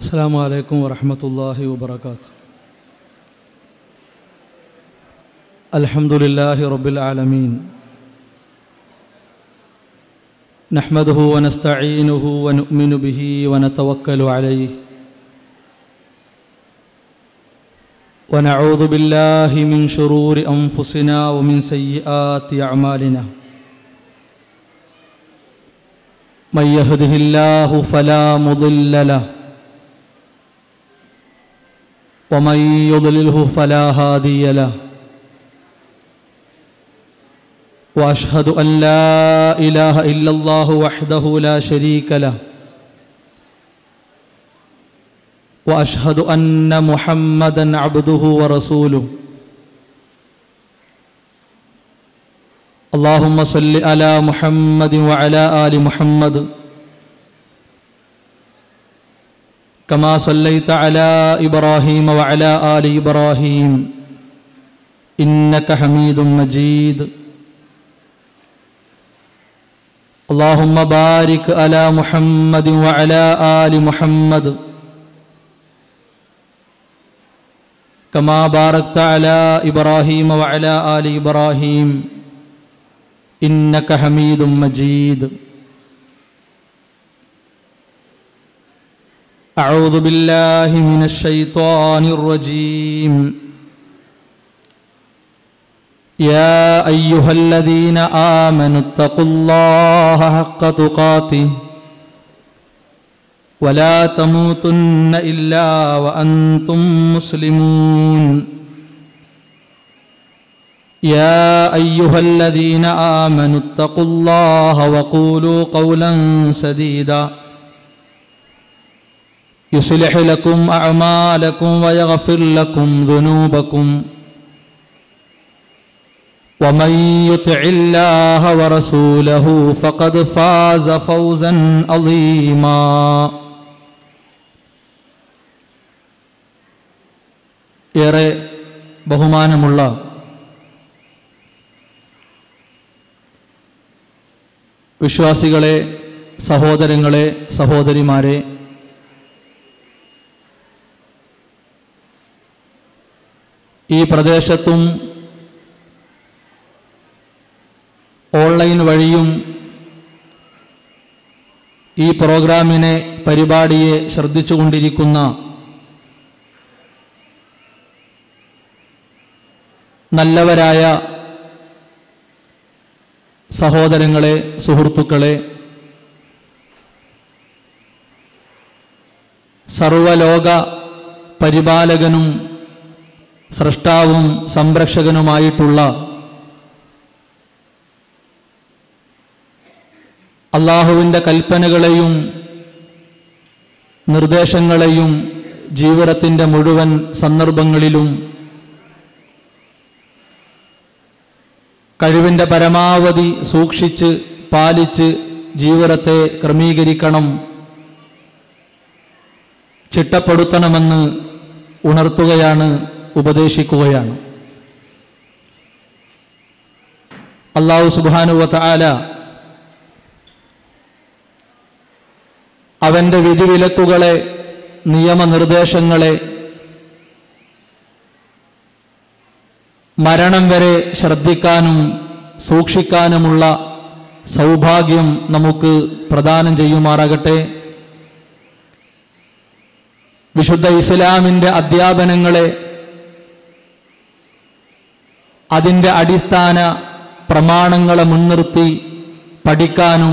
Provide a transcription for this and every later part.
السلام عليكم ورحمة الله وبركاته الحمد لله رب العالمين نحمده ونستعينه ونؤمن به ونتوكل عليه ونعوذ بالله من شرور أنفسنا ومن سيئات أعمالنا من يهده الله فلا مضل له ومن يضلله فلا هادي له واشهد ان لا اله الا الله وحده لا شريك له واشهد ان محمدا عبده ورسوله اللهم صل على محمد وعلى ال محمد كما صليت على ابراهيم وعلى ال ابراهيم انك حميد مجيد اللهم بارك على محمد وعلى ال محمد كما باركت على ابراهيم وعلى ال ابراهيم انك حميد مجيد اعوذ بالله من الشيطان الرجيم يا ايها الذين امنوا اتقوا الله حق تقاته ولا تموتن الا وانتم مسلمون يا ايها الذين امنوا اتقوا الله وقولوا قولا سديدا يصلح لكم اعمالكم ويغفر لكم ذنوبكم ومن يطع الله ورسوله فقد فاز فوزا عظيما ഏറെ ബഹുമാനമുള്ള വിശ്വാസികളെ സഹോദരങ്ങളെ സഹോദരിമാരെ ഈ പ്രദേശത്തും ഓൺലൈൻ വഴിയും ഈ പ്രോഗ്രാമിനെ പരിപാടിയെ ശ്രദ്ധിച്ചുകൊണ്ടിരിക്കുന്ന നല്ലവരായ സഹോദരങ്ങളെ സുഹൃത്തുക്കളെ സർവലോക പരിപാലകനും സൃഷ്ടാവും സംരക്ഷകനുമായിട്ടുള്ള അള്ളാഹുവിൻ്റെ കൽപ്പനകളെയും നിർദ്ദേശങ്ങളെയും ജീവിതത്തിൻ്റെ മുഴുവൻ സന്ദർഭങ്ങളിലും കഴിവിൻ്റെ പരമാവധി സൂക്ഷിച്ച് പാലിച്ച് ജീവിതത്തെ ക്രമീകരിക്കണം ചിട്ടപ്പെടുത്തണമെന്ന് ഉണർത്തുകയാണ് ഉപദേശിക്കുകയാണ് അള്ളാഹു സുബാനുവത്ത ആല അവൻ്റെ വിധിവിലക്കുകളെ നിയമനിർദ്ദേശങ്ങളെ മരണം വരെ ശ്രദ്ധിക്കാനും സൂക്ഷിക്കാനുമുള്ള സൗഭാഗ്യം നമുക്ക് പ്രദാനം ചെയ്യുമാറാകട്ടെ വിശുദ്ധ ഇസ്ലാമിൻ്റെ അധ്യാപനങ്ങളെ അതിൻ്റെ അടിസ്ഥാന പ്രമാണങ്ങളെ മുൻനിർത്തി പഠിക്കാനും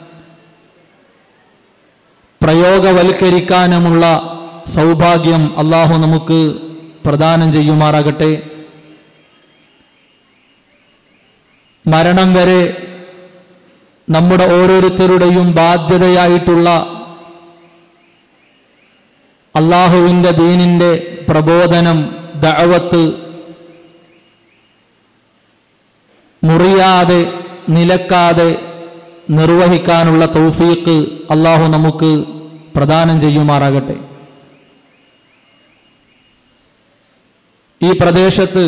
പ്രയോഗവൽക്കരിക്കാനുമുള്ള സൗഭാഗ്യം അള്ളാഹു നമുക്ക് പ്രദാനം ചെയ്യുമാറാകട്ടെ മരണം വരെ നമ്മുടെ ഓരോരുത്തരുടെയും ബാധ്യതയായിട്ടുള്ള അള്ളാഹുവിൻ്റെ ദീനിൻ്റെ പ്രബോധനം ദഅവത്ത് മുറിയാതെ നിലക്കാതെ നിർവഹിക്കാനുള്ള തൗഫീക്ക് അള്ളാഹു നമുക്ക് പ്രദാനം ചെയ്യുമാറാകട്ടെ ഈ പ്രദേശത്ത്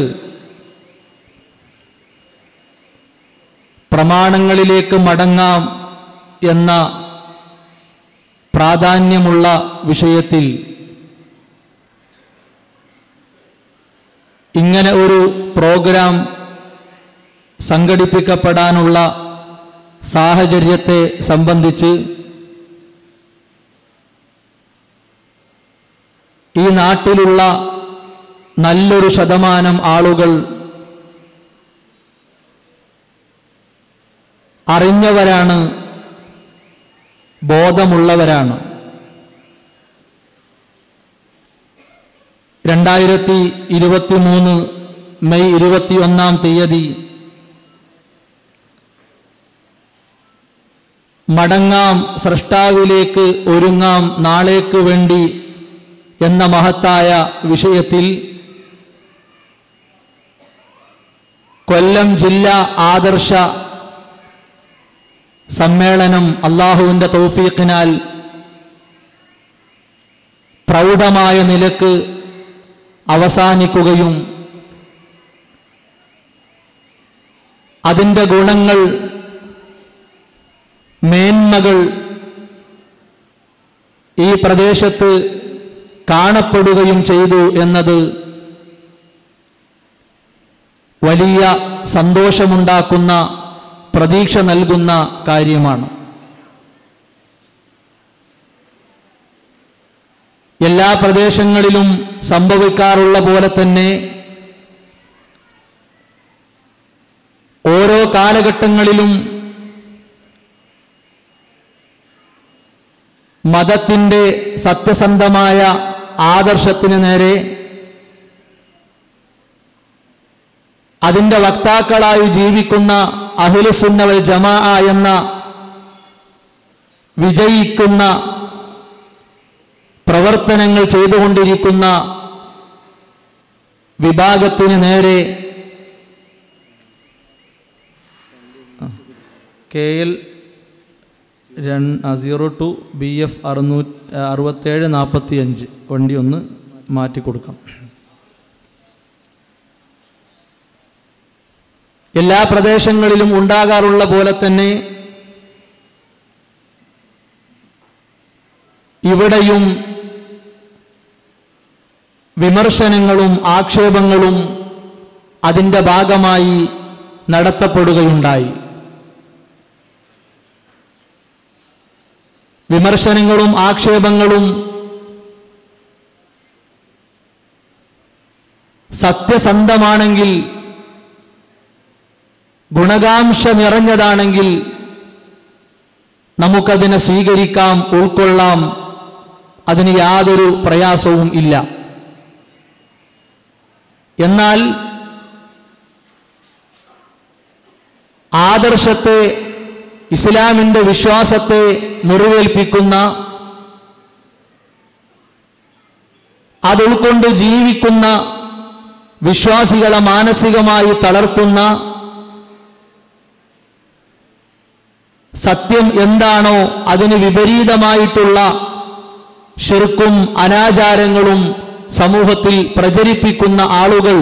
പ്രമാണങ്ങളിലേക്ക് മടങ്ങാം എന്ന പ്രാധാന്യമുള്ള വിഷയത്തിൽ ഇങ്ങനെ ഒരു പ്രോഗ്രാം സംഘടിപ്പിക്കപ്പെടാനുള്ള സാഹചര്യത്തെ സംബന്ധിച്ച് ഈ നാട്ടിലുള്ള നല്ലൊരു ശതമാനം ആളുകൾ അറിഞ്ഞവരാണ് ബോധമുള്ളവരാണ് രണ്ടായിരത്തി ഇരുപത്തി മൂന്ന് മെയ് ഇരുപത്തി ഒന്നാം തീയതി മടങ്ങാം സൃഷ്ടാവിലേക്ക് ഒരുങ്ങാം നാളേക്ക് വേണ്ടി എന്ന മഹത്തായ വിഷയത്തിൽ കൊല്ലം ജില്ലാ ആദർശ സമ്മേളനം അള്ളാഹുവിൻ്റെ തൗഫീഖിനാൽ പ്രൗഢമായ നിലക്ക് അവസാനിക്കുകയും അതിൻ്റെ ഗുണങ്ങൾ മേന്മകൾ ഈ പ്രദേശത്ത് കാണപ്പെടുകയും ചെയ്തു എന്നത് വലിയ സന്തോഷമുണ്ടാക്കുന്ന പ്രതീക്ഷ നൽകുന്ന കാര്യമാണ് എല്ലാ പ്രദേശങ്ങളിലും സംഭവിക്കാറുള്ള പോലെ തന്നെ ഓരോ കാലഘട്ടങ്ങളിലും മതത്തിൻ്റെ സത്യസന്ധമായ ആദർശത്തിന് നേരെ അതിൻ്റെ വക്താക്കളായി ജീവിക്കുന്ന അഹിലുസുന്നവൽ ജമാ എന്ന വിജയിക്കുന്ന പ്രവർത്തനങ്ങൾ ചെയ്തുകൊണ്ടിരിക്കുന്ന വിഭാഗത്തിന് നേരെ K L zero two B F അറുന്നൂറ്റി അറുപത്തേഴ് നാൽപ്പത്തി അഞ്ച് വണ്ടി ഒന്ന് മാറ്റി കൊടുക്കാം എല്ലാ പ്രദേശങ്ങളിലും ഉണ്ടാകാറുള്ള പോലെ തന്നെ ഇവിടെയും വിമർശനങ്ങളും ആക്ഷേപങ്ങളും അതിൻ്റെ ഭാഗമായി നടത്തപ്പെടുകയുണ്ടായി വിമർശനങ്ങളും ആക്ഷേപങ്ങളും സത്യസന്ധമാണെങ്കിൽ ഗുണകാംക്ഷ നിറഞ്ഞതാണെങ്കിൽ നമുക്കതിനെ സ്വീകരിക്കാം ഉൾക്കൊള്ളാം അതിന് യാതൊരു പ്രയാസവും ഇല്ല എന്നാൽ ആദർശത്തെ ഇസ്ലാമിൻ്റെ വിശ്വാസത്തെ മുറിവേൽപ്പിക്കുന്ന അത് ഉൾക്കൊണ്ട് ജീവിക്കുന്ന വിശ്വാസികളെ മാനസികമായി തളർത്തുന്ന സത്യം എന്താണോ അതിന് വിപരീതമായിട്ടുള്ള ഷിർക്കും അനാചാരങ്ങളും സമൂഹത്തിൽ പ്രചരിപ്പിക്കുന്ന ആളുകൾ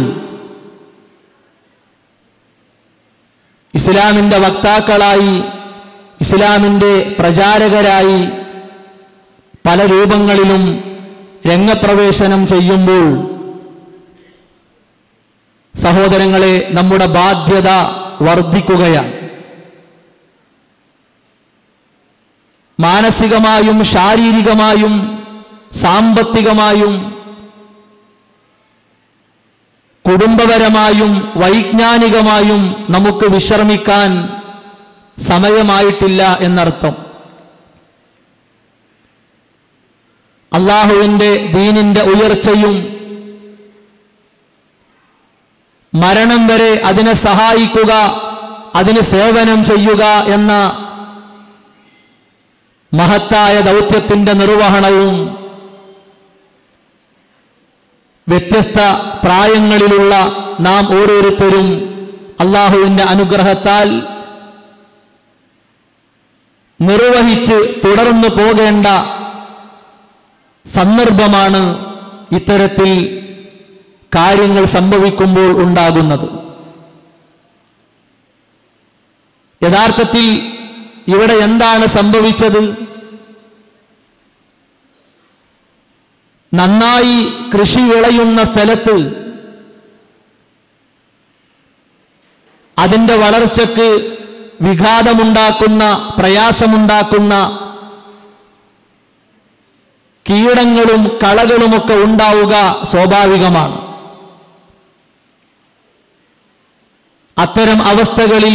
ഇസ്ലാമിൻ്റെ വക്താക്കളായി ഇസ്ലാമിൻ്റെ പ്രചാരകരായി പല രൂപങ്ങളിലും രംഗപ്രവേശനം ചെയ്യുമ്പോൾ സഹോദരങ്ങളെ നമ്മുടെ ബാധ്യത വർദ്ധിക്കുകയാണ് മാനസികമായും ശാരീരികമായും സാമ്പത്തികമായും കുടുംബപരമായും വൈജ്ഞാനികമായും നമുക്ക് വിശ്രമിക്കാൻ സമയമായിട്ടില്ല എന്നർത്ഥം അള്ളാഹുവിൻ്റെ ദീനിൻ്റെ ഉയർച്ചയും മരണം വരെ അതിനെ സഹായിക്കുക അതിന് സേവനം ചെയ്യുക എന്ന മഹത്തായ ദൗത്യത്തിൻ്റെ നിർവഹണവും വ്യത്യസ്ത പ്രായങ്ങളിലുള്ള നാം ഓരോരുത്തരും അള്ളാഹുവിൻ്റെ അനുഗ്രഹത്താൽ നിർവഹിച്ച് തുടർന്നു പോകേണ്ട സന്ദർഭമാണ് ഇത്തരത്തിൽ കാര്യങ്ങൾ സംഭവിക്കുമ്പോൾ ഉണ്ടാകുന്നത് യഥാർത്ഥത്തിൽ ഇവിടെ എന്താണ് സംഭവിച്ചത് നന്നായി കൃഷി വിളയുന്ന സ്ഥലത്ത് അതിൻ്റെ വളർച്ചക്ക് വിഘാതമുണ്ടാക്കുന്ന പ്രയാസമുണ്ടാക്കുന്ന കീടങ്ങളും കളകളുമൊക്കെ ഉണ്ടാവുക സ്വാഭാവികമാണ് അത്തരം അവസ്ഥകളിൽ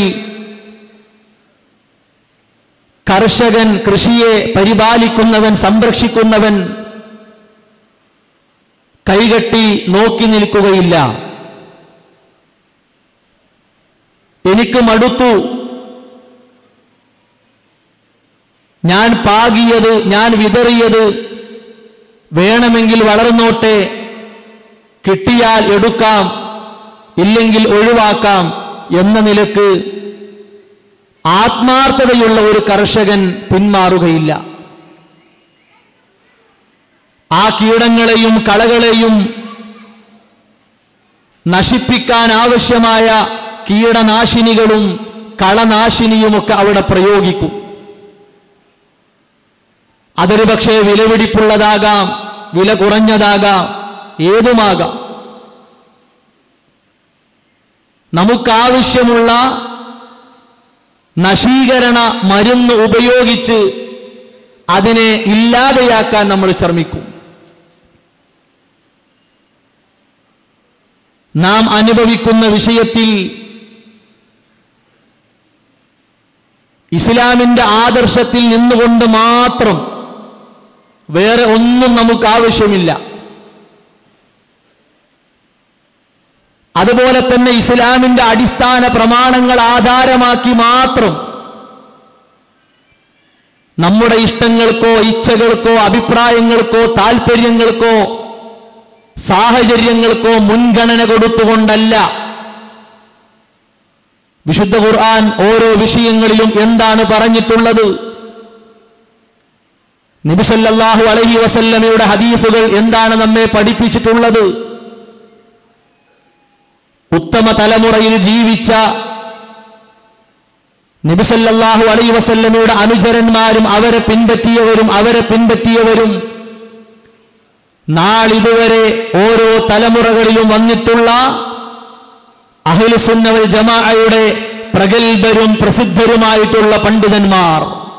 കർഷകൻ കൃഷിയെ പരിപാലിക്കുന്നവൻ സംരക്ഷിക്കുന്നവൻ കൈകെട്ടി നോക്കി നിൽക്കുകയില്ല എനിക്ക് മടുത്തു ഞാൻ പാകിയത് ഞാൻ വിതറിയത് വേണമെങ്കിൽ വളർന്നോട്ടെ കിട്ടിയാൽ എടുക്കാം ഇല്ലെങ്കിൽ ഒഴിവാക്കാം എന്ന നിലക്ക് ആത്മാർത്ഥതയുള്ള ഒരു കർഷകൻ പിന്മാറുകയില്ല ആ കീടങ്ങളെയും കളകളെയും നശിപ്പിക്കാൻ ആവശ്യമായ കീടനാശിനികളും കളനാശിനിയുമൊക്കെ അവിടെ പ്രയോഗിക്കും അതൊരു പക്ഷേ വിലപിടിപ്പുള്ളതാകാം വില കുറഞ്ഞതാകാം ഏതുമാകാം നമുക്കാവശ്യമുള്ള നശീകരണ മരുന്ന് ഉപയോഗിച്ച് അതിനെ ഇല്ലാതെയാക്കാൻ നമ്മൾ ശ്രമിക്കും നാം അനുഭവിക്കുന്ന വിഷയത്തിൽ ഇസ്ലാമിന്റെ ആദർശത്തിൽ നിന്നുകൊണ്ട് മാത്രം വേറെ ഒന്നും നമുക്ക് ആവശ്യമില്ല അതുപോലെ തന്നെ ഇസ്ലാമിന്റെ അടിസ്ഥാന പ്രമാണങ്ങൾ ആധാരമാക്കി മാത്രം നമ്മുടെ ഇഷ്ടങ്ങൾക്കോ ഇച്ഛകൾക്കോ അഭിപ്രായങ്ങൾക്കോ താല്പര്യങ്ങൾക്കോ സാഹചര്യങ്ങൾക്കോ മുൻഗണന കൊടുത്തുകൊണ്ടല്ല വിശുദ്ധ ഖുർആൻ ഓരോ വിഷയങ്ങളിലും എന്താണ് പറഞ്ഞിട്ടുള്ളത് നബിസല്ലാഹു അലഹി വസല്ലമയുടെ ഹദീസുകൾ എന്താണ് നമ്മെ പഠിപ്പിച്ചിട്ടുള്ളത് ഉത്തമ തലമുറയിൽ ജീവിച്ച നബിസല്ലാഹു അലൈ വസല്ലമയുടെ അനുചരന്മാരും അവരെ പിൻപറ്റിയവരും അവരെ പിൻപറ്റിയവരും നാളിതുവരെ ഓരോ തലമുറകളിലും വന്നിട്ടുള്ള അഹിലുസുന്നവൽ ജമാഅയുടെ പ്രഗത്ഭരും പ്രസിദ്ധരുമായിട്ടുള്ള പണ്ഡിതന്മാർ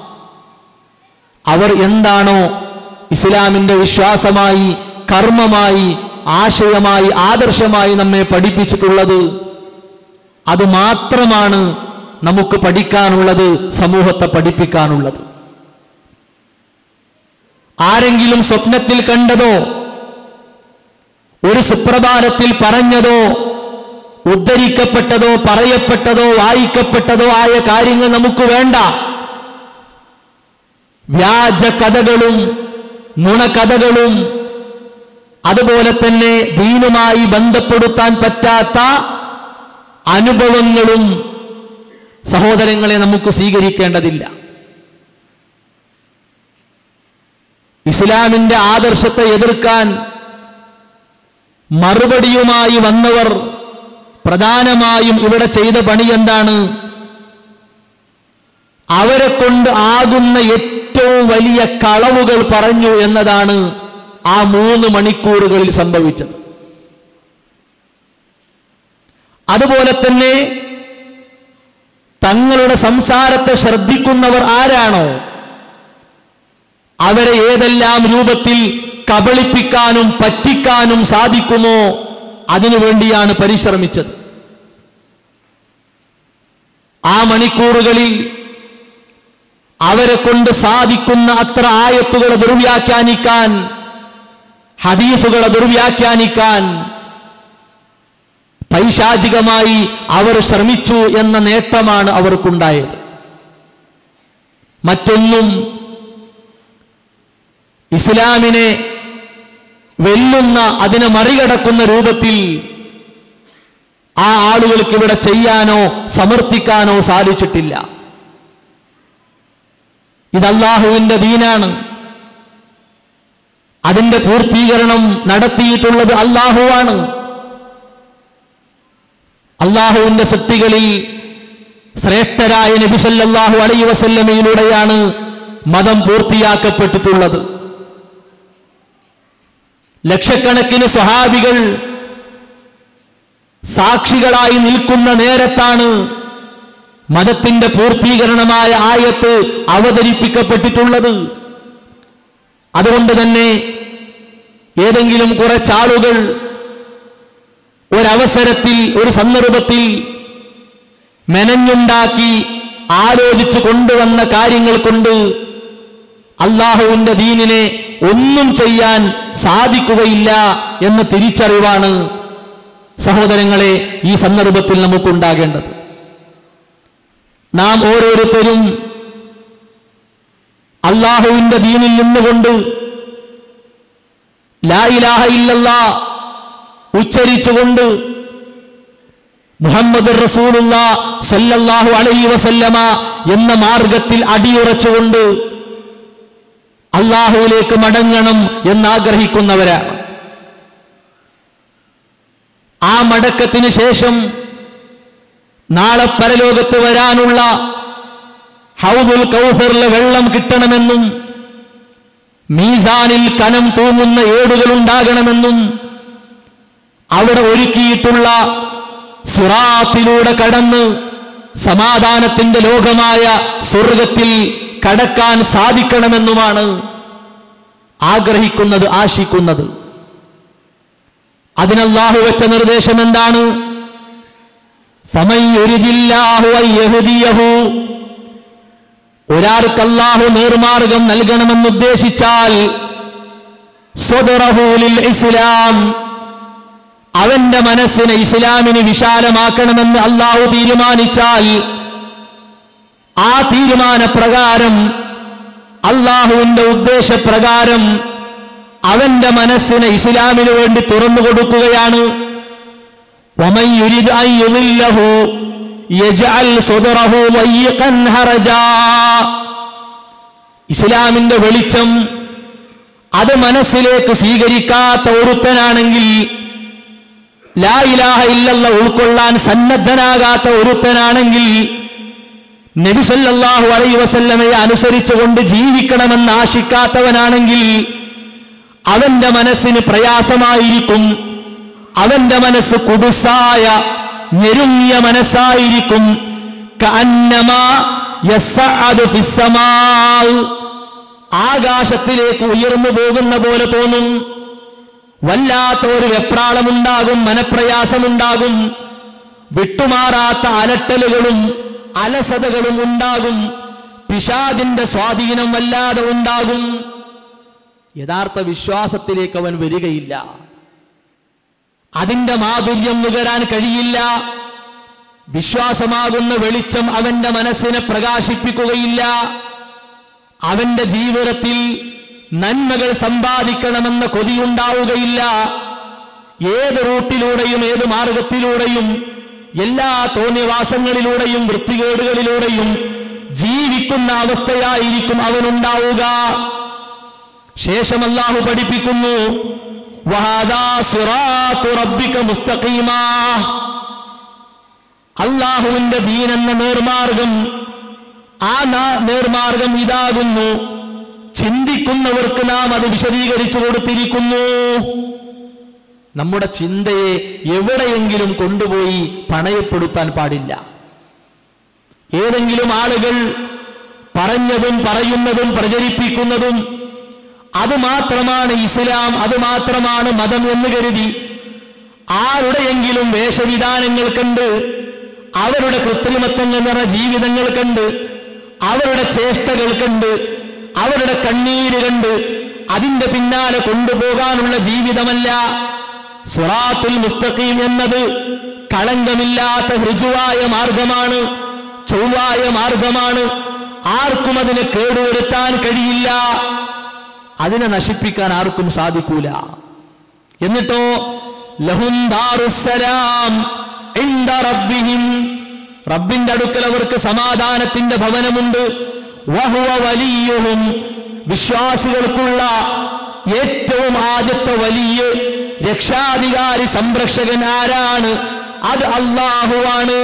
അവർ എന്താണോ ഇസ്ലാമിന്റെ വിശ്വാസമായി കർമ്മമായി ആശയമായി ആദർശമായി നമ്മെ പഠിപ്പിച്ചിട്ടുള്ളത് അത് മാത്രമാണ് നമുക്ക് പഠിക്കാനുള്ളത് സമൂഹത്തെ പഠിപ്പിക്കാനുള്ളത് ആരെങ്കിലും സ്വപ്നത്തിൽ കണ്ടതോ ഒരു സുപ്രഭാതത്തിൽ പറഞ്ഞതോ ഉദ്ധരിക്കപ്പെട്ടതോ പറയപ്പെട്ടതോ വായിക്കപ്പെട്ടതോ ആയ കാര്യങ്ങൾ നമുക്ക് വേണ്ട വ്യാജ കഥകളും നുണകഥകളും അതുപോലെ തന്നെ ദീനുമായി ബന്ധപ്പെടുത്താൻ പറ്റാത്ത അനുഭവങ്ങളും സഹോദരങ്ങളെ നമുക്ക് സ്വീകരിക്കേണ്ടതില്ല ഇസ്ലാമിന്റെ ആദർശത്തെ എതിർക്കാൻ മറുപടിയുമായി വന്നവർ പ്രധാനമായും ഇവിടെ ചെയ്ത പണി എന്താണ് അവരെ കൊണ്ട് ആകുന്ന ഏറ്റവും വലിയ കളവുകൾ പറഞ്ഞു എന്നതാണ് ആ മൂന്ന് മണിക്കൂറുകളിൽ സംഭവിച്ചത് അതുപോലെ തന്നെ തങ്ങളുടെ സംസാരത്തെ ശ്രദ്ധിക്കുന്നവർ ആരാണോ അവരെ ഏതെല്ലാം രൂപത്തിൽ കബളിപ്പിക്കാനും പറ്റിക്കാനും സാധിക്കുമോ അതിനുവേണ്ടിയാണ് പരിശ്രമിച്ചത് ആ മണിക്കൂറുകളിൽ അവരെ കൊണ്ട് സാധിക്കുന്ന അത്ര ആയത്തുകളെ ദുർവ്യാഖ്യാനിക്കാൻ ഹദീസുകളെ ദുർവ്യാഖ്യാനിക്കാൻ പൈശാചികമായി അവർ ശ്രമിച്ചു എന്ന നേട്ടമാണ് അവർക്കുണ്ടായത് മറ്റൊന്നും ഇസ്ലാമിനെ വെല്ലുന്ന അതിനെ മറികടക്കുന്ന രൂപത്തിൽ ആ ആളുകൾക്ക് ഇവിടെ ചെയ്യാനോ സമർത്ഥിക്കാനോ സാധിച്ചിട്ടില്ല ഇത് അള്ളാഹുവിന്റെ ദീനാണ് അതിന്റെ പൂർത്തീകരണം നടത്തിയിട്ടുള്ളത് അള്ളാഹുവാണ് അള്ളാഹുവിന്റെ സൃഷ്ടികളിൽ ശ്രേഷ്ഠരായ നബിസല്ലാഹു അലൈ വസല്ലമയിലൂടെയാണ് മതം പൂർത്തിയാക്കപ്പെട്ടിട്ടുള്ളത് ലക്ഷക്കണക്കിന് സ്വഹാബികൾ സാക്ഷികളായി നിൽക്കുന്ന നേരത്താണ് മതത്തിന്റെ പൂർത്തീകരണമായ ആയത്ത് അവതരിപ്പിക്കപ്പെട്ടിട്ടുള്ളത് അതുകൊണ്ട് തന്നെ ഏതെങ്കിലും കുറച്ചാളുകൾ ഒരവസരത്തിൽ ഒരു സന്ദർഭത്തിൽ മെനഞ്ഞുണ്ടാക്കി ആലോചിച്ചു കൊണ്ടുവന്ന കാര്യങ്ങൾ കൊണ്ട് അള്ളാഹുവിന്റെ ദീനിനെ ഒന്നും ചെയ്യാൻ സാധിക്കുകയില്ല എന്ന തിരിച്ചറിവാണ് സഹോദരങ്ങളെ ഈ സന്ദർഭത്തിൽ നമുക്കുണ്ടാകേണ്ടത് നാം ഓരോരുത്തരും അള്ളാഹുവിന്റെ ദീനിൽ നിന്നുകൊണ്ട് ലാ ഇലാഹ ഇല്ലല്ലാ ഉച്ചരിച്ചുകൊണ്ട് മുഹമ്മദ് റസൂലുള്ള സല്ലല്ലാഹു അലൈഹി വസല്ലമ എന്ന മാർഗത്തിൽ അടിയുറച്ചുകൊണ്ട് അള്ളാഹുവിലേക്ക് മടങ്ങണം എന്നാഗ്രഹിക്കുന്നവരാണ് ആ മടക്കത്തിന് ശേഷം നാളെ പരലോകത്ത് വരാനുള്ള ഹൗദുൽ കൗസറിലെ വെള്ളം കിട്ടണമെന്നും മീസാനിൽ കനം തൂങ്ങുന്ന ഏടുകൾ ഉണ്ടാകണമെന്നും അവിടെ ഒരുക്കിയിട്ടുള്ള സുറാത്തിലൂടെ കടന്ന് സമാധാനത്തിന്റെ ലോകമായ സ്വർഗത്തിൽ കടക്കാൻ സാധിക്കണമെന്നുമാണ് ആഗ്രഹിക്കുന്നത് ആശിക്കുന്നത് അതിനല്ലാഹു വെച്ച നിർദ്ദേശം എന്താണ് ഫമൻ യുരിദില്ലാഹു അൻ യഹ്ദിയഹു ഒരാൾക്ക് അല്ലാഹു നേർമാർഗം നൽകണമെന്ന് ഉദ്ദേശിച്ചാൽ സ്വദറഹു ലിൽ ഇസ്ലാം അവന്റെ മനസ്സിനെ ഇസ്ലാമിന് വിശാലമാക്കണമെന്ന് അള്ളാഹു തീരുമാനിച്ചാൽ ആ തീരുമാനപ്രകാരം അള്ളാഹുവിന്റെ ഉദ്ദേശപ്രകാരം അവന്റെ മനസ്സിനെ ഇസ്ലാമിന് വേണ്ടി തുറന്നു കൊടുക്കുകയാണ് ومن يريد أن يضله يجعل صدره ضيقا هرجا ഇസ്ലാമിന്റെ വെളിച്ചം അത് മനസ്സിലേക്ക് സ്വീകരിക്കാത്ത ഒരുത്തനാണെങ്കിൽ ലാ ഇലാഹ ഇല്ലല്ല ഉൾക്കൊള്ളാൻ സന്നദ്ധനാകാത്ത ഒരുത്തനാണെങ്കിൽ നബി സല്ലല്ലാഹു അലൈഹി വസല്ലമയെ അനുസരിച്ചുകൊണ്ട് ജീവിക്കണമെന്ന് ആശിക്കാത്തവനാണെങ്കിൽ അവന്റെ മനസ്സിന് പ്രയാസമായിരിക്കും അവന്റെ മനസ്സ് കുടുസായ ഞെരുങ്ങിയ മനസ്സായിരിക്കും കഅന്നമാ യസ്അദു ഫിസ്സമാ ആകാശത്തിലേക്ക് ഉയർന്നു പോകുന്ന പോലെ തോന്നും വല്ലാത്ത ഒരു വെപ്രാളമുണ്ടാകും മനപ്രയാസമുണ്ടാകും വിട്ടുമാറാത്ത അലട്ടലുകളും അലസതകളും ഉണ്ടാകും പിശാദിന്റെ സ്വാധീനം വല്ലാതെ ഉണ്ടാകും യഥാർത്ഥ വിശ്വാസത്തിലേക്ക് അവൻ വരികയില്ല അതിന്റെ മാധുര്യം നുകരാൻ കഴിയില്ല വിശ്വാസമാകുന്ന വെളിച്ചം അവന്റെ മനസ്സിനെ പ്രകാശിപ്പിക്കുകയില്ല അവന്റെ ജീവിതത്തിൽ നന്മകൾ സമ്പാദിക്കണമെന്ന കൊതിയുണ്ടാവുകയില്ല ഏത് റൂട്ടിലൂടെയും ഏത് മാർഗത്തിലൂടെയും എല്ലാ തോന്നിവാസങ്ങളിലൂടെയും വൃത്തികേടുകളിലൂടെയും ജീവിക്കുന്ന അവസ്ഥയായിരിക്കും അവനുണ്ടാവുക ശേഷം അല്ലാഹു പഠിപ്പിക്കുന്നു വഹാദാ സിറാത്തു റബ്ബിക മുസ്തഖീമാ അള്ളാഹുവിന്റെ ദീനെന്ന നേർമാർഗം ആ നാ- നേർമാർഗം ഇതാകുന്നു ചിന്തിക്കുന്നവർക്ക് നാം അത് വിശദീകരിച്ചു കൊടുത്തിരിക്കുന്നു നമ്മുടെ ചിന്തയെ എവിടെയെങ്കിലും കൊണ്ടുപോയി പണയപ്പെടുത്താൻ പാടില്ല ഏതെങ്കിലും ആളുകൾ പറഞ്ഞതും പറയുന്നതും പ്രചരിപ്പിക്കുന്നതും അത് മാത്രമാണ് ഇസ്ലാം അത് മാത്രമാണ് മതം എന്ന് കരുതി ആരുടെയെങ്കിലും വേഷവിധാനങ്ങൾ കണ്ട് അവരുടെ കൃത്രിമത്വങ്ങൾ നിറ ജീവിതങ്ങൾ കണ്ട് അവരുടെ ചേഷ്ടകൾ കണ്ട് അവരുടെ കണ്ണീര് കണ്ട് അതിന്റെ പിന്നാലെ കൊണ്ടുപോകാനുള്ള ജീവിതമല്ല സുറാത്തുൽ മുസ്തഖീം എന്നത് കളങ്കമില്ലാത്ത ഋജുവായ മാർഗമാണ് ചൊവ്വായ മാർഗമാണ് ആർക്കും അതിനെ കേടുവരുത്താൻ കഴിയില്ല അതിനെ നശിപ്പിക്കാൻ ആർക്കും സാധിക്കൂല എന്നിട്ടോ ലഹും ദാറുസ്സലാം ഇൻദ റബ്ബിഹിം റബ്ബിന്റെ അടുക്കൽ അവർക്ക് സമാധാനത്തിന്റെ ഭവനമുണ്ട് വഹുവ വലിയുഹും വിശ്വാസികൾക്കുള്ള ഏറ്റവും ആദ്യത്തെ വലിയ രക്ഷാധികാരി സംരക്ഷകൻ ആരാണ് അത് അള്ളാഹുവാണ്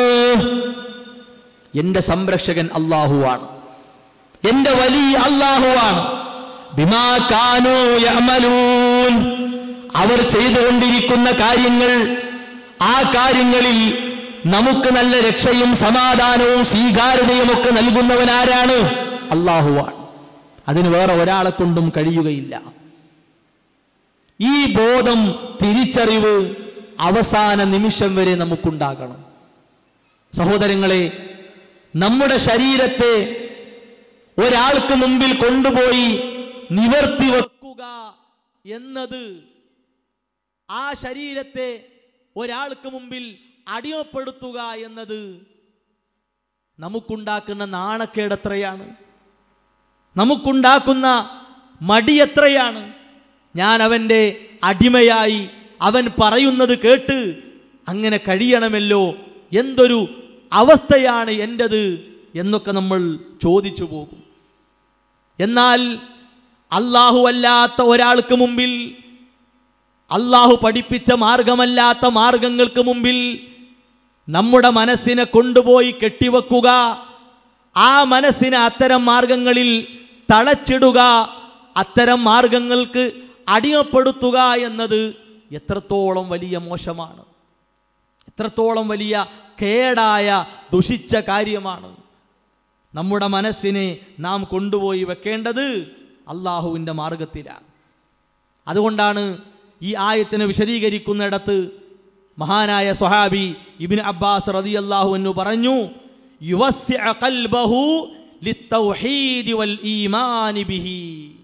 എന്റെ സംരക്ഷകൻ അള്ളാഹുവാണ് എന്റെ വലിയ അള്ളാഹുവാണ് ബിമാ കാനൂ യഅമലൂൻ അവർ ചെയ്തുകൊണ്ടിരിക്കുന്ന കാര്യങ്ങൾ ആ കാര്യങ്ങളിൽ നമുക്ക് നല്ല രക്ഷയും സമാധാനവും സ്വീകാര്യതയും ഒക്കെ നൽകുന്നവൻ ആരാണ് അള്ളാഹുവാണ് അതിന് വേറെ ഒരാളെ കൊണ്ടും കഴിയുകയില്ല ഈ ബോധം തിരിച്ചറിവ് അവസാന നിമിഷം വരെ നമുക്കുണ്ടാകണം സഹോദരങ്ങളെ നമ്മുടെ ശരീരത്തെ ഒരാൾക്ക് മുമ്പിൽ കൊണ്ടുപോയി നിവർത്തി വെക്കുക എന്നത് ആ ശരീരത്തെ ഒരാൾക്ക് മുമ്പിൽ അടിമപ്പെടുത്തുക എന്നത് നമുക്കുണ്ടാക്കുന്ന നാണക്കേട് എത്രയാണ് നമുക്കുണ്ടാക്കുന്ന മടി എത്രയാണ് ഞാൻ അവൻ്റെ അടിമയായി അവൻ പറയുന്നത് കേട്ട് അങ്ങനെ കഴിയണമല്ലോ എന്തൊരു അവസ്ഥയാണ് എൻ്റത് എന്നൊക്കെ നമ്മൾ ചോദിച്ചു പോകും എന്നാൽ അള്ളാഹു അല്ലാത്ത ഒരാൾക്ക് മുമ്പിൽ അള്ളാഹു പഠിപ്പിച്ച മാർഗമല്ലാത്ത മാർഗങ്ങൾക്ക് മുമ്പിൽ നമ്മുടെ മനസ്സിനെ കൊണ്ടുപോയി കെട്ടിവെക്കുക ആ മനസ്സിനെ അത്തരം മാർഗങ്ങളിൽ തളച്ചിടുക അത്തരം മാർഗങ്ങൾക്ക് അടിമപ്പെടുത്തുക എന്നത് എത്രത്തോളം വലിയ മോശമാണ് എത്രത്തോളം വലിയ കേടായ ദുഷിച്ച കാര്യമാണ് നമ്മുടെ മനസ്സിനെ നാം കൊണ്ടുപോയി വെക്കേണ്ടത് അള്ളാഹുവിൻ്റെ മാർഗത്തിലാണ് അതുകൊണ്ടാണ് ഈ ആയത്തിനെ വിശദീകരിക്കുന്നിടത്ത് മഹാനായ സ്വഹാബി ഇബിൻ അബ്ബാസ് റതി അള്ളാഹു എന്ന് പറഞ്ഞു യുവസ്യ ഖൽബഹു ലിത്തൗഹീദി വൽ ഈമാനി ബിഹി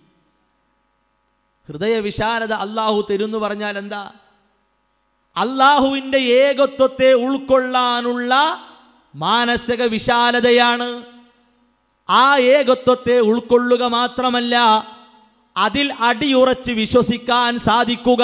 ഹൃദയ വിശാലത അള്ളാഹു തരുന്നു പറഞ്ഞാൽ എന്താ അള്ളാഹുവിൻ്റെ ഏകത്വത്തെ ഉൾക്കൊള്ളാനുള്ള മാനസിക വിശാലതയാണ് ആ ഏകത്വത്തെ ഉൾക്കൊള്ളുക മാത്രമല്ല അതിൽ അടിയുറച്ച് വിശ്വസിക്കാൻ സാധിക്കുക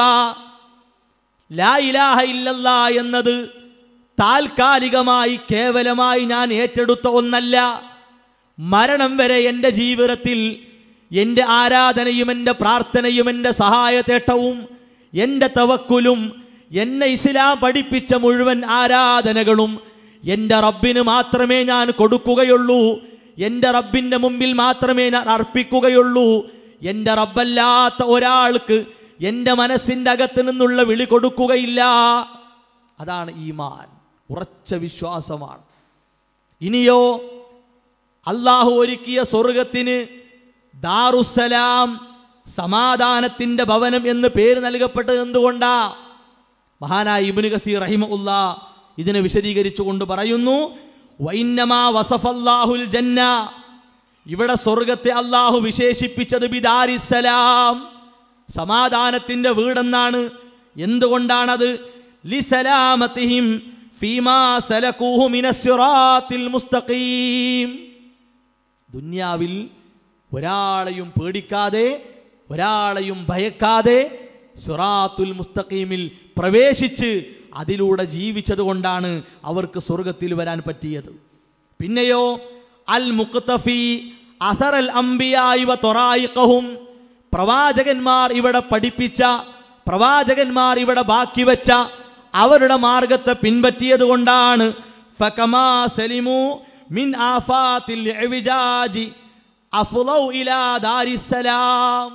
ലാ ഇലാഹ ഇല്ലല്ല എന്നത് താൽക്കാലികമായി കേവലമായി ഞാൻ ഏറ്റെടുത്ത ഒന്നല്ല മരണം വരെ എൻ്റെ ജീവിതത്തിൽ എൻ്റെ ആരാധനയും എൻ്റെ പ്രാർത്ഥനയും എൻ്റെ സഹായതേട്ടവും എൻ്റെ തവക്കുലും എന്നെ ഇസ്ലാം പഠിപ്പിച്ച മുഴുവൻ ആരാധനകളും എൻ്റെ റബ്ബിന് മാത്രമേ ഞാൻ കൊടുക്കുകയുള്ളൂ എൻ്റെ റബ്ബിൻ്റെ മുമ്പിൽ മാത്രമേ ഞാൻ അർപ്പിക്കുകയുള്ളൂ എൻ്റെ റബ്ബല്ലാത്ത ഒരാൾക്ക് എൻ്റെ മനസ്സിൻ്റെ അകത്ത് നിന്നുള്ള വിളി കൊടുക്കുകയില്ല അതാണ് ഈമാൻ ഉറച്ച വിശ്വാസമാണ് ഇനിയോ അള്ളാഹു ഒരുക്കിയ സ്വർഗത്തിന് ദാറുസലാം സമാധാനത്തിൻ്റെ ഭവനം എന്ന് പേര് നൽകപ്പെട്ടത് എന്തുകൊണ്ടാ മഹാനായ ഇബ്നു കസീർ റഹിമഉല്ല ഇതിനെ വിശദീകരിച്ചുകൊണ്ട് പറയുന്നു വൈന്നമാ വസഫല്ലാഹുൽ ജന്ന ഇവിടെ സ്വർഗത്തെ അള്ളാഹു വിശേഷിപ്പിച്ചത് ബിദാരിസലാം സമാധാനത്തിൻ്റെ വീടെന്നാണ് എന്തുകൊണ്ടാണത് ലിസലാമത്തിഹിം ഫീമാ സലകൂഹു മിനസ്സിറാത്തിൽ മുസ്തഖീം ദുന്യാവിൽ ഒരാളെയും പേടിക്കാതെ ഒരാളെയും ഭയക്കാതെ സുറാത്തുൽ മുസ്തഖീമിൽ പ്രവേശിച്ച് അതിലൂടെ ജീവിച്ചത് കൊണ്ടാണ് അവർക്ക് സ്വർഗത്തിൽ വരാൻ പറ്റിയത് പിന്നെയോ അൽ മുക്തഫി അസർ അൽ അംബിയായി തൊറായിക്കഹും പ്രവാചകന്മാർ ഇവിടെ പഠിപ്പിച്ച പ്രവാചകന്മാർ ഇവിടെ ബാക്കി വെച്ച അവരുടെ മാർഗത്തെ പിൻപറ്റിയത് കൊണ്ടാണ് ഫകമാ സലിമു മിൻ ആഫാത്തിൽ ഇഅ്വിജാജി അഫ്ളൗ ഇലാ ദാരിസ്സലാം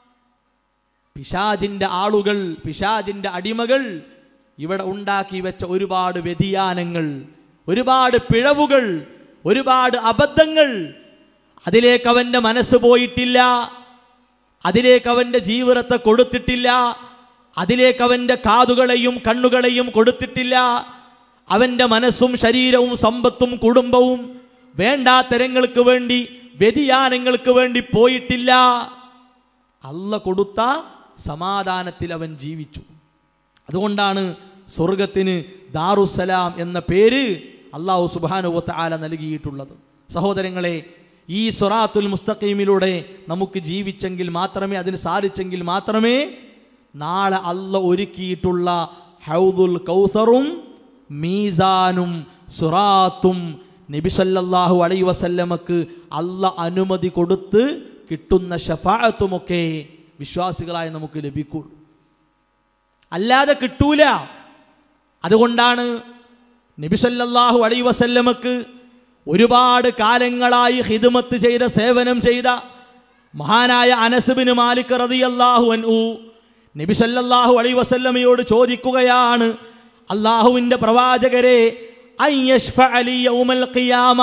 പിശാജിന്റെ ആളുകൾ പിശാജിന്റെ അടിമകൾ ഇവിടെ ഉണ്ടാക്കി വെച്ച ഒരുപാട് വ്യതിയാനങ്ങൾ ഒരുപാട് പിഴവുകൾ ഒരുപാട് അബദ്ധങ്ങൾ അതിലേക്ക് അവൻ്റെ മനസ്സ് പോയിട്ടില്ല അതിലേക്ക് അവൻ്റെ ജീവിതത്തെ കൊടുത്തിട്ടില്ല അതിലേക്ക് അവൻ്റെ കാതുകളെയും കണ്ണുകളെയും കൊടുത്തിട്ടില്ല അവൻ്റെ മനസ്സും ശരീരവും സമ്പത്തും കുടുംബവും വേണ്ടാത്തരങ്ങൾക്ക് വേണ്ടി വ്യതിയാനങ്ങൾക്ക് വേണ്ടി പോയിട്ടില്ല അല്ല കൊടുത്ത സമാധാനത്തിൽ അവൻ ജീവിച്ചു അതുകൊണ്ടാണ് സ്വർഗത്തിന് ദാറുസലാം എന്ന പേര് അള്ളാഹു സുബാനുവത്ത് ആല നൽകിയിട്ടുള്ളത് സഹോദരങ്ങളെ ഈ സൊറാത്തുൽ മുസ്തഖീമിലൂടെ നമുക്ക് ജീവിച്ചെങ്കിൽ മാത്രമേ അതിന് സാധിച്ചെങ്കിൽ മാത്രമേ നാളെ അല്ല ഒരുക്കിയിട്ടുള്ള ഹൗദുൽ കൗസറും മീസാനും സുറാത്തും നബിസല്ലാഹു അലൈ വസല്ലമക്ക് അല്ല അനുമതി കൊടുത്ത് കിട്ടുന്ന ഷഫാഅത്തുമൊക്കെ വിശ്വാസികളായി നമുക്ക് ലഭിക്കുള്ളൂ അല്ലാതെ കിട്ടൂല അതുകൊണ്ടാണ് നബിസല്ലാഹു അലൈ വസല്ലമക്ക് ഒരുപാട് കാലങ്ങളായി ഹിദമത്ത് ചെയ്ത സേവനം ചെയ്ത മഹാനായ അനസുബിന് മാലിക് റതിയല്ലാഹു അൻഹു നബി സല്ലല്ലാഹു അലൈ വസല്ലമയോട് ചോദിക്കുകയാണ് അള്ളാഹുവിൻ്റെ പ്രവാചകരെ അൻ യശ്ഫഅ ലി യൗമൽ ഖിയാമ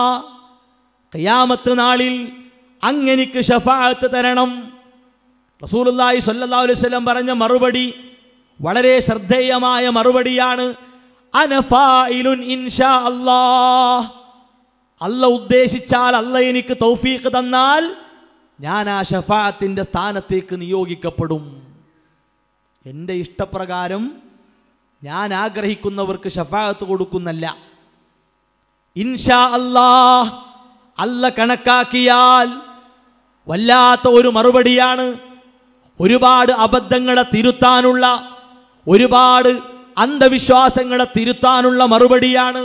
ഖിയാമത്ത് നാളിൽ അങ്ങനിക്ക് ഷഫാഅത്ത് തരണം റസൂലുള്ളാഹി സ്വല്ലല്ലാഹു അലൈഹി വസല്ലം പറഞ്ഞ മറുപടി വളരെ ശ്രദ്ധേയമായ മറുപടിയാണ് അനഫായിലുൻ ഇൻഷാ അല്ലാഹ് അല്ല ഉദ്ദേശിച്ചാൽ അല്ല എനിക്ക് തൗഫീഖ് തന്നാൽ ഞാൻ ആ ഷഫാഅത്തിൻ്റെ സ്ഥാനത്തേക്ക് നിയോഗിക്കപ്പെടും എൻ്റെ ഇഷ്ടപ്രകാരം ഞാൻ ആഗ്രഹിക്കുന്നവർക്ക് ഷഫാഅത്ത് കൊടുക്കുന്നല്ല ഇൻഷാ അല്ലാഹ് അല്ല കണക്കാക്കിയാൽ വല്ലാത്ത ഒരു മറുപടിയാണ് ഒരുപാട് അബദ്ധങ്ങളെ തിരുത്താനുള്ള ഒരുപാട് അന്ധവിശ്വാസങ്ങളെ തിരുത്താനുള്ള മറുപടിയാണ്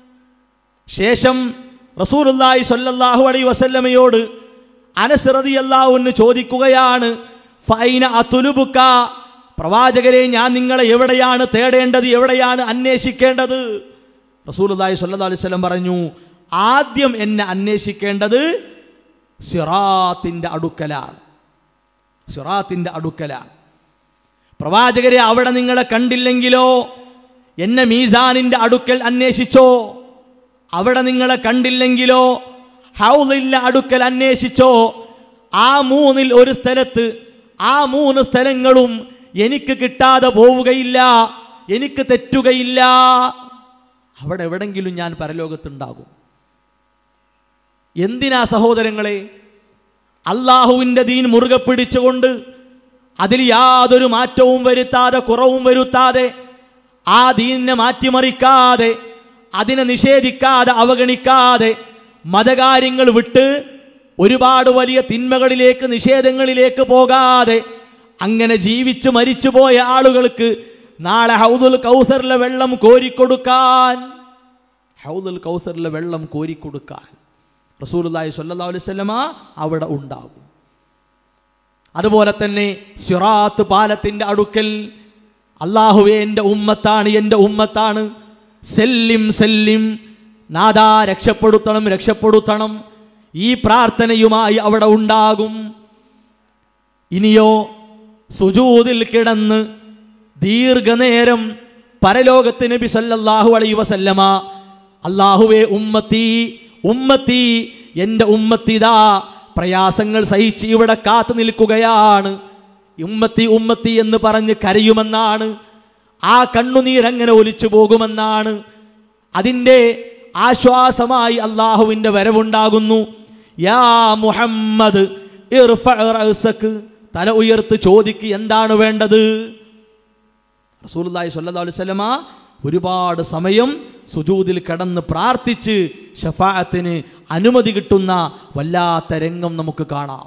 ശേഷം റസൂലുള്ളാഹി സ്വല്ലല്ലാഹു അലൈഹി വസല്ലമയോട് അനസ് റളിയല്ലാഹു അൻഹു ചോദിക്കുകയാണ് ഫൈന അതുലുബുക പ്രവാചകരെ ഞാൻ നിങ്ങളെ എവിടെയാണ് തേടേണ്ടത് എവിടെയാണ് അന്വേഷിക്കേണ്ടത് റസൂലുള്ളാഹി സ്വല്ലല്ലാഹു അലൈഹി വസല്ലം പറഞ്ഞു ആദ്യം എന്നെ അന്വേഷിക്കേണ്ടത് സിറാത്തിൻ്റെ അടുക്കലാണ് സിറാത്തിൻ്റെ അടുക്കലാണ് പ്രവാചകരെ അവിടെ നിങ്ങളെ കണ്ടില്ലെങ്കിലോ എന്നെ മീസാനിൻ്റെ അടുക്കൽ അന്വേഷിച്ചോ അവിടെ നിങ്ങളെ കണ്ടില്ലെങ്കിലോ ഹൗലില്ല അടുക്കൽ അന്വേഷിച്ചോ ആ മൂന്നിൽ ഒരു സ്ഥലത്ത് ആ മൂന്ന് സ്ഥലങ്ങളും എനിക്ക് കിട്ടാതെ പോവുകയില്ല എനിക്ക് തെറ്റുകയില്ല അവിടെ എവിടെങ്കിലും ഞാൻ പരലോകത്തുണ്ടാകും എന്തിനാ സഹോദരങ്ങളെ അള്ളാഹുവിൻ്റെ ദീൻ മുറുകെ പിടിച്ചുകൊണ്ട് അതിൽ യാതൊരു മാറ്റവും വരുത്താതെ കുറവും വരുത്താതെ ആ ദീനിനെ മാറ്റിമറിക്കാതെ അതിനെ നിഷേധിക്കാതെ അവഗണിക്കാതെ മതകാര്യങ്ങൾ വിട്ട് ഒരുപാട് വലിയ തിന്മകളിലേക്ക് നിഷേധങ്ങളിലേക്ക് പോകാതെ അങ്ങനെ ജീവിച്ച് മരിച്ചുപോയ ആളുകൾക്ക് നാളെ ഹൗദുൽ കൗസറിലെ വെള്ളം കോരിക്കൊടുക്കാൻ ഹൗദുൽ കൗസറിലെ വെള്ളം കോരിക്കൊടുക്കാൻ റസൂലുള്ളാഹി സ്വല്ലല്ലാഹു അലൈഹി വസല്ലമ അവിടെ ഉണ്ടാകും അതുപോലെ തന്നെ സിറാത്ത് പാലത്തിൻ്റെ അടുക്കൽ അള്ളാഹുവെ എൻ്റെ ഉമ്മത്താണ് എൻ്റെ ഉമ്മത്താണ് സെല്ലിം സെല്ലിം നാദാ രക്ഷപ്പെടുത്തണം രക്ഷപ്പെടുത്തണം ഈ പ്രാർത്ഥനയുമായി അവിടെ ഉണ്ടാകും ഇനിയോ സുജൂതിൽ കിടന്ന് ദീർഘനേരം പരലോകത്ത് നബി സല്ലല്ലാഹു അലൈഹി വസല്ലമ അള്ളാഹുവെ ഉമ്മത്തി ഉമ്മത്തി എൻ്റെ ഉമ്മത്തിതാ പ്രയാസങ്ങൾ സഹിച്ച് ഇവിടെ കാത്തു നിൽക്കുകയാണ് ഉമ്മത്തി ഉമ്മത്തി എന്ന് പറഞ്ഞ് കരയുമെന്നാണ് ആ കണ്ണുനീരങ്ങനെ ഒലിച്ചു പോകുമെന്നാണ് അതിൻ്റെ ആശ്വാസമായി അള്ളാഹുവിൻ്റെ വരവുണ്ടാകുന്നു യാ മുഹമ്മദ് ഇർഫഅ റഅസക്ക്. തല ഉയർത്ത് ചോദിക്ക് എന്താണ് വേണ്ടത് റസൂലുള്ളാഹി സ്വല്ലല്ലാഹു അലൈഹി വസല്ലമ ഒരുപാട് സമയം സുജൂദിൽ കിടന്ന് പ്രാർത്ഥിച്ച് ഷഫാഅത്തിന് അനുമതി കിട്ടുന്ന വല്ലാത്ത രംഗം നമുക്ക് കാണാം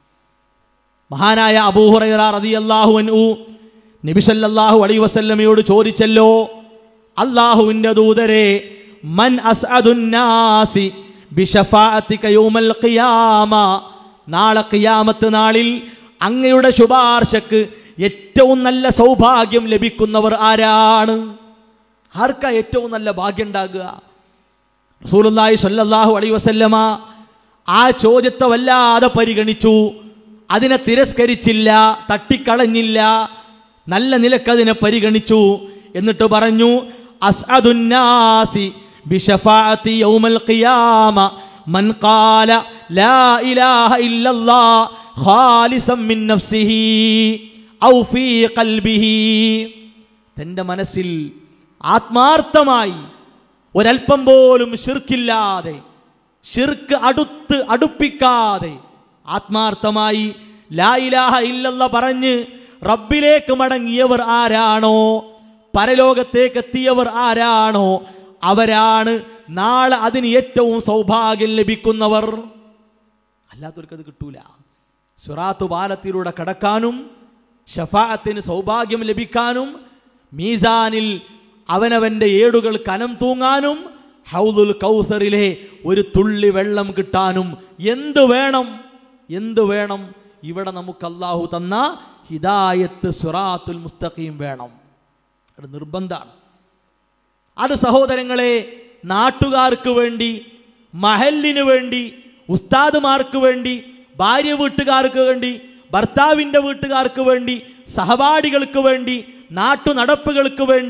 മഹാനായ അബൂഹുറൈറ റളിയല്ലാഹു അൻഹു നബി സല്ലല്ലാഹു അലൈഹി വസല്ലമയോട് ചോദിച്ചല്ലോ അള്ളാഹുവിൻ്റെ ദൂതരെ മൻ അസ്അദുന്നാസി ബിഷഫാഅത്തിക യൗമൽ ഖിയാമ നാളെ ഖിയാമത്ത് നാളിൽ അങ്ങയുടെ ശുപാർശക്ക് ഏറ്റവും നല്ല സൗഭാഗ്യം ലഭിക്കുന്നവർ ആരാണ് ആർക്കാ ഏറ്റവും നല്ല ഭാഗ്യം ഉണ്ടാകുക റസൂലുള്ളാഹി സ്വല്ലല്ലാഹു അലൈഹി വസല്ലമ ആ ചോദ്യത്തെ വല്ലാതെ പരിഗണിച്ചു അതിനെ തിരസ്കരിച്ചില്ല തട്ടിക്കളഞ്ഞില്ല നല്ല നിലക്കതിനെ പരിഗണിച്ചു എന്നിട്ട് പറഞ്ഞു അസ്അദുന്നാസി ബിഷഫാഅത്തി യൗമൽ ഖിയാമ മൻ ഖാല ലാ ഇലാഹ ഇല്ലല്ലാഹ് ഖാലിസൻ മിൻ നഫ്സിഹി ഔ ഫീ ഖൽബിഹി തൻ്റെ മനസ്സിൽ ആത്മാർത്ഥമായി ഒരൽപ്പം പോലും ഷിർക്കില്ലാതെ ഷിർക്ക് അടുത്ത് അടുപ്പിക്കാതെ ആത്മാർത്ഥമായി ലായിലാഹ ഇല്ലല്ല പറഞ്ഞ് റബ്ബിലേക്ക് മടങ്ങിയവർ ആരാണോ പരലോകത്തേക്ക് എത്തിയവർ ആരാണോ അവരാണ് നാളെ അതിന് ഏറ്റവും സൗഭാഗ്യം ലഭിക്കുന്നവർ അല്ലാത്തവർക്ക് അത് കിട്ടൂല സുറാത്തു പാലത്തിലൂടെ കടക്കാനും ഷഫാഅത്തിന് സൗഭാഗ്യം ലഭിക്കാനും മീസാനിൽ അവനവൻ്റെ ഏടുകൾ കനം തൂങ്ങാനും ഹൗദുൽ കൗസറിലെ ഒരു തുള്ളി വെള്ളം കിട്ടാനും എന്ത് വേണം എന്ത് വേണം ഇവിടെ നമുക്ക് അള്ളാഹു തന്ന ഹിദായത്ത് സുറാത്തുൽ മുസ്തഖീം വേണം അത് നിർബന്ധമാണ് അത് സഹോദരങ്ങളെ നാട്ടുകാർക്ക് വേണ്ടി മഹലിന് വേണ്ടി ഉസ്താദുമാർക്ക് വേണ്ടി ഭാര്യ വീട്ടുകാർക്ക് വേണ്ടി ഭർത്താവിൻ്റെ വീട്ടുകാർക്ക് വേണ്ടി സഹപാഠികൾക്ക് വേണ്ടി നാട്ടു നടപ്പുകൾക്ക് വേണ്ടി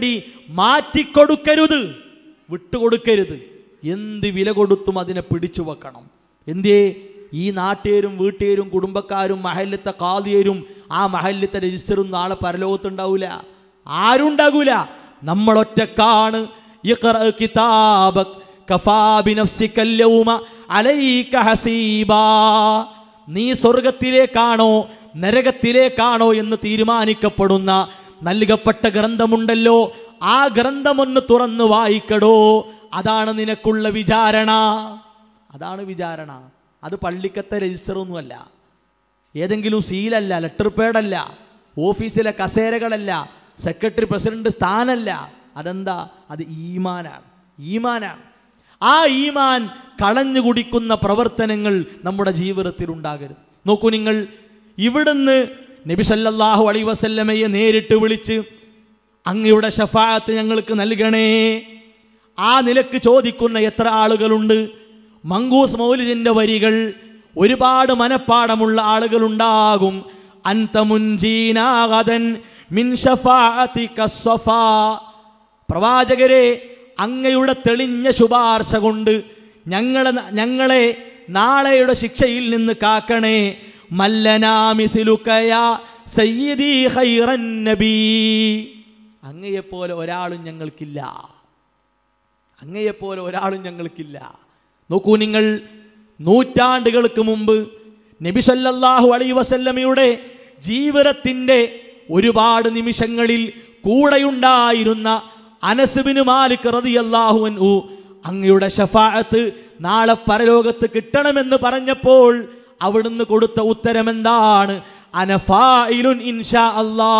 മാറ്റിക്കൊടുക്കരുത് വിട്ടുകൊടുക്കരുത് എന്ത് വില കൊടുത്തും അതിനെ പിടിച്ചു വെക്കണം എന്തേ ഈ നാട്ടുകാരും വീട്ടുകാരും കുടുംബക്കാരും മഹല്ലത്തെ കാതിയരും ആ മഹല്ലത്തെ രജിസ്റ്ററും നാളെ പരലോകത്തുണ്ടാവൂല ആരും ഉണ്ടാകൂല നമ്മളൊറ്റക്കാണ് ഇഖ്റ കിതാബക് കഫാ ബിനഫ്സിക്കൽ യൗമ അലൈക ഹസീബാ നീ സ്വർഗത്തിലേക്കാണോ നരകത്തിലേക്കാണോ എന്ന് തീരുമാനിക്കപ്പെടുന്ന നൽകപ്പെട്ട ഗ്രന്ഥമുണ്ടല്ലോ ആ ഗ്രന്ഥമൊന്ന് തുറന്നു വായിക്കടോ അതാണ് നിനക്കുള്ള വിചാരണ അതാണ് വിചാരണ അത് പള്ളിക്കത്തെ രജിസ്റ്ററൊന്നുമല്ല ഏതെങ്കിലും സീലല്ല ലെറ്റർ പേഡല്ല ഓഫീസിലെ കസേരകളല്ല സെക്രട്ടറി പ്രസിഡന്റ് സ്ഥാനല്ല അതെന്താ അത് ഈമാനാണ് ഈമാനാണ് ആ ഈമാൻ കളഞ്ഞു കുടിക്കുന്ന പ്രവർത്തനങ്ങൾ നമ്മുടെ ജീവിതത്തിൽ ഉണ്ടാകരുത് നോക്കൂ നിങ്ങൾ ഇവിടുന്ന് നബി സല്ലല്ലാഹു അലൈഹി വസല്ലമയെ നേരിട്ട് വിളിച്ച് അങ്ങയുടെ ഷഫാത്ത് ഞങ്ങൾക്ക് നൽകണേ ആ നിലക്ക് ചോദിക്കുന്ന എത്ര ആളുകളുണ്ട് മങ്കൂസ് മൗലിദിന്റെ വരികൾ ഒരുപാട് മനപ്പാടമുള്ള ആളുകളുണ്ടാകും അന്തമുൻജീനാഗതൻ മിൻ ഷഫാഅതിക സ്വഫാ പ്രവാചകരെ അങ്ങയുടെ തെളിഞ്ഞ ശുപാർശ കൊണ്ട് ഞങ്ങളെ ഞങ്ങളെ നാളെയുടെ ശിക്ഷയിൽ നിന്ന് കാക്കണേ മല്ലനാമിഥിലുക്കയ സയ്യിദി ഖൈറൻ നബീ അങ്ങയെപ്പോലെ ഒരാളും ഞങ്ങൾക്കില്ല അങ്ങയെപ്പോലെ ഒരാളും ഞങ്ങൾക്കില്ല നോക്കൂ നിങ്ങൾ നൂറ്റാണ്ടുകൾക്ക് മുമ്പ് നബി സല്ലല്ലാഹു അലൈഹി വസല്ലമയുടെ ജീവിതത്തിൻ്റെ ഒരുപാട് നിമിഷങ്ങളിൽ കൂടെയുണ്ടായിരുന്ന അനസുബിന് മാലിക് റളിയല്ലാഹു അൻഹു അങ്ങയുടെ ഷഫാഅത്ത് നാളെ പരലോകത്ത് കിട്ടണമെന്ന് പറഞ്ഞപ്പോൾ അവിടുന്ന് കൊടുത്ത ഉത്തരം എന്താണ് അനഫായിലുൻ ഇൻഷാ അല്ലാ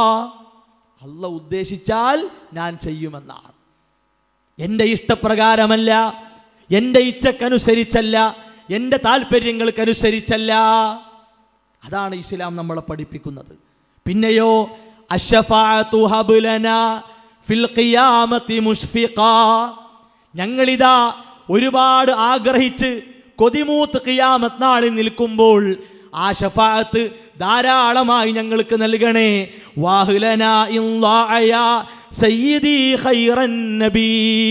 അല്ല ഉദ്ദേശിച്ചാൽ ഞാൻ ചെയ്യുമെന്നാണ് എൻ്റെ ഇഷ്ടപ്രകാരമല്ല എൻ്റെ ഇച്ഛക്കനുസരിച്ചല്ല എൻ്റെ താല്പര്യങ്ങൾക്കനുസരിച്ചല്ല അതാണ് ഇസ്ലാം നമ്മളെ പഠിപ്പിക്കുന്നത് പിന്നെയോ അഷ്ഫാഅത്തു ഹബ്ലനാ ഫിൽ ഖിയാമത്തി മുഷ്ഫിഖാ ഞങ്ങളിതാ ഒരുപാട് ആഗ്രഹിച്ച് കൊതിമൂത്ത് ഖിയാമത്ത് നാളിൽ നിൽക്കുമ്പോൾ ആ ഷഫാഅത്ത് ധാരാളമായി ഞങ്ങൾക്ക് നൽകണേ വാഹുലന ഇല്ലാഅയ സയ്യിദി ഖൈറൻ നബീ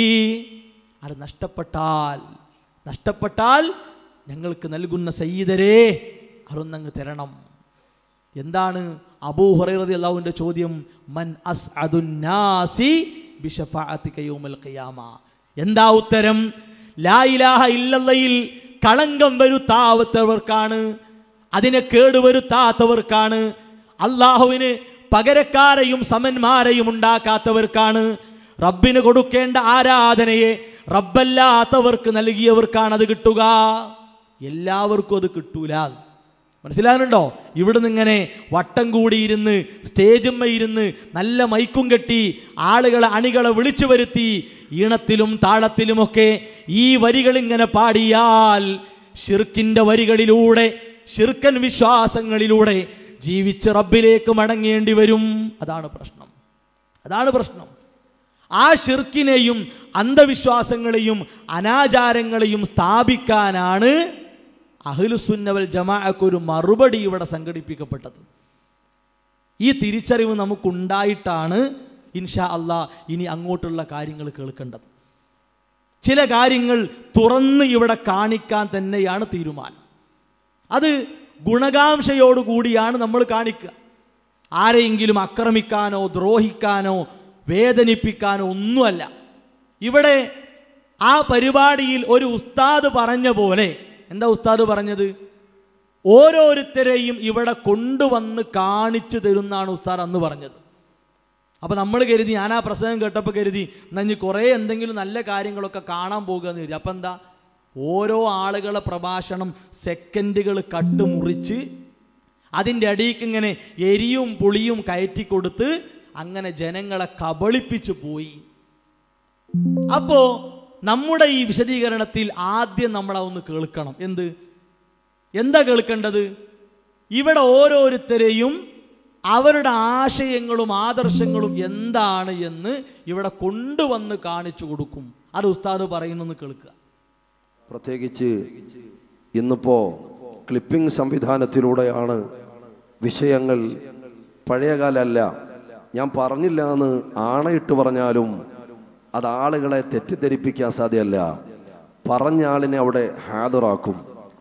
അത് നഷ്ടപ്പെട്ടാൽ നഷ്ടപ്പെട്ടാൽ ഞങ്ങൾക്ക് നൽകുന്ന സയ്യിദരെ അതൊന്നങ്ങ് തരണം എന്താണ് അബൂ ഹുറൈറതി അള്ളാഹുവിൻ്റെ ചോദ്യം മൻ അസ്അദുന്നാസി ബിഷഫാഅത്തിക യൗമൽ ഖിയാമ എന്താ ഉത്തരം ലാ ഇലാഹ ഇല്ലല്ലയിൽ കളങ്കം വരുത്താത്തവർക്കാണ് അതിനെ കേടുവരുത്താത്തവർക്കാണ് അള്ളാഹുവിന് പകരക്കാരെയും സമന്മാരെയും ഉണ്ടാക്കാത്തവർക്കാണ് റബ്ബിന് കൊടുക്കേണ്ട ആരാധനയെ റബ്ബല്ലാത്തവർക്ക് നൽകിയവർക്കാണ് അത് കിട്ടുക എല്ലാവർക്കും അത് കിട്ടൂല മനസ്സിലാകുന്നുണ്ടോ ഇവിടുന്ന് ഇങ്ങനെ വട്ടം കൂടിയിരുന്ന് സ്റ്റേജുമ്മ ഇരുന്ന് നല്ല മൈക്കും കെട്ടി ആളുകളെ അണികളെ വിളിച്ചു വരുത്തി ഈണത്തിലും താളത്തിലുമൊക്കെ ഈ വരികൾ ഇങ്ങനെ പാടിയാൽ ഷിർക്കിൻ്റെ വരികളിലൂടെ ഷിർക്കൻ വിശ്വാസങ്ങളിലൂടെ ജീവിച്ച് റബ്ബിലേക്ക് മടങ്ങേണ്ടി വരും അതാണ് പ്രശ്നം അതാണ് പ്രശ്നം ആ ഷിർക്കിനെയും അന്ധവിശ്വാസങ്ങളെയും അനാചാരങ്ങളെയും സ്ഥാപിക്കാനാണ് അഹ്ലുസുന്നവൽ ജമാഅക്ക് ഒരു മറുപടി ഇവിടെ സംഘടിപ്പിക്കപ്പെട്ടത് ഈ തിരിച്ചറിവ് നമുക്കുണ്ടായിട്ടാണ് ഇൻഷാ അള്ളാ ഇനി അങ്ങോട്ടുള്ള കാര്യങ്ങൾ കേൾക്കേണ്ടത് ചില കാര്യങ്ങൾ തുറന്ന് ഇവിടെ കാണിക്കാൻ തന്നെയാണ് തീരുമാനം അത് ഗുണകാംക്ഷയോടുകൂടിയാണ് നമ്മൾ കാണിക്കുക ആരെയെങ്കിലും ആക്രമിക്കാനോ ദ്രോഹിക്കാനോ വേദനിപ്പിക്കാനോ ഒന്നുമല്ല ഇവിടെ ആ പരിപാടിയിൽ ഒരു ഉസ്താദ് പറഞ്ഞ പോലെ എന്താ ഉസ്താദ് പറഞ്ഞത് ഓരോരുത്തരെയും ഇവിടെ കൊണ്ടുവന്ന് കാണിച്ചു തരുന്നാണ് ഉസ്താദ് അന്ന് പറഞ്ഞത് അപ്പോൾ നമ്മൾ കരുതി ഞാൻ ആ പ്രസംഗം കേട്ടപ്പോൾ കരുതി നഞ്ഞ് കുറേ എന്തെങ്കിലും നല്ല കാര്യങ്ങളൊക്കെ കാണാൻ പോകുക എന്ന് കരുതി അപ്പം എന്താ ഓരോ ആളുകളെ പ്രഭാഷണം സെക്കൻഡുകൾ കട്ടുമുറിച്ച് അതിൻ്റെ അടിയിക്ക് ഇങ്ങനെ എരിയും പുളിയും കയറ്റി കൊടുത്ത് അങ്ങനെ ജനങ്ങളെ കബളിപ്പിച്ചു പോയി അപ്പോ നമ്മുടെ ഈ വിശദീകരണത്തിൽ ആദ്യം നമ്മൾ ഒന്ന് കേൾക്കണം എന്ത് എന്താ കേൾക്കേണ്ടത് ഇവിടെ ഓരോരുത്തരെയും അവരുടെ ആശയങ്ങളും ആദർശങ്ങളും എന്താണ് എന്ന് ഇവിടെ കൊണ്ടുവന്ന് കാണിച്ചു കൊടുക്കും അത് ഉസ്താദ് പറയുന്നെന്ന് കേൾക്കുക പ്രത്യേകിച്ച് ഇന്നിപ്പോ ക്ലിപ്പിംഗ് സംവിധാനത്തിലൂടെയാണ് വിഷയങ്ങൾ പഴയകാലല്ല ഞാൻ പറഞ്ഞില്ല എന്ന് ആണയിട്ട് പറഞ്ഞാലും അത് ആളുകളെ തെറ്റിദ്ധരിപ്പിക്കാൻ സാധ്യമല്ല പറഞ്ഞ ആളിനെ അവിടെ ഹാജറാക്കും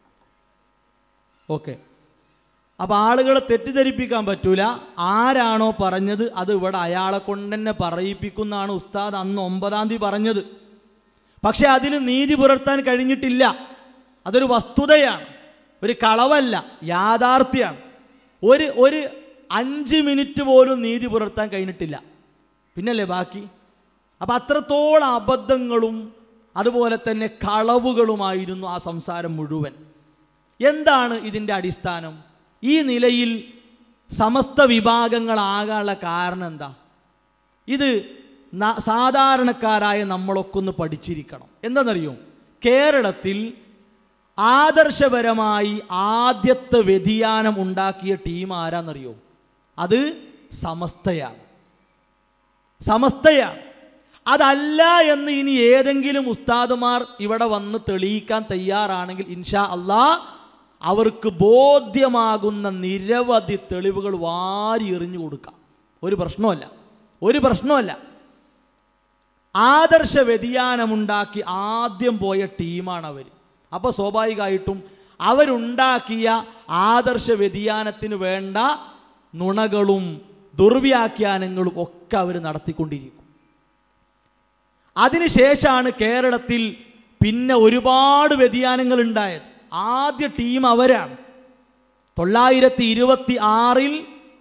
ഓക്കെ അപ്പോൾ ആളുകളെ തെറ്റിദ്ധരിപ്പിക്കാൻ പറ്റൂല ആരാണോ പറഞ്ഞത് അത് ഇവിടെ അയാളെ കൊണ്ട് തന്നെ പറയിപ്പിക്കുന്നതാണ് ഉസ്താദ് അന്ന് ഒമ്പതാം തീയതി പറഞ്ഞത് പക്ഷെ അതിന് നീതി പുലർത്താൻ കഴിഞ്ഞിട്ടില്ല അതൊരു വസ്തുതയാണ് ഒരു കളവല്ല യാഥാർത്ഥ്യമാണ് ഒരു ഒരു അഞ്ച് മിനിറ്റ് പോലും നീതി പുലർത്താൻ കഴിഞ്ഞിട്ടില്ല പിന്നല്ലേ ബാക്കി അപ്പം അത്രത്തോളം അബദ്ധങ്ങളും അതുപോലെ തന്നെ കളവുകളുമായിരുന്നു ആ സംസാരം മുഴുവൻ എന്താണ് ഇതിൻ്റെ അടിസ്ഥാനം ഈ നിലയിൽ സമസ്ത വിഭാഗങ്ങളാകാനുള്ള കാരണം എന്താ ഇത് ന- സാധാരണക്കാരായ നമ്മളൊക്കെ ഒന്ന് പഠിച്ചിരിക്കണം എന്താണെന്നറിയോ കേരളത്തിൽ ആദർശപരമായി ആദ്യത്തെ വ്യതിയാനം ഉണ്ടാക്കിയ ടീം ആരാന്നറിയോ അത് സമസ്തയാണ് സമസ്തയാണ് അതല്ല എന്ന് ഇനി ഏതെങ്കിലും ഉസ്താദുമാർ ഇവിടെ വന്ന് തെളിയിക്കാൻ തയ്യാറാണെങ്കിൽ ഇൻഷാ അള്ളാ അവർക്ക് ബോധ്യമാകുന്ന നിരവധി തെളിവുകൾ വാരി എറിഞ്ഞു കൊടുക്കാം ഒരു പ്രശ്നമല്ല ഒരു പ്രശ്നമല്ല ആദർശ വ്യതിയാനമുണ്ടാക്കി ആദ്യം പോയ ടീമാണ് അവർ അപ്പോൾ സ്വാഭാവികമായിട്ടും അവരുണ്ടാക്കിയ ആദർശ വ്യതിയാനത്തിന് വേണ്ട നുണകളും ദുർവ്യാഖ്യാനങ്ങളും ഒക്കെ അവർ നടത്തിക്കൊണ്ടിരിക്കും അതിനുശേഷമാണ് കേരളത്തിൽ പിന്നെ ഒരുപാട് വ്യതിയാനങ്ങൾ ഉണ്ടായത് ആദ്യ ടീം അവരാണ് തൊള്ളായിരത്തി ഇരുപത്തി ആറിൽ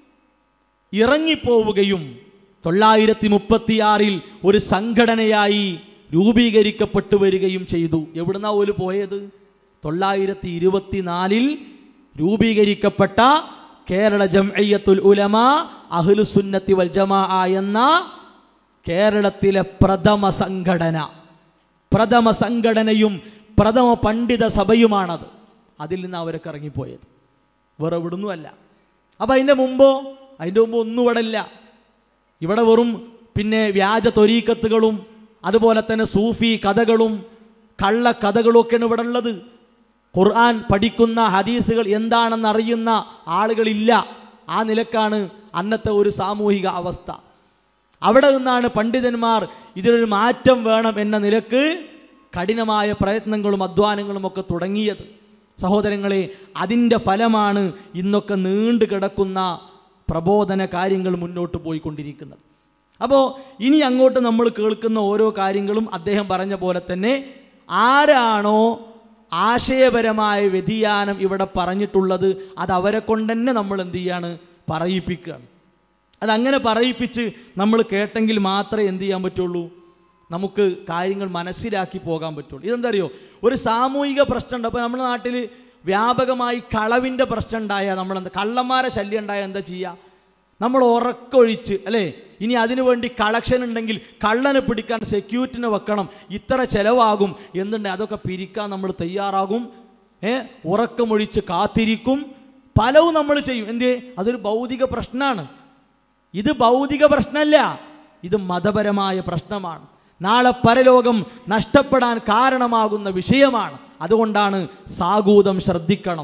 ഇറങ്ങിപ്പോവുകയും തൊള്ളായിരത്തി മുപ്പത്തിയാറിൽ ഒരു സംഘടനയായി രൂപീകരിക്കപ്പെട്ടു വരികയും ചെയ്തു എവിടുന്നാ ഓല് പോയത് തൊള്ളായിരത്തി ഇരുപത്തിനാലിൽ രൂപീകരിക്കപ്പെട്ട കേരള ജംഅയ്യത്തുൽ ഉലമ അഹ്ലുസുന്നത്തി വൽ ജമാ എന്ന കേരളത്തിലെ പ്രഥമ സംഘടന പ്രഥമ സംഘടനയും പ്രഥമ പണ്ഡിത സഭയുമാണത് അതിൽ നിന്ന് അവരൊക്കെ ഇറങ്ങിപ്പോയത് വേറെ എവിടുന്നുമല്ല അപ്പം അതിൻ്റെ മുമ്പോ അതിൻ്റെ മുമ്പ് ഒന്നും ഇവിടെ ഇല്ല ഇവിടെ വെറും പിന്നെ വ്യാജ തൊരീക്കത്തുകളും അതുപോലെ തന്നെ സൂഫി കഥകളും കള്ള കഥകളും ഒക്കെയാണ് ഇവിടെ ഉള്ളത് ഖുർആൻ പഠിക്കുന്ന ഹദീസുകൾ എന്താണെന്ന് അറിയുന്ന ആളുകളില്ല ആ നിലക്കാണ് അന്നത്തെ ഒരു സാമൂഹിക അവസ്ഥ അവിടെ നിന്നാണ് പണ്ഡിതന്മാർ ഇതിനൊരു മാറ്റം വേണം എന്ന നിലക്ക് കഠിനമായ പ്രയത്നങ്ങളും അധ്വാനങ്ങളും ഒക്കെ തുടങ്ങിയത് സഹോദരങ്ങളെ അതിൻ്റെ ഫലമാണ് ഇന്നൊക്കെ നീണ്ടു കിടക്കുന്ന പ്രബോധന കാര്യങ്ങൾ മുന്നോട്ട് പോയിക്കൊണ്ടിരിക്കുന്നത് അപ്പോൾ ഇനി അങ്ങോട്ട് നമ്മൾ കേൾക്കുന്ന ഓരോ കാര്യങ്ങളും അദ്ദേഹം പറഞ്ഞ പോലെ തന്നെ ആരാണോ ആശയപരമായ വ്യതിയാനം ഇവിടെ പറഞ്ഞിട്ടുള്ളത് അത് അവരെ കൊണ്ട് തന്നെ നമ്മൾ എന്ത് ചെയ്യാണ് പറയിപ്പിക്കുകയാണ് അതങ്ങനെ പറയിപ്പിച്ച് നമ്മൾ കേട്ടെങ്കിൽ മാത്രമേ എന്ത് ചെയ്യാൻ പറ്റുള്ളൂ നമുക്ക് കാര്യങ്ങൾ മനസ്സിലാക്കി പോകാൻ പറ്റുള്ളൂ ഇതെന്താ അറിയോ ഒരു സാമൂഹിക പ്രശ്നമുണ്ട് അപ്പോൾ നമ്മുടെ നാട്ടിൽ വ്യാപകമായി കളവിൻ്റെ പ്രശ്നം ഉണ്ടായാൽ നമ്മളെന്താ കള്ളന്മാരെ ശല്യം ഉണ്ടായാൽ എന്താ ചെയ്യുക നമ്മൾ ഉറക്കൊഴിച്ച് അല്ലേ ഇനി അതിനു വേണ്ടി കളക്ഷൻ ഉണ്ടെങ്കിൽ കള്ളനെ പിടിക്കാൻ സെക്യൂരിറ്റിനെ വെക്കണം ഇത്ര ചിലവാകും എന്നുണ്ടെങ്കിൽ അതൊക്കെ പിരിക്കാൻ നമ്മൾ തയ്യാറാകും ഏ ഉറക്കമൊഴിച്ച് കാത്തിരിക്കും പലവും നമ്മൾ ചെയ്യും എന്തേ അതൊരു ഭൗതിക പ്രശ്നമാണ് ഇത് ഭൗതിക പ്രശ്നമല്ല ഇത് മതപരമായ പ്രശ്നമാണ് നാളെ പരലോകം നഷ്ടപ്പെടാൻ കാരണമാകുന്ന വിഷയമാണ് അതുകൊണ്ടാണ് സാഗൂതം ശ്രദ്ധിക്കണം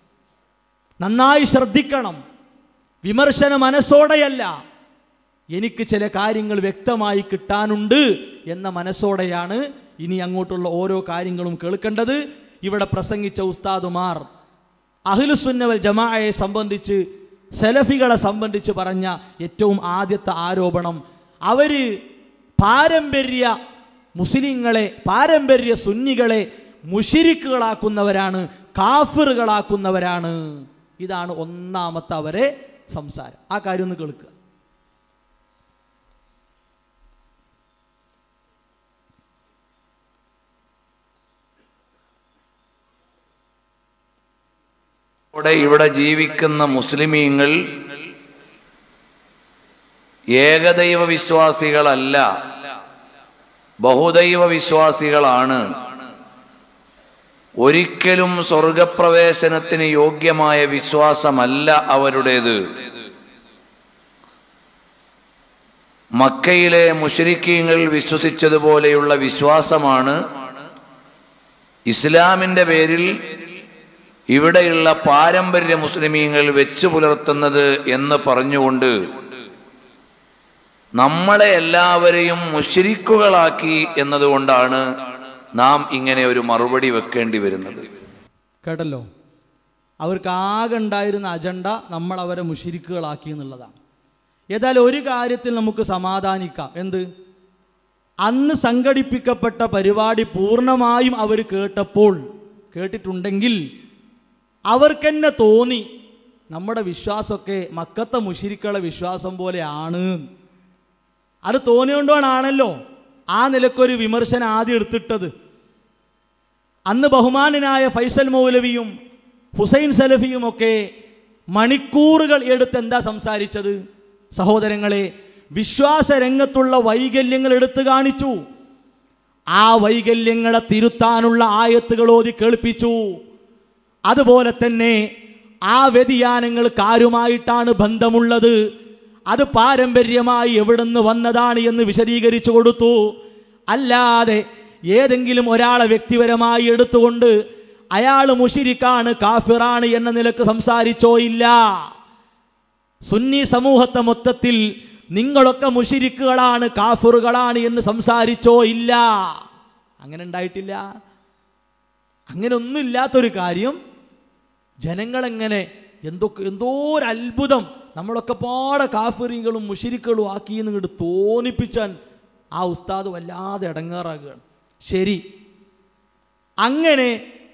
നന്നായി ശ്രദ്ധിക്കണം വിമർശന മനസ്സോടെയല്ല എനിക്ക് ചില കാര്യങ്ങൾ വ്യക്തമായി കിട്ടാനുണ്ട് എന്ന മനസ്സോടെയാണ് ഇനി അങ്ങോട്ടുള്ള ഓരോ കാര്യങ്ങളും കേൾക്കേണ്ടത് ഇവിടെ പ്രസംഗിച്ച ഉസ്താദുമാർ അഖിലുസുന്നവൽ ജമാഅയെ സംബന്ധിച്ച് സെലഫികളെ സംബന്ധിച്ച് പറഞ്ഞ ഏറ്റവും ആദ്യത്തെ ആരോപണം അവർ പാരമ്പര്യ മുസ്ലിങ്ങളെ പാരമ്പര്യ സുന്നികളെ മുഷിരിക്കുകളാക്കുന്നവരാണ് കാഫിറുകളാക്കുന്നവരാണ് ഇതാണ് ഒന്നാമത്തെ അവരെ സംസാരം ആ കാര്യം ഒന്ന് കേൾക്കുക ഇവിടെ ഇവിടെ ജീവിക്കുന്ന മുസ്ലിമീങ്ങൾ ഏകദൈവ വിശ്വാസികളല്ല ബഹുദൈവ വിശ്വാസികളാണ് ഒരിക്കലും സ്വർഗപ്രവേശനത്തിന് യോഗ്യമായ വിശ്വാസമല്ല അവരുടേത് മക്കയിലെ മുഷരിക്കീങ്ങൾ വിശ്വസിച്ചതുപോലെയുള്ള വിശ്വാസമാണ് ഇസ്ലാമിൻ്റെ പേരിൽ ഇവിടെയുള്ള പാരമ്പര്യ മുസ്ലിമീങ്ങൾ വെച്ചു പുലർത്തുന്നത് എന്ന് പറഞ്ഞുകൊണ്ട് നമ്മളെ എല്ലാവരെയും മുഷിരിക്കുകളാക്കി എന്നതുകൊണ്ടാണ് നാം ഇങ്ങനെ ഒരു മറുപടി വെക്കേണ്ടി വരുന്നത് കേട്ടല്ലോ അവർക്ക് ആകെ ഉണ്ടായിരുന്ന അജണ്ട നമ്മൾ അവരെ മുഷിരിക്കുകളാക്കി എന്നുള്ളതാണ് ഏതായാലും ഒരു കാര്യത്തിൽ നമുക്ക് സമാധാനിക്കാം എന്ത് അന്ന് സംഘടിപ്പിക്കപ്പെട്ട പരിപാടി പൂർണ്ണമായും അവർ കേട്ടപ്പോൾ കേട്ടിട്ടുണ്ടെങ്കിൽ അവർക്കെന്നെ തോന്നി നമ്മുടെ വിശ്വാസമൊക്കെ മക്കത്തെ മുഷിരിക്കളെ വിശ്വാസം പോലെയാണ് അത് തോന്നിയോണ്ടാണല്ലോ ആ നിലക്കൊരു വിമർശനം ആദ്യം എടുത്തിട്ടത് അന്ന് ബഹുമാനനായ ഫൈസൽ മൗലവിയും ഹുസൈൻ സലഫിയും ഒക്കെ മണിക്കൂറുകൾ എടുത്ത് എന്താ സംസാരിച്ചത് സഹോദരങ്ങളെ വിശ്വാസ രംഗത്തുള്ള വൈകല്യങ്ങൾ എടുത്തു കാണിച്ചു ആ വൈകല്യങ്ങളെ തിരുത്താനുള്ള ആയത്തുകൾ ഓതി കേൾപ്പിച്ചു അതുപോലെ തന്നെ ആ വ്യതിയാനങ്ങൾക്ക് ആരുമായിട്ടാണ് ബന്ധമുള്ളത് അത് പാരമ്പര്യമായി എവിടുന്ന് വന്നതാണ് എന്ന് വിശദീകരിച്ചു കൊടുത്തു അല്ലാതെ ഏതെങ്കിലും ഒരാളെ വ്യക്തിപരമായി എടുത്തുകൊണ്ട് അയാൾ മുഷിരിക്കാണ് കാഫിറാണ് എന്ന നിലക്ക് സംസാരിച്ചോ ഇല്ല സുന്നി സമൂഹത്തെ മൊത്തത്തിൽ നിങ്ങളൊക്കെ മുഷിരിക്കുകളാണ് കാഫിറുകളാണ് എന്ന് സംസാരിച്ചോ ഇല്ല അങ്ങനെ ഉണ്ടായിട്ടില്ല അങ്ങനെ ഒന്നുമില്ലാത്തൊരു കാര്യം ജനങ്ങളെങ്ങനെ എന്തൊക്കെ എന്തോ ഒരു അത്ഭുതം നമ്മളൊക്കെ പാടെ കാഫിറികളും മുഷിരിക്കളും ആക്കി എന്ന് ഇങ്ങോട്ട് തോന്നിപ്പിച്ചാൻ ആ ഉസ്താദ് വല്ലാതെ ഇടങ്ങാറാകുകയാണ് ശരി അങ്ങനെ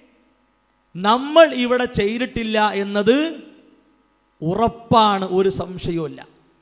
നമ്മൾ ഇവിടെ ചെയ്തിട്ടില്ല എന്നത് ഉറപ്പാണ് ഒരു സംശയവുമില്ല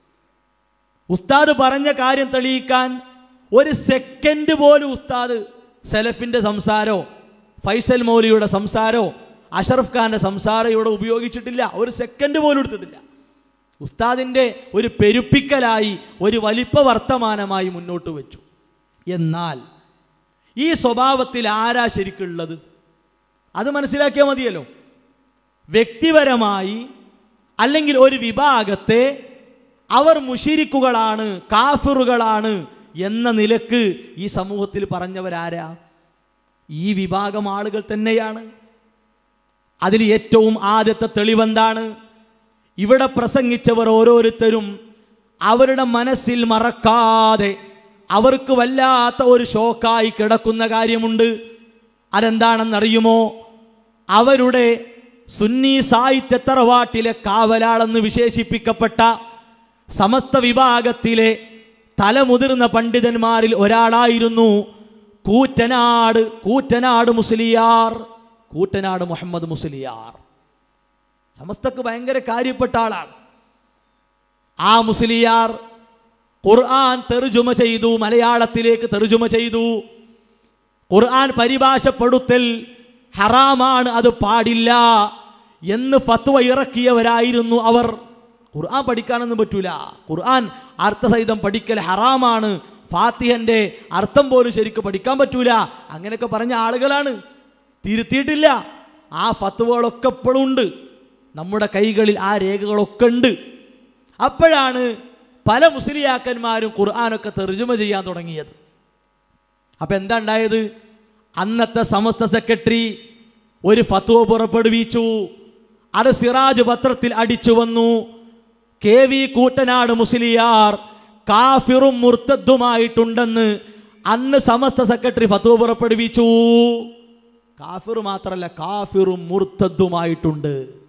ഉസ്താദ് പറഞ്ഞ കാര്യം തെളിയിക്കാൻ ഒരു സെക്കൻഡ് പോലും ഉസ്താദ് സെലഫിൻ്റെ സംസാരോ ഫൈസൽ മൗലിയുടെ സംസാരോ അഷറഫ് ഖാൻ്റെ സംസാരം ഇവിടെ ഉപയോഗിച്ചിട്ടില്ല ഒരു സെക്കൻഡ് പോലും എടുത്തിട്ടില്ല ഉസ്താദിൻ്റെ ഒരു പെരുപ്പിക്കലായി ഒരു വലിപ്പ വർത്തമാനമായി മുന്നോട്ട് വെച്ചു എന്നാൽ ഈ സ്വഭാവത്തിൽ ആരാ ശരിക്കുള്ളത് അത് മനസ്സിലാക്കിയാൽ മതിയല്ലോ വ്യക്തിപരമായി അല്ലെങ്കിൽ ഒരു വിഭാഗത്തെ അവർ മുഷിരിക്കുകളാണ് കാഫിറുകളാണ് എന്ന നിലക്ക് ഈ സമൂഹത്തിൽ പറഞ്ഞവരാരാ ഈ വിഭാഗം ആളുകൾ തന്നെയാണ് അതിൽ ഏറ്റവും ആദ്യത്തെ തെളിവെന്താണ് ഇവിടെ പ്രസംഗിച്ചവർ ഓരോരുത്തരും അവരുടെ മനസ്സിൽ മറക്കാതെ അവർക്ക് വല്ലാത്ത ഒരു ഷോക്കായി കിടക്കുന്ന കാര്യമുണ്ട് അതെന്താണെന്നറിയുമോ അവരുടെ സുന്നി സാഹിത്യ തറവാട്ടിലെ കാവലാളെന്ന് വിശേഷിപ്പിക്കപ്പെട്ട സമസ്ത വിഭാഗത്തിലെ തലമുതിർന്ന പണ്ഡിതന്മാരിൽ ഒരാളായിരുന്നു കൂറ്റനാട് കൂറ്റനാട് മുസ്ലിയാർ കൂറ്റനാട് മുഹമ്മദ് മുസ്ലിയാർ സമസ്തക്ക് ഭയങ്കര കാര്യപ്പെട്ട ആളാണ് ആ മുസ്ലിയാർ ഖുർആൻ തെർജുമ ചെയ്തു മലയാളത്തിലേക്ക് തെർജുമ ചെയ്തു ഖുർആൻ പരിഭാഷപ്പെടുത്തൽ ഹറാമാണ് അത് പാടില്ല എന്ന് ഫത്വ ഇറക്കിയവരായിരുന്നു അവർ ഖുർആൻ പഠിക്കാനൊന്നും പറ്റൂല ഖുർആൻ അർത്ഥസഹിതം പഠിക്കൽ ഹറാമാണ് ഫാത്തിഹന്റെ അർത്ഥം പോലും ശരിക്കും പഠിക്കാൻ പറ്റൂല അങ്ങനെയൊക്കെ പറഞ്ഞ ആളുകളാണ് തിരുത്തിയിട്ടില്ല ആ ഫത്വകളൊക്കെ ഇപ്പോഴും ഉണ്ട് നമ്മുടെ കൈകളിൽ ആ രേഖകളൊക്കെ ഉണ്ട് അപ്പോഴാണ് പല മുസ്ലിയാക്കന്മാരും ഖുർആാനൊക്കെ തെർജുമ ചെയ്യാൻ തുടങ്ങിയത് അപ്പം എന്താ ഉണ്ടായത് അന്നത്തെ സമസ്ത സെക്രട്ടറി ഒരു ഫത്വ പുറപ്പെടുവിച്ചു അത് സിറാജ് പത്രത്തിൽ അടിച്ചു വന്നു കെ വി കൂട്ടനാട് മുസ്ലിയാർ കാഫിറും മുർത്തദ്ദുമായിട്ടുണ്ടെന്ന് അന്ന് സമസ്ത സെക്രട്ടറി ഫത്വ പുറപ്പെടുവിച്ചു കാഫിർ മാത്രമല്ല കാഫിറും മുർത്തദ്ദുമായിട്ടുണ്ട്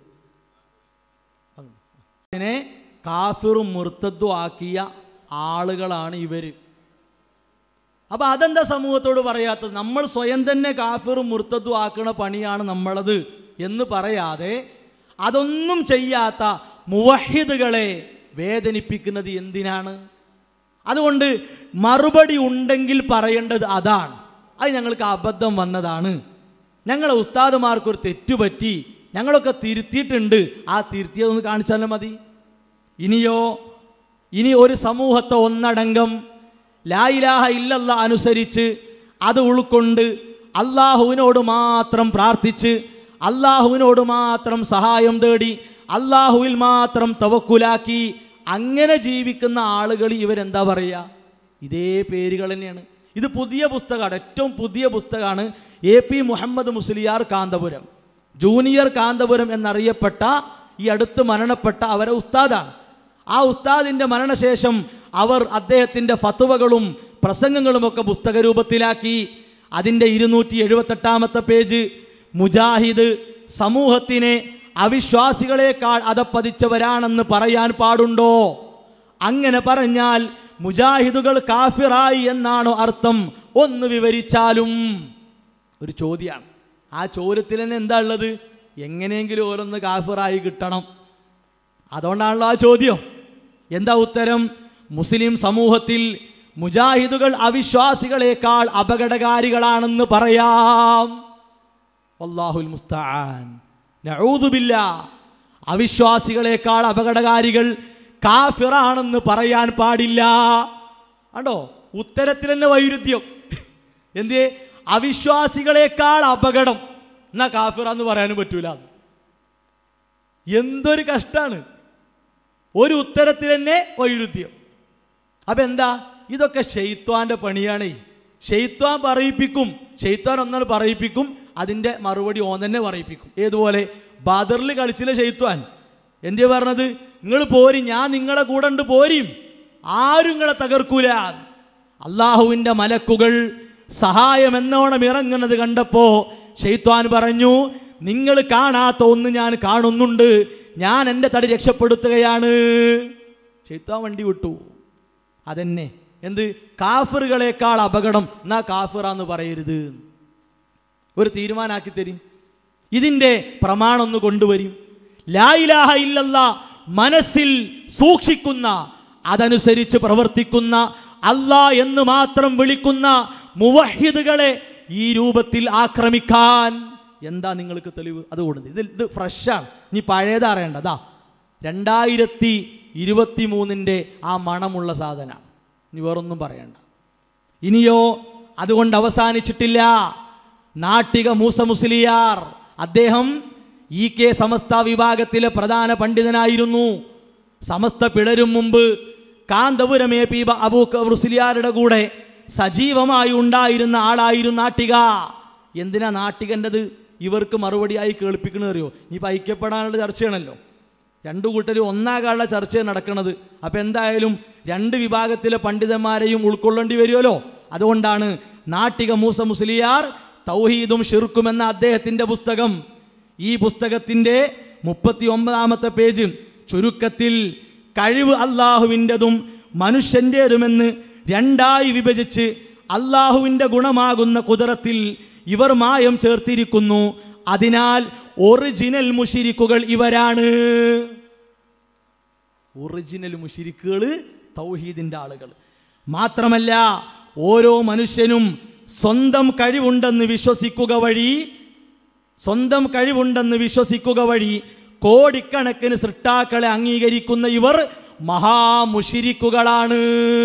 അതിനെ കാഫിറും മുർത്തദ്ദും ആക്കിയ ആളുകളാണ് ഇവര് അപ്പൊ അതെന്താ സമൂഹത്തോട് പറയാത്തത് നമ്മൾ സ്വയം തന്നെ കാഫിറും മുർത്തദ്ദും ആക്കണ പണിയാണ് നമ്മളത് എന്ന് പറയാതെ അതൊന്നും ചെയ്യാത്ത മുവഹിദുകളെ വേദനിപ്പിക്കുന്നത് എന്തിനാണ് അതുകൊണ്ട് മറുപടി ഉണ്ടെങ്കിൽ പറയേണ്ടത് അതാണ് അത് ഞങ്ങൾക്ക് അബദ്ധം വന്നതാണ് ഞങ്ങളെ ഉസ്താദുമാർക്കൊരു തെറ്റുപറ്റി ഞങ്ങളൊക്കെ തിരുത്തിയിട്ടുണ്ട് ആ തിരുത്തിയതൊന്ന് കാണിച്ചാലും മതി ഇനിയോ ഇനി ഒരു സമൂഹത്തെ ഒന്നടങ്കം ലായിലാഹ ഇല്ലല്ല അനുസരിച്ച് അത് ഉൾക്കൊണ്ട് അള്ളാഹുവിനോട് മാത്രം പ്രാർത്ഥിച്ച് അള്ളാഹുവിനോട് മാത്രം സഹായം തേടി അള്ളാഹുവിൽ മാത്രം തവക്കുലാക്കി അങ്ങനെ ജീവിക്കുന്ന ആളുകൾ ഇവരെന്താ പറയുക ഇതേ പേരുകൾ തന്നെയാണ് ഇത് പുതിയ പുസ്തകമാണ് ഏറ്റവും പുതിയ പുസ്തകമാണ് A P Muhammad Musliyar Kanthapuram junior Kanthapuram എന്നറിയപ്പെട്ട ഈ അടുത്ത് മരണപ്പെട്ട അവരെ ഉസ്താദാണ് ആ ഉസ്താദിൻ്റെ മരണശേഷം അവർ അദ്ദേഹത്തിൻ്റെ ഫത്തുവകളും പ്രസംഗങ്ങളുമൊക്കെ പുസ്തക രൂപത്തിലാക്കി അതിൻ്റെ ഇരുന്നൂറ്റി എഴുപത്തെട്ടാമത്തെ പേജ് മുജാഹിദ് സമൂഹത്തിനെ അവിശ്വാസികളെക്കാൾ അതപ്പതിച്ചവരാണെന്ന് പറയാൻ പാടുണ്ടോ അങ്ങനെ പറഞ്ഞാൽ മുജാഹിദുകൾ കാഫിറായി എന്നാണോ അർത്ഥം ഒന്ന് വിവരിച്ചാലും ഒരു ചോദ്യമാണ് ആ ചോദ്യത്തിൽ തന്നെ എന്താ ഉള്ളത് എങ്ങനെയെങ്കിലും ഓരോന്ന് കാഫിറായി കിട്ടണം അതുകൊണ്ടാണല്ലോ ആ ചോദ്യം എന്താ ഉത്തരം മുസ്ലിം സമൂഹത്തിൽ മുജാഹിദുകൾ അവിശ്വാസികളെക്കാൾ അപകടകാരികളാണെന്ന് പറയാം വല്ലാഹുൽ മുസ്തആൻ നഊദുബില്ല അവിശ്വാസികളെക്കാൾ അപകടകാരികൾ കാഫിറാണെന്ന് പറയാൻ പാടില്ല ആണ്ടോ ഉത്തരത്തിൽ തന്നെ വൈരുദ്ധ്യം എന്തേ അവിശ്വാസികളെക്കാൾ അപകടം എന്നാ കാഫിറ എന്ന് പറയാനും പറ്റൂല എന്തൊരു കഷ്ടാണ് ഒരു ഉത്തരത്തിൽ തന്നെ വൈരുദ്ധ്യം അപ്പൊ എന്താ ഇതൊക്കെ ഷെയ്ത്വാന്റെ പണിയാണേ ഷെയ്ത്വാൻ പറയിപ്പിക്കും ഷെയ്ത്വാൻ ഒന്നാണ് പറയിപ്പിക്കും അതിന്റെ മറുപടി ഓൻ തന്നെ പറയിപ്പിക്കും ഏതുപോലെ ബദറിൽ കളിച്ചില്ല ഷെയ്ത്വാൻ എന്തിയാ പറഞ്ഞത് നിങ്ങൾ പോരി ഞാൻ നിങ്ങളെ കൂടെ ഉണ്ട് പോരിയും ആരും നിങ്ങളെ തകർക്കൂല അള്ളാഹുവിൻ്റെ മലക്കുകൾ സഹായം എന്നോണം ഇറങ്ങുന്നത് കണ്ടപ്പോ ഷെയ്ത്വാൻ പറഞ്ഞു നിങ്ങൾ കാണാത്ത ഒന്ന് ഞാൻ കാണുന്നുണ്ട് ഞാൻ എൻ്റെ തടി രക്ഷപ്പെടുത്തുകയാണ് ഷെയ്ത്വാൻ വണ്ടി വിട്ടു അതെന്നെ എന്ത് കാഫറുകളെക്കാൾ അപകടം എന്നാ കാഫിറാന്ന് പറയരുത് ഒരു തീരുമാനാക്കി തരും ഇതിൻ്റെ പ്രമാണം ഒന്ന് കൊണ്ടുവരും ലായിലാഹ ഇല്ലല്ല മനസ്സിൽ സൂക്ഷിക്കുന്ന അതനുസരിച്ച് പ്രവർത്തിക്കുന്ന അല്ലാ എന്ന് മാത്രം വിളിക്കുന്ന മുവഹിദുകളെ ഈ രൂപത്തിൽ ആക്രമിക്കാൻ എന്താ നിങ്ങൾക്ക് തെളിവ് അതുകൊണ്ട് ഇത് ഇത് ഫ്രഷാണ് ഇനി പഴയത് അറിയേണ്ടതാ രണ്ടായിരത്തി ഇരുപത്തി മൂന്നിൻ്റെ ആ മണമുള്ള സാധനമാണ് ഇനി വേറൊന്നും പറയണ്ട ഇനിയോ അതുകൊണ്ട് അവസാനിച്ചിട്ടില്ല നാട്ടിക മൂസ മുസ്ലിയാർ അദ്ദേഹം ഇ കെ സമസ്ത വിഭാഗത്തിലെ പ്രധാന പണ്ഡിതനായിരുന്നു സമസ്ത പിളരും മുമ്പ് കാന്തപുരം എ പി ബ- അബൂക്ക് മുസ്ലിയാരുടെ കൂടെ സജീവമായി ഉണ്ടായിരുന്ന ആളായിരുന്നു നാട്ടിക എന്തിനാ നാട്ടികൻ്റെത് ഇവർക്ക് മറുപടിയായി കേൾപ്പിക്കണ അറിയോ ഇനിയിപ്പോൾ ഐക്യപ്പെടാനുള്ള ചർച്ചയാണല്ലോ രണ്ടു കൂട്ടരും ഒന്നാകാനുള്ള ചർച്ച നടക്കുന്നത് അപ്പം എന്തായാലും രണ്ട് വിഭാഗത്തിലെ പണ്ഡിതന്മാരെയും ഉൾക്കൊള്ളേണ്ടി വരുമല്ലോ അതുകൊണ്ടാണ് നാട്ടിക മൂസ മുസ്ലിയാർ തൗഹീദും ഷിർക്കും എന്ന അദ്ദേഹത്തിൻ്റെ പുസ്തകം ഈ പുസ്തകത്തിൻ്റെ മുപ്പത്തി ഒമ്പതാമത്തെ പേജ് ചുരുക്കത്തിൽ കഴിവ് അള്ളാഹുവിൻ്റെതും മനുഷ്യൻ്റേതുമെന്ന് രണ്ടായി വിഭജിച്ച് അള്ളാഹുവിൻ്റെ ഗുണമാകുന്ന കുതിരത്തിൽ ഇവർ മായം ചേർത്തിരിക്കുന്നു അതിനാൽ ഒറിജിനൽ മുഷിരിക്കുകൾ ഇവരാണ് ഒറിജിനൽ മുഷിരിക്കുകൾ തൗഹീദിൻ്റെ ആളുകൾ മാത്രമല്ല ഓരോ മനുഷ്യനും സ്വന്തം കഴിവുണ്ടെന്ന് വിശ്വസിക്കുക വഴി സ്വന്തം കഴിവുണ്ടെന്ന് വിശ്വസിക്കുക വഴി കോടിക്കണക്കിന് സൃഷ്ടാക്കളെ അംഗീകരിക്കുന്ന ഇവർ മഹാമുഷിരിക്കുകളാണ്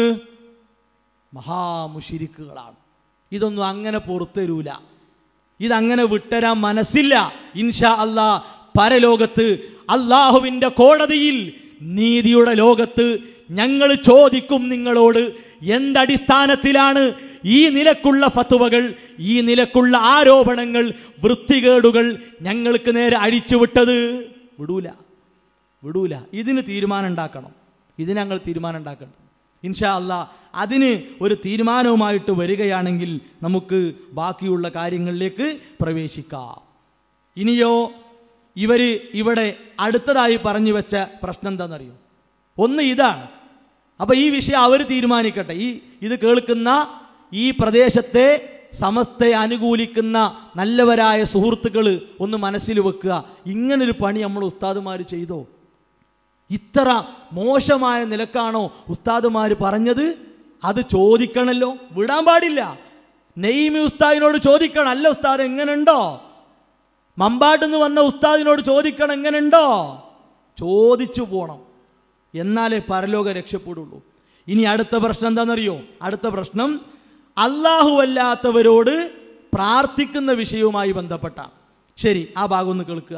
മഹാമുഷിരിക്കുകളാണ് ഇതൊന്നും അങ്ങനെ പുറത്തരൂല ഇതങ്ങനെ വിട്ടരാൻ മനസ്സില്ല ഇൻഷാ അല്ലാ പരലോകത്ത് അള്ളാഹുവിൻ്റെ കോടതിയിൽ നീതിയുടെ ലോകത്ത് ഞങ്ങൾ ചോദിക്കും നിങ്ങളോട് എന്തടിസ്ഥാനത്തിലാണ് ഈ നിലക്കുള്ള ഫത്തുവകൾ ഈ നിലക്കുള്ള ആരോപണങ്ങൾ വൃത്തികേടുകൾ ഞങ്ങൾക്ക് നേരെ അഴിച്ചുവിട്ടത് വിടൂല വിടൂല ഇതിന് തീരുമാനം ഉണ്ടാക്കണം ഇതിന് ഞങ്ങൾ തീരുമാനം ഉണ്ടാക്കണം ഇൻഷാ അല്ലാ അതിന് ഒരു തീരുമാനവുമായിട്ട് വരികയാണെങ്കിൽ നമുക്ക് ബാക്കിയുള്ള കാര്യങ്ങളിലേക്ക് പ്രവേശിക്കാം ഇനിയോ ഇവർ ഇവിടെ അടുത്തതായി പറഞ്ഞു വെച്ച പ്രശ്നം എന്താണെന്നറിയോ ഒന്ന് ഇതാണ് അപ്പോൾ ഈ വിഷയം അവർ തീരുമാനിക്കട്ടെ ഈ ഇത് കേൾക്കുന്ന ഈ പ്രദേശത്തെ സമസ്തയെ അനുകൂലിക്കുന്ന നല്ലവരായ സുഹൃത്തുക്കൾ ഒന്ന് മനസ്സിൽ വെക്കുക ഇങ്ങനൊരു പണി നമ്മൾ ഉസ്താദുമാർ ചെയ്തോ ഇത്ര മോശമായ നിലക്കാണോ ഉസ്താദുമാർ പറഞ്ഞത് അത് ചോദിക്കണമല്ലോ വിടാൻ പാടില്ല നെയ്മി ഉസ്താദിനോട് ചോദിക്കണം അല്ല ഉസ്താദ് എങ്ങനെയുണ്ടോ മമ്പാട്ടെന്ന് വന്ന ഉസ്താദിനോട് ചോദിക്കണം എങ്ങനെയുണ്ടോ ചോദിച്ചു പോണം എന്നാലേ പരലോക രക്ഷപ്പെടുള്ളൂ ഇനി അടുത്ത പ്രശ്നം എന്താണെന്നറിയോ അടുത്ത പ്രശ്നം അല്ലാഹു അല്ലാത്തവരോട് പ്രാർത്ഥിക്കുന്ന വിഷയവുമായി ബന്ധപ്പെട്ട ശരി ആ ഭാഗം ഒന്ന് കേൾക്കുക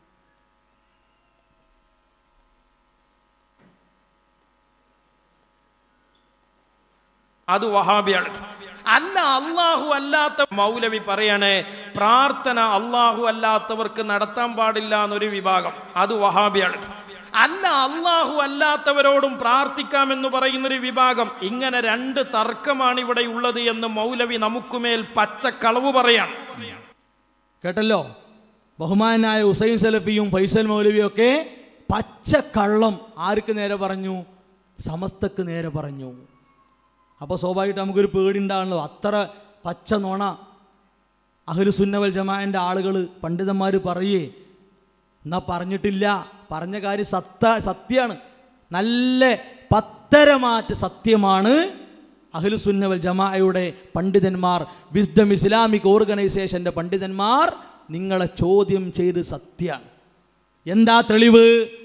അത് വഹാബിയാണ് അല്ല അള്ളാഹു അല്ലാത്ത മൗലവി പറയണേ പ്രാർത്ഥന അള്ളാഹു അല്ലാത്തവർക്ക് നടത്താൻ പാടില്ല എന്നൊരു വിഭാഗം അത് വഹാബിയാണ് അല്ല അള്ളാഹു അല്ലാത്തവരോടും പ്രാർത്ഥിക്കാമെന്ന് പറയുന്നൊരു വിഭാഗം ഇങ്ങനെ രണ്ട് തർക്കമാണ് ഇവിടെ ഉള്ളത് എന്ന് മൗലവി നമുക്കുമേൽ പച്ചക്കളവ് പറയാണ് കേട്ടല്ലോ ബഹുമാനായ ഹുസൈൻ സലഫിയും ഫൈസൽ മൗലവിയും ഒക്കെ പച്ചക്കള്ളം ആർക്ക് നേരെ പറഞ്ഞു സമസ്തക്ക് നേരെ പറഞ്ഞു അപ്പോൾ സ്വാഭാവികമായിട്ട് നമുക്കൊരു പേടി ഉണ്ടാകണല്ലോ അത്ര പച്ച നോണ അഹ്ലു സുന്നവൽ ജമാൻ്റെ ആളുകൾ പണ്ഡിതന്മാർ പറയേ എന്നാ പറഞ്ഞിട്ടില്ല പറഞ്ഞ കാര്യം സത്ത സത്യമാണ് നല്ല പത്തരമാറ്റ സത്യമാണ് അഹ്ലു സുന്നവൽ ജമാഅയുടെ പണ്ഡിതന്മാർ വിസ്ഡം ഇസ്ലാമിക് ഓർഗനൈസേഷൻ്റെ പണ്ഡിതന്മാർ നിങ്ങളെ ചോദ്യം ചെയ്ത് സത്യമാണ് എന്താ തെളിവ്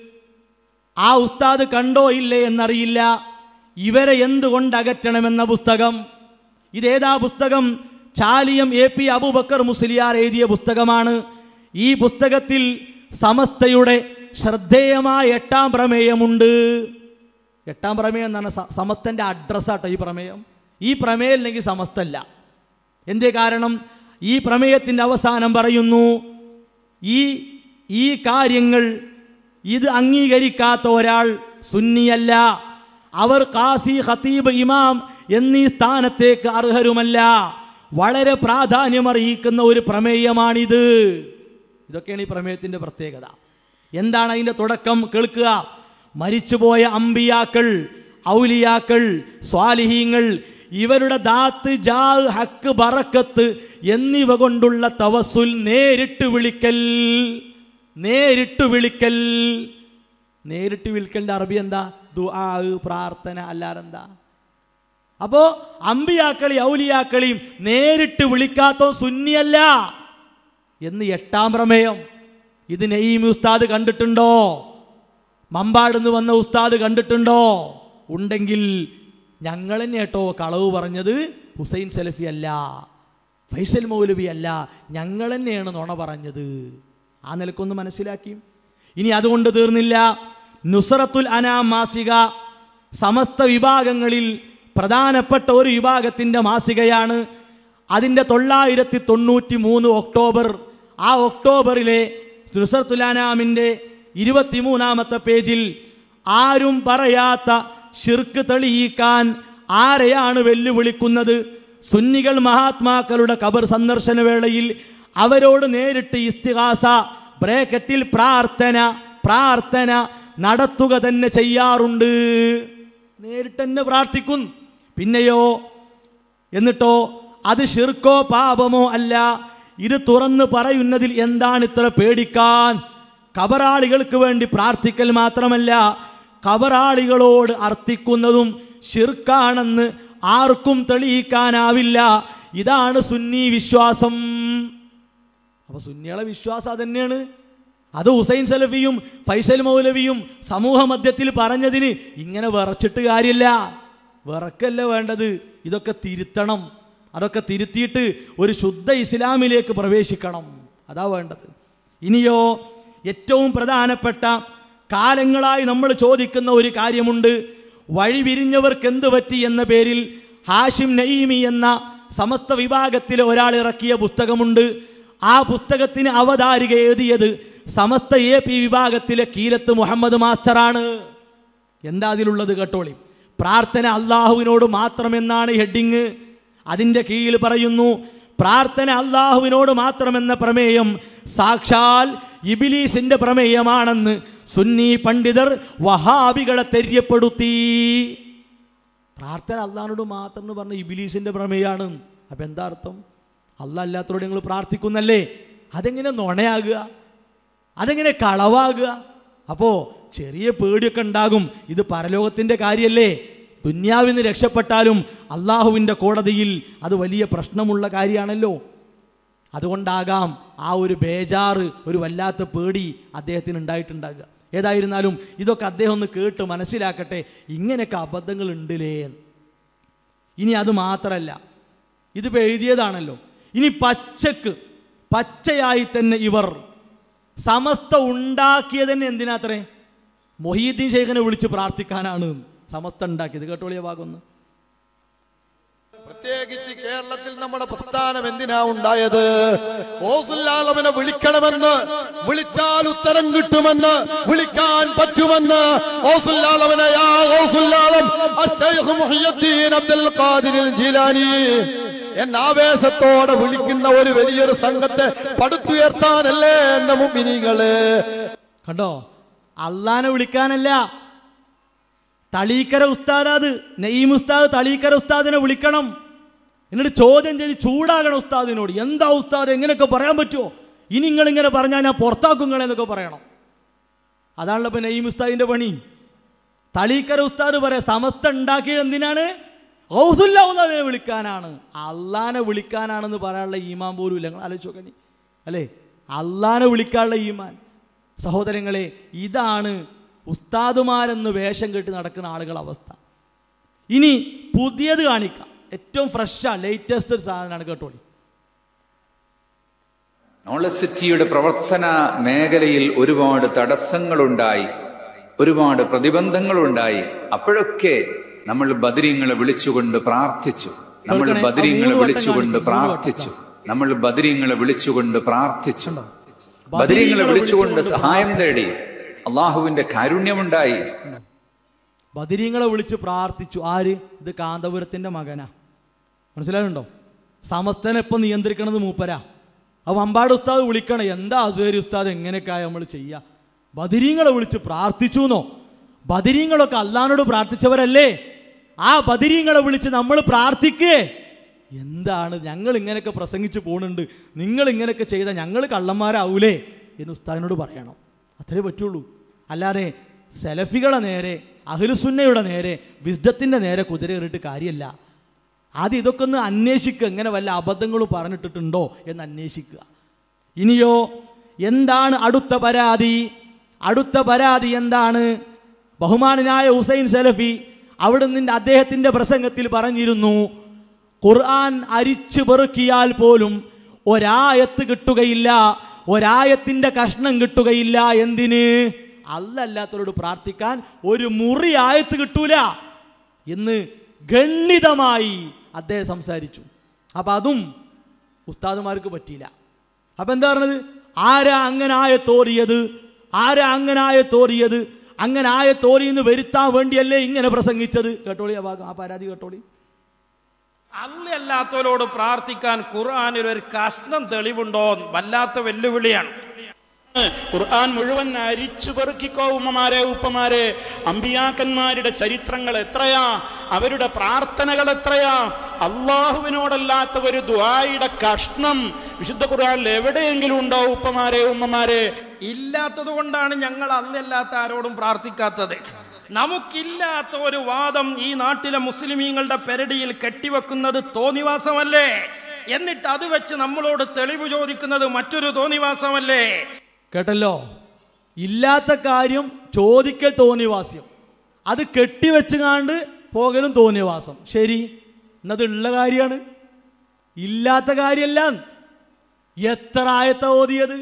ആ ഉസ്താദ് കണ്ടോ ഇല്ലേ എന്നറിയില്ല ഇവരെ എന്തുകൊണ്ട് അകറ്റണമെന്ന പുസ്തകം ഇതേതാ പുസ്തകം ചാലിയം എ പി അബൂബക്കർ മുസ്ലിയാർ എഴുതിയ പുസ്തകമാണ് ഈ പുസ്തകത്തിൽ സമസ്തയുടെ ശ്രദ്ധേയമായ എട്ടാം പ്രമേയമുണ്ട് എട്ടാം പ്രമേയം എന്ന് പറഞ്ഞാൽ സമസ്തൻ്റെ അഡ്രസ്സാട്ടോ ഈ പ്രമേയം ഈ പ്രമേയം ഇല്ലെങ്കിൽ സമസ്തല്ല എന്തേ കാരണം ഈ പ്രമേയത്തിൻ്റെ അവസാനം പറയുന്നു ഈ ഈ കാര്യങ്ങൾ ഇത് അംഗീകരിക്കാത്ത ഒരാൾ സുന്നിയല്ല അവർ കാസി ഖത്തീബ് ഇമാം എന്നീ സ്ഥാനത്തേക്ക് അർഹരുമല്ല വളരെ പ്രാധാന്യമർഹിക്കുന്ന ഒരു പ്രമേയമാണിത് ഇതൊക്കെയാണ് ഈ പ്രമേയത്തിൻ്റെ പ്രത്യേകത എന്താണ് അതിൻ്റെ തുടക്കം കേൾക്കുക മരിച്ചുപോയ അമ്പിയാക്കൾ ഔലിയാക്കൾ സ്വാലിഹീങ്ങൾ ഇവരുടെ ദാത്ത് ജാ ഹക്ക് ബറക്കത്ത് എന്നിവ കൊണ്ടുള്ള തവസുൽ നേരിട്ട് വിളിക്കൽ നേരിട്ട് വിളിക്കൽ നേരിട്ട് വിളിക്കലിൻ്റെ അറബി എന്താ ദുആ പ്രാർത്ഥന അല്ലാതെന്താ അപ്പോ അമ്പിയാക്കളി ഔലിയാക്കളിയും നേരിട്ട് വിളിക്കാത്തോ സുന്നിയല്ല എന്ന് എട്ടാം പ്രമേയം ഇത് നെയ്മി ഉസ്താദ് കണ്ടിട്ടുണ്ടോ മമ്പാടുന്ന് വന്ന ഉസ്താദ് കണ്ടിട്ടുണ്ടോ ഉണ്ടെങ്കിൽ ഞങ്ങൾ തന്നെ കേട്ടോ കളവ് പറഞ്ഞത് ഹുസൈൻ സലഫി അല്ല ഫൈസൽ മൗലവി അല്ല ഞങ്ങൾ തന്നെയാണ് നുണ പറഞ്ഞത് ആ നിലക്കൊന്ന് മനസ്സിലാക്കി ഇനി അതുകൊണ്ട് തീർന്നില്ല നുസറത്തുൽ അനാം മാസിക സമസ്ത വിഭാഗങ്ങളിൽ പ്രധാനപ്പെട്ട ഒരു വിഭാഗത്തിൻ്റെ മാസികയാണ് അതിൻ്റെ തൊള്ളായിരത്തി തൊണ്ണൂറ്റി മൂന്ന് ഒക്ടോബർ ആ ഒക്ടോബറിലെ നുസറത്തുൽ അനാമിൻ്റെ ഇരുപത്തിമൂന്നാമത്തെ പേജിൽ ആരും പറയാത്ത ഷിർക്ക് തെളിയിക്കാൻ ആരെയാണ് വെല്ലുവിളിക്കുന്നത് സുന്നികൾ മഹാത്മാക്കളുടെ കബർ സന്ദർശന വേളയിൽ അവരോട് നേരിട്ട് ഇസ്തിഹാസ ബ്രേക്കറ്റിൽ പ്രാർത്ഥന പ്രാർത്ഥന നടത്തുക തന്നെ ചെയ്യാറുണ്ട് നേരിട്ട് തന്നെ പ്രാർത്ഥിക്കും പിന്നെയോ എന്നിട്ടോ അത് ഷിർക്കോ പാപമോ അല്ല ഇത് തുറന്ന് പറയുന്നതിൽ എന്താണ് ഇത്ര പേടിക്കാൻ കബറാളികൾക്ക് വേണ്ടി പ്രാർത്ഥിക്കൽ മാത്രമല്ല കബറാളികളോട് അർത്ഥിക്കുന്നതും ഷിർക്കാണെന്ന് ആർക്കും തെളിയിക്കാനാവില്ല ഇതാണ് സുന്നി വിശ്വാസം അപ്പൊ സുന്നികളെ വിശ്വാസം അതന്നെയാണ് അത് ഹുസൈൻ സലഫിയും ഫൈസൽ മൗലവിയും സമൂഹ മധ്യത്തിൽ പറഞ്ഞതിന് ഇങ്ങനെ വിറച്ചിട്ട് കാര്യമില്ല വിറക്കല്ല വേണ്ടത് ഇതൊക്കെ തിരുത്തണം അതൊക്കെ തിരുത്തിയിട്ട് ഒരു ശുദ്ധ ഇസ്ലാമിലേക്ക് പ്രവേശിക്കണം അതാ വേണ്ടത് ഇനിയോ ഏറ്റവും പ്രധാനപ്പെട്ട കാലങ്ങളായി നമ്മൾ ചോദിക്കുന്ന ഒരു കാര്യമുണ്ട് വഴി വിരിഞ്ഞവർക്ക് എന്ത് പറ്റി എന്ന പേരിൽ ഹാഷിം നഈമി എന്ന സമസ്ത വിഭാഗത്തിലെ ഒരാൾ ഇറക്കിയ പുസ്തകമുണ്ട് ആ പുസ്തകത്തിന് അവതാരിക എഴുതിയത് സമസ്ത എ പി വിഭാഗത്തിലെ കീലത്ത് മുഹമ്മദ് മാസ്റ്ററാണ് എന്താ അതിലുള്ളത് കേട്ടോളി പ്രാർത്ഥന അള്ളാഹുവിനോട് മാത്രമെന്നാണ് ഹെഡിങ് അതിൻ്റെ കീഴിൽ പറയുന്നു പ്രാർത്ഥന അള്ളാഹുവിനോട് മാത്രമെന്ന പ്രമേയം സാക്ഷാൽ ഇബിലീസിന്റെ പ്രമേയമാണെന്ന് സുന്നി പണ്ഡിതർ വഹാബികളെ തെര്യപ്പെടുത്തി പ്രാർത്ഥന അള്ളാഹിനോട് മാത്രം എന്ന് പറഞ്ഞ ഇബിലീസിന്റെ പ്രമേയമാണ് അപ്പം എന്താ അർത്ഥം അല്ല അല്ലാത്തവരോട് നിങ്ങൾ പ്രാർത്ഥിക്കുന്നല്ലേ അതെങ്ങനെ നുണയാകുക അതെങ്ങനെ കളവാകുക അപ്പോൾ ചെറിയ പേടിയൊക്കെ ഉണ്ടാകും ഇത് പരലോകത്തിൻ്റെ കാര്യമല്ലേ ദുന്യാവിൽ നിന്ന് രക്ഷപ്പെട്ടാലും അള്ളാഹുവിൻ്റെ കോടതിയിൽ അത് വലിയ പ്രശ്നമുള്ള കാര്യമാണല്ലോ അതുകൊണ്ടാകാം ആ ഒരു ബേജാറ് ഒരു വല്ലാത്ത പേടി അദ്ദേഹത്തിന് ഉണ്ടായിട്ടുണ്ടാകുക ഏതായിരുന്നാലും ഇതൊക്കെ അദ്ദേഹം ഒന്ന് കേട്ട് മനസ്സിലാക്കട്ടെ ഇങ്ങനെയൊക്കെ അബദ്ധങ്ങൾ ഉണ്ടില്ലേ എന്ന്. ഇനി അത് മാത്രമല്ല ഇതിപ്പോൾ എഴുതിയതാണല്ലോ ഇനി പച്ചക്ക് പച്ചയായി തന്നെ ഇവർ സമസ്ത ഉണ്ടാക്കിയത് തന്നെ എന്തിനാത്രേ മൊഹീദ്ദീൻ ഷെയ്ഖിനെ വിളിച്ച് പ്രാർത്ഥിക്കാനാണ് സമസ്ത ഉണ്ടാക്കിയത് കേട്ടോളിയ ഭാഗമൊന്ന് പ്രത്യേകിച്ച് കേരളത്തിൽ നമ്മുടെ പ്രസ്ഥാനം എന്തിനാ ഉണ്ടായത് ഓസുല്ലാലവനെ വിളിക്കണമെന്ന് വിളിച്ചാൽ ഉത്തരം കിട്ടുമെന്ന് വിളിക്കാൻ പറ്റുമെന്ന് ഓസുല്ലാലവനെ യാ ഓസുല്ലാലം അശ്ശൈഖ് മുഹിയുദ്ദീൻ അബ്ദുൽ ഖാദിർ ജീലാനി എന്ന ആവേശത്തോടെ വിളിക്കുന്ന ഒരു വലിയൊരു സംഘത്തെ പടുത്തുയർത്താനല്ലേ എന്ന മുമ്പിനികള് കണ്ടോ അള്ളാനെ വിളിക്കാനല്ല തളീക്കര ഉസ്താദ് നഈം ഉസ്താദ് തളീക്കര ഉസ്താദിനെ വിളിക്കണം എന്നിട്ട് ചോദ്യം ചെയ്ത് ചൂടാകണം ഉസ്താദിനോട് എന്താ ഉസ്താദ് എങ്ങനെയൊക്കെ പറയാൻ പറ്റുമോ ഇനി നിങ്ങൾ ഇങ്ങനെ പറഞ്ഞാൽ ഞാൻ പുറത്താക്കും നിങ്ങളെ എന്നൊക്കെ പറയണം അതാണല്ലോ ഇപ്പം നഈം ഉസ്താദിൻ്റെ പണി തളീക്കര ഉസ്താദ് പറയാം സമസ്ത ഉണ്ടാക്കിയത് എന്തിനാണ് ഔസുല്ലാവുന്നതിനെ വിളിക്കാനാണ് അള്ളാനെ വിളിക്കാനാണെന്ന് പറയാനുള്ള ഈമാൻ പോലും ഇല്ല നിങ്ങൾ ആലോചിച്ച് നോക്കണി അല്ലേ അള്ളാനെ വിളിക്കാനുള്ള ഈമാൻ സഹോദരങ്ങളെ ഇതാണ് ഉസ്താദുമാരെന്ന് വേഷം കെട്ടി നടക്കുന്ന ആളുകളുടെ അവസ്ഥ ഇനി പുതിയത് കാണിക്കാം ഏറ്റവും ഫ്രഷാ ലേറ്റസ്റ്റ് ഒരു സാധനമാണ് കേട്ടോളി നോളജ് സിറ്റിയുടെ പ്രവർത്തന മേഖലയിൽ ഒരുപാട് തടസ്സങ്ങളുണ്ടായി ഒരുപാട് പ്രതിബന്ധങ്ങളുണ്ടായി അപ്പോഴൊക്കെ നമ്മൾ ബദരീങ്ങളെ വിളിച്ചുകൊണ്ട് പ്രാർത്ഥിച്ചു നമ്മൾ കേൾക്കണേ, ആ ബദരീങ്ങളെ മൂന്ന് വട്ടം വിളിച്ചുകൊണ്ട് കാണിക്കും, മൂന്ന് പ്രാർത്ഥിച്ചു നമ്മൾ ബദരീങ്ങളെ വിളിച്ചുകൊണ്ട് പ്രാർത്ഥിച്ചു ബദരീങ്ങളെ ബദരീങ്ങളെ വിളിച്ചുകൊണ്ട് വിളിച്ചുകൊണ്ട് സഹായം തേടി അള്ളാഹുവിന്റെ കാരുണ്യമുണ്ടായി ബദിരീങ്ങളെ വിളിച്ച് പ്രാർത്ഥിച്ചു ആര് ഇത് കാന്തപുരത്തിൻ്റെ മകനാ മനസ്സിലാകുന്നുണ്ടോ സമസ്തനെ ഇപ്പം നിയന്ത്രിക്കണത് മൂപ്പരാ ആ വമ്പാട് ഉസ്താദ് വിളിക്കണം എന്താ അസുഖരി ഉസ്താദ് എങ്ങനെയൊക്കെ നമ്മൾ ചെയ്യുക ബദിരീങ്ങളെ വിളിച്ച് പ്രാർത്ഥിച്ചു എന്നോ ബദിരീങ്ങളൊക്കെ അള്ളഹാനോട് പ്രാർത്ഥിച്ചവരല്ലേ ആ ബദിരീങ്ങളെ വിളിച്ച് നമ്മൾ പ്രാർത്ഥിക്കേ എന്താണ് ഞങ്ങൾ ഇങ്ങനെയൊക്കെ പ്രസംഗിച്ച് പോകുന്നുണ്ട് നിങ്ങൾ ഇങ്ങനെയൊക്കെ ചെയ്താൽ ഞങ്ങൾ കള്ളന്മാരാവൂലേ എന്ന് ഉസ്താദിനോട് പറയണം അത്രേ പറ്റുള്ളൂ അല്ലാതെ സെലഫികളെ നേരെ അഹ്ലുസുന്നയുടെ നേരെ വിസ്ഡത്തിൻ്റെ നേരെ കുതിര കയറിയിട്ട് കാര്യമല്ല ആദ്യം ഇതൊക്കെ ഒന്ന് അന്വേഷിക്കുക ഇങ്ങനെ വല്ല അബദ്ധങ്ങളും പറഞ്ഞിട്ടിട്ടുണ്ടോ എന്ന് അന്വേഷിക്കുക ഇനിയോ എന്താണ് അടുത്ത പരാതി അടുത്ത പരാതി എന്താണ് ബഹുമാനനായ ഹുസൈൻ സലഫി അവിടെ നിന്റെ അദ്ദേഹത്തിൻ്റെ പ്രസംഗത്തിൽ പറഞ്ഞിരുന്നു ഖുർആൻ അരിച്ചു പെറുക്കിയാൽ പോലും ഒരായത്ത് കിട്ടുകയില്ല ഒരായത്തിൻ്റെ കഷ്ണം കിട്ടുകയില്ല എന്തിന് അല്ലല്ലാത്തവരോട് പ്രാർത്ഥിക്കാൻ ഒരു മുറി ആയത്ത് കിട്ടൂല എന്ന് ഗണ്ണിതമായി അദ്ദേഹം സംസാരിച്ചു അപ്പം അതും ഉസ്താദുമാർക്ക് പറ്റിയില്ല അപ്പം എന്താ പറഞ്ഞത് ആരാ അങ്ങനെ ആയത്തോറിയത് ആരാ അങ്ങനെ ആയത്തോറിയത് അങ്ങനെ ആയത്തോറിയെന്ന് വരുത്താൻ വേണ്ടിയല്ലേ ഇങ്ങനെ പ്രസംഗിച്ചത് കേട്ടോളി ആ ഭാഗം ആ പരാതി കേട്ടോളി അല്ലല്ലാത്തവരോട് പ്രാർത്ഥിക്കാൻ ഖുർആാനിൽ ഒരു കഷ്ണം തെളിവുണ്ടോ വല്ലാത്ത വെല്ലുവിളിയാണ് ഖുർആൻ മുഴുവൻ അരിച്ചു പെറുക്കിക്കോ ഉമ്മമാരെ ഉപ്പമാരെ അമ്പിയാക്കന്മാരുടെ ചരിത്രങ്ങൾ എത്രയാ അവരുടെ പ്രാർത്ഥനകൾ എത്രയാ അള്ളാഹുവിനോടല്ലാത്ത ഒരു ദ്വായുടെ കഷ്ണം വിശുദ്ധ ഖുർആനിൽ എവിടെയെങ്കിലും ഉണ്ടോ ഉപ്പമാരെ ഉമ്മമാരെ ഇല്ലാത്തത് കൊണ്ടാണ് ഞങ്ങൾ അന്നല്ലാത്ത ആരോടും പ്രാർത്ഥിക്കാത്തത് നമുക്കില്ലാത്ത ഒരു വാദം ഈ നാട്ടിലെ മുസ്ലിമീങ്ങളുടെ പെരടിയിൽ കെട്ടിവെക്കുന്നത് തോന്നിവാസമല്ലേ എന്നിട്ട് അത് വെച്ച് നമ്മളോട് തെളിവ് ചോദിക്കുന്നത് മറ്റൊരു തോന്നിവാസമല്ലേ കേട്ടല്ലോ ഇല്ലാത്ത കാര്യം ചോദിക്കൽ തോന്നിവാസ്യം അത് കെട്ടിവെച്ചുകാണ്ട് പോകലും തോന്നിവാസം ശരി എന്നത് ഉള്ള കാര്യമാണ് ഇല്ലാത്ത കാര്യമല്ല എത്ര ആയത്ത ഓതിയത്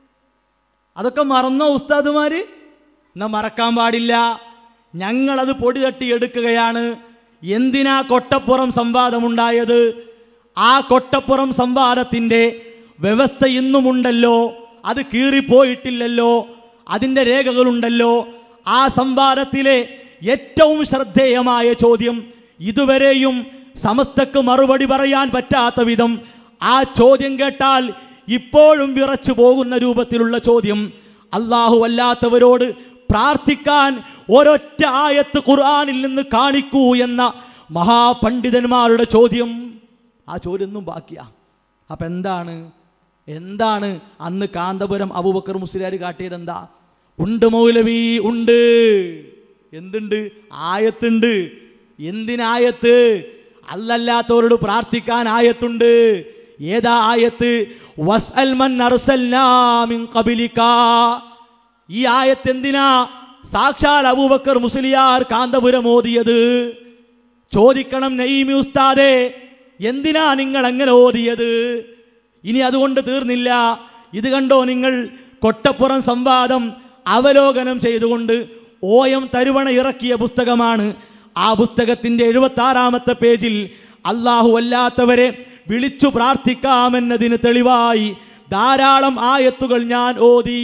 അതൊക്കെ മറന്നോ ഉസ്താദുമാര് എന്നാ മറക്കാൻ പാടില്ല ഞങ്ങളത് പൊടി തട്ടി എടുക്കുകയാണ് എന്തിനാ കൊട്ടപ്പുറം സംവാദമുണ്ടായത് ആ കൊട്ടപ്പുറം സംവാദത്തിൻ്റെ വ്യവസ്ഥ ഇന്നുമുണ്ടല്ലോ അത് കീറിപ്പോയിട്ടില്ലല്ലോ അതിൻ്റെ രേഖകളുണ്ടല്ലോ ആ സംവാദത്തിലെ ഏറ്റവും ശ്രദ്ധേയമായ ചോദ്യം ഇതുവരെയും സമസ്തക്ക് മറുപടി പറയാൻ പറ്റാത്ത വിധം ആ ചോദ്യം കേട്ടാൽ ഇപ്പോഴും വിറച്ചു പോകുന്ന രൂപത്തിലുള്ള ചോദ്യം അള്ളാഹു അല്ലാത്തവരോട് പ്രാർത്ഥിക്കാൻ ഒരൊറ്റ ആയത്ത് ഖുർആനിൽ നിന്ന് കാണിക്കൂ എന്ന മഹാപണ്ഡിതന്മാരുടെ ചോദ്യം ആ ചോദ്യം ഒന്നും ബാക്കിയാ അപ്പം എന്താണ് എന്താണ് അന്ന് കാന്തപുരം അബൂബക്കർ മുസ്ലിയാർ കാട്ടിയത് എന്താ ഉണ്ട് മൗലവി ഉണ്ട് എന്തുണ്ട് ആയത്തുണ്ട് എന്തിനായത്ത് അല്ലല്ലാത്തവരോട് പ്രാർത്ഥിക്കാൻ ആയത്തുണ്ട് ഏതാ ആയത്ത് വസ്അൽ മൻ അർസൽനാ മിൻ ഖബലിക ഈ ആയത്ത് എന്തിനാ സാക്ഷാൽ അബൂബക്കർ മുസ്ലിയാർ കാന്തപുരം ഓതിയത് ചോദിക്കണം നഈമി ഉസ്താദേ എന്തിനാ നിങ്ങൾ അങ്ങനെ ഓതിയത് ഇനി അതുകൊണ്ട് തീർന്നില്ല ഇത് കണ്ടോ നിങ്ങൾ കൊട്ടപ്പുറം സംവാദം അവലോകനം ചെയ്തുകൊണ്ട് ഓയം തരുവണ ഇറക്കിയ പുസ്തകമാണ് ആ പുസ്തകത്തിൻ്റെ എഴുപത്തി ആറാമത്തെ പേജിൽ അള്ളാഹു അല്ലാത്തവരെ വിളിച്ചു പ്രാർത്ഥിക്കാമെന്നതിന് തെളിവായി ധാരാളം ആയത്തുകൾ ഞാൻ ഓതി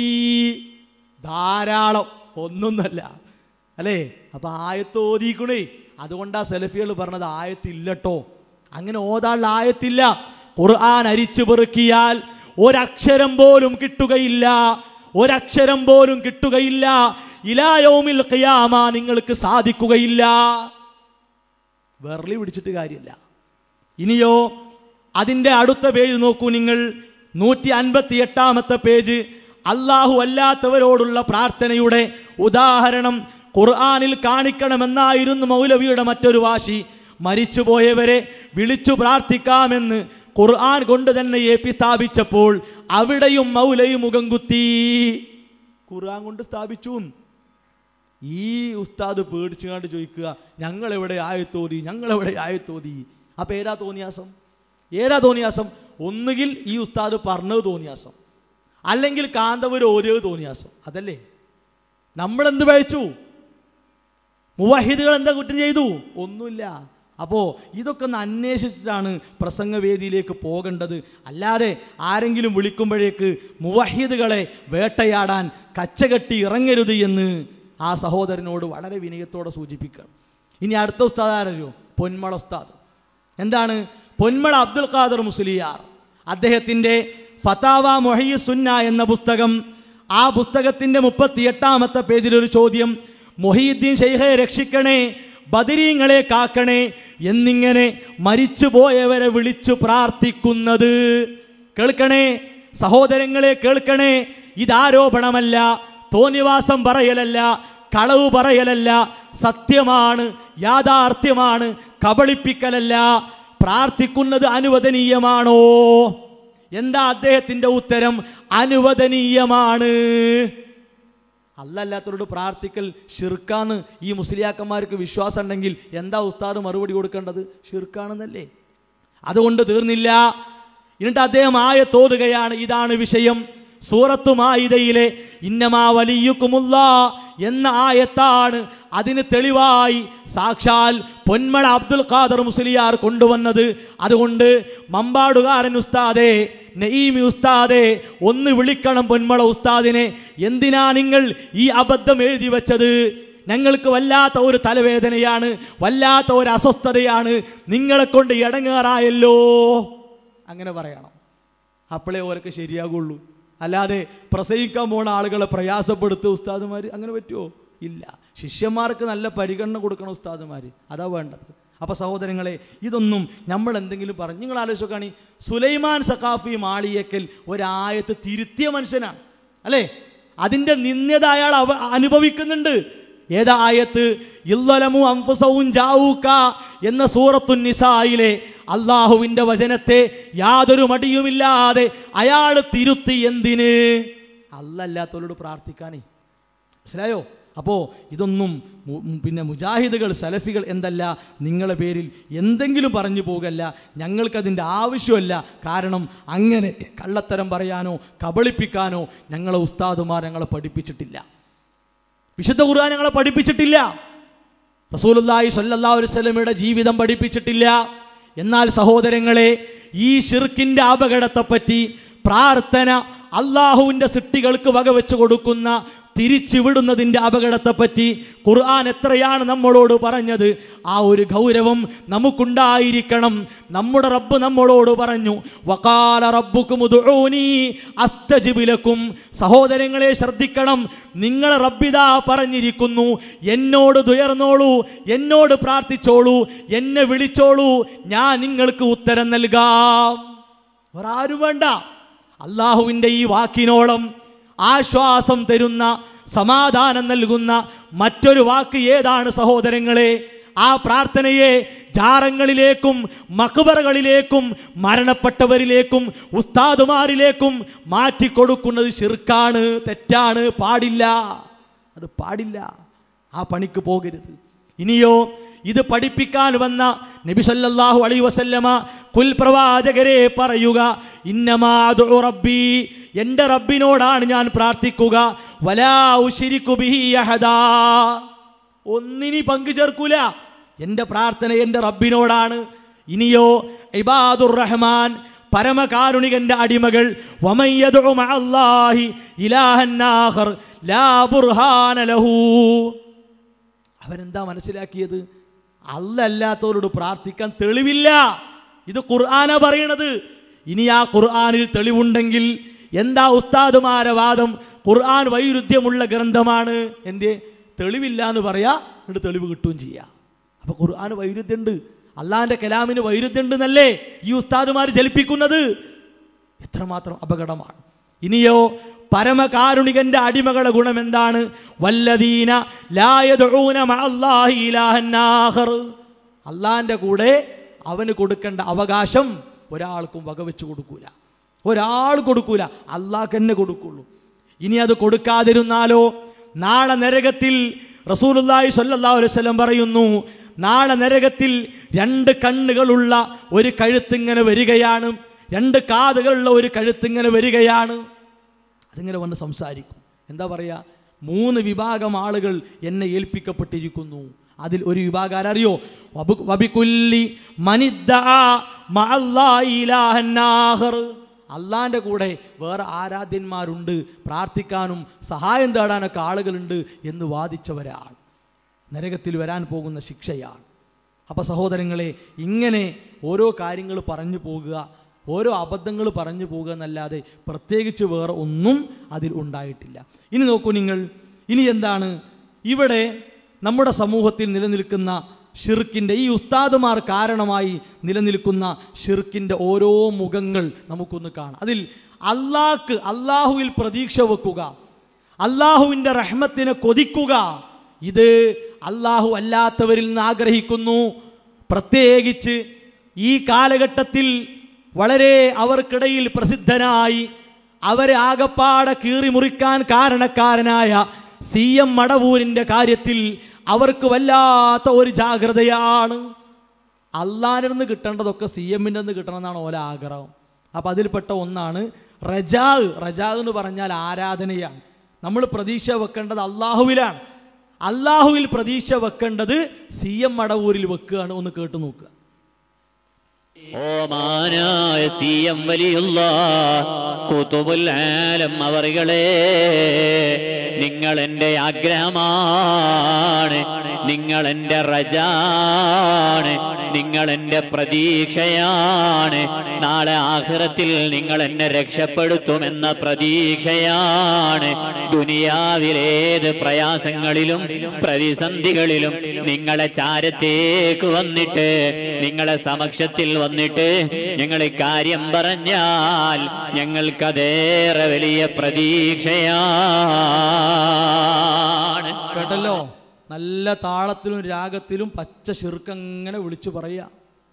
ധാരാളം ഒന്നൊന്നല്ല അല്ലേ അപ്പൊ ആയത്ത് ഓതിക്കണേ അതുകൊണ്ടാ സെലഫികൾ പറഞ്ഞത് ആയത്തില്ലട്ടോ അങ്ങനെ ഓതാനുള്ള ആയത്തില്ല ഖുർആൻ അരിച്ചു പെറുക്കിയാൽ ഒരക്ഷരം പോലും കിട്ടുകയില്ല ഒരക്ഷരം പോലും കിട്ടുകയില്ല ഇലായോമിൽ ഖിയാമ നിങ്ങൾക്ക് സാധിക്കുകയില്ല വെറലി പിടിച്ചിട്ട് കാര്യമില്ല ഇനിയോ അതിൻ്റെ അടുത്ത പേജ് നോക്കൂ നിങ്ങൾ നൂറ്റി അൻപത്തി എട്ടാമത്തെ പേജ് അള്ളാഹു അല്ലാത്തവരോടുള്ള പ്രാർത്ഥനയുടെ ഉദാഹരണം ഖുർആാനിൽ കാണിക്കണമെന്നായിരുന്നു മൗലവിയുടെ മറ്റൊരു വാശി മരിച്ചുപോയവരെ വിളിച്ചു പ്രാർത്ഥിക്കാമെന്ന് ഖുർആൻ കൊണ്ട് തന്നെ ഏപ്പി സ്ഥാപിച്ചപ്പോൾ അവിടെയും മൗലയും മുഖം കുത്തി ഖുർആൻ കൊണ്ട് സ്ഥാപിച്ചു ഈ ഉസ്താദ് പേടിച്ചുകൊണ്ട് ചോദിക്കുക ഞങ്ങളെവിടെ ആയത്തോതി ഞങ്ങളെവിടെ ആയത്തോതി അപ്പം ഏതാ തോന്നിയാസം ഏതാ തോന്നിയാസം ഒന്നുകിൽ ഈ ഉസ്താദ് പറഞ്ഞത് തോന്നിയാസം അല്ലെങ്കിൽ കാന്തപുരം ഓരിയത് തോന്നിയാസം അതല്ലേ നമ്മളെന്ത് പഴിച്ചു മുവഹിദുകൾ എന്താ കുറ്റം ചെയ്തു ഒന്നുമില്ല അപ്പോൾ ഇതൊക്കെ ഒന്ന് അന്വേഷിച്ചിട്ടാണ് പ്രസംഗവേദിയിലേക്ക് പോകേണ്ടത് അല്ലാതെ ആരെങ്കിലും വിളിക്കുമ്പോഴേക്ക് മുവഹിദുകളെ വേട്ടയാടാൻ കച്ചകെട്ടി ഇറങ്ങരുത് എന്ന് ആ സഹോദരനോട് വളരെ വിനയത്തോടെ സൂചിപ്പിക്കണം ഇനി അടുത്ത ഉസ്താദ് ആരോ പൊന്മള ഉസ്താദ് എന്താണ് പൊന്മള അബ്ദുൽ ഖാദർ മുസ്ലിയാർ അദ്ദേഹത്തിൻ്റെ ഫതാവ മൊഹയ്യ സുന്ന എന്ന പുസ്തകം ആ പുസ്തകത്തിൻ്റെ മുപ്പത്തിയെട്ടാമത്തെ പേജിൽ ഒരു ചോദ്യം മൊഹീദ്ദീൻ ഷെയ്ഖെ രക്ഷിക്കണേ ബദരീങ്ങളെ കാക്കണേ എന്നിങ്ങനെ മരിച്ചുപോയവരെ വിളിച്ചു പ്രാർത്ഥിക്കുന്നത് കേൾക്കണേ സഹോദരങ്ങളെ കേൾക്കണേ ഇതാരോപണമല്ല തോന്നിവാസം പറയലല്ല കളവ് പറയലല്ല സത്യമാണ് യാഥാർത്ഥ്യമാണ് കബളിപ്പിക്കലല്ല പ്രാർത്ഥിക്കുന്നത് അനുവദനീയമാണോ എന്താ അദ്ദേഹത്തിന്റെ ഉത്തരം അനുവദനീയമാണ് അല്ലല്ലാത്തവരോട് പ്രാർത്ഥിക്കൽ ഷിർക്കാന്ന് ഈ മുസ്ലിയാക്കന്മാർക്ക് വിശ്വാസം ഉണ്ടെങ്കിൽ എന്താ ഉസ്താദ് മറുപടി കൊടുക്കേണ്ടത് ഷിർക്കാണെന്നല്ലേ അതുകൊണ്ട് തീർന്നില്ല എന്നിട്ട് അദ്ദേഹം ആയ തോതുകയാണ് ഇതാണ് വിഷയം സൂറത്തു മായിദയിലെ ഇന്നമാ വലിയുക്കുമുള്ള എന്ന ആയത്താണ് അതിന് തെളിവായി സാക്ഷാൽ പൊന്മള അബ്ദുൽ ഖാദർ മുസ്ലിയാർ കൊണ്ടുവന്നത് അതുകൊണ്ട് മമ്പാടുകാരൻ ഉസ്താദെ നഈമി ഉസ്താദെ ഒന്ന് വിളിക്കണം പൊന്മള ഉസ്താദിനെ എന്തിനാ നിങ്ങൾ ഈ അബദ്ധം എഴുതി വെച്ചത് ഞങ്ങൾക്ക് വല്ലാത്ത ഒരു തലവേദനയാണ് വല്ലാത്ത ഒരു അസ്വസ്ഥതയാണ് നിങ്ങളെ കൊണ്ട് ഇടങ്ങേറായല്ലോ അങ്ങനെ പറയണം അപ്പോഴേ ഓരൊക്കെ ശരിയാകുള്ളൂ അല്ലാതെ പ്രസവിക്കാൻ പോണ ആളുകളെ പ്രയാസപ്പെടുത്തുക ഉസ്താദുമാർ അങ്ങനെ പറ്റുമോ ഇല്ല ശിഷ്യന്മാർക്ക് നല്ല പരിഗണന കൊടുക്കണം ഉസ്താദുമാർ അതാ വേണ്ടത് അപ്പോൾ സഹോദരങ്ങളെ ഇതൊന്നും നമ്മൾ എന്തെങ്കിലും പറഞ്ഞു നിങ്ങൾ ആലോചിച്ചോക്കാണി സുലൈമാൻ സഖാഫി മാളിയക്കൽ ഒരായത്ത് തിരുത്തിയ മനുഷ്യനാണ് അല്ലേ അതിൻ്റെ നിന്ദ്യത അയാൾ അവ അനുഭവിക്കുന്നുണ്ട് ഏതാ ആയത്ത് ഇല്ലലമു അംഫുസവും ജാവൂക്ക എന്ന സൂറത്തു നിസായിലെ അള്ളാഹുവിൻ്റെ വചനത്തെ യാതൊരു മടിയുമില്ലാതെ അയാൾ തിരുത്തി എന്തിന് അല്ലല്ലാത്തവരോട് പ്രാർത്ഥിക്കാനേ മനസ്സിലായോ അപ്പോൾ ഇതൊന്നും മു- ഉം പിന്നെ മുജാഹിദുകൾ സലഫികൾ എന്തല്ല നിങ്ങളെ പേരിൽ എന്തെങ്കിലും പറഞ്ഞു പോകല്ല ഞങ്ങൾക്കതിൻ്റെ ആവശ്യമല്ല കാരണം അങ്ങനെ കള്ളത്തരം പറയാനോ കബളിപ്പിക്കാനോ ഞങ്ങളെ ഉസ്താദുമാർ ഞങ്ങളെ പഠിപ്പിച്ചിട്ടില്ല വിശുദ്ധ ഖുർആൻ ഞങ്ങളെ പഠിപ്പിച്ചിട്ടില്ല റസൂലുള്ളാഹി സ്വല്ലല്ലാഹു അലൈഹി വസല്ലമയുടെ ജീവിതം പഠിപ്പിച്ചിട്ടില്ല എന്നാൽ സഹോദരങ്ങളെ ഈ ഷിർക്കിൻ്റെ അപകടത്തെപ്പറ്റി പ്രാർത്ഥന അള്ളാഹുവിൻ്റെ സൃഷ്ടികൾക്ക് വകവെച്ച് കൊടുക്കുന്ന തിരിച്ചുവിടുന്നതിൻ്റെ അപകടത്തെപ്പറ്റി ഖുർആൻ എത്രയാണ് നമ്മളോട് പറഞ്ഞത് ആ ഒരു ഗൗരവം നമുക്കുണ്ടായിരിക്കണം നമ്മുടെ റബ്ബ് നമ്മളോട് പറഞ്ഞു വകാല റബ്ബുക്കും അസ്തജിബിലക്കും സഹോദരങ്ങളെ ശ്രദ്ധിക്കണം നിങ്ങളെ റബ്ബിതാ പറഞ്ഞിരിക്കുന്നു എന്നോട് തുയർന്നോളൂ എന്നോട് പ്രാർത്ഥിച്ചോളൂ എന്നെ വിളിച്ചോളൂ ഞാൻ നിങ്ങൾക്ക് ഉത്തരം നൽകാം വേറെ ആരും വേണ്ട അള്ളാഹുവിൻ്റെ ഈ വാക്കിനോളം ആശ്വാസം തരുന്ന സമാധാനം നൽകുന്ന മറ്റൊരു വാക്ക് ഏതാണ് സഹോദരങ്ങളെ ആ പ്രാർത്ഥനയെ ജാറങ്ങളിലേക്കും മക്ബറകളിലേക്കും മരണപ്പെട്ടവരിലേക്കും ഉസ്താദുമാരിലേക്കും മാറ്റിക്കൊടുക്കുന്നത് ഷിർക്കാണ് തെറ്റാണ് പാടില്ല അത് പാടില്ല ആ പണിക്ക് പോകരുത് ഇനിയോ ഇത് പഠിപ്പിക്കാൻ വന്ന നബി സല്ലല്ലാഹു അലൈഹി വസല്ലമ കുൽ പ്രവാചകരെ പറയുക ഇന്നമാ അദ്ഉ റബ്ബി എൻ്റെ റബ്ബിനോടാണ് ഞാൻ പ്രാർത്ഥിക്കുക വലാ ഉശ്രിക്കു ബിഹി അഹദാ ഒന്നിനി പങ്കു ചേർക്കൂല എൻ്റെ പ്രാർത്ഥന എൻ്റെ റബ്ബിനോടാണ് ഇനിയോ ഇബാദുർ റഹ്മാൻ പരമകാരുണികന്റെ അടിമകൾ വമയ്യദഉ മഅല്ലാഹി ഇലാഹൻ ആഖർ ലാ ബുർഹാന ലഹു അവരെന്താ മനസ്സിലാക്കിയത് അല്ലല്ലാത്തവരോട് പ്രാർത്ഥിക്കാൻ തെളിവില്ല ഇത് ഖുർആന പറയണത് ഇനി ആ ഖുർആനിൽ തെളിവുണ്ടെങ്കിൽ എന്താ ഉസ്താദുമാരെ വാദം ഖുർആൻ വൈരുദ്ധ്യമുള്ള ഗ്രന്ഥമാണ് എന്തേ തെളിവില്ല എന്ന് പറയാ എന്നിട്ട് തെളിവ് കിട്ടുകയും ചെയ്യാം അപ്പൊ ഖുർആൻ വൈരുദ്ധ്യമുണ്ട് അള്ളാഹിന്റെ കലാമിന് വൈരുദ്ധ്യമുണ്ട് എന്നല്ലേ ഈ ഉസ്താദുമാർ ജലിപ്പിക്കുന്നത് എത്രമാത്രം അപകടമാണ് ഇനിയോ പരമകാരുണികന്റെ അടിമകളുടെ ഗുണം എന്താണ് വല്ലദീന ലായദഊന മഅല്ലാഹി ഇലാഹൻ ആഖർ അള്ളാഹിന്റെ കൂടെ അവന് കൊടുക്കേണ്ട അവകാശം ഒരാൾക്കും വകവെച്ച് കൊടുക്കൂല ഒരാൾ കൊടുക്കൂല അള്ളാഹ് തന്നെ കൊടുക്കുള്ളൂ ഇനി അത് കൊടുക്കാതിരുന്നാലോ നാളെ നരകത്തിൽ റസൂലുള്ളാഹി സ്വല്ലല്ലാഹു അലൈഹി വസല്ലം പറയുന്നു നാളെ നരകത്തിൽ രണ്ട് കണ്ണുകളുള്ള ഒരു കഴുത്തിങ്ങനെ വരികയാണ് രണ്ട് കാതുകളുള്ള ഒരു കഴുത്തിങ്ങനെ വരികയാണ് അതിങ്ങനെ വന്ന് സംസാരിക്കും എന്താ പറയുക മൂന്ന് വിഭാഗം ആളുകൾ എന്നെ ഏൽപ്പിക്കപ്പെട്ടിരിക്കുന്നു അതിൽ ഒരു വിഭാഗം ആരറിയോ വബു- വബികുല്ലി മനിദ്ദഅ മഅല്ലാഹി ഇലാഹൻ ആഖർ. അള്ളാന്റെ കൂടെ വേറെ ആരാധ്യന്മാരുണ്ട് പ്രാർത്ഥിക്കാനും സഹായം തേടാനൊക്കെ ആളുകളുണ്ട് എന്ന് വാദിച്ചവരാണ് നരകത്തിൽ വരാൻ പോകുന്ന ശിക്ഷയാണ് അപ്പോൾ സഹോദരങ്ങളെ ഇങ്ങനെ ഓരോ കാര്യങ്ങൾ പറഞ്ഞു പോകുക ഓരോ അബദ്ധങ്ങൾ പറഞ്ഞു പോകുക എന്നല്ലാതെ പ്രത്യേകിച്ച് വേറെ ഒന്നും അതിൽ ഉണ്ടായിട്ടില്ല ഇനി നോക്കൂ നിങ്ങൾ ഇനി എന്താണ് ഇവിടെ നമ്മുടെ സമൂഹത്തിൽ നിലനിൽക്കുന്ന ഷിർക്കിൻ്റെ ഈ ഉസ്താദുമാർ കാരണമായി നിലനിൽക്കുന്ന ഷിർക്കിൻ്റെ ഓരോ മുഖങ്ങൾ നമുക്കൊന്ന് കാണാം അതിൽ അള്ളാഹ്ക്ക് അള്ളാഹുവിൽ പ്രതീക്ഷ വെക്കുക അള്ളാഹുവിൻ്റെ റഹ്മത്തിനെ കൊതിക്കുക ഇത് അള്ളാഹു അല്ലാത്തവരിൽ നിന്ന് ആഗ്രഹിക്കുന്നു പ്രത്യേകിച്ച് ഈ കാലഘട്ടത്തിൽ വളരെ അവർക്കിടയിൽ പ്രസിദ്ധനായി അവരെ ആകപ്പാടെ കീറി മുറിക്കാൻ കാരണക്കാരനായ സി എം മടവൂരിൻ്റെ കാര്യത്തിൽ അവർക്ക് വല്ലാത്ത ഒരു ജാഗ്രതയാണ് അള്ളാഹിൽ നിന്ന് കിട്ടേണ്ടതൊക്കെ സി എമ്മിൻ്റെ നിന്ന് കിട്ടണമെന്നാണ് ഓല ആഗ്രഹം അപ്പം അതിൽപ്പെട്ട ഒന്നാണ് റജാഗ് റജാഗ് എന്ന് പറഞ്ഞാൽ ആരാധനയാണ് നമ്മൾ പ്രതീക്ഷ വെക്കേണ്ടത് അള്ളാഹുവിലാണ് അള്ളാഹുവിൽ പ്രതീക്ഷ വെക്കേണ്ടത് സി എം മടവൂരിൽ വെക്കുകയാണ് ഒന്ന് കേട്ടു നോക്കുക ഓമാനായ സി എം വലിയുള്ള കുത്തുബുൽ ആലം അവറുകളെ നിങ്ങൾ എൻ്റെ ആഗ്രഹമാണ് നിങ്ങൾ എൻ്റെ റജാണ് നിങ്ങൾ എൻ്റെ പ്രതീക്ഷയാണ് നാളെ ആഖിറത്തിൽ നിങ്ങൾ എന്നെ രക്ഷപ്പെടുത്തുമെന്ന പ്രതീക്ഷയാണ് ദുനിയാവിലേത് പ്രയാസങ്ങളിലും പ്രതിസന്ധികളിലും നിങ്ങളെ ചാരത്തേക്ക് വന്നിട്ട് നിങ്ങളെ സമക്ഷത്തിൽ വന്നിട്ട് ഞങ്ങൾ കാര്യം പറഞ്ഞാൽ ഞങ്ങൾക്കതേറെ വലിയ പ്രതീക്ഷയാണ് കേട്ടല്ലോ നല്ല താളത്തിലും രാഗത്തിലും പച്ച ഷിർക്കങ്ങനെ വിളിച്ചു പറയുക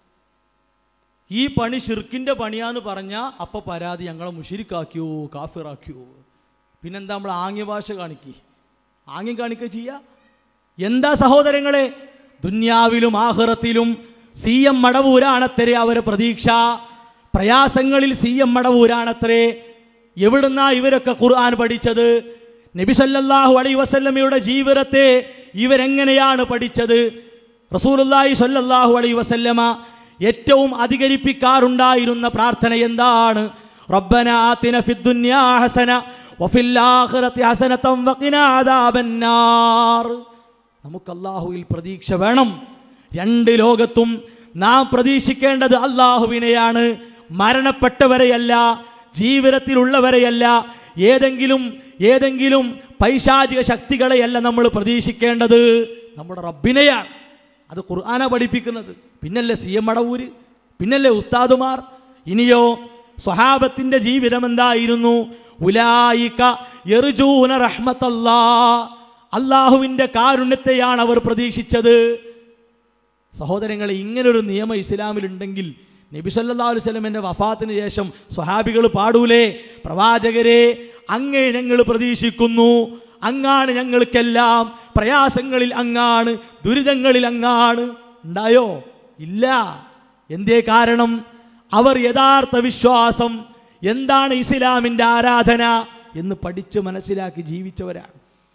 ഈ പണി ഷിർക്കിൻ്റെ പണിയാന്ന് പറഞ്ഞാൽ അപ്പോൾ പരാതി ഞങ്ങളെ മുഷിരിക്കാക്കിയോ കാഫിറാക്കിയോ പിന്നെന്താ നമ്മൾ ആംഗ്യ ഭാഷ കാണിക്കി ആംഗ്യം കാണിക്കുക ചെയ്യുക എന്താ സഹോദരങ്ങളെ ദുന്യാവിലും ആഹ്റത്തിലും സി എം മടവൂരാണത്രേ അവരെ പ്രതീക്ഷ പ്രയാസങ്ങളിൽ സി എം മടവൂരാണത്രേ എവിടുന്നാ ഇവരൊക്കെ ഖുർആൻ പഠിച്ചത് നബി സല്ലല്ലാഹു അലൈഹി വസല്ലമയുടെ ജീവിതത്തെ ഇവരെങ്ങനെയാണ് പഠിച്ചത് റസൂലുള്ളാഹി സല്ലല്ലാഹു അലൈഹി വസല്ലമ ഏറ്റവും അധികരിപ്പിക്കാറുണ്ടായിരുന്ന പ്രാർത്ഥന എന്താണ് റബ്ബന ആതിന ഫിദ്ദുന്യാ ഹസന വഫിൽ ആഖിറതി ഹസനതം വഖിനാ അദാബന്നാർ നമുക്ക് അള്ളാഹുവിൽ പ്രതീക്ഷ വേണം രണ്ട് ലോകത്തും നാം പ്രതീക്ഷിക്കേണ്ടത് അള്ളാഹുവിനെയാണ് മരണപ്പെട്ടവരെയല്ല ജീവിതത്തിലുള്ളവരെയല്ല ഏതെങ്കിലും ഏതെങ്കിലും പൈശാചിക ശക്തികളെയല്ല നമ്മൾ പ്രതീക്ഷിക്കേണ്ടത് നമ്മുടെ റബ്ബിനെയാണ് അത് ഖുർആന പഠിപ്പിക്കുന്നത് പിന്നല്ലേ സി എം മടവൂര് പിന്നല്ലേ ഉസ്താദുമാർ ഇനിയോ സ്വഹാബത്തിന്റെ ജീവിതം എന്തായിരുന്നു ഉലായിക യർജൂന റഹ്മത്തല്ലാ അള്ളാഹുവിൻ്റെ കാരുണ്യത്തെയാണ് അവർ പ്രതീക്ഷിച്ചത് സഹോദരങ്ങളെ ഇങ്ങനൊരു നിയമം ഇസ്ലാമിലുണ്ടെങ്കിൽ നബി സല്ലല്ലാഹു അലൈഹി വസല്ലമയുടെ വഫാത്തിന് ശേഷം സ്വഹാബികൾ പാടൂലേ പ്രവാചകരെ അങ്ങേ ഞങ്ങൾ പ്രതീക്ഷിക്കുന്നു അങ്ങാണ് ഞങ്ങൾക്കെല്ലാം പ്രയാസങ്ങളിൽ അങ്ങാണ് ദുരിതങ്ങളിൽ അങ്ങാണ് ഉണ്ടായോ ഇല്ല എന്തേ കാരണം അവർ യഥാർത്ഥ വിശ്വാസം എന്താണ് ഇസ്ലാമിൻ്റെ ആരാധന എന്ന് പഠിച്ച് മനസ്സിലാക്കി ജീവിച്ചവരാണ്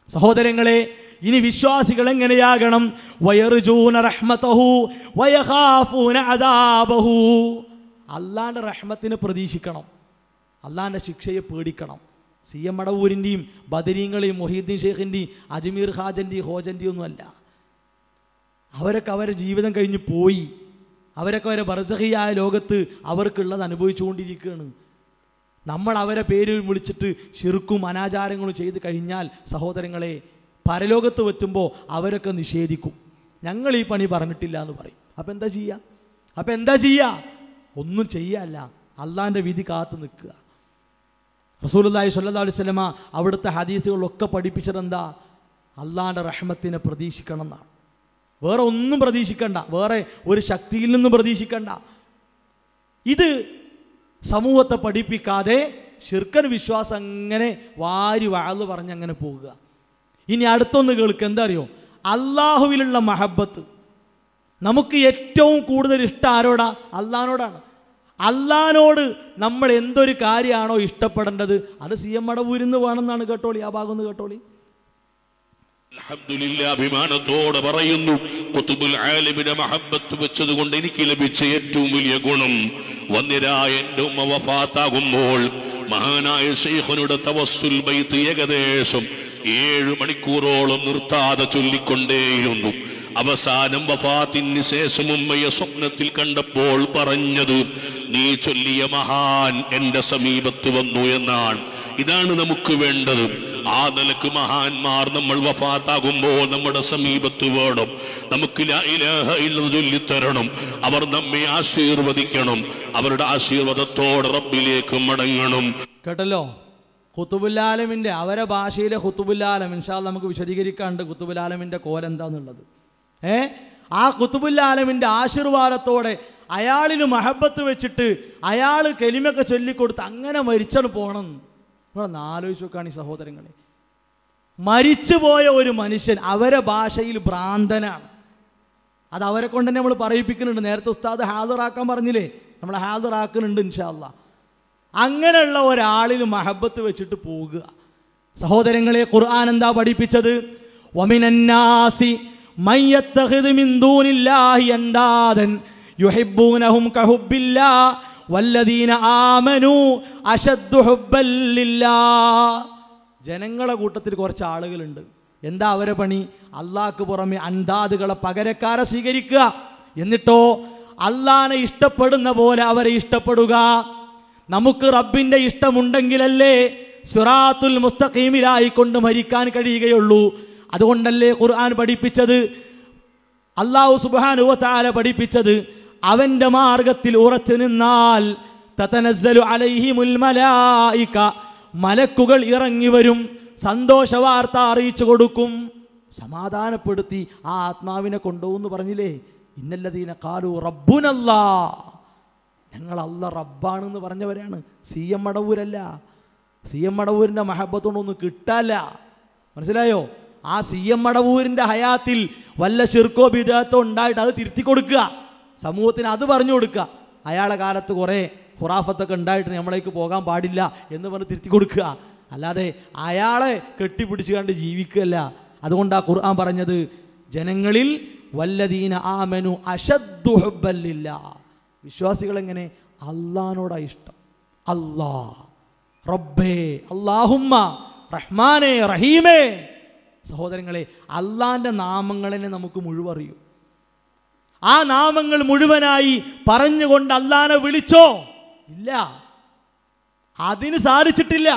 സഹോദരങ്ങളെ ഇനി വിശ്വാസികൾ എങ്ങനെയാകണം വയറുജൂന റഹ്മതഹു വയഖാഫൂന അദാബഹു അള്ളാന്റെ റഹ്മത്തിനെ പ്രതീക്ഷിക്കണം അള്ളാന്റെ ശിക്ഷയെ പേടിക്കണം സി എം മടവൂരിൻ്റെയും ബദരീങ്ങളെയും മൊഹീദ്ദീൻ ഷെയ്ഖിൻ്റെയും അജ്മീർ ഹാജൻ്റെയും ഹോജൻ്റെയും ഒന്നുമല്ല അവരൊക്കെ അവരെ ജീവിതം കഴിഞ്ഞ് പോയി അവരൊക്കെ അവരെ ബർസഹിയായ ലോകത്ത് അവർക്കുള്ളത് അനുഭവിച്ചുകൊണ്ടിരിക്കുകയാണ് നമ്മൾ അവരെ പേര് വിളിച്ചിട്ട് ശിർക്കും അനാചാരങ്ങളും ചെയ്ത് കഴിഞ്ഞാൽ സഹോദരങ്ങളെ പരലോകത്ത് വെത്തുമ്പോൾ അവരൊക്കെ നിഷേധിക്കും ഞങ്ങൾ ഈ പണി പറഞ്ഞിട്ടില്ല എന്ന് പറയും അപ്പം എന്താ ചെയ്യുക അപ്പം എന്താ ചെയ്യുക ഒന്നും ചെയ്യല്ല അള്ളാൻ്റെ വിധി കാത്തു നിൽക്കുക റസൂലുള്ളാഹി സ്വല്ലല്ലാഹു അലൈഹി വസല്ലമ അവിടുത്തെ ഹദീസുകളിലൊക്കെ പഠിപ്പിച്ചത് എന്താ അള്ളാൻ്റെ റഹ്മത്തിനെ പ്രതീക്ഷിക്കണം എന്നാണ് വേറെ ഒന്നും പ്രതീക്ഷിക്കണ്ട വേറെ ഒരു ശക്തിയിൽ നിന്നും പ്രതീക്ഷിക്കണ്ട ഇത് സമൂഹത്തെ പഠിപ്പിക്കാതെ ശിർക്കൻ വിശ്വാസം അങ്ങനെ വാരി വാഴ്ന്നു പറഞ്ഞ് അങ്ങനെ പോകുക ഇനി അടുത്തൊന്ന് കേൾക്ക് എന്താ അറിയോ അള്ളാഹുവിലുള്ള മഹബത്ത് നമുക്ക് ഏറ്റവും കൂടുതൽ ഇഷ്ടം ആരോടാ അള്ളഹാനോടാണ് അള്ളഹാനോട് നമ്മൾ എന്തൊരു കാര്യമാണോ ഇഷ്ടപ്പെടേണ്ടത് അത് സി എം മടവൂരിന്ന് വേണമെന്നാണ് കേട്ടോളി ആ ഭാഗം ഒന്ന് കേട്ടോളി അൽഹംദുലില്ലാ, അഭിമാനത്തോടെ പറയുന്നു കുത്തുബുൽ ആലിമിനെ മഹബത്ത് വെച്ചത് കൊണ്ട് എനിക്ക് ലഭിച്ച ഏറ്റവും വലിയ ഗുണം വന്യരായ എന്റെ ഉമ്മ വഫാത്താകുമ്പോൾ മഹാനായ ശൈഖനുടെ തവസ്സുൽ ബൈത്ത് ഏകദേശം ഏഴ് മണിക്കൂറോളം നിർത്താതെ ചൊല്ലിക്കൊണ്ടേയിരുന്നു അവസാനം വഫാത്തിന് ശേഷം ഉമ്മയെ സ്വപ്നത്തിൽ കണ്ടപ്പോൾ പറഞ്ഞത് നീ ചൊല്ലിയ മഹാൻ എന്റെ സമീപത്ത് വന്നു എന്നാണ് ഇതാണ് നമുക്ക് വേണ്ടത് ആ നിലക്ക് മഹാന്മാർ നമ്മൾ വഫാത്താകുമ്പോൾ നമ്മുടെ സമീപത്ത് വേണം നമുക്ക് ലാ ഇലാഹ ഇല്ലല്ലാഹ് ചൊല്ലിത്തരണം അവർ നമ്മെ ആശീർവദിക്കണം അവരുടെ ആശീർവാദത്തോടെ റബ്ബിലേക്ക് മടങ്ങണം കേട്ടല്ലോ ഖുത്തുബുല്ലാലമിൻ്റെ അവരെ ഭാഷയിലെ ഖുത്തുബുല്ലാലം ഇൻഷാല് നമുക്ക് വിശദീകരിക്കാണ്ട് ഖുത്തുബുല്ലാലമിൻ്റെ കോലെന്താന്നുള്ളത് ഏ ആ ഖുത്തുബുല്ലാലമിൻ്റെ ആശീർവാദത്തോടെ അയാളിൽ മഹബത്ത് വെച്ചിട്ട് അയാൾ കെലിമൊക്കെ ചൊല്ലിക്കൊടുത്ത് അങ്ങനെ മരിച്ചാണ് പോകണം നിങ്ങളൊന്ന് ആലോചിച്ച് നോക്കുകയാണ് ഈ സഹോദരങ്ങളെ മരിച്ചുപോയ ഒരു മനുഷ്യൻ അവരെ ഭാഷയിൽ ഭ്രാന്തനാണ് അത് അവരെ കൊണ്ട് തന്നെ നമ്മൾ പറയിപ്പിക്കുന്നുണ്ട് നേരത്തെ ഉസ്താദ് ഹാജറാക്കാൻ പറഞ്ഞില്ലേ നമ്മൾ ഹാജറാക്കുന്നുണ്ട് ഇൻഷാല്ല അങ്ങനെയുള്ള ഒരാളിൽ മഹബത്ത് വെച്ചിട്ട് പോകുക സഹോദരങ്ങളെ ഖുർആൻ എന്താ പഠിപ്പിച്ചത് വമിനന്നാസി മയ്യത്തഖിദ് മിൻ ദൂനില്ലാഹി അൻദാദൻ യുഹിബ്ബൂനഹും കഹുബ്ബില്ലാ വല്ലദീന ആമനു അശദ്ദു ഹുബ്ബൻ ലില്ലാ ജനങ്ങളെ കൂട്ടത്തിൽ കുറച്ച് ആളുകളുണ്ട് എന്താ അവരെ പണി അള്ളാഹ്ക്ക് പുറമെ അന്താദുകളെ പകരക്കാരെ സ്വീകരിക്കുക എന്നിട്ടോ അള്ളാനെ ഇഷ്ടപ്പെടുന്ന പോലെ അവരെ ഇഷ്ടപ്പെടുക നമുക്ക് റബ്ബിന്റെ ഇഷ്ടമുണ്ടെങ്കിലല്ലേ സുറാത്തുൽ മുസ്തഖീമിലായിക്കൊണ്ട് മരിക്കാൻ കഴിയുകയുള്ളൂ അതുകൊണ്ടല്ലേ ഖുർആൻ പഠിപ്പിച്ചത് അള്ളാഹു സുബാനുവത്താല പഠിപ്പിച്ചത് അവന്റെ മാർഗത്തിൽ ഉറച്ചു നിന്നാൽ തതനസ്സലു അലൈഹിമുൽ മലായിക മലക്കുകൾ ഇറങ്ങി വരും സന്തോഷ വാർത്ത അറിയിച്ചു കൊടുക്കും സമാധാനപ്പെടുത്തി ആ ആത്മാവിനെ കൊണ്ടുപോകുന്നു പറഞ്ഞില്ലേ ഇന്നല്ലതീന കാലു റബ്ബുനല്ലാ ഞങ്ങൾ അല്ല റബ്ബാണെന്ന് പറഞ്ഞവരാണ് സി എം മടവൂരല്ല സി എം മടവൂരിൻ്റെ മഹബത്തോണ്ടൊന്നും കിട്ടാല്ല മനസ്സിലായോ ആ സി എം മടവൂരിൻ്റെ ഹയാത്തിൽ വല്ല ശിർക്കോ ബിദാത്തോ ഉണ്ടായിട്ട് അത് തിരുത്തി കൊടുക്കുക സമൂഹത്തിന് അത് പറഞ്ഞു കൊടുക്കുക അയാളെ കാലത്ത് കുറേ ഹുറാഫത്തൊക്കെ ഉണ്ടായിട്ട് നമ്മളേക്ക് പോകാൻ പാടില്ല എന്ന് പറഞ്ഞ് തിരുത്തി കൊടുക്കുക അല്ലാതെ അയാളെ കെട്ടിപ്പിടിച്ചു കണ്ട് ജീവിക്കുകയല്ല അതുകൊണ്ടാണ് ഖുർആൻ പറഞ്ഞത് ജനങ്ങളിൽ വല്ലദീന ആമനു അശദ്ദു ഹുബ്ബല്ലില്ല വിശ്വാസികൾ എങ്ങനെ അള്ളഹാനോടാ ഇഷ്ടം അല്ലാ റബ്ബേ അള്ളാഹുമ്മ റഹ്മാനേ റഹീമേ സഹോദരങ്ങളെ അള്ളാന്റെ നാമങ്ങളെ നമുക്ക് മുഴുവറിയും ആ നാമങ്ങൾ മുഴുവനായി പറഞ്ഞുകൊണ്ട് അള്ളാനെ വിളിച്ചോ ഇല്ല അതിന് സാധിച്ചിട്ടില്ല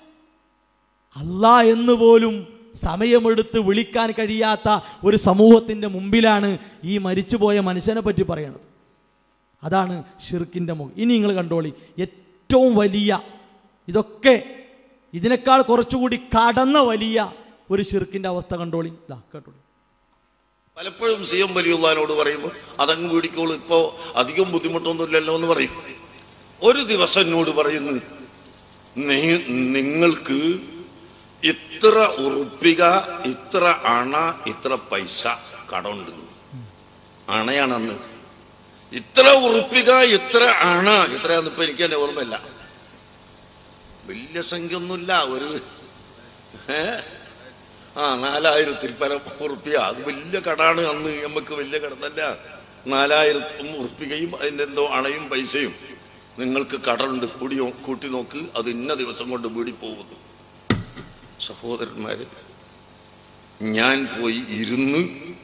അല്ലാ എന്ന് പോലും സമയമെടുത്ത് വിളിക്കാൻ കഴിയാത്ത ഒരു സമൂഹത്തിൻ്റെ മുമ്പിലാണ് ഈ മരിച്ചുപോയ മനുഷ്യനെ പറ്റി പറയണത് അതാണ് ഷിർക്കിൻ്റെ മുഖം ഇനി നിങ്ങൾ കണ്ടോളി ഏറ്റവും വലിയ ഇതൊക്കെ ഇതിനേക്കാൾ കുറച്ചുകൂടി കടന്ന വലിയ ഒരു ഷിർക്കിൻ്റെ അവസ്ഥ കണ്ടോളി ഇതാ കേട്ടോളി പലപ്പോഴും സി എം വലിയുള്ളതിനോട് പറയുമ്പോൾ അതങ്ങ് പിടിക്കോളൂ ഇപ്പോ അധികം ബുദ്ധിമുട്ടൊന്നുമില്ലല്ലോ എന്ന് പറയും ഒരു ദിവസം എന്നോട് പറയുന്നു "നീ- നിങ്ങൾക്ക് ഇത്ര ഉറുപ്പിക ഇത്ര അണ ഇത്ര പൈസ കടമുണ്ട് അണയാണെന്ന് ഇത്ര ഉറുപ്പിക ഇത്ര അണ ഇത്രയാന്ന് ഇപ്പൊ എനിക്ക് തന്നെ ഓർമ്മയില്ല വലിയ സംഖ്യ ഒന്നുമില്ല ഒരു ഏ ആ നാലായിരത്തിൽ പരം ഉറുപ്പിയ അത് വലിയ കടാണ് അന്ന് നമുക്ക് വലിയ കടന്നല്ല നാലായിരത്തി ഉറുപ്പികയും അതിൻ്റെ എന്തോ അണയും പൈസയും നിങ്ങൾക്ക് കടമുണ്ട് കൂടി കൂട്ടി നോക്ക് അത് ഇന്ന ദിവസം കൊണ്ട് വീടി പോകുന്നു സഹോദരന്മാരെ ഞാൻ പോയി ഇരുന്ന്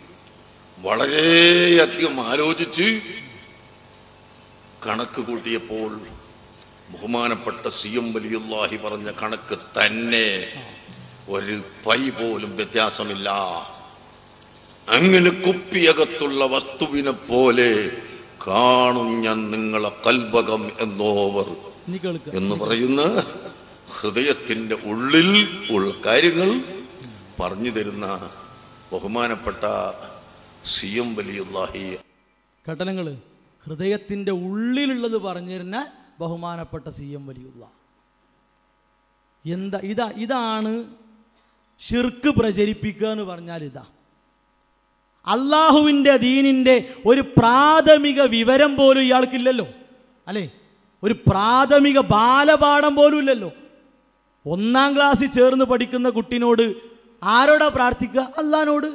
വളരെയധികം ആലോചിച്ച് കണക്ക് കൂട്ടിയപ്പോൾ ബഹുമാനപ്പെട്ട സി എം വലിയുല്ലാഹി പറഞ്ഞ കണക്ക് തന്നെ ഒരു പൈ പോലും വ്യത്യാസമില്ല അങ്ങനെ കുപ്പിയകത്തുള്ള വസ്തുവിനെ പോലെ കാണും ഞാൻ നിങ്ങളെ കൽബകം എന്നോവർ നീ കേൾക്കുക എന്ന് പറയുന്ന ഹൃദയത്തിന്റെ ഉള്ളിൽ ഉള്ള കാര്യങ്ങൾ പറഞ്ഞു തരുന്ന ബഹുമാനപ്പെട്ട സി എം വലിയുല്ലാഹി ഘട്ടനങ്ങൾ ഹൃദയത്തിൻ്റെ ഉള്ളിലുള്ളത് പറഞ്ഞിരുന്ന ബഹുമാനപ്പെട്ട സി എം വലിയുള്ള എന്താ ഇതാ ഇതാണ് ഷിർക്ക് പ്രചരിപ്പിക്കുക എന്ന് പറഞ്ഞാൽ ഇതാ അള്ളാഹുവിൻ്റെ ദീനിൻ്റെ ഒരു പ്രാഥമിക വിവരം പോലും ഇയാൾക്കില്ലല്ലോ അല്ലേ ഒരു പ്രാഥമിക ബാലപാഠം പോലും ഇല്ലല്ലോ ഒന്നാം ക്ലാസ്സിൽ ചേർന്ന് പഠിക്കുന്ന കുട്ടിനോട് ആരോടാ പ്രാർത്ഥിക്കുക അള്ളഹാനോട്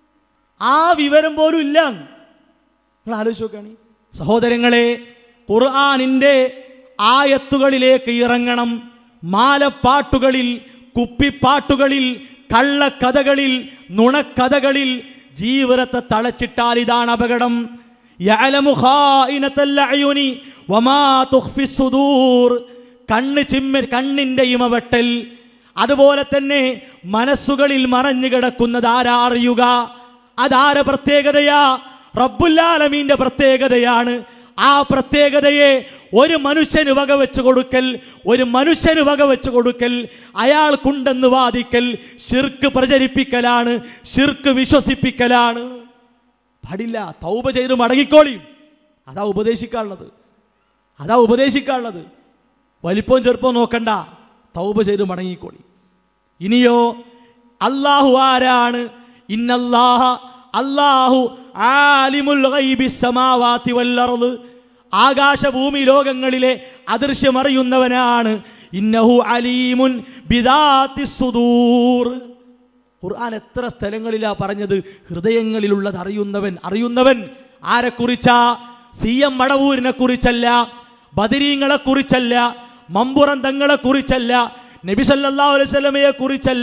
ആ വിവരം പോലും ഇല്ല നിങ്ങൾ ആലോചിച്ച് നോക്കുകയാണ് സഹോദരങ്ങളെ ഖുർആാനിൻ്റെ ആയത്തുകളിലേക്ക് ഇറങ്ങണം മാലപ്പാട്ടുകളിൽ കുപ്പിപ്പാട്ടുകളിൽ കള്ളക്കഥകളിൽ നുണക്കഥകളിൽ ജീവിതത്തെ തളച്ചിട്ടാൽ ഇതാണ് അപകടം യഅലമു ഖായിനത്തൽ അയുനി വമാ തുഖ്ഫി സുദൂർ കണ്ണ് ചിമ്മ കണ്ണിൻ്റെ ഇമവെട്ടൽ അതുപോലെ തന്നെ മനസ്സുകളിൽ മറഞ്ഞു കിടക്കുന്നത് ആരാ അറിയുക അതാര പ്രത്യേകതയാ റബ്ബുല്ലാലമീന്റെ പ്രത്യേകതയാണ് ആ പ്രത്യേകതയെ ഒരു മനുഷ്യന് വകവെച്ച് കൊടുക്കൽ ഒരു മനുഷ്യന് വകവെച്ച് കൊടുക്കൽ അയാൾക്കുണ്ടെന്ന് വാദിക്കൽ ഷിർക്ക് പ്രചരിപ്പിക്കലാണ് ഷിർക്ക് വിശ്വസിപ്പിക്കലാണ് പാടില്ല തൗബ ചെയ്ത് മടങ്ങിക്കോളിയും അതാ ഉപദേശിക്കാനുള്ളത് അതാ ഉപദേശിക്കാനുള്ളത് വലിപ്പവും ചെറുപ്പവും നോക്കണ്ട തൗബ ചെയ്ത് മടങ്ങിക്കോളി ഇനിയോ അള്ളാഹു ആരാണ് ഇന്നല്ലാഹ അള്ളാഹു ആലിമുൽ ഗൈബി സമാവാതി വല്ലർദ് ആകാശഭൂമി ലോകങ്ങളിലെ അദൃശ്യമറിയുന്നവനാണ് ഇന്നഹു അലീമുൻ ബിദാത്തി സുദൂർ ഖുർആൻ എത്ര സ്ഥലങ്ങളിലാ പറഞ്ഞത് ഹൃദയങ്ങളിലുള്ളത് അറിയുന്നവൻ അറിയുന്നവൻ ആരെക്കുറിച്ചാ സി എം മടവൂരിനെ കുറിച്ചല്ല ബദരീങ്ങളെ കുറിച്ചല്ല മമ്പുറം തങ്ങളെ കുറിച്ചല്ല നബി സല്ലല്ലാഹു അലൈഹി വസല്ലമയെ കുറിച്ചല്ല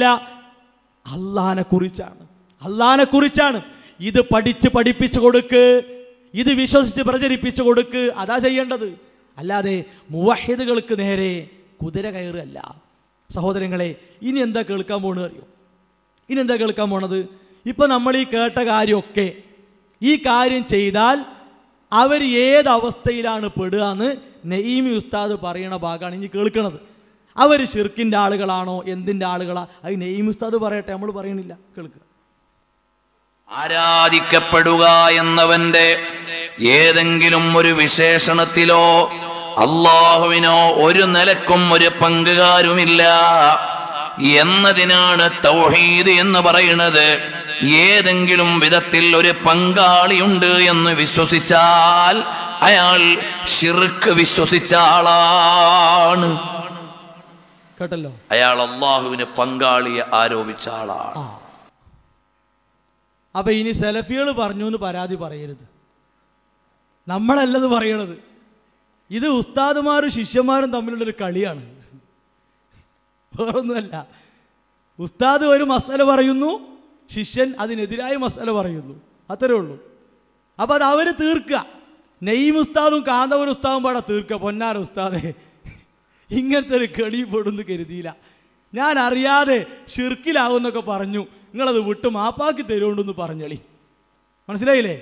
അള്ളാനെ കുറിച്ചാണ് അള്ളാനെ കുറിച്ചാണ് ഇത് പഠിച്ച് പഠിപ്പിച്ചു കൊടുക്ക് ഇത് വിശ്വസിച്ച് പ്രചരിപ്പിച്ചു കൊടുക്ക് അതാ ചെയ്യേണ്ടത് അല്ലാതെ മുവഹിദുകൾക്ക് നേരെ കുതിര കയറുകയല്ല സഹോദരങ്ങളെ ഇനി എന്താ കേൾക്കാൻ പോണെന്ന് അറിയോ ഇനി എന്താ കേൾക്കാൻ പോണത് ഇപ്പം നമ്മൾ ഈ കേട്ട കാര്യമൊക്കെ ഈ കാര്യം ചെയ്താൽ അവർ ഏത് അവസ്ഥയിലാണ് പെടുക എന്ന് നെയ്മി ഉസ്താദ് പറയണ ഭാഗമാണ് ഇനി കേൾക്കണത് അവർ ഷിർക്കിൻ്റെ ആളുകളാണോ എന്തിൻ്റെ ആളുകളാ അത് നെയ്മി ഉസ്താദ് പറയട്ടെ നമ്മൾ പറയണില്ല കേൾക്കുക ആരാധിക്കപ്പെടുക എന്നവന്റെ ഏതെങ്കിലും ഒരു വിശേഷണത്തിലോ അള്ളാഹുവിനോ ഒരു നിലക്കും ഒരു പങ്കുകാരുമില്ല എന്നതിനാണ് തൗഹീദ് എന്ന് പറയുന്നത് ഏതെങ്കിലും വിധത്തിൽ ഒരു പങ്കാളിയുണ്ട് എന്ന് വിശ്വസിച്ചാൽ അയാൾ ഷിർക്ക് വിശ്വസിച്ച ആളാണ് കേട്ടല്ലോ അയാൾ അള്ളാഹുവിന് പങ്കാളിയെ ആരോപിച്ച ആളാണ് അപ്പൊ ഇനി സെലഫികൾ പറഞ്ഞു എന്ന് പരാതി പറയരുത് നമ്മളല്ലത് പറയണത് ഇത് ഉസ്താദുമാരും ശിഷ്യന്മാരും തമ്മിലുള്ളൊരു കളിയാണ് വേറൊന്നുമല്ല ഉസ്താദ് ഒരു മസല പറയുന്നു ശിഷ്യൻ അതിനെതിരായ മസല പറയുന്നു അത്രേ ഉള്ളൂ അപ്പോൾ അത് അവർ തീർക്കുക നെയ്മ് ഉസ്താദും കാന്തവർ ഉസ്താദും പാടെ തീർക്കുക പൊന്നാര ഉസ്താദെ ഇങ്ങനത്തെ ഒരു കളി പെടുന്നു കരുതിയില്ല ഞാൻ അറിയാതെ ഷിർക്കിലാവുന്നൊക്കെ പറഞ്ഞു നിങ്ങളത് വിട്ട് മാപ്പാക്കി തരുകൊണ്ടെന്ന് പറഞ്ഞളി മനസ്സിലായില്ലേ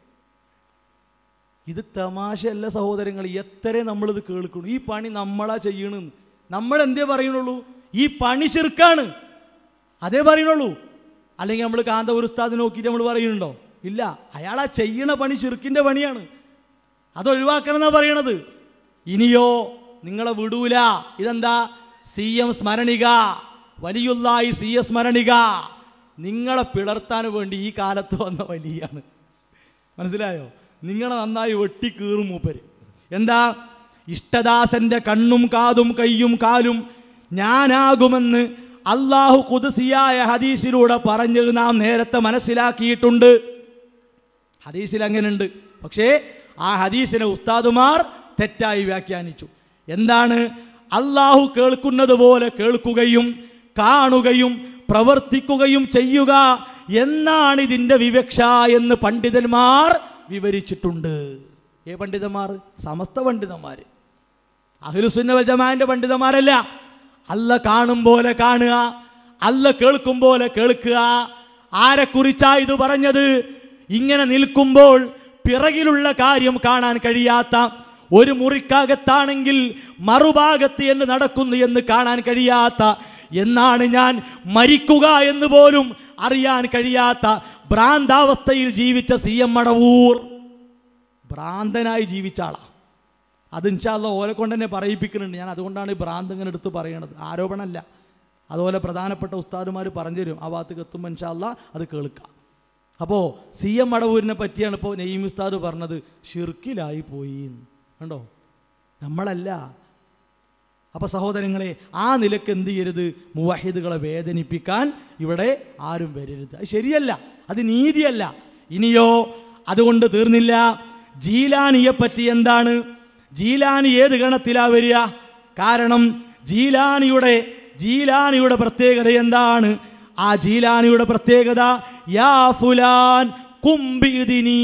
ഇത് തമാശയല്ല സഹോദരങ്ങൾ എത്ര നമ്മളിത് കേൾക്കണം ഈ പണി നമ്മളാ ചെയ്യണെന്ന് നമ്മൾ എന്തേ പറയണുള്ളൂ ഈ പണി ചെറുക്കാണ് അതേ പറയണുള്ളൂ അല്ലെങ്കിൽ നമ്മൾ കാന്ത ഒരു ഉസ്താദ് നോക്കിയിട്ട് നമ്മൾ പറയുന്നുണ്ടോ ഇല്ല അയാൾ ആ ചെയ്യണ പണി ചെറുക്കിൻ്റെ പണിയാണ് അത് ഒഴിവാക്കണം എന്നാ പറയണത് ഇനിയോ നിങ്ങളെ വിടൂല ഇതെന്താ സി എം സ്മരണിക വലിയുള്ളായി സി എം സ്മരണിക നിങ്ങളെ പിളർത്താൻ വേണ്ടി ഈ കാലത്ത് വന്ന വലിയാണ് മനസ്സിലായോ നിങ്ങളെ നന്നായി വെട്ടിക്കീറും മൂപ്പര് എന്താ ഇഷ്ടദാസന്റെ കണ്ണും കാതും കയ്യും കാലും ഞാനാകുമെന്ന് അള്ളാഹു കുതിസിയായ ഹദീസിലൂടെ പറഞ്ഞത് നാം നേരത്തെ മനസ്സിലാക്കിയിട്ടുണ്ട് ഹദീസിൽ അങ്ങനെയുണ്ട് പക്ഷേ ആ ഹദീസിനെ ഉസ്താദുമാർ തെറ്റായി വ്യാഖ്യാനിച്ചു എന്താണ് അള്ളാഹു കേൾക്കുന്നത് പോലെ കേൾക്കുകയും കാണുകയും പ്രവർത്തിക്കുകയും ചെയ്യുക എന്നാണ് ഇതിൻ്റെ വിവക്ഷ എന്ന് പണ്ഡിതന്മാർ വിവരിച്ചിട്ടുണ്ട് ഏ പണ്ഡിതന്മാർ സമസ്ത പണ്ഡിതന്മാർ അഖിലുസുന്ന വൽ ജമാഅന്റെ പണ്ഡിതന്മാരല്ല അല്ല കാണും പോലെ കാണുക അല്ല കേൾക്കും പോലെ കേൾക്കുക ആരെക്കുറിച്ചാ ഇത് പറഞ്ഞത് ഇങ്ങനെ നിൽക്കുമ്പോൾ പിറകിലുള്ള കാര്യം കാണാൻ കഴിയാത്ത ഒരു മുറിക്കകത്താണെങ്കിൽ മറുഭാഗത്ത് എന്ന് നടക്കുന്നു എന്ന് കാണാൻ കഴിയാത്ത എന്നാണ് ഞാൻ മരിക്കുക എന്ന് പോലും അറിയാൻ കഴിയാത്ത ഭ്രാന്താവസ്ഥയിൽ ജീവിച്ച സി എം മടവൂർ ഭ്രാന്തനായി ജീവിച്ച ആളാ അത് ഇൻഷാല്ല ഓരെ കൊണ്ട് തന്നെ പറയിപ്പിക്കുന്നുണ്ട് ഞാൻ അതുകൊണ്ടാണ് ഈ ഭ്രാന്ത് ഇങ്ങനെ എടുത്ത് പറയണത് ആരോപണമല്ല അതുപോലെ പ്രധാനപ്പെട്ട ഉസ്താദുമാർ പറഞ്ഞു തരും ആ ഭാഗത്തേക്ക് എത്തുമ്പോൾ ഇൻഷാല്ല അത് കേൾക്കാം അപ്പോൾ സി എം മടവൂരിനെ പറ്റിയാണ് ഇപ്പോൾ നെയ്മി ഉസ്താദ് പറഞ്ഞത് ഷിർക്കിലായി പോയി കണ്ടോ നമ്മളല്ല അപ്പോൾ സഹോദരങ്ങളെ ആ നിലക്ക് എന്ത് ചെയ്യരുത് മുവാഹിദുകളെ വേദനിപ്പിക്കാൻ ഇവിടെ ആരും വരരുത് അത് ശരിയല്ല അത് നീതിയല്ല ഇനിയോ അതുകൊണ്ട് തീർന്നില്ല ജീലാനിയെ പറ്റി എന്താണ് ജീലാനി ഏത് ഗണത്തിലാ വരിക കാരണം ജീലാനിയുടെ ജീലാനിയുടെ പ്രത്യേകത എന്താണ് ആ ജീലാനിയുടെ പ്രത്യേകത യാ ഫുലാൻ കുംബിദിനീ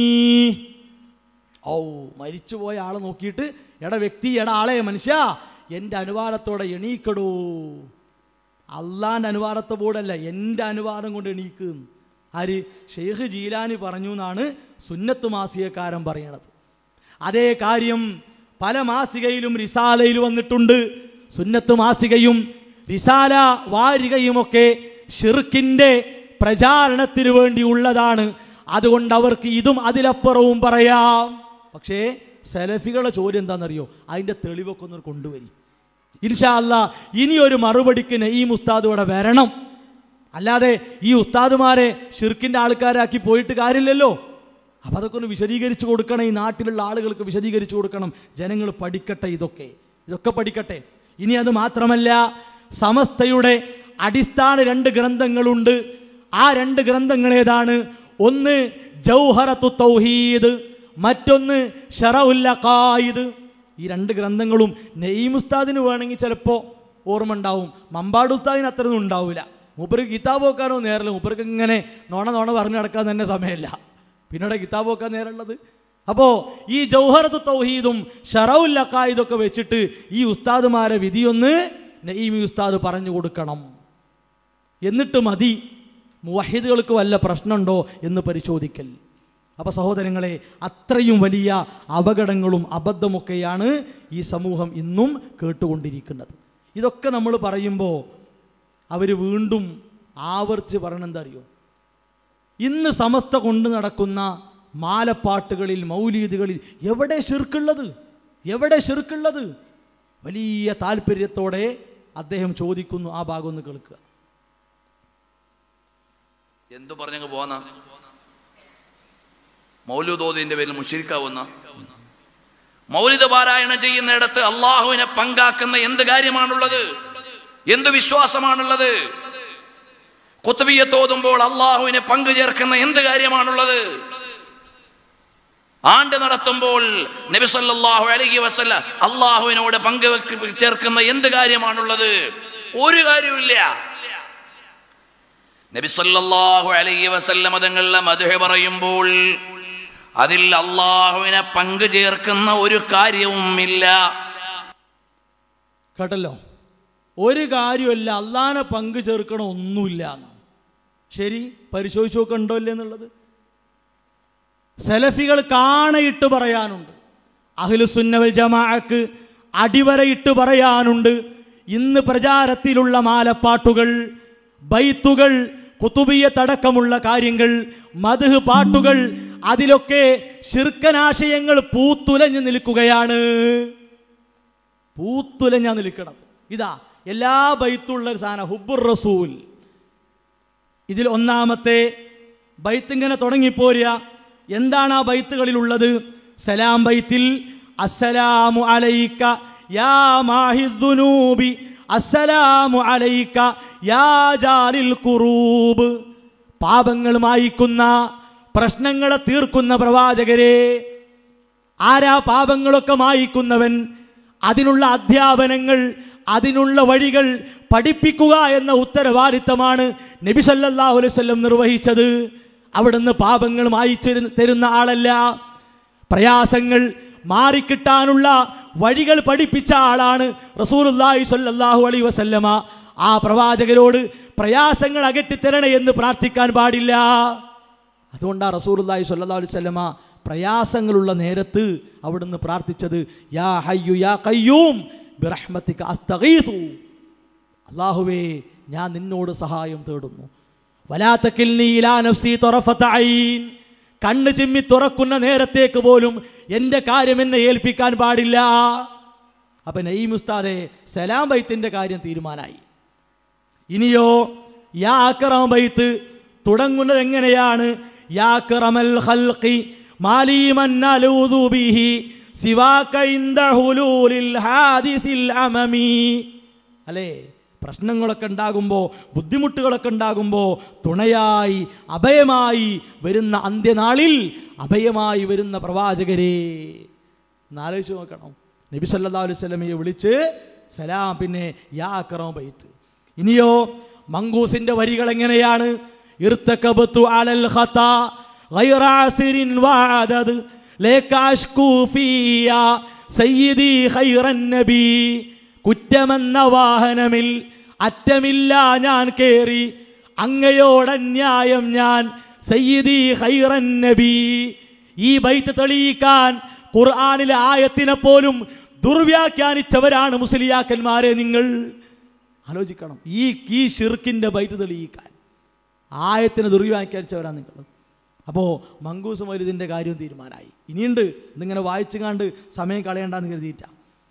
ഔ മരിച്ചുപോയ ആളെ നോക്കിയിട്ട് എടാ വ്യക്തി എടാ ആളെ മനുഷ്യ എൻ്റെ അനുവാദത്തോടെ എണീക്കടൂ അള്ളാൻ്റെ അനുവാദത്തോടല്ല എൻ്റെ അനുവാദം കൊണ്ട് എണീക്കും ആര് ഷെയ്ഖ് ജീലാനി പറഞ്ഞു എന്നാണ് സുന്നത്ത് മാസികക്കാരൻ പറയണത് അതേ കാര്യം പല മാസികയിലും റിസാലയിലും വന്നിട്ടുണ്ട് സുന്നത്ത് മാസികയും റിസാല വാരികയുമൊക്കെ ഷിർക്കിൻ്റെ പ്രചാരണത്തിന് വേണ്ടി ഉള്ളതാണ് അതുകൊണ്ട് അവർക്ക് ഇതും അതിലപ്പുറവും പറയാം പക്ഷേ സെലഫികളുടെ ചോദ്യം എന്താണെന്നറിയോ അതിൻ്റെ തെളിവൊക്കെ ഒന്ന് കൊണ്ടുവരി ഇൻഷാ അല്ല ഇനി ഒരു മറുപടിക്ക് ഈ ഉസ്താദ് ഇവിടെ വരണം അല്ലാതെ ഈ ഉസ്താദുമാരെ ഷിർക്കിൻ്റെ ആൾക്കാരാക്കി പോയിട്ട് കാര്യമില്ലല്ലോ അപ്പം അതൊക്കെ ഒന്ന് വിശദീകരിച്ചു കൊടുക്കണം ഈ നാട്ടിലുള്ള ആളുകൾക്ക് വിശദീകരിച്ചു കൊടുക്കണം ജനങ്ങൾ പഠിക്കട്ടെ ഇതൊക്കെ ഇതൊക്കെ പഠിക്കട്ടെ ഇനി അത് മാത്രമല്ല സമസ്തയുടെ അടിസ്ഥാന രണ്ട് ഗ്രന്ഥങ്ങളുണ്ട് ആ രണ്ട് ഗ്രന്ഥങ്ങൾ ഏതാണ് ഒന്ന് ജൗഹറത്തു തൗഹീദ് മറ്റൊന്ന് ഷറഉല്ല ഖായിദ് ഈ രണ്ട് ഗ്രന്ഥങ്ങളും നെയ്മ് ഉസ്താദിന് വേണമെങ്കിൽ ചിലപ്പോൾ ഓർമ്മ ഉണ്ടാവും മമ്പാട് ഉസ്താദിന് അത്രയൊന്നും ഉണ്ടാവില്ല മൂപ്പർക്ക് കിതാബ് വെക്കാനോ നേരല്ല മൂപ്പർക്ക് ഇങ്ങനെ നോണ നോണ പറഞ്ഞു നടക്കാൻ തന്നെ സമയമില്ല പിന്നീട് കിതാബ് വെക്കാൻ നേരമുള്ളത് അപ്പോൾ ഈ ജൗഹറത്ത് തൗഹീദും ഷറൗൽ അക്കായിദൊക്കെ വെച്ചിട്ട് ഈ ഉസ്താദുമാരെ വിധിയൊന്ന് നഈമി ഉസ്താദ് പറഞ്ഞു കൊടുക്കണം എന്നിട്ട് മതി മുവഹിദുകൾക്ക് വല്ല പ്രശ്നമുണ്ടോ എന്ന് പരിശോധിക്കൽ അപ്പോൾ സഹോദരങ്ങളെ അത്രയും വലിയ അപകടങ്ങളും അബദ്ധമൊക്കെയാണ് ഈ സമൂഹം ഇന്നും കേട്ടുകൊണ്ടിരിക്കുന്നത് ഇതൊക്കെ നമ്മൾ പറയുമ്പോൾ അവർ വീണ്ടും ആവർത്തിച്ച് പറയണം എന്താ അറിയോ ഇന്ന് സമസ്ത കൊണ്ട് നടക്കുന്ന മാലപ്പാട്ടുകളിൽ മൗലീദുകളിൽ എവിടെ ഷിർക്കുള്ളത് എവിടെ ഷിർക്കുള്ളത് വലിയ താല്പര്യത്തോടെ അദ്ദേഹം ചോദിക്കുന്നു ആ ഭാഗം ഒന്ന് കേൾക്കുക എന്തു പറഞ്ഞങ്ങ് പോന്ന മൗലുദോദിന്റെ പേരിൽ മുഷിരിക്കാവുന്ന മൗലിത പാരായണം ചെയ്യുന്നിടത്ത് അള്ളാഹുവിനെ പങ്കാക്കുന്ന എന്ത് കാര്യമാണുള്ളത് എന്ത് വിശ്വാസമാണുള്ളത് കുത്തുബിയെ തോതുമ്പോൾ അള്ളാഹുവിനെ പങ്കു ചേർക്കുന്ന എന്ത് കാര്യമാണുള്ളത് ആണ്ട് നടത്തുമ്പോൾ നബി സല്ലല്ലാഹു അലൈഹി വസല്ല അള്ളാഹുവിനോട് പങ്കു ചേർക്കുന്ന എന്ത് കാര്യമാണുള്ളത് ഒരു കാര്യമില്ല നബി സല്ലല്ലാഹു അലൈഹി വസല്ലം തങ്ങളുടെ മധുഹ പറയുമ്പോൾ അതിൽ അള്ളാഹുവിനെ പങ്കു ചേർക്കുന്ന ഒരു കാര്യവുമില്ല കേട്ടല്ലോ ഒരു കാര്യമല്ല അള്ളാനെ പങ്കു ചേർക്കണ ഒന്നുമില്ല എന്ന്. ശരി പരിശോധിച്ച് നോക്കണ്ടോ ഇല്ലേ എന്നുള്ളത് സെലഫികൾ കാണയിട്ട് പറയാനുണ്ട് അഖിലുസുന്നവൽ ജമാഅക്ക് അടിവരയിട്ട് പറയാനുണ്ട് ഇന്ന് പ്രചാരത്തിലുള്ള മാലപ്പാട്ടുകൾ ബൈത്തുകൾ കുത്തുബിയത്തടക്കമുള്ള കാര്യങ്ങൾ മധുഹ് പാട്ടുകൾ അതിലൊക്കെ ശിർക്കനാശയങ്ങൾ പൂത്തുലഞ്ഞു നിൽക്കുകയാണ് പൂത്തുലഞ്ഞാ നിൽക്കണം ഇതാ എല്ലാ ബൈത്തുള്ള ഒരു സാധനം ഹുബുർ റസൂൽ ഇതിൽ ഒന്നാമത്തെ ബൈത്ത് ഇങ്ങനെ തുടങ്ങിപ്പോരുക എന്താണ് ആ ബൈത്തുകളിലുള്ളത് സലാം ബൈത്തിൽ അസ്സലാമു അലൈക്ക യാ മാഹിദ്ദുനൂബി അസ്സലാമു അലൈക്ക യാ ജാലിൽ കുറൂബ് പാപങ്ങൾ മായിക്കുന്ന പ്രശ്നങ്ങളെ തീർക്കുന്ന പ്രവാചകരെ ആരാ പാപങ്ങളൊക്കെ മായിക്കുന്നവൻ അതിനുള്ള അധ്യാപനങ്ങൾ അതിനുള്ള വഴികൾ പഠിപ്പിക്കുക എന്ന ഉത്തരവാദിത്തമാണ് നബി സല്ലല്ലാഹു അലൈഹി വസല്ലം നിർവഹിച്ചത് അവിടുന്ന് പാപങ്ങൾ മായിച്ചു തരുന്ന ആളല്ല പ്രയാസങ്ങൾ മാറിക്കിട്ടാനുള്ള വഴികൾ പഠിപ്പിച്ച ആളാണ് റസൂലുള്ളാഹി സ്വല്ലല്ലാഹു അലൈഹി വസല്ലമ ആ പ്രവാചകരോട് പ്രയാസങ്ങൾ അകറ്റിത്തരണേ എന്ന് പ്രാർത്ഥിക്കാൻ പാടില്ല അതുകൊണ്ടാണ് റസൂലുള്ളാഹി സ്വല്ലല്ലാഹു അലൈഹി വസല്ലമ പ്രയാസങ്ങളുള്ള നേരത്ത് അവിടുന്ന് പ്രാർത്ഥിച്ചത് യാ ഹയ്യു യാ ഖയ്യൂം ബിറഹ്മതിക അസ്തഗീസു അല്ലാഹുവേ ഞാൻ നിന്നോട് സഹായം തേടുന്നു വലാത്തക്കിൽനി ഇലാ നഫ്സി തൊറഫത്ത ഐൻ കണ്ണ് ചിമ്മി തുറക്കുന്ന നേരത്തേക്ക് പോലും എൻ്റെ കാര്യം എന്നെ ഏൽപ്പിക്കാൻ പാടില്ല അപ്പൊ നഈം ഉസ്താദെ സലാം ബൈത്തിന്റെ കാര്യം തീരുമാനായി ഇനിയോ യാ അക്റം ബൈത്ത് തുടങ്ങുന്നത് എങ്ങനെയാണ് യാ അക്റമൽ ഖൽഖി മാലിമൻ അലൂദു ബിഹി സിവാക ഇൻദ ഹുലൂലിൽ ഹാദിസിൽ അമമി അല്ലേ പ്രശ്നങ്ങളൊക്കെ ഉണ്ടാകുമ്പോൾ ബുദ്ധിമുട്ടുകളൊക്കെ ഉണ്ടാകുമ്പോൾ തുണയായി അഭയമായി വരുന്ന അന്ത്യനാളിൽ അഭയമായി വരുന്ന പ്രവാചകരെ എന്നാലോചിച്ച് നോക്കണം നബി സല്ലല്ലാഹു അലൈഹി വസല്ലമയെ വിളിച്ച് സലാം പിന്നെ യാ അക്റം ബൈത്ത് ഇനിയോ മങ്കൂസിന്റെ വരികൾ എങ്ങനെയാണ് ഇർത്തകബത്തു അലൽ ഖതാ غير عسر وعدد لك أشكو فيا سيدي خير النبي കുറ്റമെന്ന വാഹനമിൽ അറ്റമില്ല ഞാൻ കേറി അങ്ങയോടന്യായം ഞാൻ സയ്യിദി ഖൈറൻ നബി ഈ ബൈത്ത് തെളിയിക്കാൻ ഖുർആനിലെ ആയത്തിനെ പോലും ദുർവ്യാഖ്യാനിച്ചവരാണ് മുസ്ലിയാക്കന്മാരെ നിങ്ങൾ ആലോചിക്കണം ഈ ഈ ഷിർക്കിൻ്റെ ബൈറ്റ് തെളിയിക്കാൻ ആയത്തിന് ദുർവ്യാഖ്യാനിച്ചവരാണ് നിങ്ങൾ അപ്പോൾ മങ്കൂസ് മരുതിൻ്റെ കാര്യം തീരുമാനമായി ഇനിയുണ്ട് ഇതിങ്ങനെ വായിച്ചു കണ്ട് സമയം കളയണ്ടെന്ന് കരുതിയിട്ടാ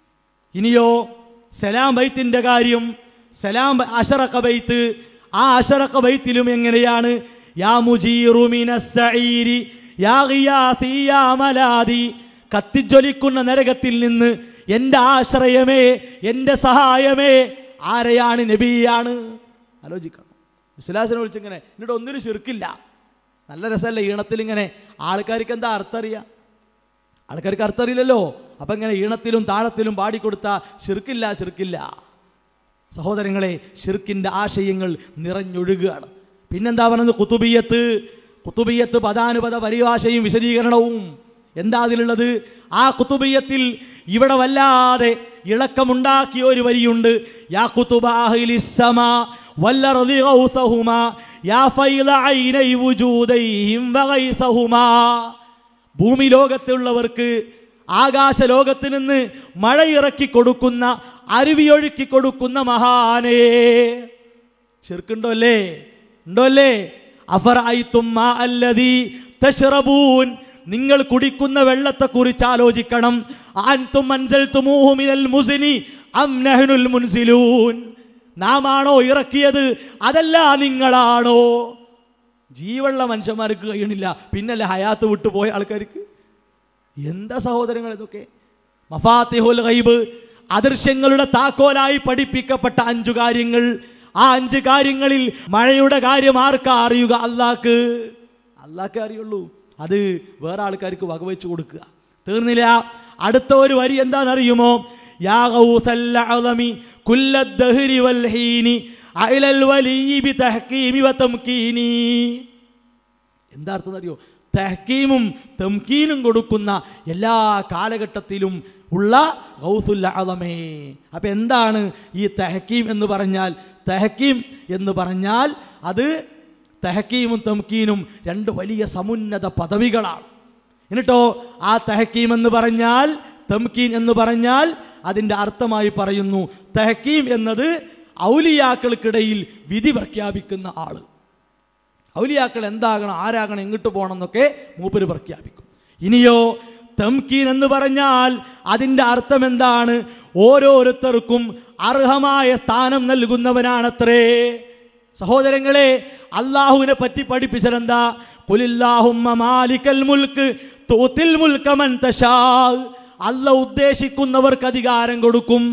ഇനിയോ സലാം ബൈത്തിൻ്റെ കാര്യം സലാം ബ- അഷറഖ ബൈത്ത് ആ അഷറഖ ബൈത്തിലും എങ്ങനെയാണ് യാ മുജീറു മിനസ്സഈരി യാ ഗിയാസി യാ മലാദി കത്തിജ്വലിക്കുന്ന നരകത്തിൽ നിന്ന് എൻ്റെ ആശ്രയമേ എൻ്റെ സഹായമേ ആരെയാണ് നബിയാണ് ആലോചിക്കണം വിശ്വാസിനെ വിളിച്ചിങ്ങനെ എന്നിട്ട് ഒന്നിനും ശിർക്കില്ല നല്ല രസമല്ലേ ഈണത്തിൽ ഇങ്ങനെ ആൾക്കാർക്ക് എന്താ അർത്ഥം അറിയാം ആൾക്കാർക്ക് അർത്ഥം അറിയില്ലല്ലോ അപ്പം ഇങ്ങനെ ഈണത്തിലും താളത്തിലും പാടിക്കൊടുത്ത ഷിർക്കില്ല ഷിർക്കില്ല സഹോദരങ്ങളെ ഷിർക്കിൻ്റെ ആശയങ്ങൾ നിറഞ്ഞൊഴുകുകയാണ് പിന്നെന്താ പറയുന്നത് കുത്തുബിയത്ത് കുത്തുബിയത്ത് പദാനുപത പരിഭാഷയും വിശദീകരണവും എന്താ അതിലുള്ളത് ആ കുത്തുബിയത്തിൽ ഇവിടെ വല്ലാതെ ഇളക്കമുണ്ടാക്കിയ ഒരു വരിയുണ്ട് യാ കുത്തുബാഹിലിസ്സമാ വല്ലറദി ഗൗസഹുമാ യാ ഫൈള ഐനൈ വുജൂദൈഹിം വഗൈസഹുമാ ഭൂമി ലോകത്തുള്ളവർക്ക് ആകാശ ലോകത്ത് നിന്ന് മഴ ഇറക്കി കൊടുക്കുന്ന അരുവിയൊഴുക്കി കൊടുക്കുന്ന മഹാനേ ശിർക്കുണ്ടോ അല്ലേ ഉണ്ടോ അല്ലേ അഫർ അല്ലതി തഷ്റബൂൻ നിങ്ങൾ കുടിക്കുന്ന വെള്ളത്തെക്കുറിച്ച് ആലോചിക്കണം അൻതും അൻസൽതുമൂഹു മിനൽ മുസ്നി അം നഹ്നുൽ മുൻസിലൂൻ നാം ആണോ ഇറക്കിയത് അതല്ല നിങ്ങളാണോ ജീവുള്ള മനുഷ്യന്മാർക്ക് കഴിയണില്ല പിന്നല്ലേ ഹയാത്ത് വിട്ടുപോയ ആൾക്കാർക്ക് എന്താ സഹോദരങ്ങൾ ഇതൊക്കെ മഫാത്തിഹുൽ ഗൈബ് അദൃശ്യങ്ങളുടെ താക്കോലായി പഠിപ്പിക്കപ്പെട്ട അഞ്ചു കാര്യങ്ങൾ ആ അഞ്ച് കാര്യങ്ങളിൽ മഴയുടെ കാര്യം ആർക്കാ അറിയുക അള്ളാക്ക് അള്ളാഹ്ക്കേ അറിയുള്ളൂ അത് വേറെ ആൾക്കാർക്ക് വകവെച്ച് കൊടുക്കുക തീർന്നില്ല അടുത്ത ഒരു വരി എന്താണെന്നറിയുമോ യാ ഗൗസൽ അഅ്ളമി കുല്ല الدهر والحين على الولي بتحكيم وتمكيني എന്താ അർത്ഥം അറിയോ തെഹക്കീമും തെംക്കീനും കൊടുക്കുന്ന എല്ലാ കാലഘട്ടത്തിലും ഉള്ള ഗൗസുല്ല അളമേ അപ്പം എന്താണ് ഈ തെഹക്കീം എന്ന് പറഞ്ഞാൽ തെഹക്കീം എന്ന് പറഞ്ഞാൽ അത് തെഹക്കീമും തെംക്കീനും രണ്ട് വലിയ സമുന്നത പദവികളാണ് എന്നിട്ടോ ആ തെഹക്കീം എന്ന് പറഞ്ഞാൽ തെംക്കീൻ എന്ന് പറഞ്ഞാൽ അതിൻ്റെ അർത്ഥമായി പറയുന്നു തെഹക്കീം എന്നത് ഔലിയാക്കൾക്കിടയിൽ വിധി പ്രഖ്യാപിക്കുന്ന ആള് ഔലിയാക്കൾ എന്താകണം ആരാകണം എങ്ങോട്ട് പോകണം എന്നൊക്കെ മൂപ്പര് പ്രഖ്യാപിക്കും ഇനിയോ തംകീൻ എന്ന് പറഞ്ഞാൽ അതിൻ്റെ അർത്ഥം എന്താണ് ഓരോരുത്തർക്കും അർഹമായ സ്ഥാനം നൽകുന്നവനാണത്രേ സഹോദരങ്ങളെ അള്ളാഹുവിനെ പറ്റി പഠിപ്പിച്ചതെന്താ കുലില്ലാഹുമ്മ മാലിക്കൽ മുൽക്ക് തൂത്തിൽ മുൽക്കമൻ തശാ അല്ല ഉദ്ദേശിക്കുന്നവർക്ക് അധികാരം കൊടുക്കും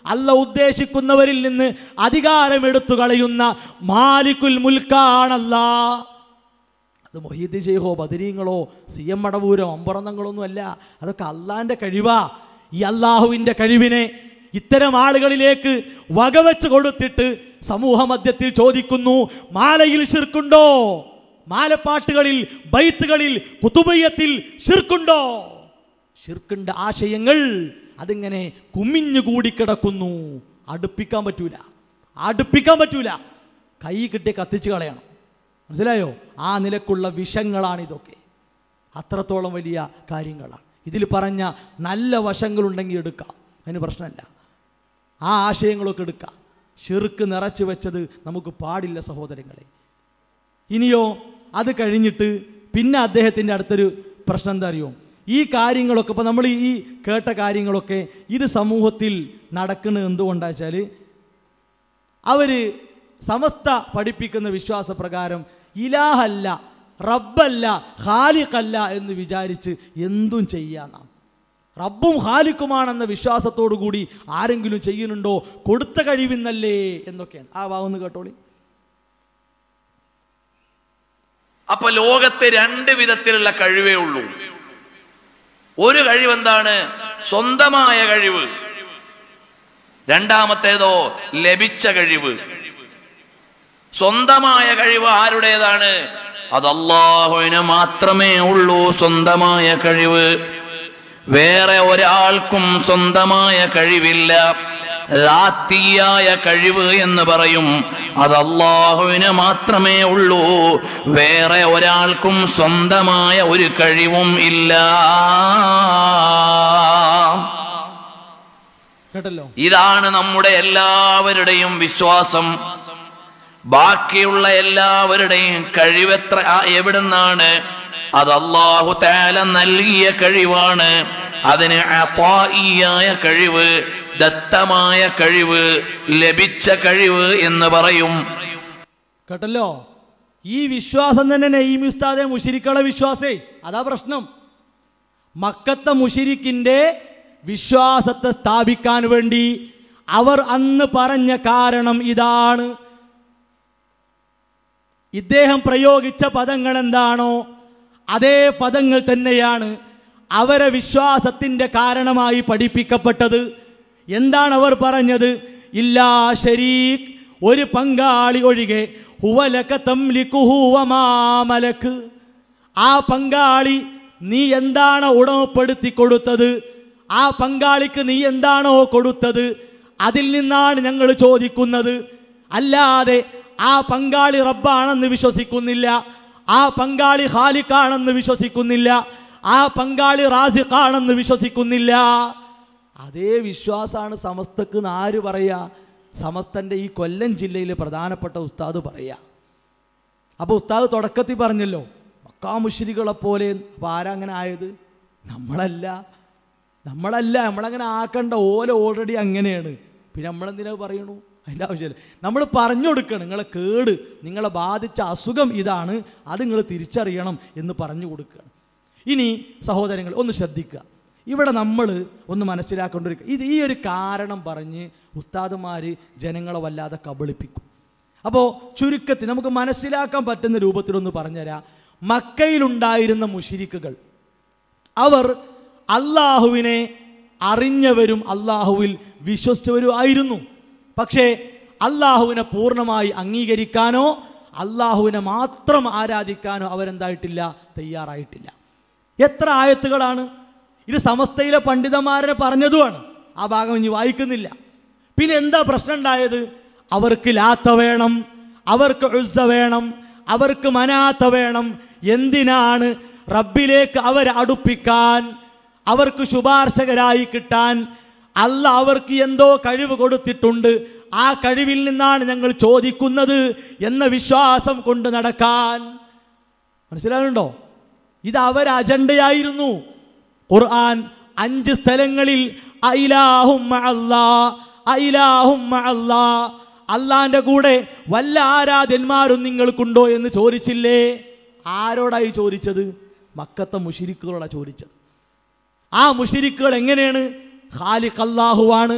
അല്ല ഉദ്ദേശിക്കുന്നവരിൽ നിന്ന് അധികാരം എടുത്തു കളയുന്ന മാലിക്കുൽ മുൽക്കാണല്ല അത് മൊഹീദ്ദീൻ ഷെയ്ഖോ ബദരീങ്ങളോ സി എം മടവൂരോ അമ്പറന്നങ്ങളൊന്നും അല്ല അതൊക്കെ അള്ളാന്റെ കഴിവാ ഈ അള്ളാഹുവിൻ്റെ കഴിവിനെ ഇത്തരം ആളുകളിലേക്ക് വകവെച്ച് കൊടുത്തിട്ട് സമൂഹ മധ്യത്തിൽ ചോദിക്കുന്നു മാലയിൽ ശിർക്കുണ്ടോ മാലപ്പാട്ടുകളിൽ ബൈത്തുകളിൽ കുത്തുബയ്യത്തിൽ ശിർക്കുണ്ടോ ഷിർക്കിൻ്റെ ആശയങ്ങൾ അതിങ്ങനെ കുമിഞ്ഞു കൂടിക്കിടക്കുന്നു അടുപ്പിക്കാൻ പറ്റൂല അടുപ്പിക്കാൻ പറ്റൂല കൈ കിട്ടി കത്തിച്ച് കളയണം മനസ്സിലായോ ആ നിലക്കുള്ള വിഷങ്ങളാണ് ഇതൊക്കെ അത്രത്തോളം വലിയ കാര്യങ്ങളാണ് ഇതിൽ പറഞ്ഞ നല്ല വശങ്ങളുണ്ടെങ്കിൽ എടുക്കാം അതിന് പ്രശ്നമല്ല ആ ആശയങ്ങളൊക്കെ എടുക്കാം ഷിർക്ക് നിറച്ചു വെച്ചത് നമുക്ക് പാടില്ല സഹോദരങ്ങളെ ഇനിയോ അത് കഴിഞ്ഞിട്ട് പിന്നെ അദ്ദേഹത്തിൻ്റെ അടുത്തൊരു പ്രശ്നം എന്താ അറിയോ ഈ കാര്യങ്ങളൊക്കെ ഇപ്പോൾ നമ്മൾ ഈ കേട്ട കാര്യങ്ങളൊക്കെ ഇത് സമൂഹത്തിൽ നടക്കുന്നത് എന്തുകൊണ്ടാ വെച്ചാൽ അവർ സമസ്ത പഠിപ്പിക്കുന്ന വിശ്വാസപ്രകാരം ഇലാഹല്ല റബ്ബല്ല ഖാലിഖല്ല എന്ന് വിചാരിച്ച് എന്തും ചെയ്യാന്നാണ് റബ്ബും ഖാലിക്കുമാണെന്ന വിശ്വാസത്തോടു കൂടി ആരെങ്കിലും ചെയ്യുന്നുണ്ടോ കൊടുത്ത കഴിവിന്നല്ലേ എന്നൊക്കെയാണ് ആ വാവൊന്ന് കേട്ടോളി അപ്പൊ ലോകത്ത് രണ്ട് വിധത്തിലുള്ള കഴിവേ ഉള്ളൂ ഒരു കഴിവ് എന്താണ് സ്വന്തമായ കഴിവ് രണ്ടാമത്തേതോ ലഭിച്ച കഴിവ് സ്വന്തമായ കഴിവ് ആരുടേതാണ് അത് അള്ളാഹുവിന് മാത്രമേ ഉള്ളൂ സ്വന്തമായ കഴിവ് വേറെ ഒരാൾക്കും സ്വന്തമായ കഴിവില്ല ായ കഴിവ് എന്ന് പറയും അത് അള്ളാഹുവിന് മാത്രമേ ഉള്ളൂ വേറെ ഒരാൾക്കും സ്വന്തമായ ഒരു കഴിവും ഇല്ല കേട്ടല്ലോ ഇതാണ് നമ്മുടെ എല്ലാവരുടെയും വിശ്വാസം ബാക്കിയുള്ള എല്ലാവരുടെയും കഴിവെത്ര ആ, എവിടുന്നാണ് അത് അള്ളാഹു താല നൽകിയ കഴിവാണ് അതിന് അപായിയായ കഴിവ് ദത്തമായ കഴിവ് ലഭിച്ച കഴിവ് എന്ന് പറയും കേട്ടല്ലോ ഈ വിശ്വാസം തന്നെ നെയ്മി ഉസ്താദെ മുഷിരിക്കളെ വിശ്വാസേ അതാ പ്രശ്നം മക്കത്തെ മുഷിരിക്കിൻ്റെ വിശ്വാസത്തെ സ്ഥാപിക്കാൻ വേണ്ടി അവർ അന്ന് പറഞ്ഞ കാരണം ഇതാണ് ഇദ്ദേഹം പ്രയോഗിച്ച പദങ്ങൾ എന്താണോ അതേ പദങ്ങൾ തന്നെയാണ് അവരെ വിശ്വാസത്തിൻ്റെ കാരണമായി പഠിപ്പിക്കപ്പെട്ടത് എന്താണ് അവർ പറഞ്ഞത് ഇല്ലാ ഷരീഖ് ഒരു പങ്കാളി ഒഴികെ ഹുവലക തംലിക്കുഹു വമാമലക്ക് ആ പങ്കാളി നീ എന്താണ് ഉടമപ്പെടുത്തി കൊടുത്തത് ആ പങ്കാളിക്ക് നീ എന്താണോ കൊടുത്തത് അതിൽ നിന്നാണ് ഞങ്ങൾ ചോദിക്കുന്നത് അല്ലാതെ ആ പങ്കാളി റബ്ബാണെന്ന് വിശ്വസിക്കുന്നില്ല ആ പങ്കാളി ഖാലിഖാണെന്ന് വിശ്വസിക്കുന്നില്ല ആ പങ്കാളി റാസിഖാണെന്ന് വിശ്വസിക്കുന്നില്ല അതേ വിശ്വാസമാണ് സമസ്തക്ക് എന്ന് ആര് പറയാ സമസ്തൻ്റെ ഈ കൊല്ലം ജില്ലയിലെ പ്രധാനപ്പെട്ട ഉസ്താദ് പറയാ അപ്പോൾ ഉസ്താദ് തുടക്കത്തിൽ പറഞ്ഞല്ലോ മക്കാമുശ്രികളെ പോലെ അപ്പോൾ ആരാ അങ്ങനെ ആയത് നമ്മളല്ല നമ്മളല്ല നമ്മളങ്ങനെ ആക്കണ്ട ഓല ഓൾറെഡി അങ്ങനെയാണ് പിന്നെ നമ്മളെന്തിനാ പറയണു അതിൻ്റെ ആവശ്യമില്ല നമ്മൾ പറഞ്ഞു കൊടുക്കണം നിങ്ങളെ കേട് നിങ്ങളെ ബാധിച്ച അസുഖം ഇതാണ് അത് നിങ്ങൾ തിരിച്ചറിയണം എന്ന് പറഞ്ഞു കൊടുക്കുകയാണ് ഇനി സഹോദരങ്ങൾ ഒന്ന് ശ്രദ്ധിക്കുക ഇവിടെ നമ്മൾ ഒന്ന് മനസ്സിലാക്കേണ്ട ഒരു ഇത് ഈ ഒരു കാരണം പറഞ്ഞ് ഉസ്താദുമാർ ജനങ്ങളെ വല്ലാതെ കബളിപ്പിക്കും അപ്പോൾ ചുരുക്കത്തിൽ നമുക്ക് മനസ്സിലാക്കാൻ പറ്റുന്ന രൂപത്തിലൊന്ന് പറഞ്ഞുതരാം മക്കയിലുണ്ടായിരുന്ന മുഷിരിക്കുകൾ അവർ അള്ളാഹുവിനെ അറിഞ്ഞവരും അള്ളാഹുവിൽ വിശ്വസിച്ചവരും ആയിരുന്നു പക്ഷേ അള്ളാഹുവിനെ പൂർണ്ണമായി അംഗീകരിക്കാനോ അള്ളാഹുവിനെ മാത്രം ആരാധിക്കാനോ അവരെന്തായിട്ടില്ല തയ്യാറായിട്ടില്ല എത്ര ആയത്തുകളാണ് ഇത് സമസ്തയിലെ പണ്ഡിതന്മാരെ പറഞ്ഞതുമാണ് ആ ഭാഗം ഇനി വായിക്കുന്നില്ല പിന്നെ എന്താ പ്രശ്നം ഉണ്ടായത് അവർക്ക് ലാത്ത വേണം അവർക്ക് ഉസ്സ വേണം അവർക്ക് മനാത്ത വേണം എന്തിനാണ് റബ്ബിലേക്ക് അവരെ അടുപ്പിക്കാൻ അവർക്ക് ശുപാർശകരായി കിട്ടാൻ അല്ല അവർക്ക് എന്തോ കഴിവ് കൊടുത്തിട്ടുണ്ട് ആ കഴിവിൽ നിന്നാണ് ഞങ്ങൾ ചോദിക്കുന്നത് എന്ന വിശ്വാസം കൊണ്ട് നടക്കാൻ മനസ്സിലാകുന്നുണ്ടോ ഇത് അവർ അജണ്ടയായിരുന്നു ഖുർആൻ അഞ്ച് സ്ഥലങ്ങളിൽ അയിലാഹും അല്ലാ അയിലാഹും അല്ലാ അള്ളാന്റെ കൂടെ വല്ല ആരാധ്യന്മാരും നിങ്ങൾക്കുണ്ടോ എന്ന് ചോദിച്ചില്ലേ ആരോടായി ചോദിച്ചത് മക്കത്തെ മുഷിരിക്കുകളോടാണ് ചോദിച്ചത് ആ മുഷിരിക്കുകൾ എങ്ങനെയാണ് ഖാലിഖ് അല്ലാഹുവാണ്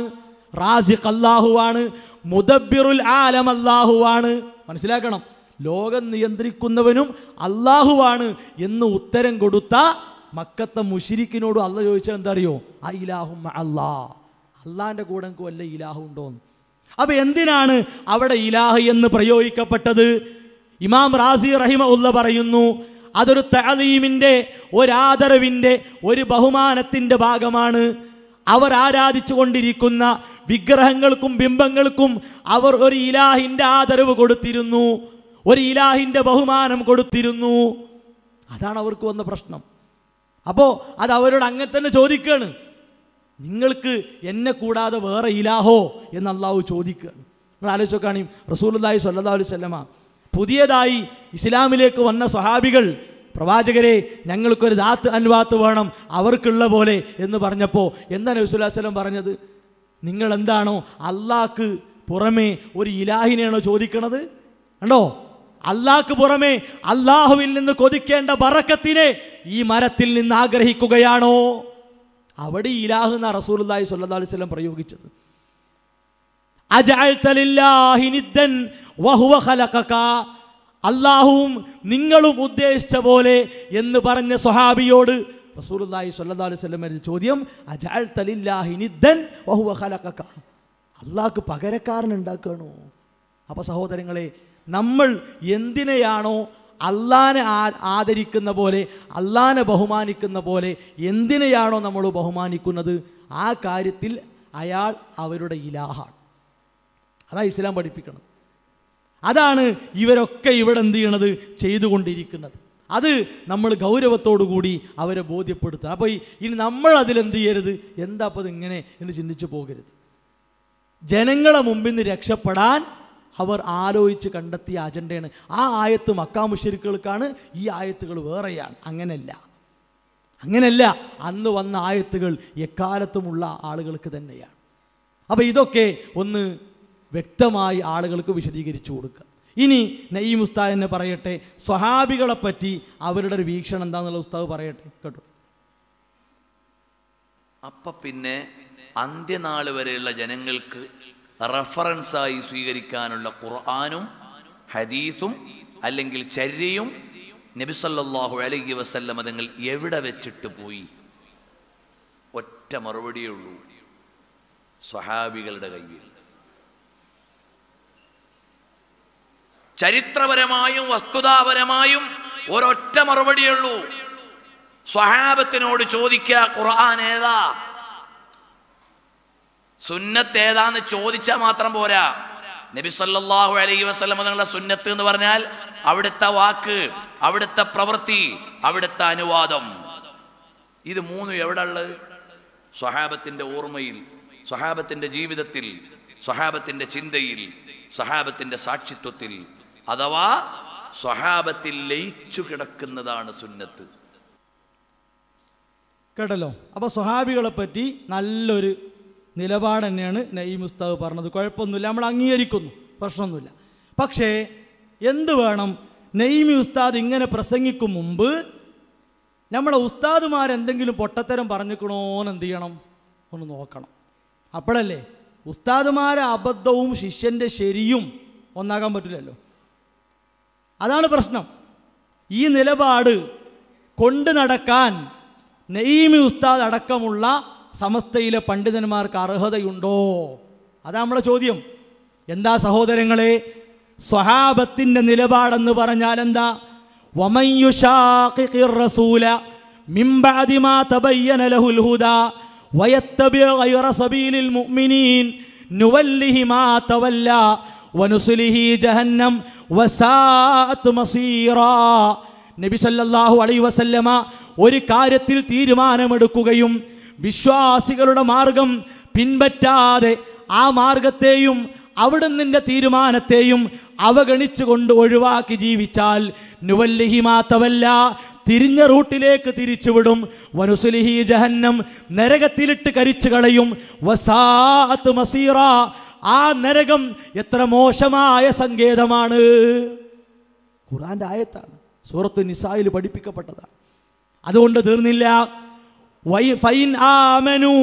റാസിഖ് അള്ളാഹുവാണ് മുദബ്ബിറുൽ ആലം അള്ളാഹുവാണ് മനസ്സിലാക്കണം ലോകം നിയന്ത്രിക്കുന്നവനും അള്ളാഹുവാണ് എന്ന് ഉത്തരം കൊടുത്ത മക്കത്തെ മുഷിരിക്കിനോട് അല്ല ചോദിച്ചാൽ എന്താ അറിയോ ആ ഇലാഹും അല്ലാ അള്ളാഹിൻ്റെ കൂടെ എനിക്ക് വല്ല ഇലാഹു ഉണ്ടോന്ന് അപ്പൊ എന്തിനാണ് അവിടെ ഇലാഹ് എന്ന് പ്രയോഗിക്കപ്പെട്ടത് ഇമാം റാസി റഹിമ ഉള്ള പറയുന്നു അതൊരു തഅലീമിൻ്റെ ഒരാദരവിൻ്റെ ഒരു ബഹുമാനത്തിൻ്റെ ഭാഗമാണ് അവർ ആരാധിച്ചു കൊണ്ടിരിക്കുന്ന വിഗ്രഹങ്ങൾക്കും ബിംബങ്ങൾക്കും അവർ ഒരു ഇലാഹിൻ്റെ ആദരവ് കൊടുത്തിരുന്നു ഒരു ഇലാഹിൻ്റെ ബഹുമാനം കൊടുത്തിരുന്നു അതാണ് അവർക്ക് വന്ന പ്രശ്നം അപ്പോൾ അത് അവരോട് അങ്ങനെ തന്നെ ചോദിക്കുകയാണ് നിങ്ങൾക്ക് എന്നെ കൂടാതെ വേറെ ഇലാഹോ എന്ന് അള്ളാഹു ചോദിക്കുകയാണ് നിങ്ങൾ ആലോചിച്ചോക്കാണി റസൂലുല്ലാഹി സ്വല്ലല്ലാഹു അലൈഹി വസല്ലമ പുതിയതായി ഇസ്ലാമിലേക്ക് വന്ന സ്വഹാബികൾ പ്രവാചകരെ ഞങ്ങൾക്കൊരു ദാത്ത് അൻവാത്ത് വേണം അവർക്കുള്ള പോലെ എന്ന് പറഞ്ഞപ്പോൾ എന്താണ് വസ്ലം പറഞ്ഞത് നിങ്ങൾ എന്താണോ അള്ളാഹ്ക്ക് പുറമേ ഒരു ഇലാഹിനെയാണോ ചോദിക്കണത് കണ്ടോ അള്ളാഹ്ക്ക് പുറമേ അള്ളാഹുവിൽ നിന്ന് കൊതിക്കേണ്ട ബറക്കത്തിനെ ഈ മരത്തിൽ നിന്ന് ആഗ്രഹിക്കുകയാണോ അവിടെ ഇലാഹ് എന്ന റസൂലുള്ളാഹി സ്വല്ലല്ലാഹു അലൈഹി വസല്ലം പ്രയോഗിച്ചത് അജഅൽത ലില്ലാഹി നിദ്ദൻ വഹുവ ഖലഖക അള്ളാഹുവും നിങ്ങളും ഉദ്ദേശിച്ച പോലെ എന്ന് പറഞ്ഞ സ്വഹാബിയോട് റസൂലുള്ളാഹി സ്വല്ലല്ലാഹു അലൈഹി വസല്ലം ചോദ്യം അജഅൽത ലില്ലാഹി നിദ്ദൻ വഹുവ ഖലഖക അള്ളാഹ്ക്ക് പകരക്കാരൻ ഉണ്ടാക്കണോ അപ്പോൾ സഹോദരങ്ങളെ നമ്മൾ എന്തിനെയാണോ അള്ളാനെ ആ- ആദരിക്കുന്ന പോലെ അള്ളാനെ ബഹുമാനിക്കുന്ന പോലെ എന്തിനെയാണോ നമ്മൾ ബഹുമാനിക്കുന്നത് ആ കാര്യത്തിൽ അയാൾ അവരുടെ ഇലാഹാണ് അതാ ഇസ്ലാം പഠിപ്പിക്കണം അതാണ് ഇവരൊക്കെ ഇവിടെ എന്ത് ചെയ്യണത് ചെയ്തുകൊണ്ടിരിക്കുന്നത് അത് നമ്മൾ ഗൗരവത്തോടു കൂടി അവരെ ബോധ്യപ്പെടുത്തണം അപ്പോൾ ഇനി നമ്മൾ അതിലെന്ത് ചെയ്യരുത് എന്താ അപ്പോൾ ഇതിങ്ങനെ എന്ന് ചിന്തിച്ചു പോകരുത് ജനങ്ങളെ മുമ്പിൽ നിന്ന് രക്ഷപ്പെടാൻ അവർ ആലോചിച്ച് കണ്ടെത്തിയ അജണ്ടയാണ് ആ ആയത്ത് മക്കാ മുഷരിക്കുകൾക്കാണ് ഈ ആയത്തുകൾ വേറെയാണ് അങ്ങനെയല്ല അങ്ങനെയല്ല അന്ന് വന്ന ആയത്തുകൾ എക്കാലത്തുമുള്ള ആളുകൾക്ക് തന്നെയാണ് അപ്പോൾ ഇതൊക്കെ ഒന്ന് വ്യക്തമായി ആളുകൾക്ക് വിശദീകരിച്ചു കൊടുക്കുക ഇനി നഈം ഉസ്താദ് എന്നെ പറയട്ടെ സ്വഹാബികളെ പറ്റി അവരുടെ ഒരു വീക്ഷണം എന്താണെന്നുള്ള ഉസ്താദ് പറയട്ടെ കേട്ടോ അപ്പൊ പിന്നെ അന്ത്യനാൾ വരെയുള്ള ജനങ്ങൾക്ക് റഫറൻസായി സ്വീകരിക്കാനുള്ള ഖുർആാനും ഹദീസും അല്ലെങ്കിൽ ചര്യയും നബിസല്ലാഹു അലൈഹി വസല്ലമ തങ്ങൾ എവിടെ വെച്ചിട്ട് പോയി ഒറ്റ മറുപടിയേ ഉള്ളൂ സ്വഹാബികളുടെ കയ്യിൽ ചരിത്രപരമായും വസ്തുതാപരമായും ഒരൊറ്റ മറുപടിയേ ഉള്ളൂ സ്വഹാബത്തിനോട് ചോദിക്കുക ഖുർആൻ ഏതാ സുന്നത്ത് ഏതാന്ന് ചോദിച്ചാൽ മാത്രം പോരാ നബി സല്ലല്ലാഹു അലൈഹി വസല്ലം തങ്ങളുടെ സുന്നത്ത് എന്ന് പറഞ്ഞാൽ അവിടുത്തെ വാക്ക് അവിടുത്തെ പ്രവൃത്തി അവിടുത്തെ അനുവാദം ഇത് മൂന്നും എവിടെ ഉള്ളത് സ്വഹാബത്തിന്റെ ഓർമ്മയിൽ സ്വഹാബത്തിന്റെ ജീവിതത്തിൽ സ്വഹാബത്തിന്റെ ചിന്തയിൽ സ്വഹാബത്തിന്റെ സാക്ഷിത്വത്തിൽ അഥവാ സ്വഹാബത്തിൽ ലയിച്ചു കിടക്കുന്നതാണ് സുന്നത്ത് കേട്ടല്ലോ അപ്പോൾ സ്വഹാബികളെ പറ്റി നല്ലൊരു നിലപാട് തന്നെയാണ് നഈം ഉസ്താദ് പറഞ്ഞത് കുഴപ്പമൊന്നുമില്ല നമ്മൾ അംഗീകരിക്കുന്നു പ്രശ്നമൊന്നുമില്ല പക്ഷേ എന്ത് വേണം നഈമി ഉസ്താദ് ഇങ്ങനെ പ്രസംഗിക്കും മുമ്പ് നമ്മളെ ഉസ്താദുമാരെന്തെങ്കിലും പൊട്ടത്തരം പറഞ്ഞിക്കണോന്ന് എന്ത് ചെയ്യണം ഒന്ന് നോക്കണം അപ്പോഴല്ലേ ഉസ്താദുമാരെ അബദ്ധവും ശിഷ്യൻ്റെ ശരിയും ഒന്നാകാൻ പറ്റില്ലല്ലോ അതാണ് പ്രശ്നം ഈ നിലപാട് കൊണ്ടു നടക്കാൻ നെയ്മി ഉസ്താദ് അടക്കമുള്ള സമസ്തയിലെ പണ്ഡിതന്മാർക്ക് അർഹതയുണ്ടോ അതാ നമ്മളെ ചോദ്യം എന്താ സഹോദരങ്ങളെ സ്വഹാബത്തിൻ്റെ നിലപാടെന്ന് പറഞ്ഞാൽ എന്താ വമയ്യുഷാഖിഖിർ റസൂല മിൻ ബഅദി മാ തബയ്യന ലഹുൽ ഹുദാ വയത്തബി ഗൈറ സബീലിൽ മുഅ്മിനീൻ നുവല്ലിഹി മാ തവല്ല വനുസ്ലിഹി ജഹന്നം വസാഅത്ത് മസീറാ നബി സല്ലല്ലാഹു അലൈഹി വസല്ലമ ഒരു കാര്യത്തിൽ തീരുമാനമെടുക്കുകയും വിശ്വാസികളുടെ മാർഗം പിൻപറ്റാതെ ആ മാർഗത്തെയും അവിടുന്നിൻ്റെ തീരുമാനത്തെയും അവഗണിച്ചുകൊണ്ട് ഒഴിവാക്കി ജീവിച്ചാൽ നുവല്ലിഹി മാത്തവല്ല തിരിഞ്ഞ റൂട്ടിലേക്ക് തിരിച്ചുവിടും വനുസുലിഹി ജഹന്നം നരകത്തിലിട്ട് കരിച്ചു കളയും വസാത്ത് മസീറ ആ നരകം എത്ര മോശമായ സങ്കേതമാണ് ഖുറാന്റെ ആയത്താണ് സൂറത്ത് നിസായിൽ പഠിപ്പിക്കപ്പെട്ടതാണ് അതുകൊണ്ട് തീർന്നില്ല വൈ- ഫൈൻ ആമനു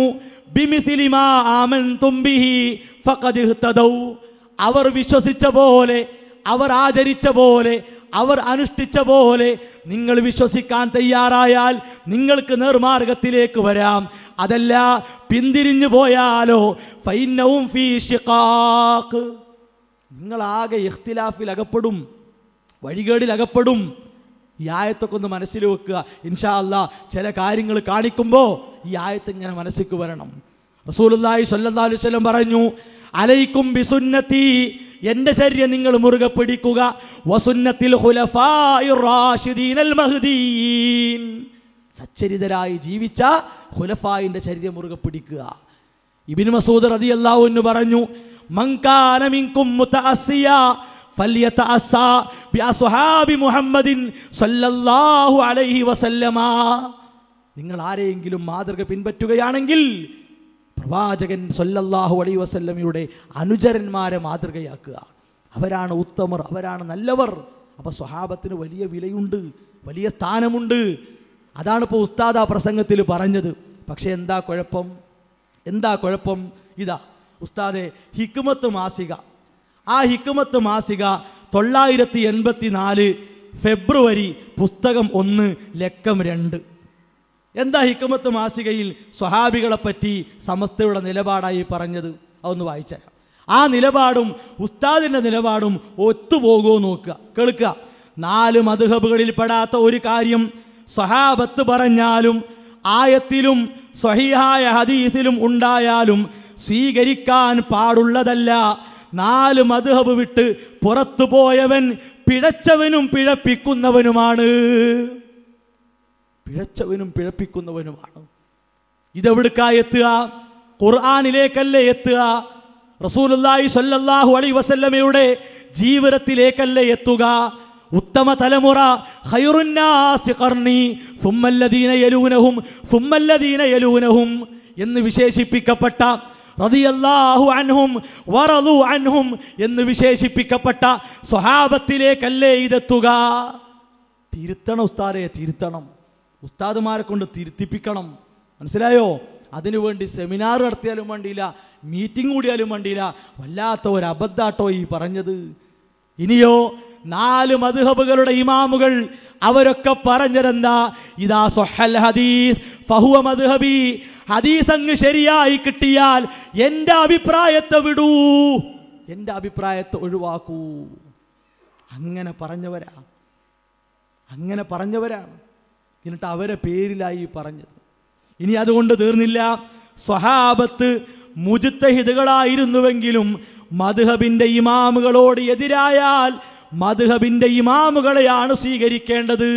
ബിമിസിലി മാ ആമൻതും ബിഹി ഫഖദ് ഇഹ്തദൗ അവർ വിശ്വസിച്ച പോലെ അവർ ആചരിച്ച പോലെ അവർ അനുഷ്ഠിച്ച പോലെ നിങ്ങൾ വിശ്വസിക്കാൻ തയ്യാറായാൽ നിങ്ങൾക്ക് നേർമാർഗത്തിലേക്ക് വരാം അതല്ല പിന്തിരിഞ്ഞു പോയാലോ ഫൈനവും ഫീ ഷിഖാഖ് നിങ്ങളാകെ ഇഖ്തിലാഫിൽ അകപ്പെടും വഴികേടിൽ അകപ്പെടും ഈ ആയത്തൊക്കെ ഒന്ന് മനസ്സിൽ വെക്കുക ഇൻഷാ അല്ലാ ചില കാര്യങ്ങൾ കാണിക്കുമ്പോൾ ഈ ആയത്ത് ഇങ്ങനെ മനസ്സിക്ക് വരണം റസൂലുള്ളാഹി സ്വല്ലല്ലാഹു അലൈഹി വസല്ലം പറഞ്ഞു അലൈക്കും ബിസുന്നത്തി എൻ്റെ ചര്യ നിങ്ങൾ മുറുകെ പിടിക്കുക വസുന്നത്തിൽ ഖുലഫാഇർ റാഷിദീനൽ മഹ്ദീൻ സച്ചരിതരായി ജീവിച്ച ഖുലഫായിൻ്റെ ചര്യ മുറുകെ പിടിക്കുക ഇബിൻ മസൂദ് റളിയല്ലാഹു അൻഹു പറഞ്ഞു മങ്കാന മിൻകും മുതഅസ്സിയ ഫല്യതഅസ്സ ബിഅസ്ഹാബി മുഹമ്മദിൻ സല്ലല്ലാഹു അലൈഹി വസല്ലമ നിങ്ങൾ ആരെയെങ്കിലും മാതൃക പിൻപറ്റുകയാണെങ്കിൽ പ്രവാചകൻ സല്ലല്ലാഹു അലൈഹി വസല്ലമയുടെ അനുചരന്മാരെ മാതൃകയാക്കുക അവരാണ് ഉത്തമർ അവരാണ് നല്ലവർ അപ്പോൾ സ്വഹാബത്തിന് വലിയ വിലയുണ്ട് വലിയ സ്ഥാനമുണ്ട് അതാണ് ഇപ്പോൾ ഉസ്താദ് ആ പ്രസംഗത്തിൽ പറഞ്ഞത് പക്ഷേ എന്താ കുഴപ്പം എന്താ കുഴപ്പം ഇതാ ഉസ്താദെ ഹിക്കുമത്ത് മാസിക ആ ഹിക്കുമത്ത് മാസിക തൊള്ളായിരത്തി എൺപത്തി നാല് ഫെബ്രുവരി പുസ്തകം ഒന്ന് ലക്കം രണ്ട് എന്താ ഹിക്കുമത്ത് മാസികയിൽ സ്വഹാബികളെ പറ്റി സമസ്തയുടെ നിലപാടായി പറഞ്ഞത് അതൊന്ന് വായിച്ചുതരാം ആ നിലപാടും ഉസ്താദിൻ്റെ നിലപാടും ഒത്തുപോകുമോ നോക്കുക കേൾക്കുക നാല് മധുഹബുകളിൽ പെടാത്ത ഒരു കാര്യം സ്വഹാബത്ത് പറഞ്ഞാലും ആയത്തിലും സ്വഹിഹായ ഹദീസിലും ഉണ്ടായാലും സ്വീകരിക്കാൻ പാടുള്ളതല്ല നാല് മധുഹബ് വിട്ട് പുറത്തു പോയവൻ പിഴച്ചവനും പിഴപ്പിക്കുന്നവനുമാണ് പിഴച്ചവനും പിഴപ്പിക്കുന്നവനുമാണ് ഇതെവിടുക്കാ എത്തുക ഖുർആാനിലേക്കല്ലേ എത്തുക റസൂലുള്ളാഹി സ്വല്ലല്ലാഹു അലൈഹി വസല്ലമയുടെ ജീവിതത്തിലേക്കല്ലേ എത്തുക ഉത്തമ തലമുറ ഖൈറുന്നാസി ഖർനി സുമ്മല്ലദീന യലൂനഹും സുമ്മല്ലദീന യലൂനഹും എന്ന് വിശേഷിപ്പിക്കപ്പെട്ട റളിയല്ലാഹു അൻഹും വറളു അൻഹും എന്ന് വിശേഷിപ്പിക്കപ്പെട്ട സ്വഹാബത്തിലേക്കല്ലേ ഇതെത്തുക തിരുത്തണം ഉസ്താദെ തിരുത്തണം ഉസ്താദുമാരെ കൊണ്ട് തിരുത്തിപ്പിക്കണം മനസ്സിലായോ അതിനുവേണ്ടി സെമിനാർ നടത്തിയാലും വേണ്ടിയില്ല മീറ്റിംഗ് കൂടിയാലും വേണ്ടിയില്ല വല്ലാത്ത ഒരു അബദ്ധാട്ടോ ഈ പറഞ്ഞത് ഇനിയോ നാല് മധുഹബുകളുടെ ഇമാമുകൾ അവരൊക്കെ പറഞ്ഞതെന്താ ഇതാ സൊഹൽ ഹദീസ് ഫഹുവ മധുഹബി ഹദീസ് അങ്ങ് ശരിയായി കിട്ടിയാൽ എൻ്റെ അഭിപ്രായത്തെ വിടൂ എൻ്റെ അഭിപ്രായത്തെ ഒഴിവാക്കൂ അങ്ങനെ പറഞ്ഞവരാ അങ്ങനെ പറഞ്ഞവരാണ് എന്നിട്ട് അവരെ പേരിലായി ഈ പറഞ്ഞത് ഇനി അതുകൊണ്ട് തീർന്നില്ല സ്വഹാബത്ത് മുജിത്തഹിദുകളായിരുന്നുവെങ്കിലും മധുഹബിൻ്റെ ഇമാമുകളോട് എതിരായാൽ മധുഹബിൻ്റെ ഇമാമുകളെയാണ് സ്വീകരിക്കേണ്ടത്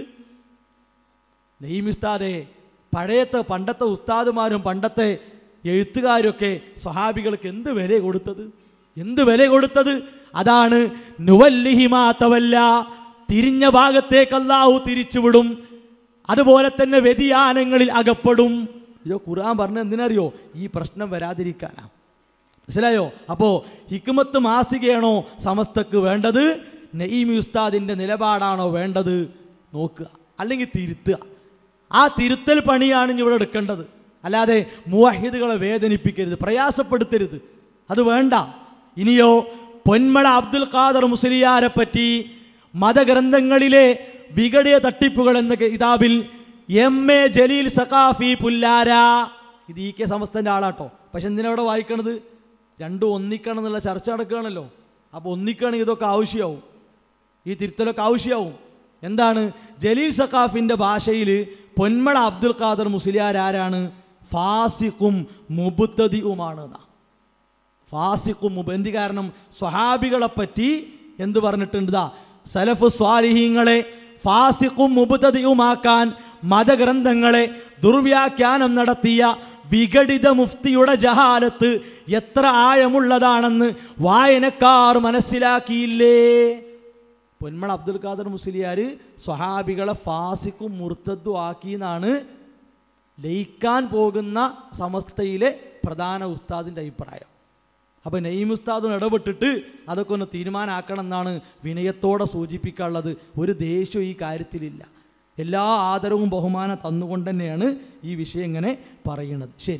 നെയ്മിസ്താദെ പഴയത്തെ പണ്ടത്തെ ഉസ്താദുമാരും പണ്ടത്തെ എഴുത്തുകാരൊക്കെ സ്വഹാബികൾക്ക് എന്ത് വില കൊടുത്തത് എന്ത് വില കൊടുത്തത് അതാണ് നുവല്ലിഹിമാത്തവല്ല തിരിഞ്ഞ ഭാഗത്തേക്ക് അല്ലാഹു തിരിച്ചുവിടും അതുപോലെ തന്നെ വ്യതിയാനങ്ങളിൽ അകപ്പെടും ഇതോ ഖുർആൻ പറഞ്ഞ എന്തിനറിയോ ഈ പ്രശ്നം വരാതിരിക്കാനാ മനസ്സിലായോ അപ്പോൾ ഹിക്മത്ത് മാസികയാണോ സമസ്തക്ക് വേണ്ടത് നഈമി ഉസ്താദിൻ്റെ നിലപാടാണോ വേണ്ടത് നോക്കുക അല്ലെങ്കിൽ തിരുത്തുക ആ തിരുത്തൽ പണിയാണ് ഇനി ഇവിടെ എടുക്കേണ്ടത് അല്ലാതെ മുവാഹിദുകളെ വേദനിപ്പിക്കരുത് പ്രയാസപ്പെടുത്തരുത് അത് വേണ്ട ഇനിയോ പൊന്മള അബ്ദുൽ ഖാദർ മുസ്ലിയാരെ പറ്റി മതഗ്രന്ഥങ്ങളിലെ വികടിയ തട്ടിപ്പുകൾ എന്ന കിതാബിൽ എം എ ജലീൽ സഖാഫി പുല്ലാര ഇത് ഈ കെ സമസ്തൻ്റെ ആളാട്ടോ പക്ഷെ എന്തിനവിടെ വായിക്കണത് രണ്ടും ഒന്നിക്കണം എന്നുള്ള ചർച്ച നടക്കുകയാണല്ലോ അപ്പോൾ ഒന്നിക്കുകയാണെങ്കിൽ ഇതൊക്കെ ആവശ്യമാവും ഈ തിരുത്തലൊക്കെ ആവശ്യമാവും എന്താണ് ജലീൽ സഖാഫിൻ്റെ ഭാഷയിൽ പൊന്മള അബ്ദുൽ ഖാദർ മുസ്ലിയാർ ആരാണ് ഫാസിഖും മുബുത്തതിയുമാണ് എന്നാ ഫാസിഖും മുബ് എന്ത് കാരണം സ്വഹാബികളെ പറ്റി എന്ത് പറഞ്ഞിട്ടുണ്ട് ദാ സലഫ് സ്വാലിഹീങ്ങളെ ഫാസിഖും മുബുത്തതിയുമാക്കാൻ മതഗ്രന്ഥങ്ങളെ ദുർവ്യാഖ്യാനം നടത്തിയ വിഘടിത മുഫ്തിയുടെ ജഹാലത്ത് എത്ര ആഴമുള്ളതാണെന്ന് വായനക്കാർ മനസ്സിലാക്കിയില്ലേ പൊന്മള അബ്ദുൽ ഖാദർ മുസ്ലിയാർ സ്വഹാബികളെ ഫാസിക്കും മുർത്തദ്ദും ആക്കി എന്നാണ് ലയിക്കാൻ പോകുന്ന സമസ്തയിലെ പ്രധാന ഉസ്താദിൻ്റെ അഭിപ്രായം അപ്പോൾ നെയ്മ് ഉസ്താദും ഇടപെട്ടിട്ട് അതൊക്കെ ഒന്ന് തീരുമാനമാക്കണം എന്നാണ് വിനയത്തോടെ സൂചിപ്പിക്കാനുള്ളത് ഒരു ദേഷ്യം ഈ കാര്യത്തിലില്ല എല്ലാ ആദരവും ബഹുമാനം തന്നുകൊണ്ട് തന്നെയാണ് ഈ വിഷയം ഇങ്ങനെ പറയുന്നത് ശരി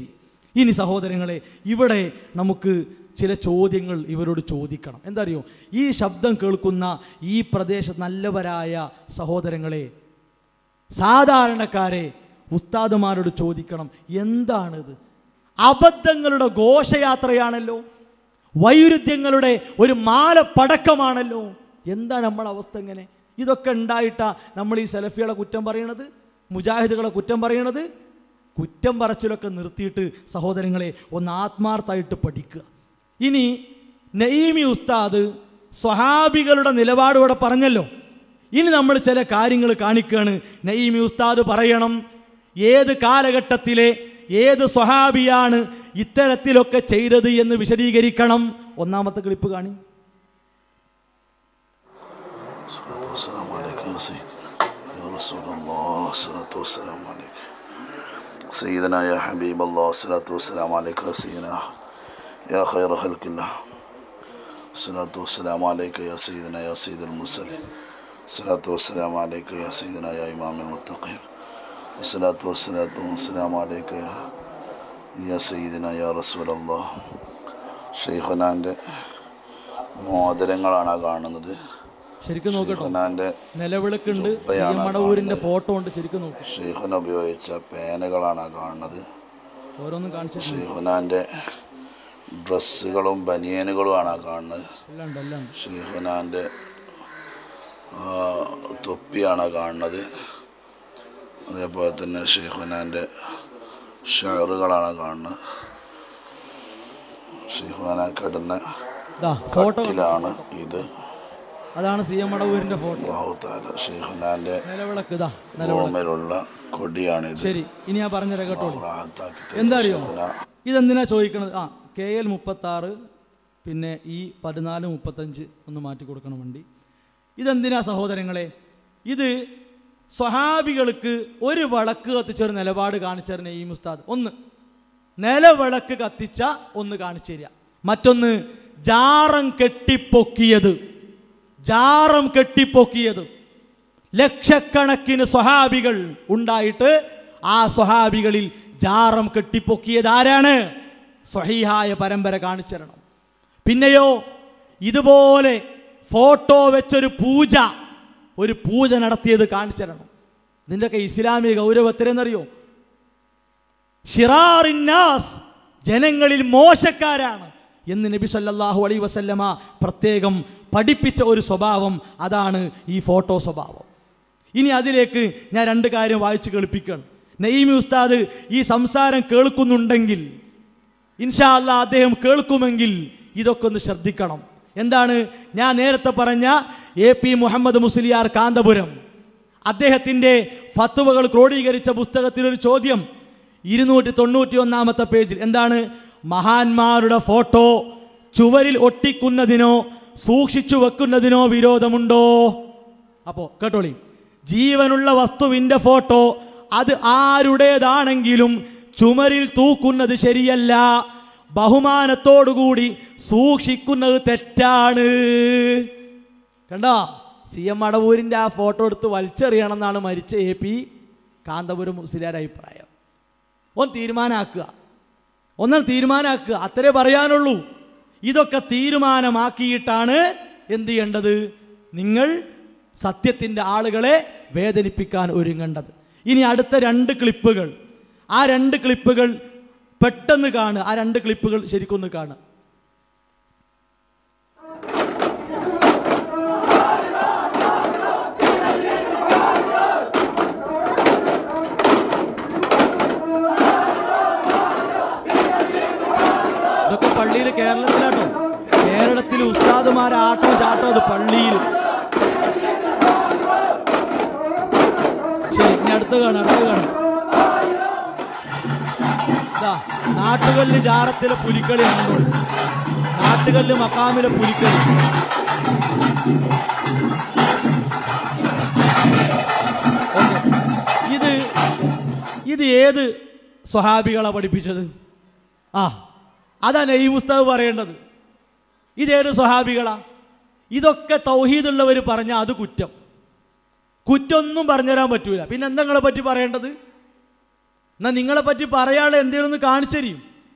ഇനി സഹോദരങ്ങളെ ഇവിടെ നമുക്ക് ചില ചോദ്യങ്ങൾ ഇവരോട് ചോദിക്കണം എന്താ അറിയോ ഈ ശബ്ദം കേൾക്കുന്ന ഈ പ്രദേശ നല്ലവരായ സഹോദരങ്ങളെ സാധാരണക്കാരെ ഉസ്താദുമാരോട് ചോദിക്കണം എന്താണിത് അബദ്ധങ്ങളുടെ ഘോഷയാത്രയാണല്ലോ വൈരുദ്ധ്യങ്ങളുടെ ഒരു മാലപ്പടക്കമാണല്ലോ എന്താ നമ്മളെ അവസ്ഥ എങ്ങനെ ഇതൊക്കെ ഉണ്ടായിട്ടാ നമ്മൾ ഈ സെലഫികളെ കുറ്റം പറയണത് മുജാഹിദുകളെ കുറ്റം പറയണത് കുറ്റം പറച്ചിലൊക്കെ നിർത്തിയിട്ട് സഹോദരങ്ങളെ ഒന്ന് ആത്മാർത്ഥമായിട്ട് പഠിക്കുക ഇനി നഈമി ഉസ്താദ് സ്വഹാബികളുടെ നിലപാട് ഇവിടെ പറഞ്ഞല്ലോ ഇനി നമ്മൾ ചില കാര്യങ്ങൾ കാണിക്കുകയാണ് നഈമി ഉസ്താദ് പറയണം ഏത് കാലഘട്ടത്തിലെ ഏത് സ്വഹാബിയാണ് ഇത്തരത്തിലൊക്കെ ചെയ്തത് എന്ന് വിശദീകരിക്കണം ഒന്നാമത്തെ ക്ലിപ്പ് കാണി السلام عليك يا سيد يا رسول الله الصلاة والسلام عليك سيدنا يا حبيب الله الصلاة والسلام عليك يا سيدنا يا خير خلق الله الصلاة والسلام عليك يا سيدنا يا سيد المرسلين الصلاة والسلام عليك يا سيدنا يا إمام المتقين الصلاة والصلاة والسلام عليك يا يا سيدنا يا رسول الله ഷെയ്ഖുനാൻ്റെ മോതിരങ്ങളാണ് ആ കാണുന്നത് ശരിക്കും നോക്കട്ടോ ഷെയ്ഖുനാൻ്റെ നിലവിളക്കുണ്ട് സി എം ജുബ്ബയാണ് മടവൂരിന്റെ കാണുന്നത്. ഫോട്ടോ ഉണ്ട് ശരിക്കും നോക്കും ഷെയ്ഖുന ഉപയോഗിച്ച പേനകളാണ് ആ കാണുന്നത് ഓരോന്നും കാണിച്ചു ഷെയ്ഖുനാൻ്റെ ഡ്രസ്സുകളും ബനിയനുകളുമാണ് ആ കാണുന്നത് എല്ലാം ഉണ്ട് എല്ലാം ഉണ്ട് ഷെയ്ഖുനാൻ്റെ ആ, തൊപ്പിയാണ് ആ കാണുന്നത് അതേപോലെ തന്നെ ഷെയ്ഖുനാൻ്റെ ഷെയറുകളാണ് കാണുന്നത് ഷെയ്ഖുന കിടന്ന ദാ ഫോട്ടോ കട്ടിലാണ് ഇത് അതാണ് സി എം മടവൂരിന്റെ ഫോട്ടോ അല്ലാഹു തആല ഷെയ്ഖുനാൻ്റെ നിലവിളക്ക് ഇതാ നിലവിളക്ക് റൂമിലുള്ള കൊടിയാണിത് ശരി ഇനി ഞാൻ പറഞ്ഞുതരാം കേട്ടോളൂ റാഹത്താക്കി തരും എന്താ അറിയോ ഷെയ്ഖുന. ഇതെന്തിനാ ചോദിക്കണത് ആ കെ എൽ മുപ്പത്താറ് പിന്നെ ഈ പതിനാല് മുപ്പത്തഞ്ച് ഒന്ന് മാറ്റി കൊടുക്കണം വണ്ടി ഇതെന്തിനാ സഹോദരങ്ങളെ ഇത് സ്വഹാബികൾക്ക് ഒരു വിളക്ക് കത്തിച്ച ഒരു നിലപാട് കാണിച്ചു തരുന്ന ഈ മുസ്താദ് ഒന്ന് നിലവിളക്ക് കത്തിച്ച ഒന്ന് കാണിച്ചു തരിക മറ്റൊന്ന് ജാറം കെട്ടിപ്പൊക്കിയത് ജാറം കെട്ടിപ്പൊക്കിയത് ലക്ഷക്കണക്കിന് സ്വഹാബികൾ ഉണ്ടായിട്ട് ആ സ്വഹാബികളിൽ ജാറം കെട്ടിപ്പൊക്കിയത് ആരാണ് സ്വഹീഹായ പരമ്പര കാണിച്ചു തരണം പിന്നെയോ ഇതുപോലെ ഫോട്ടോ വെച്ചൊരു പൂജ ഒരു പൂജ നടത്തിയത് കാണിച്ചു തരണം ഇതിൻ്റെയൊക്കെ ഇസ്ലാമിക ഗൗരവത്തിലെന്നറിയോ ഷിറാറിന്നാസ് ജനങ്ങളിൽ മോശക്കാരാണ് എന്ന് നബി സല്ലല്ലാഹു അലൈഹി വസല്ലമ പ്രത്യേകം പഠിപ്പിച്ച ഒരു സ്വഭാവം അതാണ് ഈ ഫോട്ടോ സ്വഭാവം ഇനി അതിലേക്ക് ഞാൻ രണ്ട് കാര്യം വായിച്ച് കേൾപ്പിക്കണം നഈമി ഉസ്താദ് ഈ സംസാരം കേൾക്കുന്നുണ്ടെങ്കിൽ ഇൻഷാ അല്ലാ അദ്ദേഹം കേൾക്കുമെങ്കിൽ ഇതൊക്കെ ഒന്ന് ശ്രദ്ധിക്കണം എന്താണ് ഞാൻ നേരത്തെ പറഞ്ഞ എ പി മുഹമ്മദ് മുസ്ലിയാർ കാന്തപുരം അദ്ദേഹത്തിൻ്റെ ഫത്തുവകൾ ക്രോഡീകരിച്ച പുസ്തകത്തിൽ ഒരു ചോദ്യം ഇരുന്നൂറ്റി തൊണ്ണൂറ്റി ഒന്നാമത്തെ പേജിൽ എന്താണ് മഹാന്മാരുടെ ഫോട്ടോ ചുവരിൽ ഒട്ടിക്കുന്നതിനോ സൂക്ഷിച്ചു വെക്കുന്നതിനോ വിരോധമുണ്ടോ അപ്പോൾ കേട്ടോളി ജീവനുള്ള വസ്തുവിൻ്റെ ഫോട്ടോ അത് ആരുടേതാണെങ്കിലും ചുമരിൽ തൂക്കുന്നത് ശരിയല്ല ബഹുമാനത്തോടുകൂടി സൂക്ഷിക്കുന്നത് തെറ്റാണ് കണ്ടോ സി എം അടവൂരിൻ്റെ ആ ഫോട്ടോ എടുത്ത് വലിച്ചെറിയണം എന്നാണ് മരിച്ച എ പി കാന്തപുരം മുസ്ലിയാരുടെ അഭിപ്രായം ഒന്ന് തീരുമാനമാക്കുക ഒന്നും തീരുമാനമാക്കുക അത്രേ പറയാനുള്ളൂ ഇതൊക്കെ തീരുമാനമാക്കിയിട്ടാണ് എന്ത് ചെയ്യേണ്ടത് നിങ്ങൾ സത്യത്തിൻ്റെ ആളുകളെ വേദനിപ്പിക്കാൻ ഒരുങ്ങേണ്ടത് ഇനി അടുത്ത രണ്ട് ക്ലിപ്പുകൾ ആ രണ്ട് ക്ലിപ്പുകൾ പെട്ടെന്ന് കാണുക ആ രണ്ട് ക്ലിപ്പുകൾ ശരിക്കൊന്ന് കാണുക ഇതൊക്കെ പള്ളിയിൽ കേരളത്തിലാട്ടോ കേരളത്തിൽ ഉസ്താദുമാരെ ആട്ടോ ചാട്ടോ അത് പള്ളിയിൽ ശരി ഇനി അടുത്ത് കാണാം അടുത്ത് കാണാം ഇതാ നാട്ടുകല്ല് ജാറത്തിലെ പുലിക്കളി കണ്ടോളൂ നാട്ടുകല്ല് മക്കാമിലെ പുലിക്കളി ഓക്കേ. ഇത് ഇത് ഏത് സ്വഹാബികളാണ് പഠിപ്പിച്ചത് ആ അതാണ് ഈ പുസ്തകം പറയേണ്ടത് ഇതേത് സ്വഹാബികളാ ഇതൊക്കെ തൗഹീദുള്ളവർ പറഞ്ഞാൽ അത് കുറ്റം കുറ്റമൊന്നും പറഞ്ഞുതരാൻ പറ്റൂല പിന്നെ എന്താ നിങ്ങളെ പറ്റി പറയേണ്ടത് എന്നാൽ നിങ്ങളെ പറ്റി പറയാനുള്ള എന്തെങ്കിലും ഒന്ന് കാണിച്ചു തരും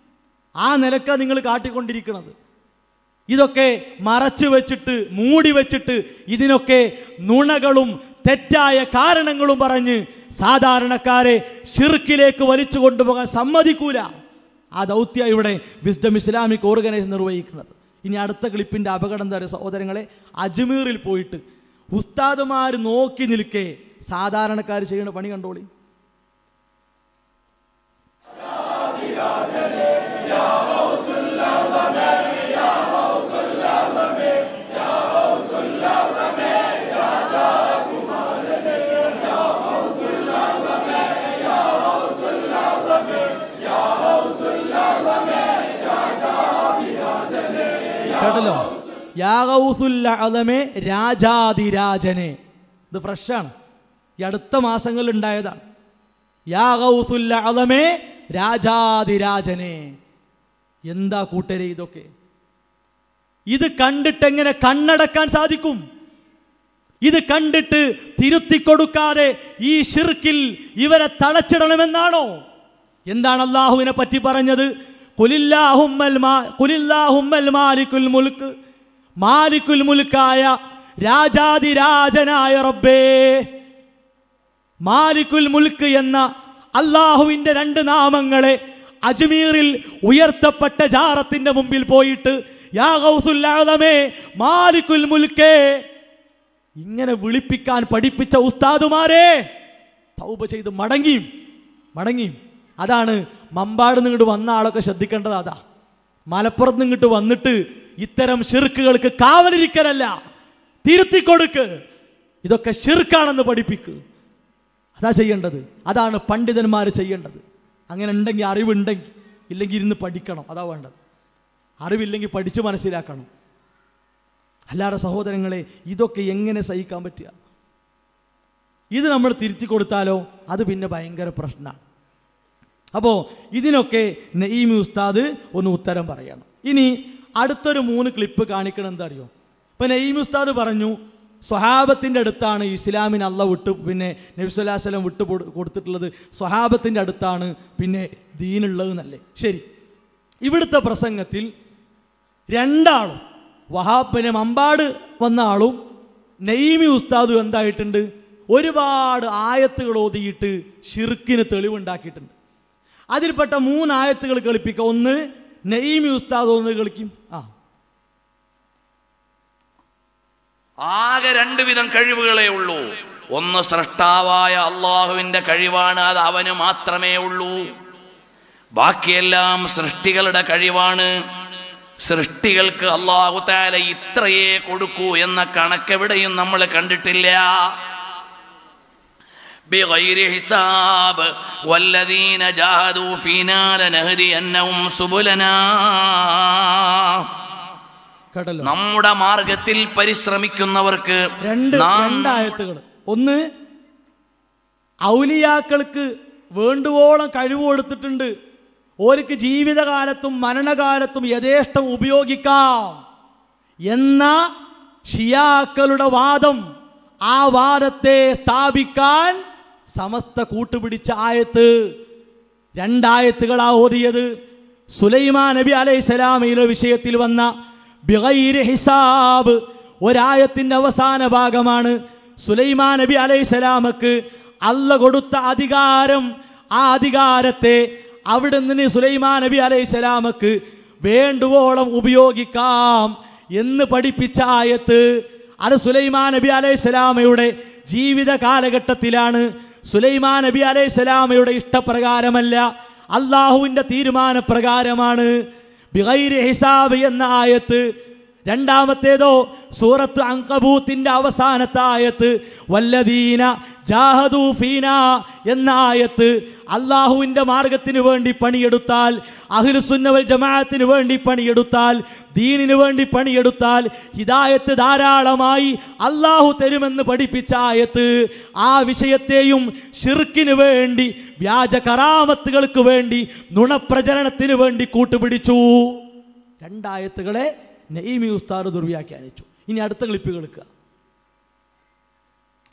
ആ നിലക്കാണ് നിങ്ങൾ കാട്ടിക്കൊണ്ടിരിക്കുന്നത് ഇതൊക്കെ മറച്ചു വെച്ചിട്ട് മൂടി വെച്ചിട്ട് ഇതിനൊക്കെ നുണകളും തെറ്റായ കാരണങ്ങളും പറഞ്ഞ് സാധാരണക്കാരെ ഷിർക്കിലേക്ക് വലിച്ചു കൊണ്ടുപോകാൻ സമ്മതിക്കൂല ആ ദൗത്യ ഇവിടെ വിസ്ഡം ഇസ്ലാമിക് ഓർഗനൈസേഷൻ നിർവഹിക്കുന്നത് ഇനി അടുത്ത ക്ലിപ്പിൻ്റെ അപകടം എന്താ പറയുക സഹോദരങ്ങളെ അജ്മീറിൽ പോയിട്ട് ഉസ്താദുമാർ നോക്കി നിൽക്കെ സാധാരണക്കാർ ചെയ്യുന്ന പണി കണ്ടോളി കേട്ടല്ലോ യാഗൗസുല്ലമേ രാജാതിരാജനെ ഇത് ഫ്രഷാണ് ഈ അടുത്ത മാസങ്ങളിൽ ഉണ്ടായതാണ് യാഗൗസുല്ലമേ രാജാതിരാജനെ എന്താ കൂട്ടരെ ഇതൊക്കെ ഇത് കണ്ടിട്ട് എങ്ങനെ കണ്ണടക്കാൻ സാധിക്കും ഇത് കണ്ടിട്ട് തിരുത്തി കൊടുക്കാതെ ഈ ഷിർക്കിൽ ഇവരെ തളച്ചിടണമെന്നാണോ എന്താണ് അള്ളാഹുവിനെ പറ്റി പറഞ്ഞത് കുലില്ലാഹുമ്മൽ മാ- കുലില്ലാഹുമ്മൽ മാലിക്കുൽ മുൽക്ക് മാലിക്കുൽ മുൽക്കായ രാജാതിരാജനായ റബ്ബേ മാലിക്കുൽ മുൽക്ക് എന്ന അള്ളാഹുവിൻ്റെ രണ്ട് നാമങ്ങളെ അജ്മീറിൽ ഉയർത്തപ്പെട്ട ജാറത്തിന്റെ മുമ്പിൽ പോയിട്ട് യാ ഗൗസുല്ലാദമേ മാലിക്കുൽ മുൽക്കേ ഇങ്ങനെ വിളിപ്പിക്കാൻ പഠിപ്പിച്ച ഉസ്താദുമാരെ തൗബ ചെയ്ത് മടങ്ങിയും മടങ്ങിയും അതാണ് മമ്പാട് നിങ്ങോട്ട് വന്ന ആളൊക്കെ ശ്രദ്ധിക്കേണ്ടത് അതാ മലപ്പുറത്ത് നിങ്ങോട്ട് വന്നിട്ട് ഇത്തരം ഷിർക്കുകൾക്ക് കാവലിരിക്കലല്ല തിരുത്തി കൊടുക്ക് ഇതൊക്കെ ഷിർക്കാണെന്ന് പഠിപ്പിക്ക് അതാ ചെയ്യേണ്ടത് അതാണ് പണ്ഡിതന്മാർ ചെയ്യേണ്ടത് അങ്ങനെ ഉണ്ടെങ്കിൽ അറിവുണ്ടെങ്കിൽ ഇല്ലെങ്കിൽ ഇരുന്ന് പഠിക്കണം അതാ വേണ്ടത് അറിവില്ലെങ്കിൽ പഠിച്ച് മനസ്സിലാക്കണം അല്ലാതെ സഹോദരങ്ങളെ ഇതൊക്കെ എങ്ങനെ സഹിക്കാൻ പറ്റുക ഇത് നമ്മൾ തിരുത്തി കൊടുത്താലോ അത് പിന്നെ ഭയങ്കര പ്രശ്നമാണ് അപ്പോൾ ഇതിനൊക്കെ നഈമി ഉസ്താദ് ഒന്ന് ഉത്തരം പറയണം ഇനി അടുത്തൊരു മൂന്ന് ക്ലിപ്പ് കാണിക്കണം എന്താ അറിയോ ഇപ്പം നഈമി ഉസ്താദ് പറഞ്ഞു സ്വഹാബത്തിൻ്റെ അടുത്താണ് ഇസ്ലാമിന് അള്ള വിട്ട് പിന്നെ നബ്സുല്ലാസ്ലം വിട്ട് പൊ- കൊടുത്തിട്ടുള്ളത് സ്വഹാബത്തിൻ്റെ അടുത്താണ് പിന്നെ ദീനുള്ളത് എന്നല്ലേ ശരി ഇവിടുത്തെ പ്രസംഗത്തിൽ രണ്ടാളും വഹാബ് പിന്നെ മമ്പാട് വന്ന ആളും നെയ്മി ഉസ്താദും എന്തായിട്ടുണ്ട് ഒരുപാട് ആയത്തുകൾ ഓതിയിട്ട് ഷിർക്കിന് തെളിവുണ്ടാക്കിയിട്ടുണ്ട് അതിൽപ്പെട്ട മൂന്ന് ആയത്തുകൾ കളിപ്പിക്കുക ഒന്ന് നെയ്മി ഉസ്താദ് ഒന്ന് കളിക്കും ആ ആകെ രണ്ട് വിധം കഴിവുകളേ ഉള്ളൂ ഒന്ന് സൃഷ്ടാവായ അള്ളാഹുവിന്റെ കഴിവാണ് അത് അവന് മാത്രമേ ഉള്ളൂ ബാക്കിയെല്ലാം സൃഷ്ടികളുടെ കഴിവാണ് സൃഷ്ടികൾക്ക് അള്ളാഹു താല ഇത്രയേ കൊടുക്കൂ എന്ന കണക്കെവിടെയും നമ്മൾ കണ്ടിട്ടില്ല بغير حساب والذين جاهدوا فينا لنهدينهم سبلنا കേട്ടല്ലോ നമ്മുടെ മാർഗത്തിൽ പരിശ്രമിക്കുന്നവർക്ക് രണ്ട് നാം രണ്ടായത്തുകൾ ഒന്ന് ഔലിയാക്കൾക്ക് വേണ്ടുവോളം കഴിവ് കൊടുത്തിട്ടുണ്ട് ഓർക്ക് ജീവിതകാലത്തും മരണകാലത്തും യഥേഷ്ടം ഉപയോഗിക്കാം എന്ന ഷിയാക്കളുടെ വാദം ആ വാദത്തെ സ്ഥാപിക്കാൻ സമസ്ത കൂട്ടുപിടിച്ച ആയത്ത് രണ്ടായത്തുകളാ ഓതിയത് സുലൈമാൻ നബി അലൈഹിസ്സലാമയുടെ വിഷയത്തിൽ വന്ന ബിഗൈരി ഹിസാബ് ഒരായത്തിൻ്റെ അവസാന ഭാഗമാണ് സുലൈമാൻ നബി അലൈഹിസ്സലാമക്ക് അല്ല കൊടുത്ത അധികാരം ആ അധികാരത്തെ അവിടെ നിന്ന് സുലൈമാൻ നബി അലൈഹിസ്സലാമക്ക് വേണ്ടുവോളം ഉപയോഗിക്കാം എന്ന് പഠിപ്പിച്ച ആയത്ത് അത് സുലൈമാൻ നബി അലൈഹിസ്സലാമയുടെ ജീവിത കാലഘട്ടത്തിലാണ് സുലൈമാൻ നബി അലൈഹിസ്സലാമയുടെ ഇഷ്ടപ്രകാരമല്ല അള്ളാഹുവിൻ്റെ തീരുമാനപ്രകാരമാണ് ബിഗൈരി ഹിസാബ് എന്ന ആയത്ത് രണ്ടാമത്തേതോ സൂറത്ത് അങ്കബൂത്തിന്റെ അവസാനത്തെ ആയത്ത് വല്ലദീന ജാഹദൂ ഫീന എന്ന ആയത്ത് അള്ളാഹുവിൻ്റെ മാർഗത്തിന് വേണ്ടി പണിയെടുത്താൽ അഖിലുസുന്നവൽ ജമാഅത്തിന് വേണ്ടി പണിയെടുത്താൽ ദീനിന് വേണ്ടി പണിയെടുത്താൽ ഹിദായത്ത് ധാരാളമായി അള്ളാഹു തരുമെന്ന് പഠിപ്പിച്ച ആയത്ത് ആ വിഷയത്തെയും ഷിർക്കിന് വേണ്ടി വ്യാജ കറാമത്തുകൾക്ക് വേണ്ടി നുണപ്രചരണത്തിന് വേണ്ടി കൂട്ടുപിടിച്ചു രണ്ടായത്തുകളെ നെയ്മി ഉസ്താദ് ദുർവ്യാഖ്യാനിച്ചു ഇനി അടുത്ത ക്ലിപ്പ് കേൾക്കുക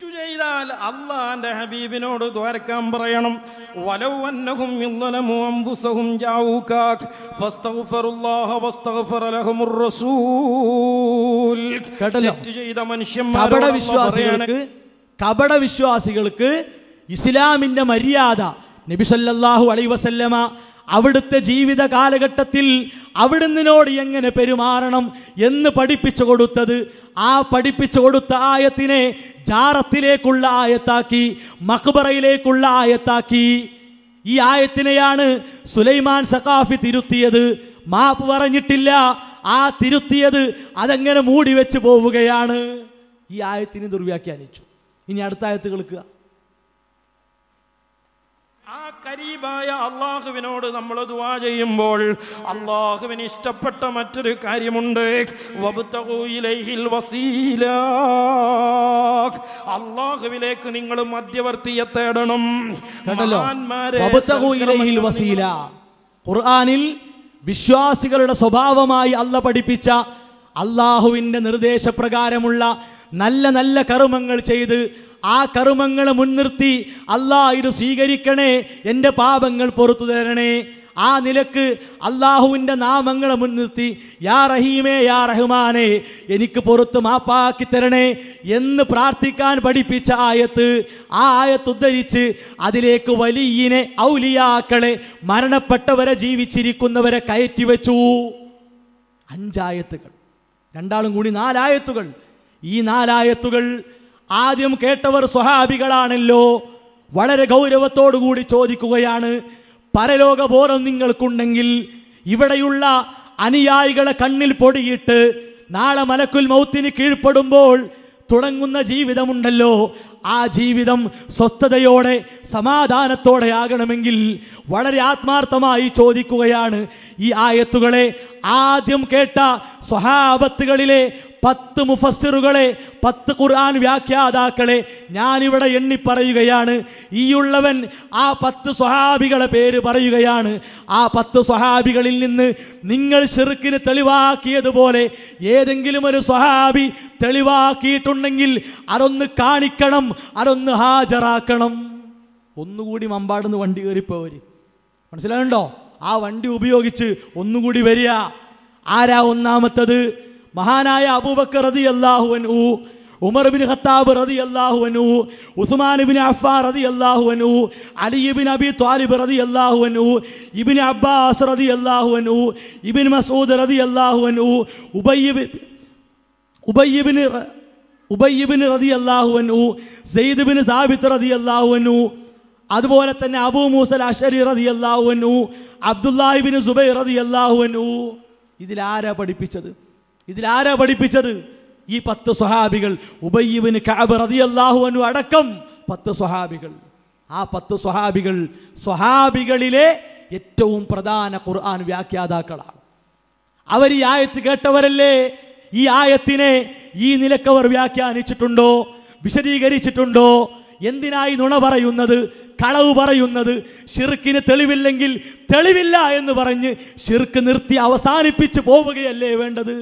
തെറ്റു ചെയ്താൽ അള്ളാന്റെ ഹബീബിനോട് ദ്വാരക്കാൻ പറയണം വലൗ അന്നഹും യظلموا أنفسهم جاءوك فاستغفروا الله واستغفر لهم الرسول കേട്ടല്ലോ? തെറ്റ് ചെയ്ത കപട മനുഷ്യന്മാരോട് അള്ളാഹ് വിശ്വാസികൾക്ക് പറയാണ്, കപട വിശ്വാസികൾക്ക് ഇസ്ലാമിന്റെ മര്യാദ നബി സല്ലല്ലാഹു അലൈഹി വസല്ലമ അവിടുത്തെ ജീവിത കാലഘട്ടത്തിൽ അവിടുന്നിനോട് എങ്ങനെ പെരുമാറണം എന്ന് പഠിപ്പിച്ചു കൊടുത്തത് ആ പഠിപ്പിച്ചു കൊടുത്ത ആയത്തിനെ ജാറത്തിലേക്കുള്ള ആയത്താക്കി മക്ബറയിലേക്കുള്ള ആയത്താക്കി ഈ ആയത്തിനെയാണ് സുലൈമാൻ സഖാഫി തിരുത്തിയത് മാപ്പ് പറഞ്ഞിട്ടില്ല ആ തിരുത്തിയത് അതങ്ങനെ മൂടി വെച്ച് പോവുകയാണ് ഈ ആയത്തിനെ ദുർവ്യാഖ്യാനിച്ചു ഇനി അടുത്ത ആയത്ത് കേൾക്കുക ആ കരീബായ അള്ളാഹുവിനോട് നമ്മൾ ദുവാ ചെയ്യുമ്പോൾ അള്ളാഹുവിന് ഇഷ്ടപ്പെട്ട മറ്റൊരു കാര്യമുണ്ട് വബ്തഗൂ ഇലൈഹിൽ വസീല അള്ളാഹുവിലേക്ക് നിങ്ങൾ മധ്യവർത്തിയെ തേടണം കണ്ടല്ലോ മഹാന്മാരെ വബ്തഗൂ ഇലൈഹിൽ വസീല ഖുർആനിൽ വിശ്വാസികളുടെ സ്വഭാവമായി അല്ല പഠിപ്പിച്ച അള്ളാഹുവിൻ്റെ നിർദ്ദേശപ്രകാരമുള്ള നല്ല നല്ല കർമ്മങ്ങൾ ചെയ്ത് ആ കർമ്മങ്ങൾ മുൻനിർത്തി അല്ലാ ഇത് സ്വീകരിക്കണേ എൻ്റെ പാപങ്ങൾ പുറത്തു തരണേ ആ നിലക്ക് അള്ളാഹുവിൻ്റെ നാമങ്ങളെ മുൻനിർത്തി യാ റഹീമേ യാ റഹ്മാനെ എനിക്ക് പുറത്ത് മാപ്പാക്കി തരണേ എന്ന് പ്രാർത്ഥിക്കാൻ പഠിപ്പിച്ച ആയത്ത് ആ ആയത്ത് ഉദ്ധരിച്ച് അതിലേക്ക് വലിയനെ ഔലിയാക്കളെ മരണപ്പെട്ടവരെ ജീവിച്ചിരിക്കുന്നവരെ കയറ്റി വെച്ചു അഞ്ചായത്തുകൾ രണ്ടാളും കൂടി നാലായത്തുകൾ ഈ നാലായത്തുകൾ ആദ്യം കേട്ടവർ സ്വഹാബികളാണല്ലോ വളരെ ഗൗരവത്തോടു കൂടി ചോദിക്കുകയാണ് പരലോകബോധം നിങ്ങൾക്കുണ്ടെങ്കിൽ ഇവിടെയുള്ള അനുയായികളെ കണ്ണിൽ പൊടിയിട്ട് നാളെ മലക്കുൽ മൗത്തിന് കീഴ്പ്പെടുമ്പോൾ തുടങ്ങുന്ന ജീവിതമുണ്ടല്ലോ ആ ജീവിതം സ്വസ്ഥതയോടെ സമാധാനത്തോടെ ആകണമെങ്കിൽ വളരെ ആത്മാർത്ഥമായി ചോദിക്കുകയാണ് ഈ ആയത്തുകളെ ആദ്യം കേട്ട സ്വഹാബത്തുകളിലെ പത്ത് മുഫസ്സിറുകളെ പത്ത് ഖുർആൻ വ്യാഖ്യാതാക്കളെ ഞാനിവിടെ എണ്ണി പറയുകയാണ് ഈയുള്ളവൻ ആ പത്ത് സ്വഹാബികളെ പേര് പറയുകയാണ് ആ പത്ത് സ്വഹാബികളിൽ നിന്ന് നിങ്ങൾ ഷിർക്കിന് തെളിവാക്കിയതുപോലെ ഏതെങ്കിലും ഒരു സ്വഹാബി തെളിവാക്കിയിട്ടുണ്ടെങ്കിൽ അതൊന്ന് കാണിക്കണം അതൊന്ന് ഹാജരാക്കണം ഒന്നുകൂടി മമ്പാടുന്ന് വണ്ടി കയറിപ്പോര് മനസ്സിലായുണ്ടോ ആ വണ്ടി ഉപയോഗിച്ച് ഒന്നുകൂടി വരിക ആരാ ഒന്നാമത്തത് മഹാനായ അബൂബക്കർ റതി അള്ളാഹുവനു ഉമർ ബിൻ ഖത്താബ് റതി അള്ളാഹുവനു ഉസ്മാൻ ബിൻ അഫ്ഫാർ റതി അള്ളാഹുവനു അലി ബിൻ അബി ത്വാലിബ് റതി അള്ളാഹുവനു ഇബിൻ അബ്ബാസ് റതി അള്ളാഹുവനു ഇബിൻ മസൂദ് റതി അള്ളാഹുവനു ഉബയ്യബ് ഉബയ്യബിന് ഉബയ്യബിന് റതി അള്ളാഹുവനു സെയ്ദ് ബിൻ സാബിത്ത് റതി അള്ളാഹുവനു അതുപോലെ തന്നെ അബൂ മൂസൽ അഷരി റതി അള്ളാഹുവനു അബ്ദുല്ലാഹിബിന് സുബൈ റതി അള്ളാഹുവനു ഇതിലാരാ പഠിപ്പിച്ചത് ഇതിലാരാ പഠിപ്പിച്ചത് ഈ പത്ത് സ്വഹാബികൾ ഉബയ്യബിന് കഅബ് റതി അള്ളാഹുവനു അടക്കം പത്ത് സ്വഹാബികൾ ആ പത്ത് സ്വഹാബികൾ സ്വഹാബികളിലെ ഏറ്റവും പ്രധാന ഖുർആൻ വ്യാഖ്യാതാക്കളാണ് അവർ ഈ ആയത്ത് കേട്ടവരല്ലേ ഈ ആയത്തിനെ ഈ നിലക്കവർ വ്യാഖ്യാനിച്ചിട്ടുണ്ടോ വിശദീകരിച്ചിട്ടുണ്ടോ എന്തിനായി നുണ പറയുന്നത് കളവ് പറയുന്നത് ഷിർക്കിന് തെളിവില്ലെങ്കിൽ തെളിവില്ല എന്ന് പറഞ്ഞ് ഷിർക്ക് നിർത്തി അവസാനിപ്പിച്ച് പോവുകയല്ലേ വേണ്ടത്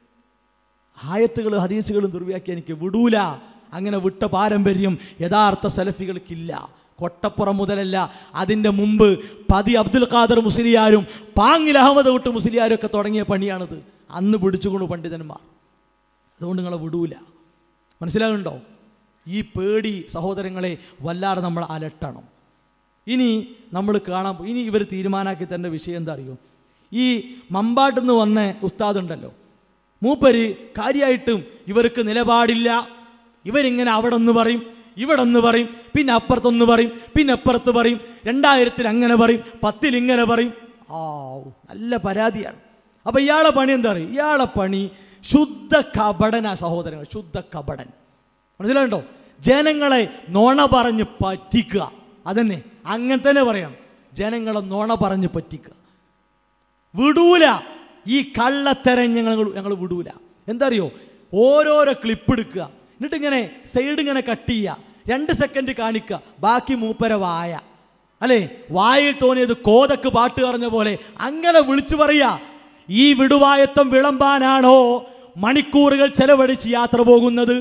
ആയത്തുകൾ ഹദീസുകളും ദുർവ്യാഖ്യാനിക്ക് വിടൂല അങ്ങനെ വിട്ട പാരമ്പര്യം യഥാർത്ഥ സലഫികൾക്കില്ല കൊട്ടപ്പുറം മുതലല്ല അതിൻ്റെ മുമ്പ് പതി അബ്ദുൽ ഖാദർ മുസ്ലിയാരും പാങ്ങിൽ അഹമ്മദ് വിട്ട് മുസ്ലിയാരും ഒക്കെ തുടങ്ങിയ പണിയാണിത് അന്ന് പിടിച്ചുകൊണ്ട് പണ്ഡിതന്മാർ അതുകൊണ്ട് നിങ്ങളെ വിടൂല മനസ്സിലാകുന്നുണ്ടോ ഈ പേടി സഹോദരങ്ങളെ വല്ലാതെ നമ്മൾ അലട്ടണം ഇനി നമ്മൾ കാണാൻ പോ- ഇനി ഇവർ തീരുമാനാക്കി തൻ്റെ വിഷയം എന്താ അറിയോ ഈ മമ്പാട്ടിൽ നിന്ന് വന്ന ഉസ്താദ് ഉണ്ടല്ലോ മൂപ്പര് കാര്യമായിട്ടും ഇവർക്ക് നിലപാടില്ല ഇവരിങ്ങനെ അവിടെ ഒന്ന് പറയും ഇവിടെ ഒന്ന് പറയും പിന്നെ അപ്പുറത്തൊന്ന് പറയും പിന്നെ അപ്പുറത്ത് പറയും രണ്ടായിരത്തിൽ അങ്ങനെ പറയും പത്തിൽ ഇങ്ങനെ പറയും ആ നല്ല പരാതിയാണ് അപ്പം ഇയാളെ പണി എന്താ പറയുക ഇയാളെ പണി ശുദ്ധ കപടനാ സഹോദരങ്ങൾ ശുദ്ധ കപടൻ മനസ്സിലായിട്ടുണ്ടോ ജനങ്ങളെ നുണ പറഞ്ഞ് പറ്റിക്കുക അതന്നെ അങ്ങനെ തന്നെ പറയണം ജനങ്ങളെ നുണ പറഞ്ഞ് പറ്റിക്കുക വിടൂല ഈ കള്ളത്തരം ഞങ്ങൾ ഞങ്ങൾ വിടൂല എന്താ അറിയോ ഓരോരോ ക്ലിപ്പ് എടുക്കുക എന്നിട്ട് ഇങ്ങനെ സൈഡ് ഇങ്ങനെ കട്ട് ചെയ്യുക രണ്ട് സെക്കൻഡ് കാണിക്കുക ബാക്കി മൂപ്പര വായ അല്ലേ വായിൽ തോന്നിയത് കോതക്ക് പാട്ട് പറഞ്ഞ പോലെ അങ്ങനെ വിളിച്ചു പറയാ ഈ വിടുവായത്വം വിളമ്പാനാണോ മണിക്കൂറുകൾ ചെലവഴിച്ച് യാത്ര പോകുന്നത്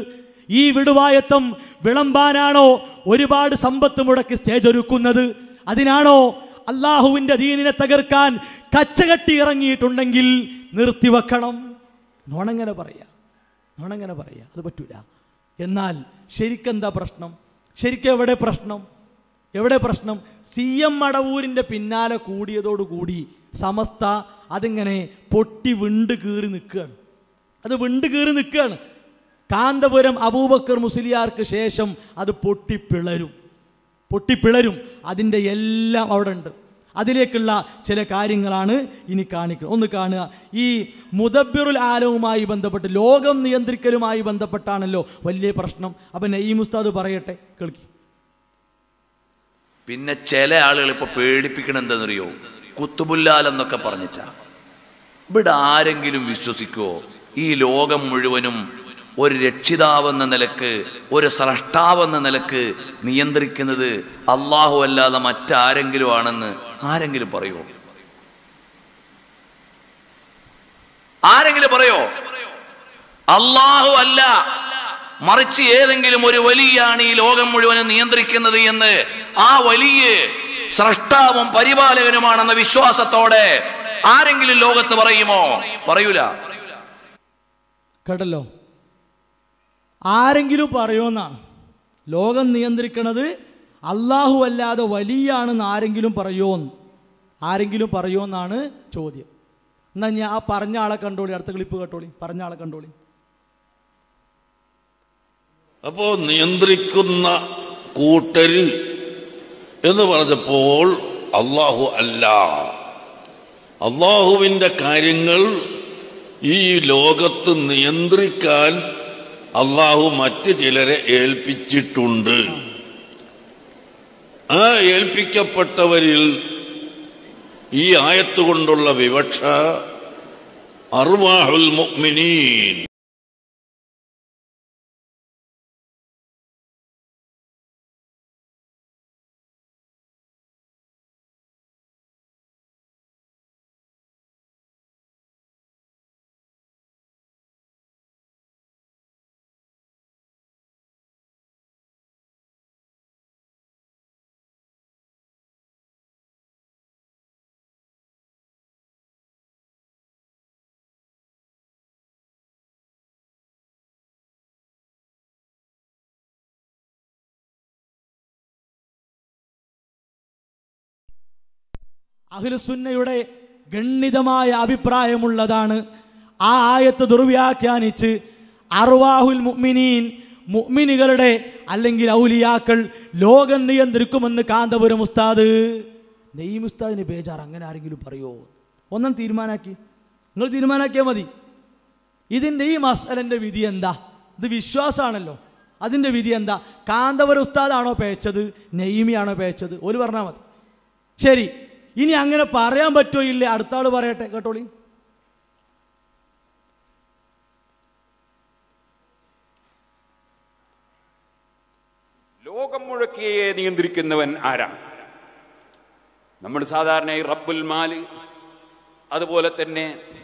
ഈ വിടുവായത്തം വിളമ്പാനാണോ ഒരുപാട് സമ്പത്ത് മുടക്കി സ്റ്റേജ് ഒരുക്കുന്നത് അതിനാണോ അള്ളാഹുവിൻ്റെ ദീനിനെ തകർക്കാൻ കച്ചകെട്ടി ഇറങ്ങിയിട്ടുണ്ടെങ്കിൽ നിർത്തിവെക്കണം നോണങ്ങനെ പറയാ നോണങ്ങനെ പറയാ അത് പറ്റൂല എന്നാൽ ശരിക്കെന്താ പ്രശ്നം ശരിക്കും എവിടെ പ്രശ്നം എവിടെ പ്രശ്നം സി എം മടവൂരിൻ്റെ പിന്നാലെ കൂടിയതോടുകൂടി സമസ്ത അതിങ്ങനെ പൊട്ടി വിണ്ട് കീറി നിൽക്കുകയാണ് അത് വിണ്ട് കീറി നിൽക്കുകയാണ് കാന്തപുരം അബൂബക്കർ മുസ്ലിയാർക്ക് ശേഷം അത് പൊട്ടിപ്പിളരും പൊട്ടിപ്പിളരും അതിൻ്റെ എല്ലാം അവിടെ ഉണ്ട് അതിലേക്കുള്ള ചില കാര്യങ്ങളാണ് ഇനി കാണിക്കുന്നത് ഒന്ന് കാണുക ഈ മുദബിറുൽ ആലവുമായി ബന്ധപ്പെട്ട് ലോകം നിയന്ത്രിക്കലുമായി ബന്ധപ്പെട്ടാണല്ലോ വലിയ പ്രശ്നം അപ്പം നഈം ഉസ്താദ് പറയട്ടെ കേൾക്കി പിന്നെ ചില ആളുകൾ ഇപ്പൊ പേടിപ്പിക്കണം എന്താണെന്നറിയോ കുത്തുബുല്ലാൽ എന്നൊക്കെ പറഞ്ഞിട്ടാ ഇവിടെ ആരെങ്കിലും വിശ്വസിക്കുവോ ഈ ലോകം മുഴുവനും ഒരു രക്ഷിതാവെന്ന നിലക്ക് ഒരു സ്രഷ്ടാവെന്ന നിലക്ക് നിയന്ത്രിക്കുന്നത് അള്ളാഹു അല്ലാതെ മറ്റാരെങ്കിലും ആണെന്ന് ആരെങ്കിലും പറയുമോ ആരെങ്കിലും പറയോ അള്ളാഹു അല്ല മറിച്ച് ഏതെങ്കിലും ഒരു വലിയാണ് ഈ ലോകം മുഴുവനും നിയന്ത്രിക്കുന്നത് എന്ന് ആ വലിയ സ്രഷ്ടാവും പരിപാലകനുമാണെന്ന വിശ്വാസത്തോടെ ആരെങ്കിലും ലോകത്ത് പറയുമോ പറയൂല കേട്ടല്ലോ ആരെങ്കിലും പറയുമെന്നാണ് ലോകം നിയന്ത്രിക്കണത് അള്ളാഹു അല്ലാതെ വലിയാണെന്ന് ആരെങ്കിലും പറയുമോന്ന് ആരെങ്കിലും പറയുമോന്നാണ് ചോദ്യം എന്നാൽ ഞാൻ ആ പറഞ്ഞ ആളെ കണ്ടോളി അടുത്ത ക്ലിപ്പ് കേട്ടോളി പറഞ്ഞ ആളെ കണ്ടോളി അപ്പോ നിയന്ത്രിക്കുന്ന കൂട്ടര് എന്ന് പറഞ്ഞപ്പോൾ അള്ളാഹു അല്ല അള്ളാഹുവിൻ്റെ കാര്യങ്ങൾ ഈ ലോകത്ത് നിയന്ത്രിക്കാൻ അള്ളാഹു മറ്റ് ചിലരെ ഏൽപ്പിച്ചിട്ടുണ്ട് ആ ഏൽപ്പിക്കപ്പെട്ടവരിൽ ഈ ആയത്ത് കൊണ്ടുള്ള വിവക്ഷ അർവാഹുൽ മുഅ്മിനീൻ അഖിലുസുന്നയുടെ ഗണ്യതമായ അഭിപ്രായമുള്ളതാണ് ആ ആയത്ത് ദുർവ്യാഖ്യാനിച്ച് അർവാഹുൽ മുഅ്മിനീൻ മുഅ്മിനുകളുടെ അല്ലെങ്കിൽ ഔലിയാക്കൾ ലോകം നിയന്ത്രിക്കുമെന്ന് കാന്തപുരം ഉസ്താദ് നെയ്യും ഉസ്താദിന് ബേജാർ അങ്ങനെ ആരെങ്കിലും പറയുമോ ഒന്നും തീരുമാനാക്കി നിങ്ങൾ തീരുമാനാക്കിയാൽ മതി ഇതിൻ്റെ ഈ മസലൻ്റെ വിധി എന്താ ഇത് വിശ്വാസമാണല്ലോ അതിൻ്റെ വിധി എന്താ കാന്തപുരം ഉസ്താദാണോ പേച്ചത് നെയ്മിയാണോ പേച്ചത് ഒരു പറഞ്ഞാൽ മതി ശരി ഇനി അങ്ങനെ പറയാൻ പറ്റുമോ ഇല്ല അടുത്ത ആൾ പറയട്ടെ കേട്ടോളി ലോകം മുഴക്കിയെ നിയന്ത്രിക്കുന്നവൻ ആരാണ് നമ്മൾ സാധാരണ ഈ റബ്ബുൽ മാല് അതുപോലെ തന്നെ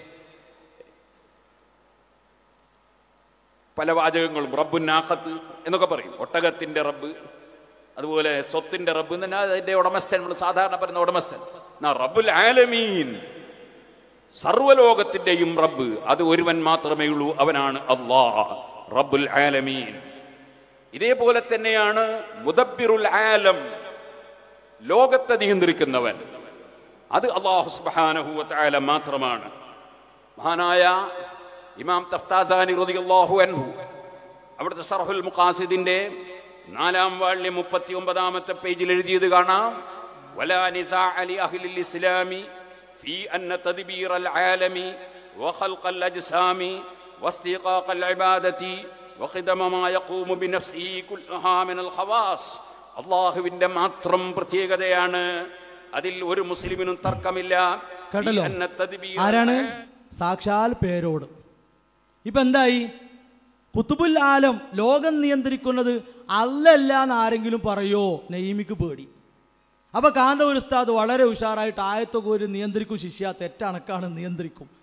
പല വാചകങ്ങളും റബ്ബുൻ നാഖത്ത് എന്നൊക്കെ പറയും ഒട്ടകത്തിന്റെ റബ്ബ് അതുപോലെ സ്വത്തിന്റെ റബ്ബ് എന്ന് പറഞ്ഞാൽ അതിന്റെ ഉടമസ്ഥൻ നമ്മൾ സാധാരണ പറയുന്ന ഉടമസ്ഥൻ എന്നാ റബ്ബുൽ ആലമീൻ സർവലോകത്തിന്റെയും റബ്ബ് അത് ഒരുവൻ മാത്രമേ ഉള്ളൂ അവനാണ് അള്ളാഹ് റബ്ബുൽ ആലമീൻ ഇതേപോലെ തന്നെയാണ് മുദബിറുൽ ആലം ലോകത്തെ നിയന്ത്രിക്കുന്നവൻ അത് അള്ളാഹു സുബ്ഹാനഹു മാത്രമാണ് മഹാനായ ഇമാം തഫ്താസാനി റളിയല്ലാഹു അൻഹു അവിടുത്തെ സർഹുൽ മുഖാസിദിന്റെ നാലാം വാള്യ മുപ്പത്തി ഒമ്പതാമത്തെ പേജിൽ എഴുതിയത് കാണാം വലാ നിസാ അലി അഹ്ലിൽ ഇസ്ലാമി في أن تدبير العالم وخلق الأجسام واستيقاق العبادة وخدم ما يقوم بنفسه كلها من الخواص അള്ളാഹുവിന്റെ മാത്രം പ്രത്യേകതയാണ് അതിൽ ഒരു മുസ്ലിമിനും തർക്കമില്ല കേട്ടല്ലോ ഈ അന്ന തദ്ബീർ ആരാണ് സാക്ഷാൽ പേരോട് ഇപ്പൊ എന്തായി കുത്തുബുൽ ആലം ലോകം നിയന്ത്രിക്കുന്നത് അല്ലല്ല എന്ന് ആരെങ്കിലും പറയോ നെയ്മിക്ക് പേടി അപ്പൊ കാന്തപുര ഉസ്താദ് വളരെ ഉഷാറായിട്ട് ആയത്തൊക്കെ ഒരു നിയന്ത്രിക്കും ശിഷ്യ തെറ്റണക്കാണ് നിയന്ത്രിക്കും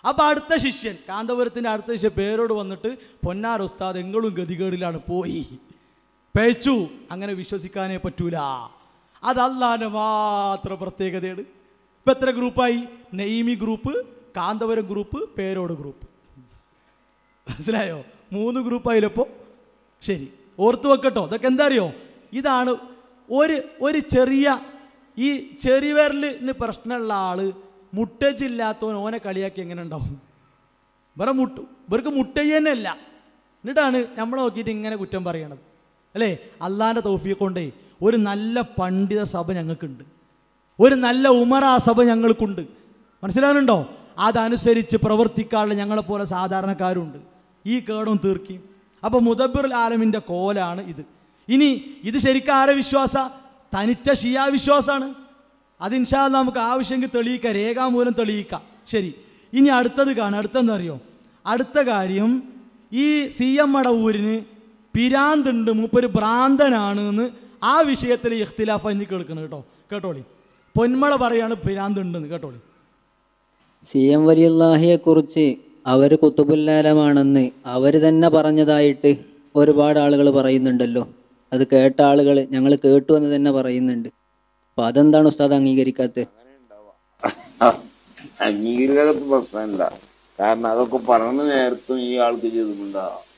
അപ്പോൾ അടുത്ത ശിഷ്യൻ കാന്തപുരത്തിൻ്റെ അടുത്ത ശിഷ്യൻ പേരോട് വന്നിട്ട് പൊന്നാർ ഉസ്താദ് എങ്ങളും ഗതികേടിലാണ് പോയി പഴിച്ചു അങ്ങനെ വിശ്വസിക്കാനേ പറ്റൂല അത് അള്ളാൻ്റെ മാത്രം പ്രത്യേകതയാണ് ഇപ്പം എത്ര ഗ്രൂപ്പായി നെയ്മി group Kanthapuram group Perode group മനസ്സിലായോ മൂന്ന് ഗ്രൂപ്പായില്ലപ്പോൾ ശരി ഓർത്ത് വെക്കട്ടോ ഇതൊക്കെ എന്താ അറിയോ ഇതാണ് ഒരു ഒരു ചെറിയ ഈ ചെറിയവരിലിന് പ്രശ്നമുള്ള ആള് മുട്ടച്ചില്ലാത്തവൻ ഓനെ കളിയാക്കി എങ്ങനെ ഉണ്ടാവും ഇവരെ മുട്ടു ഇവർക്ക് മുട്ടയ്യ തന്നെ അല്ല എന്നിട്ടാണ് നമ്മൾ നോക്കിയിട്ട് ഇങ്ങനെ കുറ്റം പറയണത് അല്ലേ അള്ളാൻ്റെ തൗഫീഖ് കൊണ്ടേ ഒരു നല്ല പണ്ഡിത സഭ ഞങ്ങൾക്കുണ്ട് ഒരു നല്ല ഉമറ സഭ ഞങ്ങൾക്കുണ്ട് മനസ്സിലാകുന്നുണ്ടോ അതനുസരിച്ച് പ്രവർത്തിക്കാനുള്ള ഞങ്ങളെപ്പോലെ സാധാരണക്കാരുണ്ട് ഈ കേടും തീർക്കി അപ്പോൾ മുദബിർ ആലമിൻ്റെ കോലാണ് ഇത് ഇനി ഇത് ശരിക്കും ആരെ വിശ്വാസ തനിച്ച ഷിയാ വിശ്വാസമാണ് അത് ഇൻഷാ അല്ലാ നമുക്ക് ആവശ്യമെങ്കിൽ തെളിയിക്കാം രേഖാമൂലം തെളിയിക്കാം ശരി ഇനി അടുത്തത് കാണാം അടുത്തെന്താ അറിയോ അടുത്ത കാര്യം ഈ സി എം മടവൂരിന് പിരാന്തുണ്ട് മൂപ്പൊരു ഭ്രാന്തനാണ് എന്ന് ആ വിഷയത്തിൽ ഇഖ്തിലാഫ ഇനി കേൾക്കുന്നത് കേട്ടോ കേട്ടോളി പൊന്മള പറയാണ് പിരാന്തുണ്ടെന്ന് കേട്ടോളി സി എം വലിയുല്ലാഹിയെ കുറിച്ച് അവർ കുത്തുബുല്ലാലമാണെന്ന് അവർ തന്നെ പറഞ്ഞതായിട്ട് ഒരുപാട് ആളുകൾ പറയുന്നുണ്ടല്ലോ അത് കേട്ട ആളുകൾ ഞങ്ങൾ കേട്ടു എന്ന് തന്നെ പറയുന്നുണ്ട് അപ്പൊ അതെന്താണ് ഉസ്താദ് അംഗീകരിക്കാത്തത് അംഗീകരിക്കാത്ത പ്രശ്നമില്ല കാരണം അതൊക്കെ പറഞ്ഞ നേരത്തും ഈ ആൾക്ക് ജതുബുള്ള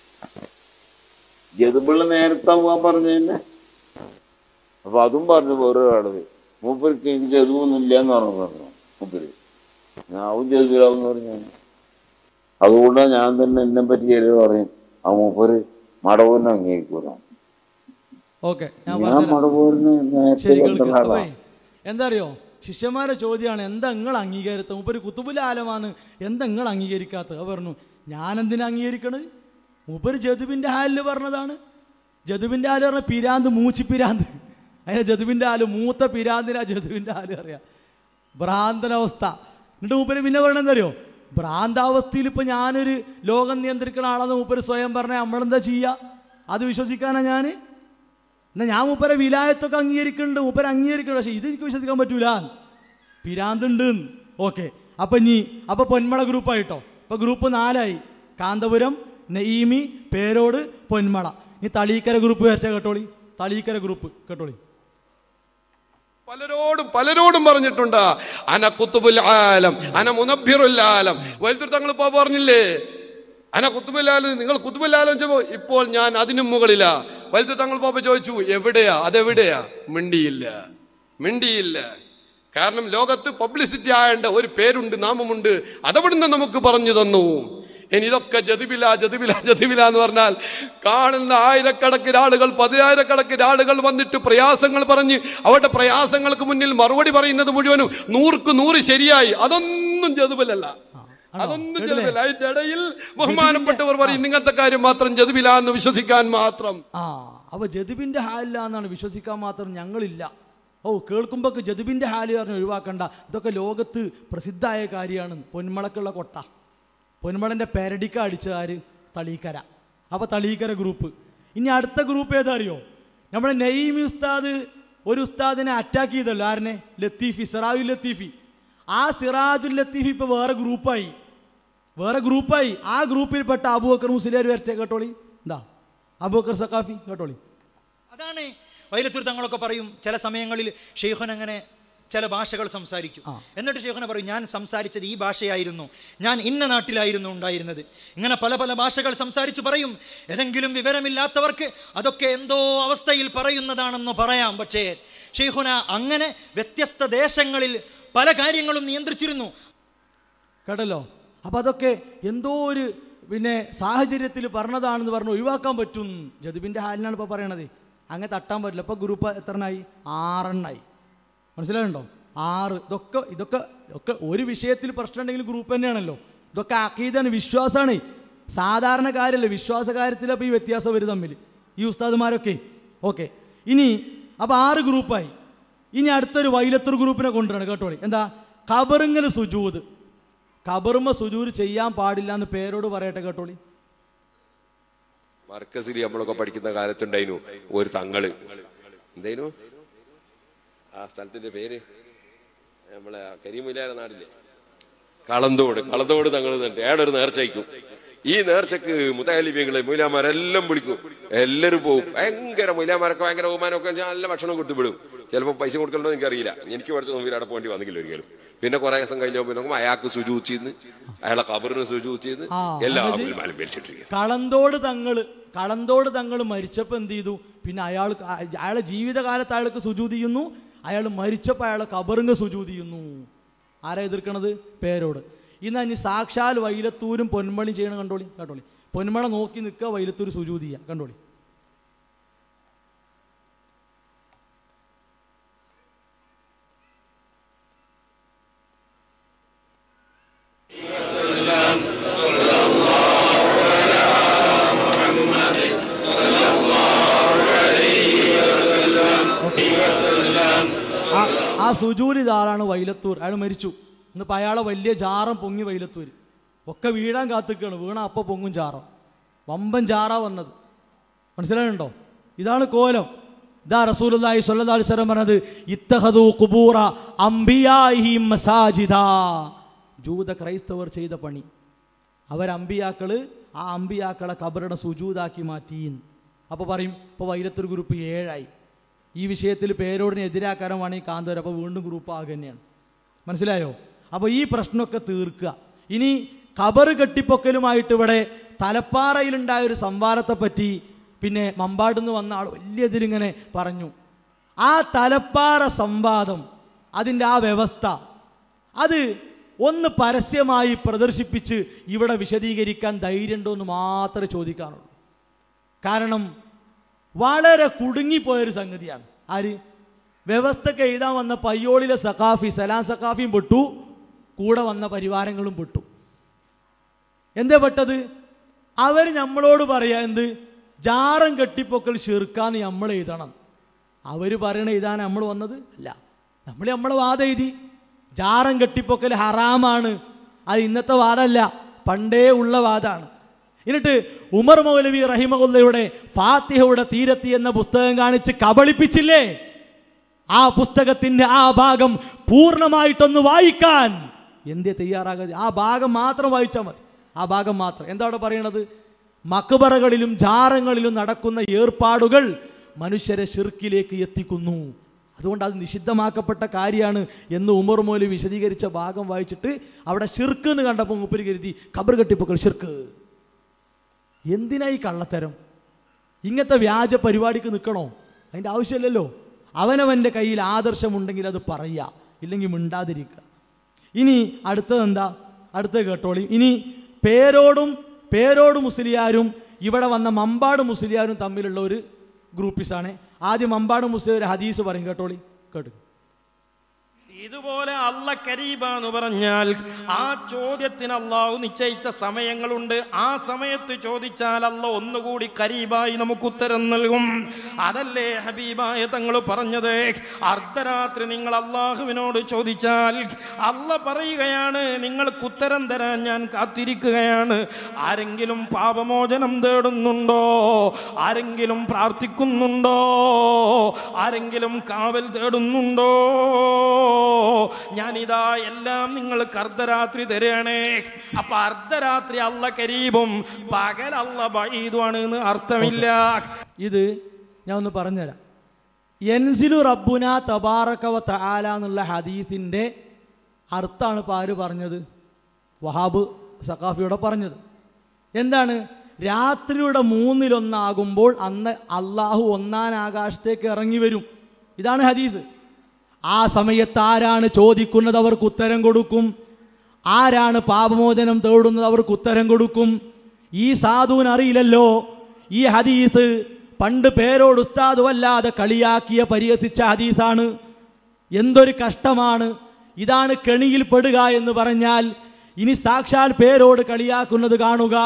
ജതുബുള്ള നേരത്തെ പോകാൻ പറഞ്ഞു തന്നെ അപ്പൊ അതും പറഞ്ഞു വേറെ ആള് മൂപ്പർക്ക് എനിക്ക് ജതുവൊന്നുമില്ല എന്ന് പറഞ്ഞു പറഞ്ഞു മൂപ്പര് ഞാവും ജതുബിലാവും പറഞ്ഞു അതുകൊണ്ടാണ് ഞാൻ തന്നെ എന്നെ പറ്റി ചിലവ് പറയും ആ മൂപ്പര് മടവൂരിനെ അംഗീകരിക്കൂല ഓക്കെ ഞാൻ ഞാൻ പറഞ്ഞുതരാം. മടവൂരിനെ നേരത്തെ ശരി കേൾക്ക് കണ്ടുള്ള ആളാ. അപ്പേ എന്താ അറിയോ ശിഷ്യന്മാരെ ചോദ്യമാണ് എന്താ നിങ്ങൾ അംഗീകരിച്ചത് മൂപ്പര് കുത്തുബുല ആലമാണ് എന്താ നിങ്ങൾ അംഗീകരിക്കാത്തത് അത് പറഞ്ഞു ഞാൻ എന്തിനാ അംഗീകരിക്കണത് മൂപ്പര് ജതുബിൻ്റെ ഹാലിൽ പറഞ്ഞതാണ് ജതുബിൻ്റെ ഹാല് പറഞ്ഞ പിരാന്ത് മൂച്ചി പിരാന്ത് അതിനെ ജതുബിൻ്റെ ഹാല് മൂത്ത പിരാന്തിനാ ജതുബിൻ്റെ ഹാല് അറിയാം ഭ്രാന്തനവസ്ഥ എന്നിട്ട് മൂപ്പര് പിന്നെ പറയണെന്താ അറിയോ ഭ്രാന്താവസ്ഥയിൽ ഇപ്പോൾ ഞാനൊരു ലോകം നിയന്ത്രിക്കുന്ന ആളെന്ന് മൂപ്പര് സ്വയം പറഞ്ഞാൽ നമ്മളെന്താ ചെയ്യുക അത് വിശ്വസിക്കാനാ ഞാൻ എന്നാൽ ഞാൻ മൂപ്പരെ വിലായത്തൊക്കെ അംഗീകരിക്കുന്നുണ്ട് മൂപ്പരെ അംഗീകരിക്കുന്നുണ്ട് പക്ഷേ ഇത് എനിക്ക് വിശ്വസിക്കാൻ പറ്റൂല പിരാന്തുണ്ട് ഓക്കെ അപ്പം ഇനി അപ്പോൾ പൊന്മള ഗ്രൂപ്പായിട്ടോ ഇപ്പോൾ ഗ്രൂപ്പ് നാലായി കാന്തപുരം നെയ്മി പേരോട് പൊന്മള ഇനി തളീക്കര ഗ്രൂപ്പ് വരട്ടെ കേട്ടോളി തളീക്കര ഗ്രൂപ്പ് കേട്ടോളി പലരോടും പലരോടും പറഞ്ഞിട്ടുണ്ട് അന കുത്തുബുൽ ആലം അന മുനബിറുൽ ആലം വലുതൊരു തങ്ങൾ ഇപ്പോ പറഞ്ഞില്ലേ അന കുത്തുബുൽ ആലം നിങ്ങൾ കുത്തുബുൽ ആലം ചോദിച്ചപ്പോ ഇപ്പോൾ ഞാൻ അതിനും മുകളിലാ വലുതൊരു തങ്ങൾ പാപ്പ ചോദിച്ചു എവിടെയാ അതെവിടെയാ മിണ്ടിയില്ല മിണ്ടിയില്ല കാരണം ലോകത്ത് പബ്ലിസിറ്റി ആയേണ്ട ഒരു പേരുണ്ട് നാമമുണ്ട് അതവിടുന്ന് നമുക്ക് പറഞ്ഞു തന്നു ഇനി ഇതൊക്കെ ജതിബില ജതിബില ജതിബില എന്ന് പറഞ്ഞാൽ കാണുന്ന ആയിരക്കണക്കിന് ആളുകൾ പതിനായിരക്കണക്കിന് ആളുകൾ വന്നിട്ട് പ്രയാസങ്ങൾ പറഞ്ഞ് അവരുടെ പ്രയാസങ്ങൾക്ക് മുന്നിൽ മറുപടി പറയുന്നത് മുഴുവനും നൂർക്ക് നൂറ് ശരിയായി അതൊന്നും ജതുബിലല്ല അതൊന്നും ജതുബില്ല അതിന്റെ ഇടയിൽ ബഹുമാനപ്പെട്ടവർ പറയും ഇങ്ങനത്തെ കാര്യം മാത്രം ജതുബില എന്ന് വിശ്വസിക്കാൻ മാത്രം ആ അപ്പോൾ ജതുബിൻ്റെ ഹാലില്ല എന്നാണ് വിശ്വസിക്കാൻ മാത്രം ഞങ്ങളില്ല ഓ കേൾക്കുമ്പോൾ ജതുബിൻ്റെ ഹാല് പറഞ്ഞ് ഒഴിവാക്കണ്ട ഇതൊക്കെ ലോകത്ത് പ്രസിദ്ധമായ കാര്യമാണ് പൊന്മളക്കുള്ള കൊട്ട പൊന്മളൻ്റെ പെരടിക്ക അടിച്ച ആര് തളീക്കര അപ്പോൾ തളീക്കര ഗ്രൂപ്പ് ഇനി അടുത്ത ഗ്രൂപ്പ് ഏതാ അറിയോ നമ്മുടെ നെയ്മി ഉസ്താദ് ഒരു ഉസ്താദിനെ അറ്റാക്ക് ചെയ്തല്ലോ ആരനെ ലത്തീഫി സിറാജുൽ ലത്തീഫി ആ സിറാജുൽ ലത്തീഫി ഇപ്പോൾ വേറെ ഗ്രൂപ്പായി വേറെ ഗ്രൂപ്പായി ആ ഗ്രൂപ്പിൽപ്പെട്ട അബൂബക്കർ മുസ്ലിയാർ വരട്ടെ കേട്ടോളി എന്താ അബൂബക്കർ സക്കാഫി കേട്ടോളി അതാണ് വൈലത്തൂർ തങ്ങളൊക്കെ പറയും ചില സമയങ്ങളിൽ ഷെയ്ഖൻ അങ്ങനെ ചില ഭാഷകൾ സംസാരിക്കും എന്നിട്ട് ഷെയ്ഖനെ പറയും ഞാൻ സംസാരിച്ചത് ഈ ഭാഷയായിരുന്നു ഞാൻ ഇന്ന നാട്ടിലായിരുന്നു ഉണ്ടായിരുന്നത് ഇങ്ങനെ പല പല ഭാഷകൾ സംസാരിച്ച് പറയും ഏതെങ്കിലും വിവരമില്ലാത്തവർക്ക് അതൊക്കെ എന്തോ അവസ്ഥയിൽ പറയുന്നതാണെന്ന് പറയാം പക്ഷേ ഷെയ്ഖുന അങ്ങനെ വ്യത്യസ്ത ദേശങ്ങളിൽ പല കാര്യങ്ങളും നിയന്ത്രിച്ചിരുന്നു കേട്ടല്ലോ അപ്പോൾ അതൊക്കെ എന്തോ ഒരു പിന്നെ സാഹചര്യത്തിൽ പറഞ്ഞതാണെന്ന് പറഞ്ഞ് ഒഴിവാക്കാൻ പറ്റും ജതുബിൻ്റെ ഹാലിനാണ് ഇപ്പോൾ പറയണത് അങ്ങനെ തട്ടാൻ പറ്റില്ല ഇപ്പോൾ ഗ്രൂപ്പ് എത്രണ്ണായി ആറെണ്ണായി മനസ്സിലായിട്ടുണ്ടോ ആറ് ഇതൊക്കെ ഇതൊക്കെ ഇതൊക്കെ ഒരു വിഷയത്തിൽ പ്രശ്നം ഉണ്ടെങ്കിൽ ഗ്രൂപ്പ് തന്നെയാണല്ലോ ഇതൊക്കെ അക്കീതാണ് വിശ്വാസമാണ് സാധാരണ കാര്യമല്ല വിശ്വാസ കാര്യത്തിലാണ് ഇപ്പോൾ ഈ വ്യത്യാസം വരും തമ്മിൽ ഈ ഉസ്താദുമാരൊക്കെ ഓക്കെ ഇനി അപ്പോൾ ആറ് ഗ്രൂപ്പായി ഇനി അടുത്തൊരു വൈലത്തൂർ ഗ്രൂപ്പിനെ കൊണ്ടുവരണം കേട്ടോളി എന്താ ഖബറിങ്ങൽ സുജൂത് ഖബറുമ സുജൂര് ചെയ്യാൻ പാടില്ല എന്ന് പേരോട് പറയട്ടെ കേട്ടോളി മർക്കസിൽ നമ്മളൊക്കെ പഠിക്കുന്ന കാലത്തുണ്ടായിരുന്നു ഒരു തങ്ങള് എന്തായിരുന്നു ആ സ്ഥലത്തിന്റെ പേര് നമ്മളെ കരീമുല്ലാര നാടില്ലേ കളന്തോട് കളന്തോട് തങ്ങൾ തന്നെ ഏടൊരു നേർച്ച അയക്കും ഈ നേർച്ചക്ക് മുതാലിമ്യങ്ങളെ മൂലാമാരെല്ലാം വിളിക്കും എല്ലാവരും പോകും ഭയങ്കര മൂലാമാരൊക്കെ ഭയങ്കര ബഹുമാനമൊക്കെ വെച്ചാൽ നല്ല ഭക്ഷണം കൊടുത്ത് വിടും ചിലപ്പോൾ പൈസ കൊടുക്കണമെന്ന് എനിക്കറിയില്ല എനിക്ക് കുറച്ച് നോമ്പിൽ അവിടെ പോകേണ്ടി വന്നില്ല ഒരിക്കലും പിന്നെ കുറെ ദിവസം കഴിഞ്ഞപ്പോൾ നോക്കുമ്പോൾ അയാൾക്ക് സുജൂച്ചിന്ന് അയാളെ കബറിന് സുജൂച്ചിന്ന് ആ, എല്ലാ അത് മൂലമാലും മരിച്ചിട്ടിരിക്കുക കളന്തോട് തങ്ങള് കളന്തോട് തങ്ങൾ മരിച്ചപ്പോൾ എന്ത് ചെയ്തു പിന്നെ അയാൾ അയാളെ ജീവിതകാലത്ത് അയാൾക്ക് സുജൂതി ചെയ്യുന്നു അയാൾ മരിച്ചപ്പോൾ അയാളെ കബറിങ് സുജൂതി ചെയ്യുന്നു ആരാ എതിർക്കണത് പേരോട് ഇന്ന് ഇനി സാക്ഷാൽ വൈലത്തൂരും പൊന്മണി ചെയ്യണം കണ്ടോളി കണ്ടോളി പൊന്മണ നോക്കി നിൽക്കുക വൈലത്തൂർ സുജൂതി ചെയ്യുക കണ്ടോളി ആ ആ സുജൂരി ഇതാളാണ് വൈലത്തൂർ അയാൾ മരിച്ചു ഇന്നിപ്പോൾ അയാളെ വലിയ ജാറം പൊങ്ങി വൈലത്തൂർ ഒക്കെ വീഴാൻ കാത്തിക്കുകയാണ് വീണ അപ്പം പൊങ്ങും ജാറം വമ്പൻ ജാറാ വന്നത് മനസ്സിലായിട്ടുണ്ടോ ഇതാണ് കോലം ഇതാ റസൂലുള്ളാഹി സ്വല്ലല്ലാഹു അലൈഹി വസല്ലം പറഞ്ഞത് ഇത്തഹദു ഖുബൂറ അംബിയാഹിം മസാജിദ ജൂത ക്രൈസ്തവർ ചെയ്ത പണി അവർ അമ്പിയാക്കള് ആ അമ്പിയാക്കളെ കബറുടെ സുജൂതാക്കി മാറ്റീൻ അപ്പോൾ പറയും ഇപ്പോൾ വൈലത്തൂർ ഗ്രൂപ്പ് ഏഴായി ഈ വിഷയത്തിൽ പേരോടിന് എതിരാക്കാരം വേണമെങ്കിൽ കാന്തവർ അപ്പോൾ വീണ്ടും ഗ്രൂപ്പ് ആകുക തന്നെയാണ് മനസ്സിലായോ അപ്പോൾ ഈ പ്രശ്നമൊക്കെ തീർക്കുക ഇനി ഖബർ കെട്ടിപ്പൊക്കലുമായിട്ട് ഇവിടെ തലപ്പാറയിലുണ്ടായ ഒരു സംവാദത്തെപ്പറ്റി പിന്നെ മമ്പാടുന്ന് വന്ന ആൾ വലിയ ഇതിലിങ്ങനെ പറഞ്ഞു ആ തലപ്പാറ സംവാദം അതിൻ്റെ ആ വ്യവസ്ഥ അത് ഒന്ന് പരസ്യമായി പ്രദർശിപ്പിച്ച് ഇവിടെ വിശദീകരിക്കാൻ ധൈര്യമുണ്ടോ എന്ന് മാത്രമേ ചോദിക്കാനുള്ളൂ കാരണം വളരെ കുടുങ്ങിപ്പോയൊരു സംഗതിയാണ് ആര് വ്യവസ്ഥക്ക് എഴുതാൻ വന്ന പയ്യോളിലെ സഖാഫി സലാം സഖാഫിയും പെട്ടു കൂടെ വന്ന പരിവാരങ്ങളും പെട്ടു എന്താ പെട്ടത് അവർ നമ്മളോട് പറയാ എന്ത് ജാറം കെട്ടിപ്പൊക്കൽ ഷിർക്കാന്ന് നമ്മൾ എഴുതണം അവർ പറയണ എഴുതാൻ നമ്മൾ വന്നത് അല്ല നമ്മൾ നമ്മളെ വാദം എഴുതി ജാറം കെട്ടിപ്പൊക്കൽ ഹറാമാണ് അത് ഇന്നത്തെ വാദമല്ല പണ്ടേ ഉള്ള വാദമാണ് എന്നിട്ട് ഉമർ മൗലവി റഹിമകുല്ലയുടെ ഫാത്തിഹയുടെ തീരത്തി എന്ന പുസ്തകം കാണിച്ച് കബളിപ്പിച്ചില്ലേ ആ പുസ്തകത്തിന്റെ ആ ഭാഗം പൂർണ്ണമായിട്ടൊന്ന് വായിക്കാൻ എന്തേ തയ്യാറാകാതെ ആ ഭാഗം മാത്രം വായിച്ചാൽ മതി ആ ഭാഗം മാത്രം എന്താ അവിടെ പറയണത് മക്ബറകളിലും ജാറങ്ങളിലും നടക്കുന്ന ഏർപ്പാടുകൾ മനുഷ്യരെ ഷിർക്കിലേക്ക് എത്തിക്കുന്നു അതുകൊണ്ട് അത് നിഷിദ്ധമാക്കപ്പെട്ട കാര്യമാണ് എന്ന് ഉമർ മോലി വിശദീകരിച്ച ഭാഗം വായിച്ചിട്ട് അവിടെ ഷിർക്ക് എന്ന് കണ്ടപ്പോൾ മുപ്പര് കരുതി ഖബർ കെട്ടിപ്പൊക്കൽ ഷിർക്ക് എന്തിനാ ഈ കള്ളത്തരം ഇങ്ങനത്തെ വ്യാജ പരിപാടിക്ക് നിൽക്കണോ അതിൻ്റെ ആവശ്യമില്ലല്ലോ അവനവൻ്റെ കയ്യിൽ ആദർശമുണ്ടെങ്കിൽ അത് പറയുക ഇല്ലെങ്കിൽ മിണ്ടാതിരിക്കുക ഇനി അടുത്തത് എന്താ അടുത്തത് കേട്ടോളി ഇനി പേരോടും പേരോട് മുസ്ലിയാരും ഇവിടെ വന്ന മമ്പാട് മുസ്ലിയാരും തമ്മിലുള്ള ഒരു ഗ്രൂപ്പിസാണ് ആദ്യം മമ്പാട് മുസ്ലിം ഒരു ഹദീസ് പറയും കേട്ടോളി കേട്ടു ഇതുപോലെ അല്ല കരീബ എന്ന് പറഞ്ഞാൽ ആ ചോദ്യത്തിന് അള്ളാഹു നിശ്ചയിച്ച സമയങ്ങളുണ്ട് ആ സമയത്ത് ചോദിച്ചാൽ അല്ല ഒന്നുകൂടി കരീബായി നമുക്ക് ഉത്തരം നൽകും അതല്ലേ ഹബീബായ തങ്ങൾ പറഞ്ഞത് അർദ്ധരാത്രി നിങ്ങൾ അള്ളാഹുവിനോട് ചോദിച്ചാൽ അല്ല പറയുകയാണ് നിങ്ങൾക്ക് ഉത്തരം തരാൻ ഞാൻ കാത്തിരിക്കുകയാണ് ആരെങ്കിലും പാപമോചനം തേടുന്നുണ്ടോ ആരെങ്കിലും പ്രാർത്ഥിക്കുന്നുണ്ടോ ആരെങ്കിലും കാവൽ തേടുന്നുണ്ടോ ഞാനിതാ എല്ലാം നിങ്ങൾക്ക് അർദ്ധരാത്രി തരുകയാണേ അപ്പൊ അർദ്ധരാത്രി അല്ല കരീബും പകൽ അല്ല ബൈദുമാണ് എന്ന് അർത്ഥമില്ല ഇത് ഞാൻ ഒന്ന് പറഞ്ഞുതരാം എൻസിലു റബ്ബുന തബാറക്കവ തആല എന്നുള്ള ഹദീസിൻ്റെ അർത്ഥമാണ് ഇപ്പോൾ ആര് പറഞ്ഞത് വഹാബ് സഖാഫിയോടെ പറഞ്ഞത് എന്താണ് രാത്രിയുടെ മൂന്നിലൊന്നാകുമ്പോൾ അന്ന് അള്ളാഹു ഒന്നാം ആകാശത്തേക്ക് ഇറങ്ങി വരും ഇതാണ് ഹദീസ് ആ സമയത്ത് ആരാണ് ചോദിക്കുന്നത് അവർക്ക് ഉത്തരം കൊടുക്കും ആരാണ് പാപമോചനം തേടുന്നത് അവർക്ക് ഉത്തരം കൊടുക്കും ഈ സാധുവിന് അറിയില്ലല്ലോ ഈ ഹദീസ് പണ്ട് പേരോട് ഉസ്താദ് വല്ലാതെ കളിയാക്കിയ പരിഹസിച്ച ഹദീസാണ് എന്തൊരു കഷ്ടമാണ് ഇതാണ് കെണിയിൽ പെടുക എന്ന് പറഞ്ഞാൽ ഇനി സാക്ഷാൽ പേരോട് കളിയാക്കുന്നത് കാണുക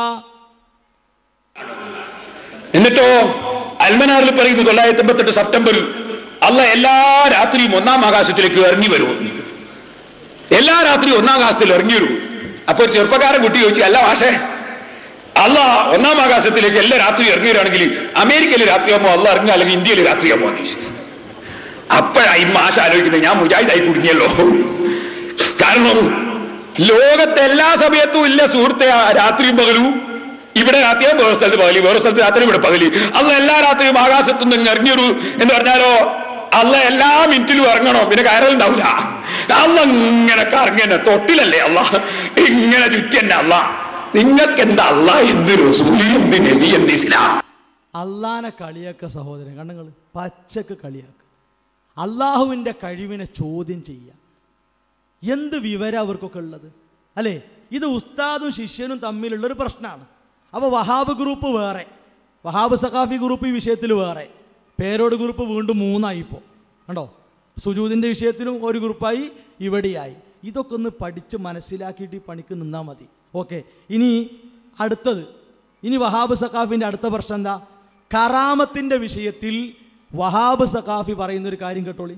എന്നിട്ടോ അൽമനാറിൽ പറയുന്നു തൊള്ളായിരത്തി എൺപത്തെട്ട് സെപ്റ്റംബറിൽ അല്ല എല്ലാ രാത്രിയും ഒന്നാം ആകാശത്തിലേക്ക് ഇറങ്ങി വരും എല്ലാ രാത്രിയും ഒന്നാം ആകാശത്തിൽ ഇറങ്ങി വരും അപ്പൊ ഒരു ചെറുപ്പക്കാരൻ കുട്ടി ചോദിച്ചു അല്ല മാഷേ അല്ല ഒന്നാം ആകാശത്തിലേക്ക് എല്ലാ രാത്രി ഇറങ്ങി വരികയാണെങ്കിൽ അമേരിക്കയിൽ രാത്രിയാകുമ്പോ അല്ല ഇറങ്ങുക അല്ലെങ്കിൽ ഇന്ത്യയിൽ രാത്രിയാകുമ്പോ എന്ന് ചോദിച്ചു അപ്പോഴായി മാഷ ആലോചിക്കുന്നത് ഞാൻ മുജാഹിദായി കുടുങ്ങിയല്ലോ കാരണം ലോകത്തെ എല്ലാ സമയത്തും ഇല്ല സുഹൃത്തെ ആ രാത്രിയും പകലും ഇവിടെ രാത്രിയും വേറെ സ്ഥലത്ത് പകലി വേറെ സ്ഥലത്ത് രാത്രി ഇവിടെ പകലി അല്ല എല്ലാ രാത്രിയും ആകാശത്തു നിന്ന് ഇറങ്ങിയൊരു എന്ന് പറഞ്ഞാലോ അല്ല എല്ലാ മിനിറ്റിലും ഇറങ്ങണോ പിന്നെ കയറലുണ്ടാവില്ല അല്ല ഇങ്ങനെ കറങ്ങനെ തൊട്ടിലല്ലേ അല്ല ഇങ്ങനെ ചുറ്റന്നെ അല്ല നിങ്ങൾക്ക് എന്താ അല്ല എന്ത് റസൂലി എന്ത് നബി എന്ത് ഇസ്ലാം അള്ളാനെ കളിയാക്ക സഹോദരൻ കണ്ണുങ്ങൾ പച്ചക്ക് കളിയാക്ക അള്ളാഹുവിൻ്റെ കഴിവിനെ ചോദ്യം ചെയ്യുക എന്ത് വിവരം അവർക്കൊക്കെ ഉള്ളത് അല്ലേ ഇത് ഉസ്താദും ശിഷ്യനും തമ്മിലുള്ളൊരു പ്രശ്നമാണ് അപ്പോൾ വഹാബ് ഗ്രൂപ്പ് വേറെ വഹാബ് സഖാഫി ഗ്രൂപ്പ് ഈ വിഷയത്തിൽ വേറെ പേരോട് ഗ്രൂപ്പ് വീണ്ടും മൂന്നായി ഇപ്പോൾ കണ്ടോ സുജൂദിൻ്റെ വിഷയത്തിലും ഒരു ഗ്രൂപ്പായി ഇവിടെയായി ഇതൊക്കെ ഒന്ന് പഠിച്ച് മനസ്സിലാക്കിയിട്ട് ഈ പണിക്ക് നിന്നാൽ മതി ഓക്കെ ഇനി അടുത്തത് ഇനി വഹാബ് സഖാഫിൻ്റെ അടുത്ത പ്രശ്നം എന്താ കറാമത്തിൻ്റെ വിഷയത്തിൽ വഹാബ് സഖാഫി പറയുന്നൊരു കാര്യം കേട്ടോളി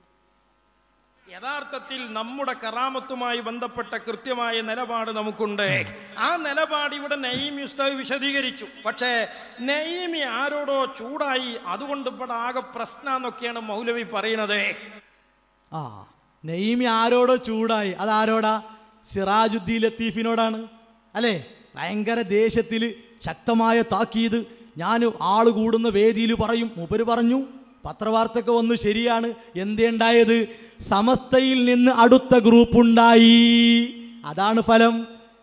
യഥാർത്ഥത്തിൽ നമ്മുടെ കറാമത്തുമായി ബന്ധപ്പെട്ട കൃത്യമായ നിലപാട് നമുക്കുണ്ട് ആ നിലപാട് ഇവിടെ നയീം ഉസ്താദ് വിശദീകരിച്ചു പക്ഷേ നയീമി ആരോടോ ചൂടായി അതുകൊണ്ട് ഇവിടെ ആകെ പ്രശ്നമെന്നൊക്കെയാണ് മൗലവി പറയുന്നത് ആ നെയ്മി ആരോടോ ചൂടായി അതാരോടാ സിറാജുദ്ദീൻ ലത്തീഫിനോടാണ് അല്ലേ ഭയങ്കര ദേഷ്യത്തിൽ ശക്തമായ താക്കീത് ഞാൻ ആള് കൂടുന്ന വേദിയിൽ പറയും മൂപ്പര് പറഞ്ഞു പത്രവാർത്തയൊക്കെ വന്നു ശരിയാണ് എന്തേണ്ടായത് സമസ്തയിൽ നിന്ന് അടുത്ത ഗ്രൂപ്പ് ഉണ്ടായി അതാണ് ഫലം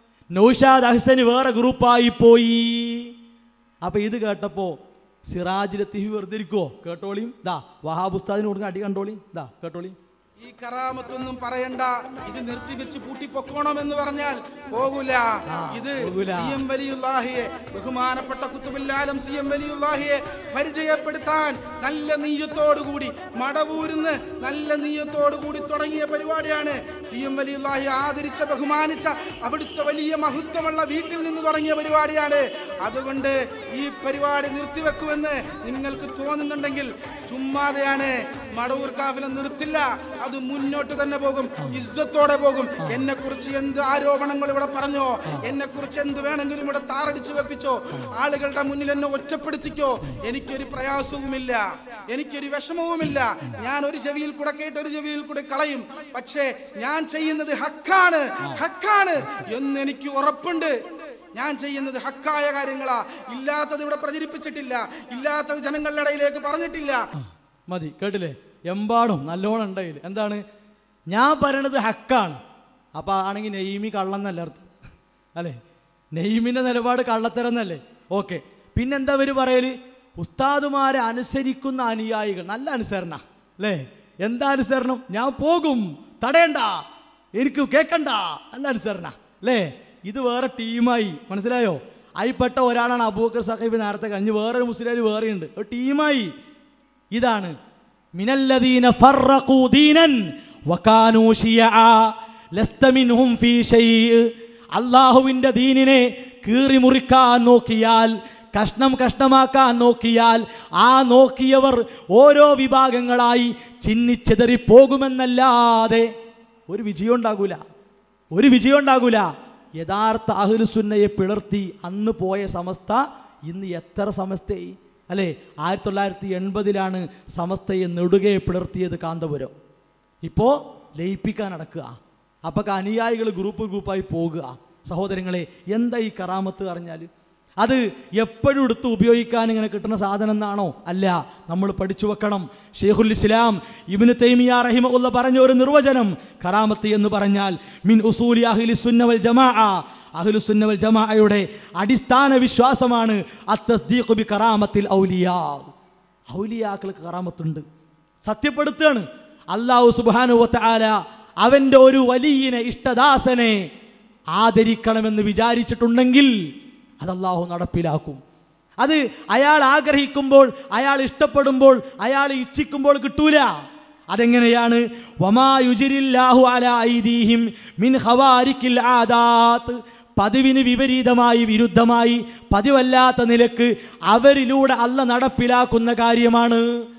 നൗഷാദ് അഹ്സന് വേറെ ഗ്രൂപ്പായി പോയി അപ്പൊ ഇത് കേട്ടപ്പോ സിറാജ് ലത്തീഫി വെറുതെ ഇരിക്കുവോ കേട്ടോളിയും ദാ വഹാബ് ഉസ്താദിന് കൊടുക്കുന്ന അടി കണ്ടോളിയും ദാ കേട്ടോളിയും ഈ കറാമത്തൊന്നും പറയണ്ട ഇത് നിർത്തിവെച്ച് പൂട്ടിപ്പൊക്കോണമെന്ന് പറഞ്ഞാൽ പോകൂല ഇത് സി എം വലിയുല്ലാഹിയെ ബഹുമാനപ്പെട്ട കുത്തുബില്ലാലം സി എം വലിയുല്ലാഹിയെ പരിചയപ്പെടുത്താൻ നല്ല നീയത്തോടുകൂടി മടവൂരിന്ന് നല്ല നീയത്തോടുകൂടി തുടങ്ങിയ പരിപാടിയാണ് സി എം വലിയുല്ലാഹി ആദരിച്ച ബഹുമാനിച്ച അവിടുത്തെ വലിയ മഹത്വമുള്ള വീട്ടിൽ നിന്ന് തുടങ്ങിയ പരിപാടിയാണ് അതുകൊണ്ട് ഈ പരിപാടി നിർത്തിവെക്കുമെന്ന് നിങ്ങൾക്ക് തോന്നുന്നുണ്ടെങ്കിൽ ചുമ്മാതെയാണ് മടവൂർ കാഫില നിർത്തില്ല അത് മുന്നോട്ട് തന്നെ പോകും ഇസ്സത്തോടെ പോകും എന്നെ കുറിച്ച് എന്ത് ആരോപണങ്ങൾ ഇവിടെ പറഞ്ഞോ എന്നെ കുറിച്ച് എന്ത് വേണമെങ്കിലും ഇവിടെ താറടിച്ചു വെപ്പിച്ചോ ആളുകളുടെ മുന്നിൽ എന്നെ ഒറ്റപ്പെടുത്തിക്കോ എനിക്കൊരു പ്രയാസവുമില്ല എനിക്കൊരു വിഷമവുമില്ല ഞാൻ ഒരു ചെവിയിൽ കൂടെ കേട്ട് ഒരു ചെവിയിൽ കൂടെ കളയും പക്ഷേ ഞാൻ ചെയ്യുന്നത് ഹക്കാണ് ഹക്കാണ് എന്ന് എനിക്ക് ഉറപ്പുണ്ട് ഞാൻ ചെയ്യുന്നത് ഹക്കായ കാര്യങ്ങളാ ഇല്ലാത്തത് ഇവിടെ പ്രചരിപ്പിച്ചിട്ടില്ല ഇല്ലാത്തത് ജനങ്ങളുടെ ഇടയിലേക്ക് പറഞ്ഞിട്ടില്ല മതി കേട്ടില്ലേ എമ്പാടും നല്ലോണം ഉണ്ടായില്ല എന്താണ് ഞാൻ പറയണത് ഹക്കാണ് അപ്പോൾ ആണെങ്കിൽ നെയ്മി കള്ളന്നല്ല അർത്ഥം അല്ലേ നെയ്മിൻ്റെ നിലപാട് കള്ളത്തരം എന്നല്ലേ ഓക്കെ പിന്നെന്താ അവർ പറയല് ഉസ്താദുമാരെ അനുസരിക്കുന്ന അനുയായികൾ നല്ല അനുസരണ അല്ലേ എന്താ അനുസരണം ഞാൻ പോകും തടയണ്ട എനിക്ക് കേൾക്കണ്ട നല്ല അനുസരണ അല്ലേ ഇത് വേറെ ടീമായി മനസ്സിലായോ അതിൽപ്പെട്ട ഒരാളാണ് അബൂക്കർ സഖീബ് നേരത്തെ കഴിഞ്ഞ് വേറൊരു മുസ്ലിം വേറെയുണ്ട് ഒരു ടീമായി ഇതാണ് മിനല്ലദീന ഫറഖൂ ദീനൻ വകാനൂ ശിയആ ലസ്ത മിൻഹും ഫീ ഷൈഅ അല്ലാഹുവിൻ്റെ ദീനിനെ കീറി മുറിക്കാൻ നോക്കിയാൽ കഷ്ണം കഷ്ണമാക്കാൻ നോക്കിയാൽ ആ നോക്കിയവർ ഓരോ വിഭാഗങ്ങളായി ചിന്നിച്ചെതറി പോകുമെന്നല്ലാതെ ഒരു വിജയം ഉണ്ടാകൂല ഒരു വിജയം ഉണ്ടാകൂല യഥാർത്ഥ അഹുലുസുന്നയെ പിളർത്തി അന്ന് പോയ സമസ്ത ഇന്ന് എത്ര സമസ്തയായി അല്ലേ ആയിരത്തി തൊള്ളായിരത്തി എൺപതിലാണ് സമസ്തയെ നെടുകയെ പിളർത്തിയത് കാന്തപുരം ഇപ്പോൾ ലയിപ്പിക്കാൻ നടക്കുക അപ്പോൾ അനുയായികൾ ഗ്രൂപ്പ് ഗ്രൂപ്പായി പോകുക സഹോദരങ്ങളെ എന്താ ഈ കറാമത്ത് അറിഞ്ഞാൽ അത് എപ്പോഴും എടുത്ത് ഉപയോഗിക്കാൻ ഇങ്ങനെ കിട്ടുന്ന സാധനം എന്നാണോ അല്ല നമ്മൾ പഠിച്ചു വെക്കണം ഷെയ്ഖുൽ ഇസ്ലാം ഇബ്നു തൈമിയ റഹിമഉല്ല പറഞ്ഞ ഒരു നിർവചനം കറാമത്ത് എന്ന് പറഞ്ഞാൽ മിൻ ഉസൂലി അഹ്ലി സുന്ന വൽ ജമാഅ അഹ്ലു സുന്ന വൽ ജമാഅയുടെ അടിസ്ഥാന വിശ്വാസമാണ് അത്തസ്ദീഖു ബി കറാമത്തിൽ ഔലിയാ ഔലിയാക്കൾക്ക് കറാമത്തുണ്ട് സത്യപ്പെടുത്തുകയാണ് അള്ളാഹു സുബാനുവത്ത ആല അവൻ്റെ ഒരു വലിയനെ ഇഷ്ടദാസനെ ആദരിക്കണമെന്ന് വിചാരിച്ചിട്ടുണ്ടെങ്കിൽ അത് അള്ളാഹു നടപ്പിലാക്കും അത് അയാൾ ആഗ്രഹിക്കുമ്പോൾ അയാൾ ഇഷ്ടപ്പെടുമ്പോൾ അയാൾ ഇച്ഛിക്കുമ്പോൾ കിട്ടൂല അതെങ്ങനെയാണ് വമായുജിരില്ലാഹു അല ഐദീഹിം മിൻ ഹവാരിക്കിൽ ആദാത്ത് പതിവിന് വിപരീതമായി വിരുദ്ധമായി പതിവല്ലാത്ത നിലക്ക് അവരിലൂടെ അല്ല നടപ്പിലാക്കുന്ന കാര്യമാണ്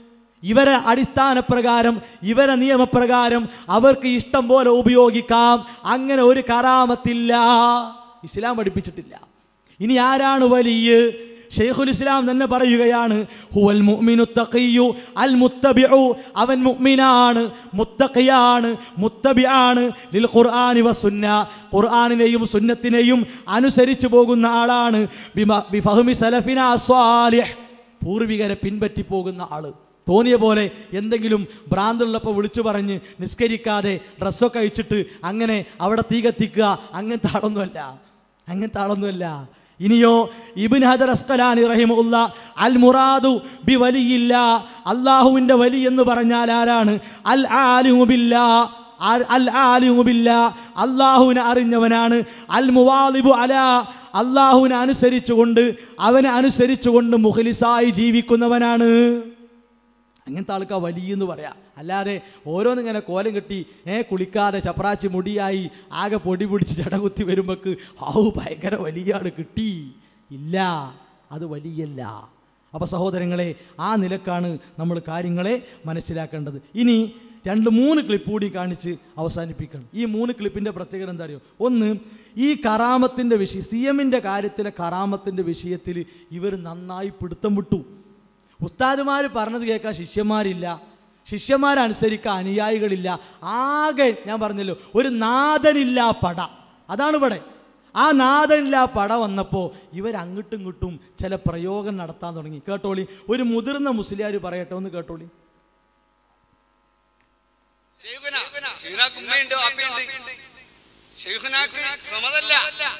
ഇവരെ അടിസ്ഥാനപ്രകാരം ഇവരെ നിയമപ്രകാരം അവർക്ക് ഇഷ്ടം പോലെ ഉപയോഗിക്കാം അങ്ങനെ ഒരു കറാമത്തില്ല ഇസ്ലാം പഠിപ്പിച്ചിട്ടില്ല ഇനി ആരാണ് വലിയ ഷെയ്ഖുൽ ഇസ്ലാം തന്നെ പറയുകയാണ് ഹുവൽ മുഅ്മിനു തഖിയ്യു അൽ മുത്തബിഉ അവൻ മുഅ്മിനാണ് മുത്തഖിയാണ് മുത്തബിആണ് ലിൽ ഖുർആനി വസുന്ന ഖുർആനിനെയും സുന്നത്തിനെയും അനുസരിച്ചു പോകുന്ന ആളാണ് ബിമ ബിഫഹ്മി സലഫിന സ്വാലിഹ് പൂർവികരെ പിൻപറ്റി പോകുന്ന ആള് തോന്നിയ പോലെ എന്തെങ്കിലും ഭ്രാന്തുള്ളപ്പോൾ വിളിച്ചു പറഞ്ഞ് നിസ്കരിക്കാതെ ഡ്രസ്സൊക്കെ അയച്ചിട്ട് അങ്ങനെ അവിടെ തീ കത്തിക്കുക അങ്ങനത്തെ ആളൊന്നുമല്ല അങ്ങനത്തെ ആളൊന്നുമല്ല ഇനിയോ ഇബിൻ ഹജർ അസ്കലാനി റഹിമുല്ല അൽ മുറാദു ബി വലിയില്ല അള്ളാഹുവിൻ്റെ വലി എന്ന് പറഞ്ഞാൽ ആരാണ് അൽ ആലിമുബില്ല അൽ ആലിമുബില്ല അള്ളാഹുവിനെ അറിഞ്ഞവനാണ് അൽ മുവാലിബു അല അള്ളാഹുവിനെ അനുസരിച്ചുകൊണ്ട് അവനെ അനുസരിച്ചുകൊണ്ട് മുഖലിസായി ജീവിക്കുന്നവനാണ് അങ്ങനത്തെ ആൾക്കാ വലിയ എന്ന് പറയാം അല്ലാതെ ഓരോന്നിങ്ങനെ കോലം കെട്ടി ഏ കുളിക്കാതെ ചപ്രാച്ചി മുടിയായി ആകെ പൊടി പിടിച്ച് ചടകുത്തി വരുമ്പോൾക്ക് ഹാവു ഭയങ്കര വലിയാണ് കിട്ടി ഇല്ല അത് വലിയല്ല അപ്പോൾ സഹോദരങ്ങളെ ആ നിലക്കാണ് നമ്മൾ കാര്യങ്ങളെ മനസ്സിലാക്കേണ്ടത് ഇനി രണ്ട് മൂന്ന് ക്ലിപ്പ് കൂടി കാണിച്ച് അവസാനിപ്പിക്കണം ഈ മൂന്ന് ക്ലിപ്പിൻ്റെ പ്രത്യേകത എന്താ അറിയോ ഒന്ന് ഈ കറാമത്തിൻ്റെ വിഷയം സി എമ്മിൻ്റെ കാര്യത്തിലെ കറാമത്തിൻ്റെ വിഷയത്തിൽ ഇവർ നന്നായി പിടുത്തം വിട്ടു ഉസ്താദുമാർ പറഞ്ഞത് കേൾക്കാൻ ശിഷ്യന്മാരില്ല ശിഷ്യന്മാരനുസരിക്കാൻ അനുയായികളില്ല ആകെ ഞാൻ പറഞ്ഞല്ലോ ഒരു നാഥനില്ല പട അതാണ് ഇവിടെ ആ നാഥനില്ല പട വന്നപ്പോൾ ഇവർ അങ്ങോട്ടും ഇങ്ങോട്ടും ചില പ്രയോഗം നടത്താൻ തുടങ്ങി കേട്ടോളി ഒരു മുതിർന്ന മുസ്ലിയാർ പറയട്ടെ ഒന്ന് കേട്ടോളി ഷെയ്ഖുനാക്ക് ഉമ്മയുണ്ട് വാപ്പയുണ്ട് ഷെയ്ഖുനാക്ക് സമതല്ല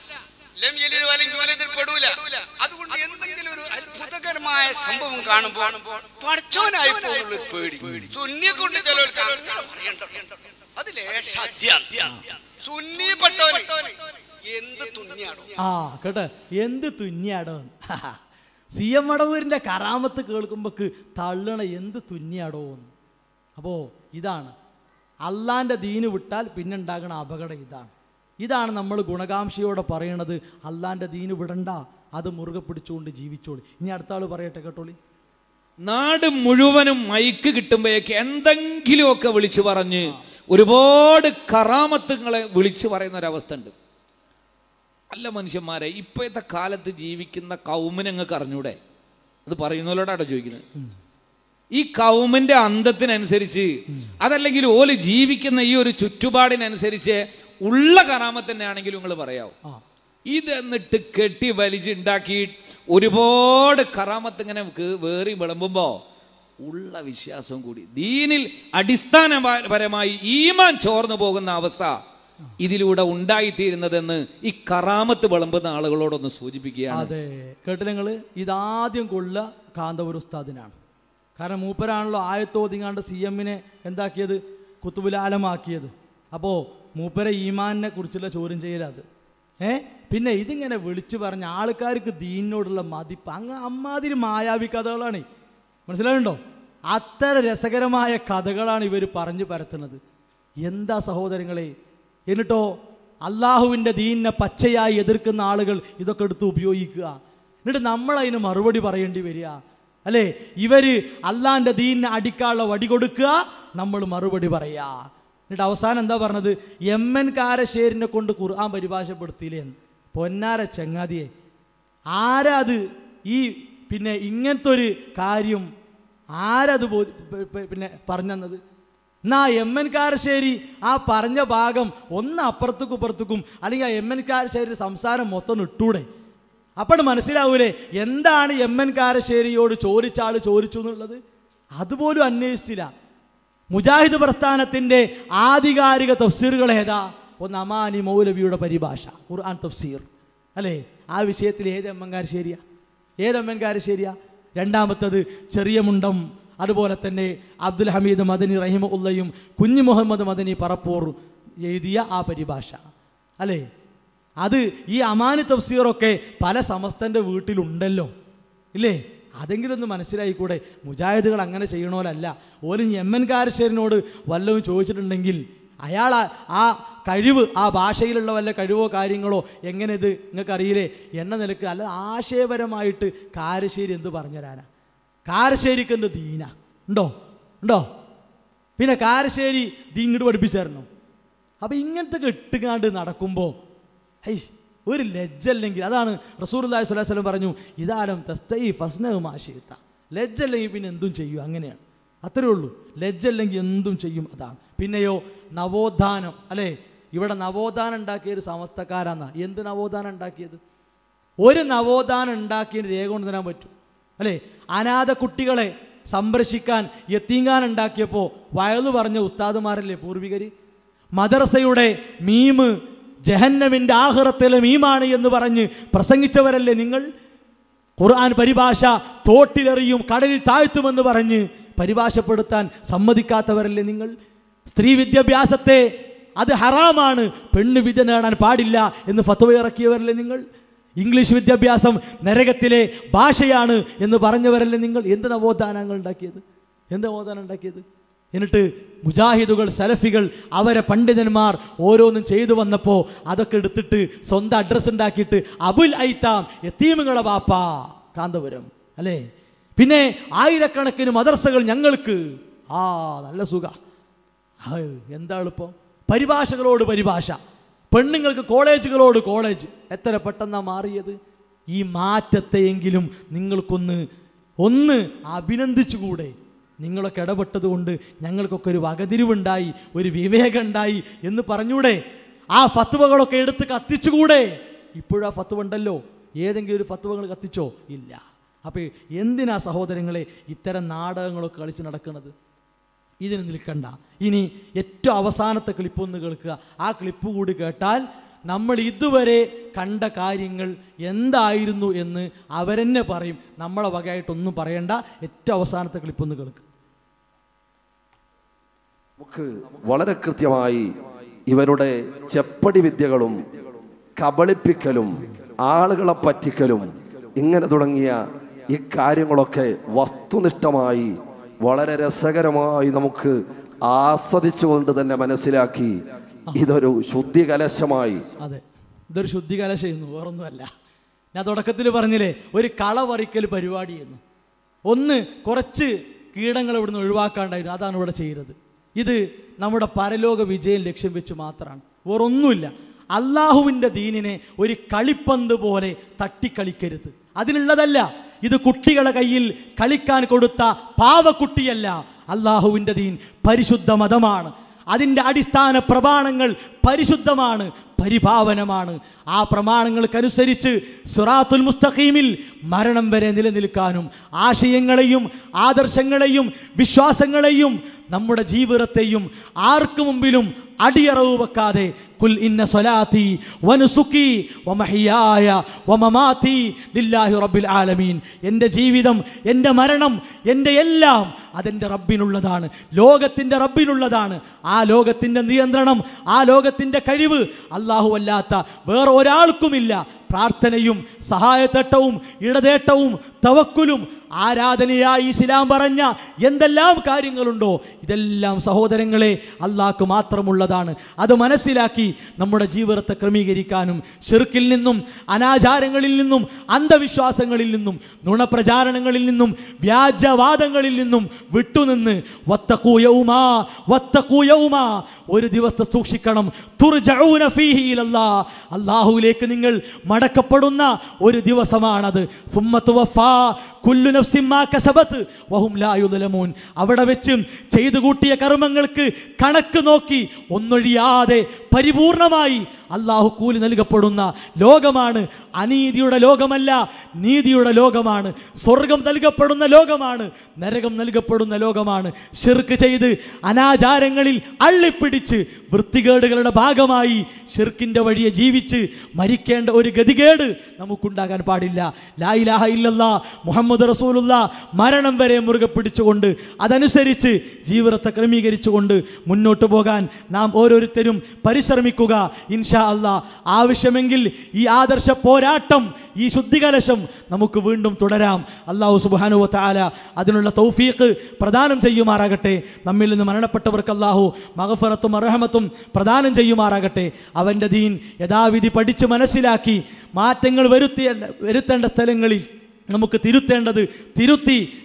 ലം യലിദ് വലം യൂലദിൽ പെടൂല അതുകൊണ്ട് എന്തെങ്കിലും ഒരു അത്ഭുതകരമായ സംഭവം കാണുമ്പോൾ പഠിച്ചവനായി പോകുന്ന ഒരു പേടി സുന്നിയെ കൊണ്ട് ചിലർക്ക് അങ്ങനെ പറയണ്ട അത് ലേശാദ്യാണ് സുന്നിപ്പെട്ടവന് എന്ത് തുന്നിയാണോ ആ കേട്ടെ എന്ത് തുന്നിയാടോ സി എം വടവൂരിൻ്റെ കറാമത്ത് കേൾക്കുമ്പോക്ക് തള്ളണ എന്ത് തുന്നിയാടോ അപ്പോൾ ഇതാണ് അള്ളാൻ്റെ ദീന് വിട്ടാൽ പിന്നെ ഉണ്ടാകുന്ന അപകടം ഇതാണ് ഇതാണ് നമ്മൾ ഗുണകാംക്ഷയോടെ പറയണത് അള്ളാൻ്റെ ദീന് വിടണ്ട അത് മുറുകെ പിടിച്ചുകൊണ്ട് ജീവിച്ചോളി ഇനി അടുത്ത ആൾ പറയട്ടെ കേട്ടോളി നാട് മുഴുവനും മൈക്ക് കിട്ടുമ്പോഴേക്ക് എന്തെങ്കിലുമൊക്കെ വിളിച്ചു പറഞ്ഞ് ഒരുപാട് കറാമത്തുങ്ങളെ വിളിച്ചു പറയുന്ന ഒരവസ്ഥ ഉണ്ട് അല്ല മനുഷ്യന്മാരെ ഇപ്പോഴത്തെ കാലത്ത് ജീവിക്കുന്ന കൗമിനെ നിങ്ങൾക്ക് അറിഞ്ഞൂടെ അത് പറയുന്നവരോടാണ് ചോദിക്കുന്നത് ഈ കൗമിന്റെ അന്തത്തിനനുസരിച്ച് അതല്ലെങ്കിൽ ഓല് ജീവിക്കുന്ന ഈ ഒരു ചുറ്റുപാടിനനുസരിച്ച് ഉള്ള കറാമത്ത് തന്നെയാണെങ്കിലും നിങ്ങൾ പറയാവോ ഇത് എന്നിട്ട് കെട്ടി വലിച്ചുണ്ടാക്കി ഒരുപാട് കറാമത്ത് ഇങ്ങനെ കേ- വേറി വിളമ്പുമ്പോ ഉള്ള വിശ്വാസവും കൂടി ദീനിൽ അടിസ്ഥാനപരമായി ഈമാൻ ചോർന്നു പോകുന്ന അവസ്ഥ ഇതിലൂടെ ഉണ്ടായിത്തീരുന്നതെന്ന് ഈ കറാമത്ത് വിളമ്പുന്ന ആളുകളോടൊന്ന് സൂചിപ്പിക്കുകയാണ് അതെ കേട്ടില്ല നിങ്ങൾ ഇതാദ്യം കൊള്ള കാന്തപുര ഉസ്താദിനാണ് കാരണം മൂപ്പരാണല്ലോ ആയത്തോതിങ്ങാണ്ട് സി എമ്മിനെ എന്താക്കിയത് കുത്തുബുലാലമാക്കിയത് അപ്പോൾ മൂപ്പരെ ഈമാനിനെ കുറിച്ചുള്ള ചോദ്യം ചെയ്യലത് ഏ പിന്നെ ഇതിങ്ങനെ വിളിച്ചു പറഞ്ഞ ആൾക്കാർക്ക് ദീനിനോടുള്ള മതിപ്പ് അങ്ങ് അമ്മാതിരി മായാവി കഥകളാണ് മനസ്സിലാവുണ്ടോ അത്ര രസകരമായ കഥകളാണ് ഇവർ പറഞ്ഞു പരത്തുന്നത് എന്താ സഹോദരങ്ങളെ എന്നിട്ടോ അള്ളാഹുവിൻ്റെ ദീനിനെ പച്ചയായി എതിർക്കുന്ന ആളുകൾ ഇതൊക്കെ എടുത്ത് ഉപയോഗിക്കുക എന്നിട്ട് നമ്മൾ അതിന് മറുപടി പറയേണ്ടി വരിക അല്ലേ ഇവര് അള്ളാഹിൻ്റെ ദീനിനെ അടിക്കാനുള്ള വടി കൊടുക്കുക നമ്മൾ മറുപടി പറയുക എന്നിട്ട് അവസാനം എന്താ പറഞ്ഞത് എം എൻ കാരശ്ശേരിനെ കൊണ്ട് ഖുർആൻ പരിഭാഷപ്പെടുത്തിയില്ലേ എന്ന്. പൊന്നാര ചങ്ങാതിയെ ആരാ അത് ഈ പിന്നെ ഇങ്ങനത്തെ ഒരു കാര്യം ആരത് ബോ- പ- പ- പിന്നെ പറഞ്ഞത് എന്നാ എം എൻ കാരശ്ശേരി ആ പറഞ്ഞ ഭാഗം ഒന്ന് അപ്പുറത്തേക്കും ഇപ്പുറത്തേക്കും അല്ലെങ്കിൽ ആ എം എൻ കാരശ്ശേരി സംസാരം മൊത്തം ഇട്ടൂടെ അപ്പോൾ മനസ്സിലാവൂലേ എന്താണ് എം എൻ കാരശ്ശേരിയോട് ചോദിച്ച ആൾ ചോദിച്ചു എന്നുള്ളത് അതുപോലും അന്വേഷിച്ചില്ല മുജാഹിദ് പ്രസ്ഥാനത്തിൻ്റെ ആധികാരിക തഫ്സീറുകൾ ഏതാ ഒന്ന് അമാനി മൗലവിയുടെ പരിഭാഷ ഖുർആൻ തഫ്സീർ അല്ലേ ആ വിഷയത്തിൽ ഏത് എമ്മൻകാരശ്ശേരിയാ ഏത് എമ്മൻകാരശ്ശേരിയാ രണ്ടാമത്തത് ചെറിയ മുണ്ടം അതുപോലെ തന്നെ അബ്ദുൽ ഹമീദ് മദനി റഹിമ ഉള്ളയും കുഞ്ഞു മുഹമ്മദ് മദനി പറപ്പൂർ എഴുതിയ ആ പരിഭാഷ അല്ലേ അത് ഈ അമാനി തഫ്സീറൊക്കെ പല സമസ്തൻ്റെ വീട്ടിലുണ്ടല്ലോ ഇല്ലേ അതെങ്കിലും ഒന്ന് മനസ്സിലായിക്കൂടെ മുജാഹിദുകൾ അങ്ങനെ ചെയ്യണോലല്ല ഓലും എം എൻ കാരശ്ശേരിനോട് വല്ലതും ചോദിച്ചിട്ടുണ്ടെങ്കിൽ അയാൾ ആ- ആ കഴിവ് ആ ഭാഷയിലുള്ള വല്ല കഴിവോ കാര്യങ്ങളോ എങ്ങനെ ഇത് നിങ്ങൾക്ക് അറിയില്ലേ എന്ന നിലക്ക് അല്ല ആശയപരമായിട്ട് കാരശ്ശേരി എന്ത് പറഞ്ഞുതരാനാ കാരശ്ശേരിക്ക് എന്ത് ദീന ഉണ്ടോ ഉണ്ടോ പിന്നെ കാരശ്ശേരി ദീ ഇങ്ങോട്ട് പഠിപ്പിച്ചായിരുന്നു അപ്പം ഇങ്ങനത്തെ കെട്ടുകാണ്ട് നടക്കുമ്പോൾ ഹൈ ഒരു ലജ്ജ അല്ലെങ്കിൽ അതാണ് റസൂർല്ലാഹി സ്വലാഹു വസ്ലം പറഞ്ഞു ഇതാലം തസ്തൈ ഫസ്നഹ് മാഷിത്ത ലജ്ജ അല്ലെങ്കിൽ പിന്നെ എന്തും ചെയ്യും അങ്ങനെയാണ് അത്രേ ഉള്ളൂ ലജ്ജ അല്ലെങ്കിൽ എന്തും ചെയ്യും അതാണ് പിന്നെയോ നവോത്ഥാനം അല്ലേ ഇവിടെ നവോത്ഥാനം ഉണ്ടാക്കിയ ഒരു സമസ്തക്കാരാന്നാ എന്ത് നവോത്ഥാനം ഉണ്ടാക്കിയത് ഒരു നവോത്ഥാനം ഉണ്ടാക്കിയതിന് രേഖ കൊണ്ട് തരാൻ പറ്റും അല്ലേ അനാഥ കുട്ടികളെ സംരക്ഷിക്കാൻ യത്തീങ്കാൻ ഉണ്ടാക്കിയപ്പോൾ വയലു പറഞ്ഞ ഉസ്താദുമാരല്ലേ പൂർവികർ മദർസയുടെ മീമ് ജഹന്നമിൻ്റെ ആഹ്റത്തിലെ മീമാണ് എന്ന് പറഞ്ഞ് പ്രസംഗിച്ചവരല്ലേ നിങ്ങൾ ഖുർആൻ പരിഭാഷ തോട്ടിലെറിയും കടലിൽ താഴ്ത്തുമെന്ന് പറഞ്ഞ് പരിഭാഷപ്പെടുത്താൻ സമ്മതിക്കാത്തവരല്ലേ നിങ്ങൾ സ്ത്രീ വിദ്യാഭ്യാസത്തെ അത് ഹറാമാണ് പെണ്ണ് വിദ്യ നേടാൻ പാടില്ല എന്ന് ഫത്വ ഇറക്കിയവരല്ലേ നിങ്ങൾ ഇംഗ്ലീഷ് വിദ്യാഭ്യാസം നരകത്തിലെ ഭാഷയാണ് എന്ന് പറഞ്ഞവരല്ലേ നിങ്ങൾ എന്ത് നവോത്ഥാനങ്ങൾ ഉണ്ടാക്കിയത് എന്ത് നവോത്ഥാനം ഉണ്ടാക്കിയത് എന്നിട്ട് മുജാഹിദുകൾ സലഫികൾ അവരെ പണ്ഡിതന്മാർ ഓരോന്നും ചെയ്തു വന്നപ്പോൾ അതൊക്കെ എടുത്തിട്ട് സ്വന്തം അഡ്രസ്സ് ഉണ്ടാക്കിയിട്ട് അബുൽ ഐത്താം എത്തീമുകളെ ബാപ്പ കാന്തപുരം അല്ലേ പിന്നെ ആയിരക്കണക്കിന് മദർസകൾ ഞങ്ങൾക്ക് ആ നല്ല സുഖ എന്താ എളുപ്പം പരിഭാഷകളോട് പരിഭാഷ പെണ്ണുങ്ങൾക്ക് കോളേജുകളോട് കോളേജ് എത്ര പെട്ടെന്നാണ് മാറിയത് ഈ മാറ്റത്തെയെങ്കിലും നിങ്ങൾക്കൊന്ന് ഒന്ന് അഭിനന്ദിച്ചുകൂടെ നിങ്ങളൊക്കെ ഇടപെട്ടത് കൊണ്ട് ഞങ്ങൾക്കൊക്കെ ഒരു വകതിരിവുണ്ടായി ഒരു വിവേകം ഉണ്ടായി എന്ന് പറഞ്ഞൂടെ ആ ഫത്വകളൊക്കെ എടുത്ത് കത്തിച്ചുകൂടെ ഇപ്പോഴാ ഫത്വ ഉണ്ടല്ലോ ഏതെങ്കിലും ഒരു ഫത്വകൾ കത്തിച്ചോ ഇല്ല അപ്പോൾ എന്തിനാ സഹോദരങ്ങളെ ഇത്തരം നാടകങ്ങളൊക്കെ കളിച്ച് നടക്കുന്നത് ഇതിന് നിൽക്കണ്ട ഇനി ഏറ്റവും അവസാനത്തെ ക്ലിപ്പ് ഒന്ന് കേൾക്കുക ആ ക്ലിപ്പ് കൂടി കേട്ടാൽ നമ്മൾ ഇതുവരെ കണ്ട കാര്യങ്ങൾ എന്തായിരുന്നു എന്ന് അവരെന്നെ പറയും നമ്മളെ വകയായിട്ടൊന്നും പറയണ്ട ഏറ്റവും അവസാനത്തെ ക്ലിപ്പ് ഒന്ന് കേൾക്കുക നമുക്ക് വളരെ കൃത്യമായി ഇവരുടെ ചെപ്പടി വിദ്യകളും കബളിപ്പിക്കലും ആളുകളെ പറ്റിക്കലും ഇങ്ങനെ തുടങ്ങിയ ഈ കാര്യങ്ങളൊക്കെ വസ്തുനിഷ്ഠമായി വളരെ രസകരമായി നമുക്ക് ആസ്വദിച്ചുകൊണ്ട് തന്നെ മനസ്സിലാക്കി ഇതൊരു ശുദ്ധി കലശമായി അതെ ഇതൊരു ശുദ്ധികല ചെയ്യുന്നു വേറൊന്നുമല്ല ഞാൻ തുടക്കത്തിൽ പറഞ്ഞില്ലേ ഒരു കള പറിക്കൽ പരിപാടി ചെയ്യുന്നു ഒന്ന് കുറച്ച് കീടങ്ങൾ ഇവിടുന്ന് ഒഴിവാക്കാണ്ടായിരുന്നു അതാണ് ഇവിടെ ചെയ്യുന്നത് ഇത് നമ്മുടെ പരലോക വിജയം ലക്ഷ്യം വെച്ച് മാത്രമാണ് വേറൊന്നുമില്ല അള്ളാഹുവിൻ്റെ ദീനിനെ ഒരു കളിപ്പന്ത് പോലെ തട്ടിക്കളിക്കരുത് അതിനുള്ളതല്ല ഇത് കുട്ടികളെ കയ്യിൽ കളിക്കാൻ കൊടുത്ത പാവക്കുട്ടിയല്ല അള്ളാഹുവിൻ്റെ ദീൻ പരിശുദ്ധ മതമാണ് അതിൻ്റെ അടിസ്ഥാന പ്രമാണങ്ങൾ പരിശുദ്ധമാണ് പരിഭാവനമാണ് ആ പ്രമാണങ്ങൾക്കനുസരിച്ച് സുറാത്തുൽ മുസ്തഖീമിൽ മരണം വരെ നിലനിൽക്കാനും ആശയങ്ങളെയും ആദർശങ്ങളെയും വിശ്വാസങ്ങളെയും നമ്മുടെ ജീവിതത്തെയും ആർക്കു മുമ്പിലും അടിയറവ് വെക്കാതെ കുൽ ഇന്ന സ്വലാത്തി വനുസുക്കി വമഹിയായ വമമാതി ലില്ലാഹി റബ്ബിൽ ആലമീൻ എൻ്റെ ജീവിതം എൻ്റെ മരണം എൻ്റെ എല്ലാം അതെൻ്റെ റബ്ബിനുള്ളതാണ് ലോകത്തിൻ്റെ റബ്ബിനുള്ളതാണ് ആ ലോകത്തിൻ്റെ നിയന്ത്രണം ആ ലോകത്തിൻ്റെ കഴിവ് അല്ലാഹു അല്ലാത്ത വേറെ ഒരാൾക്കുമില്ല പ്രാർത്ഥനയും സഹായത്തട്ടവും ഇടതേട്ടവും തവക്കുലും ആരാധനയായി ഇസ്ലാം പറഞ്ഞ എന്തെല്ലാം കാര്യങ്ങളുണ്ടോ ഇതെല്ലാം സഹോദരങ്ങളെ അള്ളാഹ്ക്ക് മാത്രമുള്ളതാണ് അത് മനസ്സിലാക്കി നമ്മുടെ ജീവിതത്തെ ക്രമീകരിക്കാനും ഷിർക്കിൽ നിന്നും അനാചാരങ്ങളിൽ നിന്നും അന്ധവിശ്വാസങ്ങളിൽ നിന്നും നുണപ്രചാരണങ്ങളിൽ നിന്നും വ്യാജവാദങ്ങളിൽ നിന്നും വിട്ടുനിന്ന് വത്തക്കൂയവുമാ വത്തക്കൂയവുമാ ഒരു ദിവസത്തെ സൂക്ഷിക്കണം തുർജഊന ഫീഹി ഇലല്ലാ അള്ളാഹുവിലേക്ക് നിങ്ങൾ മടക്കപ്പെടുന്ന ഒരു ദിവസമാണത് ഫുമ്മത്ത് വഫാ കുല്ലു നഫ്സിൻ മാ കസബത്ത് വഹും ലാ യുദ്ലമൂൻ അവിടെ വെച്ചും ചെയ്തു കൂട്ടിയ കർമ്മങ്ങൾക്ക് കണക്ക് നോക്കി ഒന്നൊഴിയാതെ പരിപൂർണമായി അള്ളാഹു കൂലി നൽകപ്പെടുന്ന ലോകമാണ് അനീതിയുടെ ലോകമല്ല നീതിയുടെ ലോകമാണ് സ്വർഗം നൽകപ്പെടുന്ന ലോകമാണ് നരകം നൽകപ്പെടുന്ന ലോകമാണ് ഷിർക്ക് ചെയ്ത് അനാചാരങ്ങളിൽ അള്ളിപ്പിടിച്ച് വൃത്തികേടുകളുടെ ഭാഗമായി ഷിർക്കിൻ്റെ വഴിയെ ജീവിച്ച് മരിക്കേണ്ട ഒരു ഗതികേട് നമുക്കുണ്ടാകാൻ പാടില്ല ലായിലാഹ ഇല്ലല്ലാ മുഹമ്മദ് റസൂലുള്ള മരണം വരെ മുറുകെ പിടിച്ചുകൊണ്ട് അതനുസരിച്ച് ജീവിതത്തെ ക്രമീകരിച്ചുകൊണ്ട് മുന്നോട്ട് പോകാൻ നാം ഓരോരുത്തരും പരിശ്രമിക്കുക ഇൻഷാ അള്ളാ ആവശ്യമെങ്കിൽ ഈ ആദർശ പോരാട്ടം ഈ ശുദ്ധികലശം നമുക്ക് വീണ്ടും തുടരാം അള്ളാഹു സുബാനുവ താല അതിനുള്ള തൗഫീഖ് പ്രദാനം ചെയ്യുമാറാകട്ടെ നമ്മിൽ നിന്ന് മരണപ്പെട്ടവർക്ക് അള്ളാഹു മഹഫറത്തും അർഹമത്തും പ്രദാനം ചെയ്യുമാറാകട്ടെ അവൻ്റെ ദീൻ യഥാവിധി പഠിച്ച് മനസ്സിലാക്കി മാറ്റങ്ങൾ വരുത്തിയ വരുത്തേണ്ട സ്ഥലങ്ങളിൽ നമുക്ക് തിരുത്തേണ്ടത് തിരുത്തി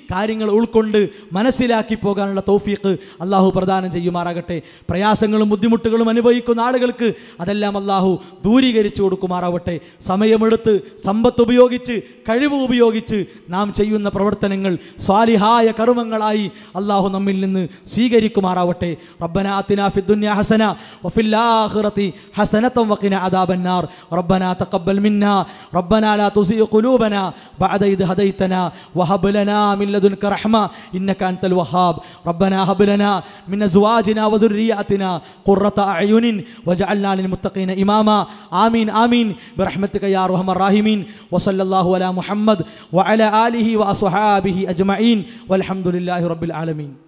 കാര്യങ്ങൾ ഉൾക്കൊണ്ട് മനസ്സിലാക്കി പോകാനുള്ള തൗഫീഖ് അള്ളാഹു പ്രദാനം ചെയ്യുമാറാകട്ടെ പ്രയാസങ്ങളും ബുദ്ധിമുട്ടുകളും അനുഭവിക്കുന്ന ആളുകൾക്ക് അതെല്ലാം അള്ളാഹു ദൂരീകരിച്ചു കൊടുക്കുമാറാവട്ടെ സമയമെടുത്ത് സമ്പത്ത് ഉപയോഗിച്ച് കഴിവ് ഉപയോഗിച്ച് നാം ചെയ്യുന്ന പ്രവർത്തനങ്ങൾ സ്വാലിഹായ കർമ്മങ്ങളായി അള്ളാഹു നമ്മിൽ നിന്ന് സ്വീകരിക്കുമാറാവട്ടെ റബ്ബന ആതിന ഫി ദുനിയ ഹസന വഫിൽ ആഖിറതി ഹസനത വഖിന അദാബന്നാർ റബ്ബന തഖബ്ബൽ മിന്നാ റബ്ബന ലാ തുസിഗ ഖുലൂബന ബഅദ ഇദ് ഹദൈതന വഹബ് ലനാ മിൻ ലദുൻക റഹ്മ ഇന്നക അൻതൽ വഹാബ് റബ്ബന ഹബ് ലനാ മിൻ അസ്വാജിന വദുർരിയാതിന ഖുറത അയുനിൻ വജഅൽനാ للمتقين إماما آمين آمين برحمتك يا أرحم الراحمين وصلى الله على محمد وعلى آله وأصحابه أجمعين والحمد لله رب العالمين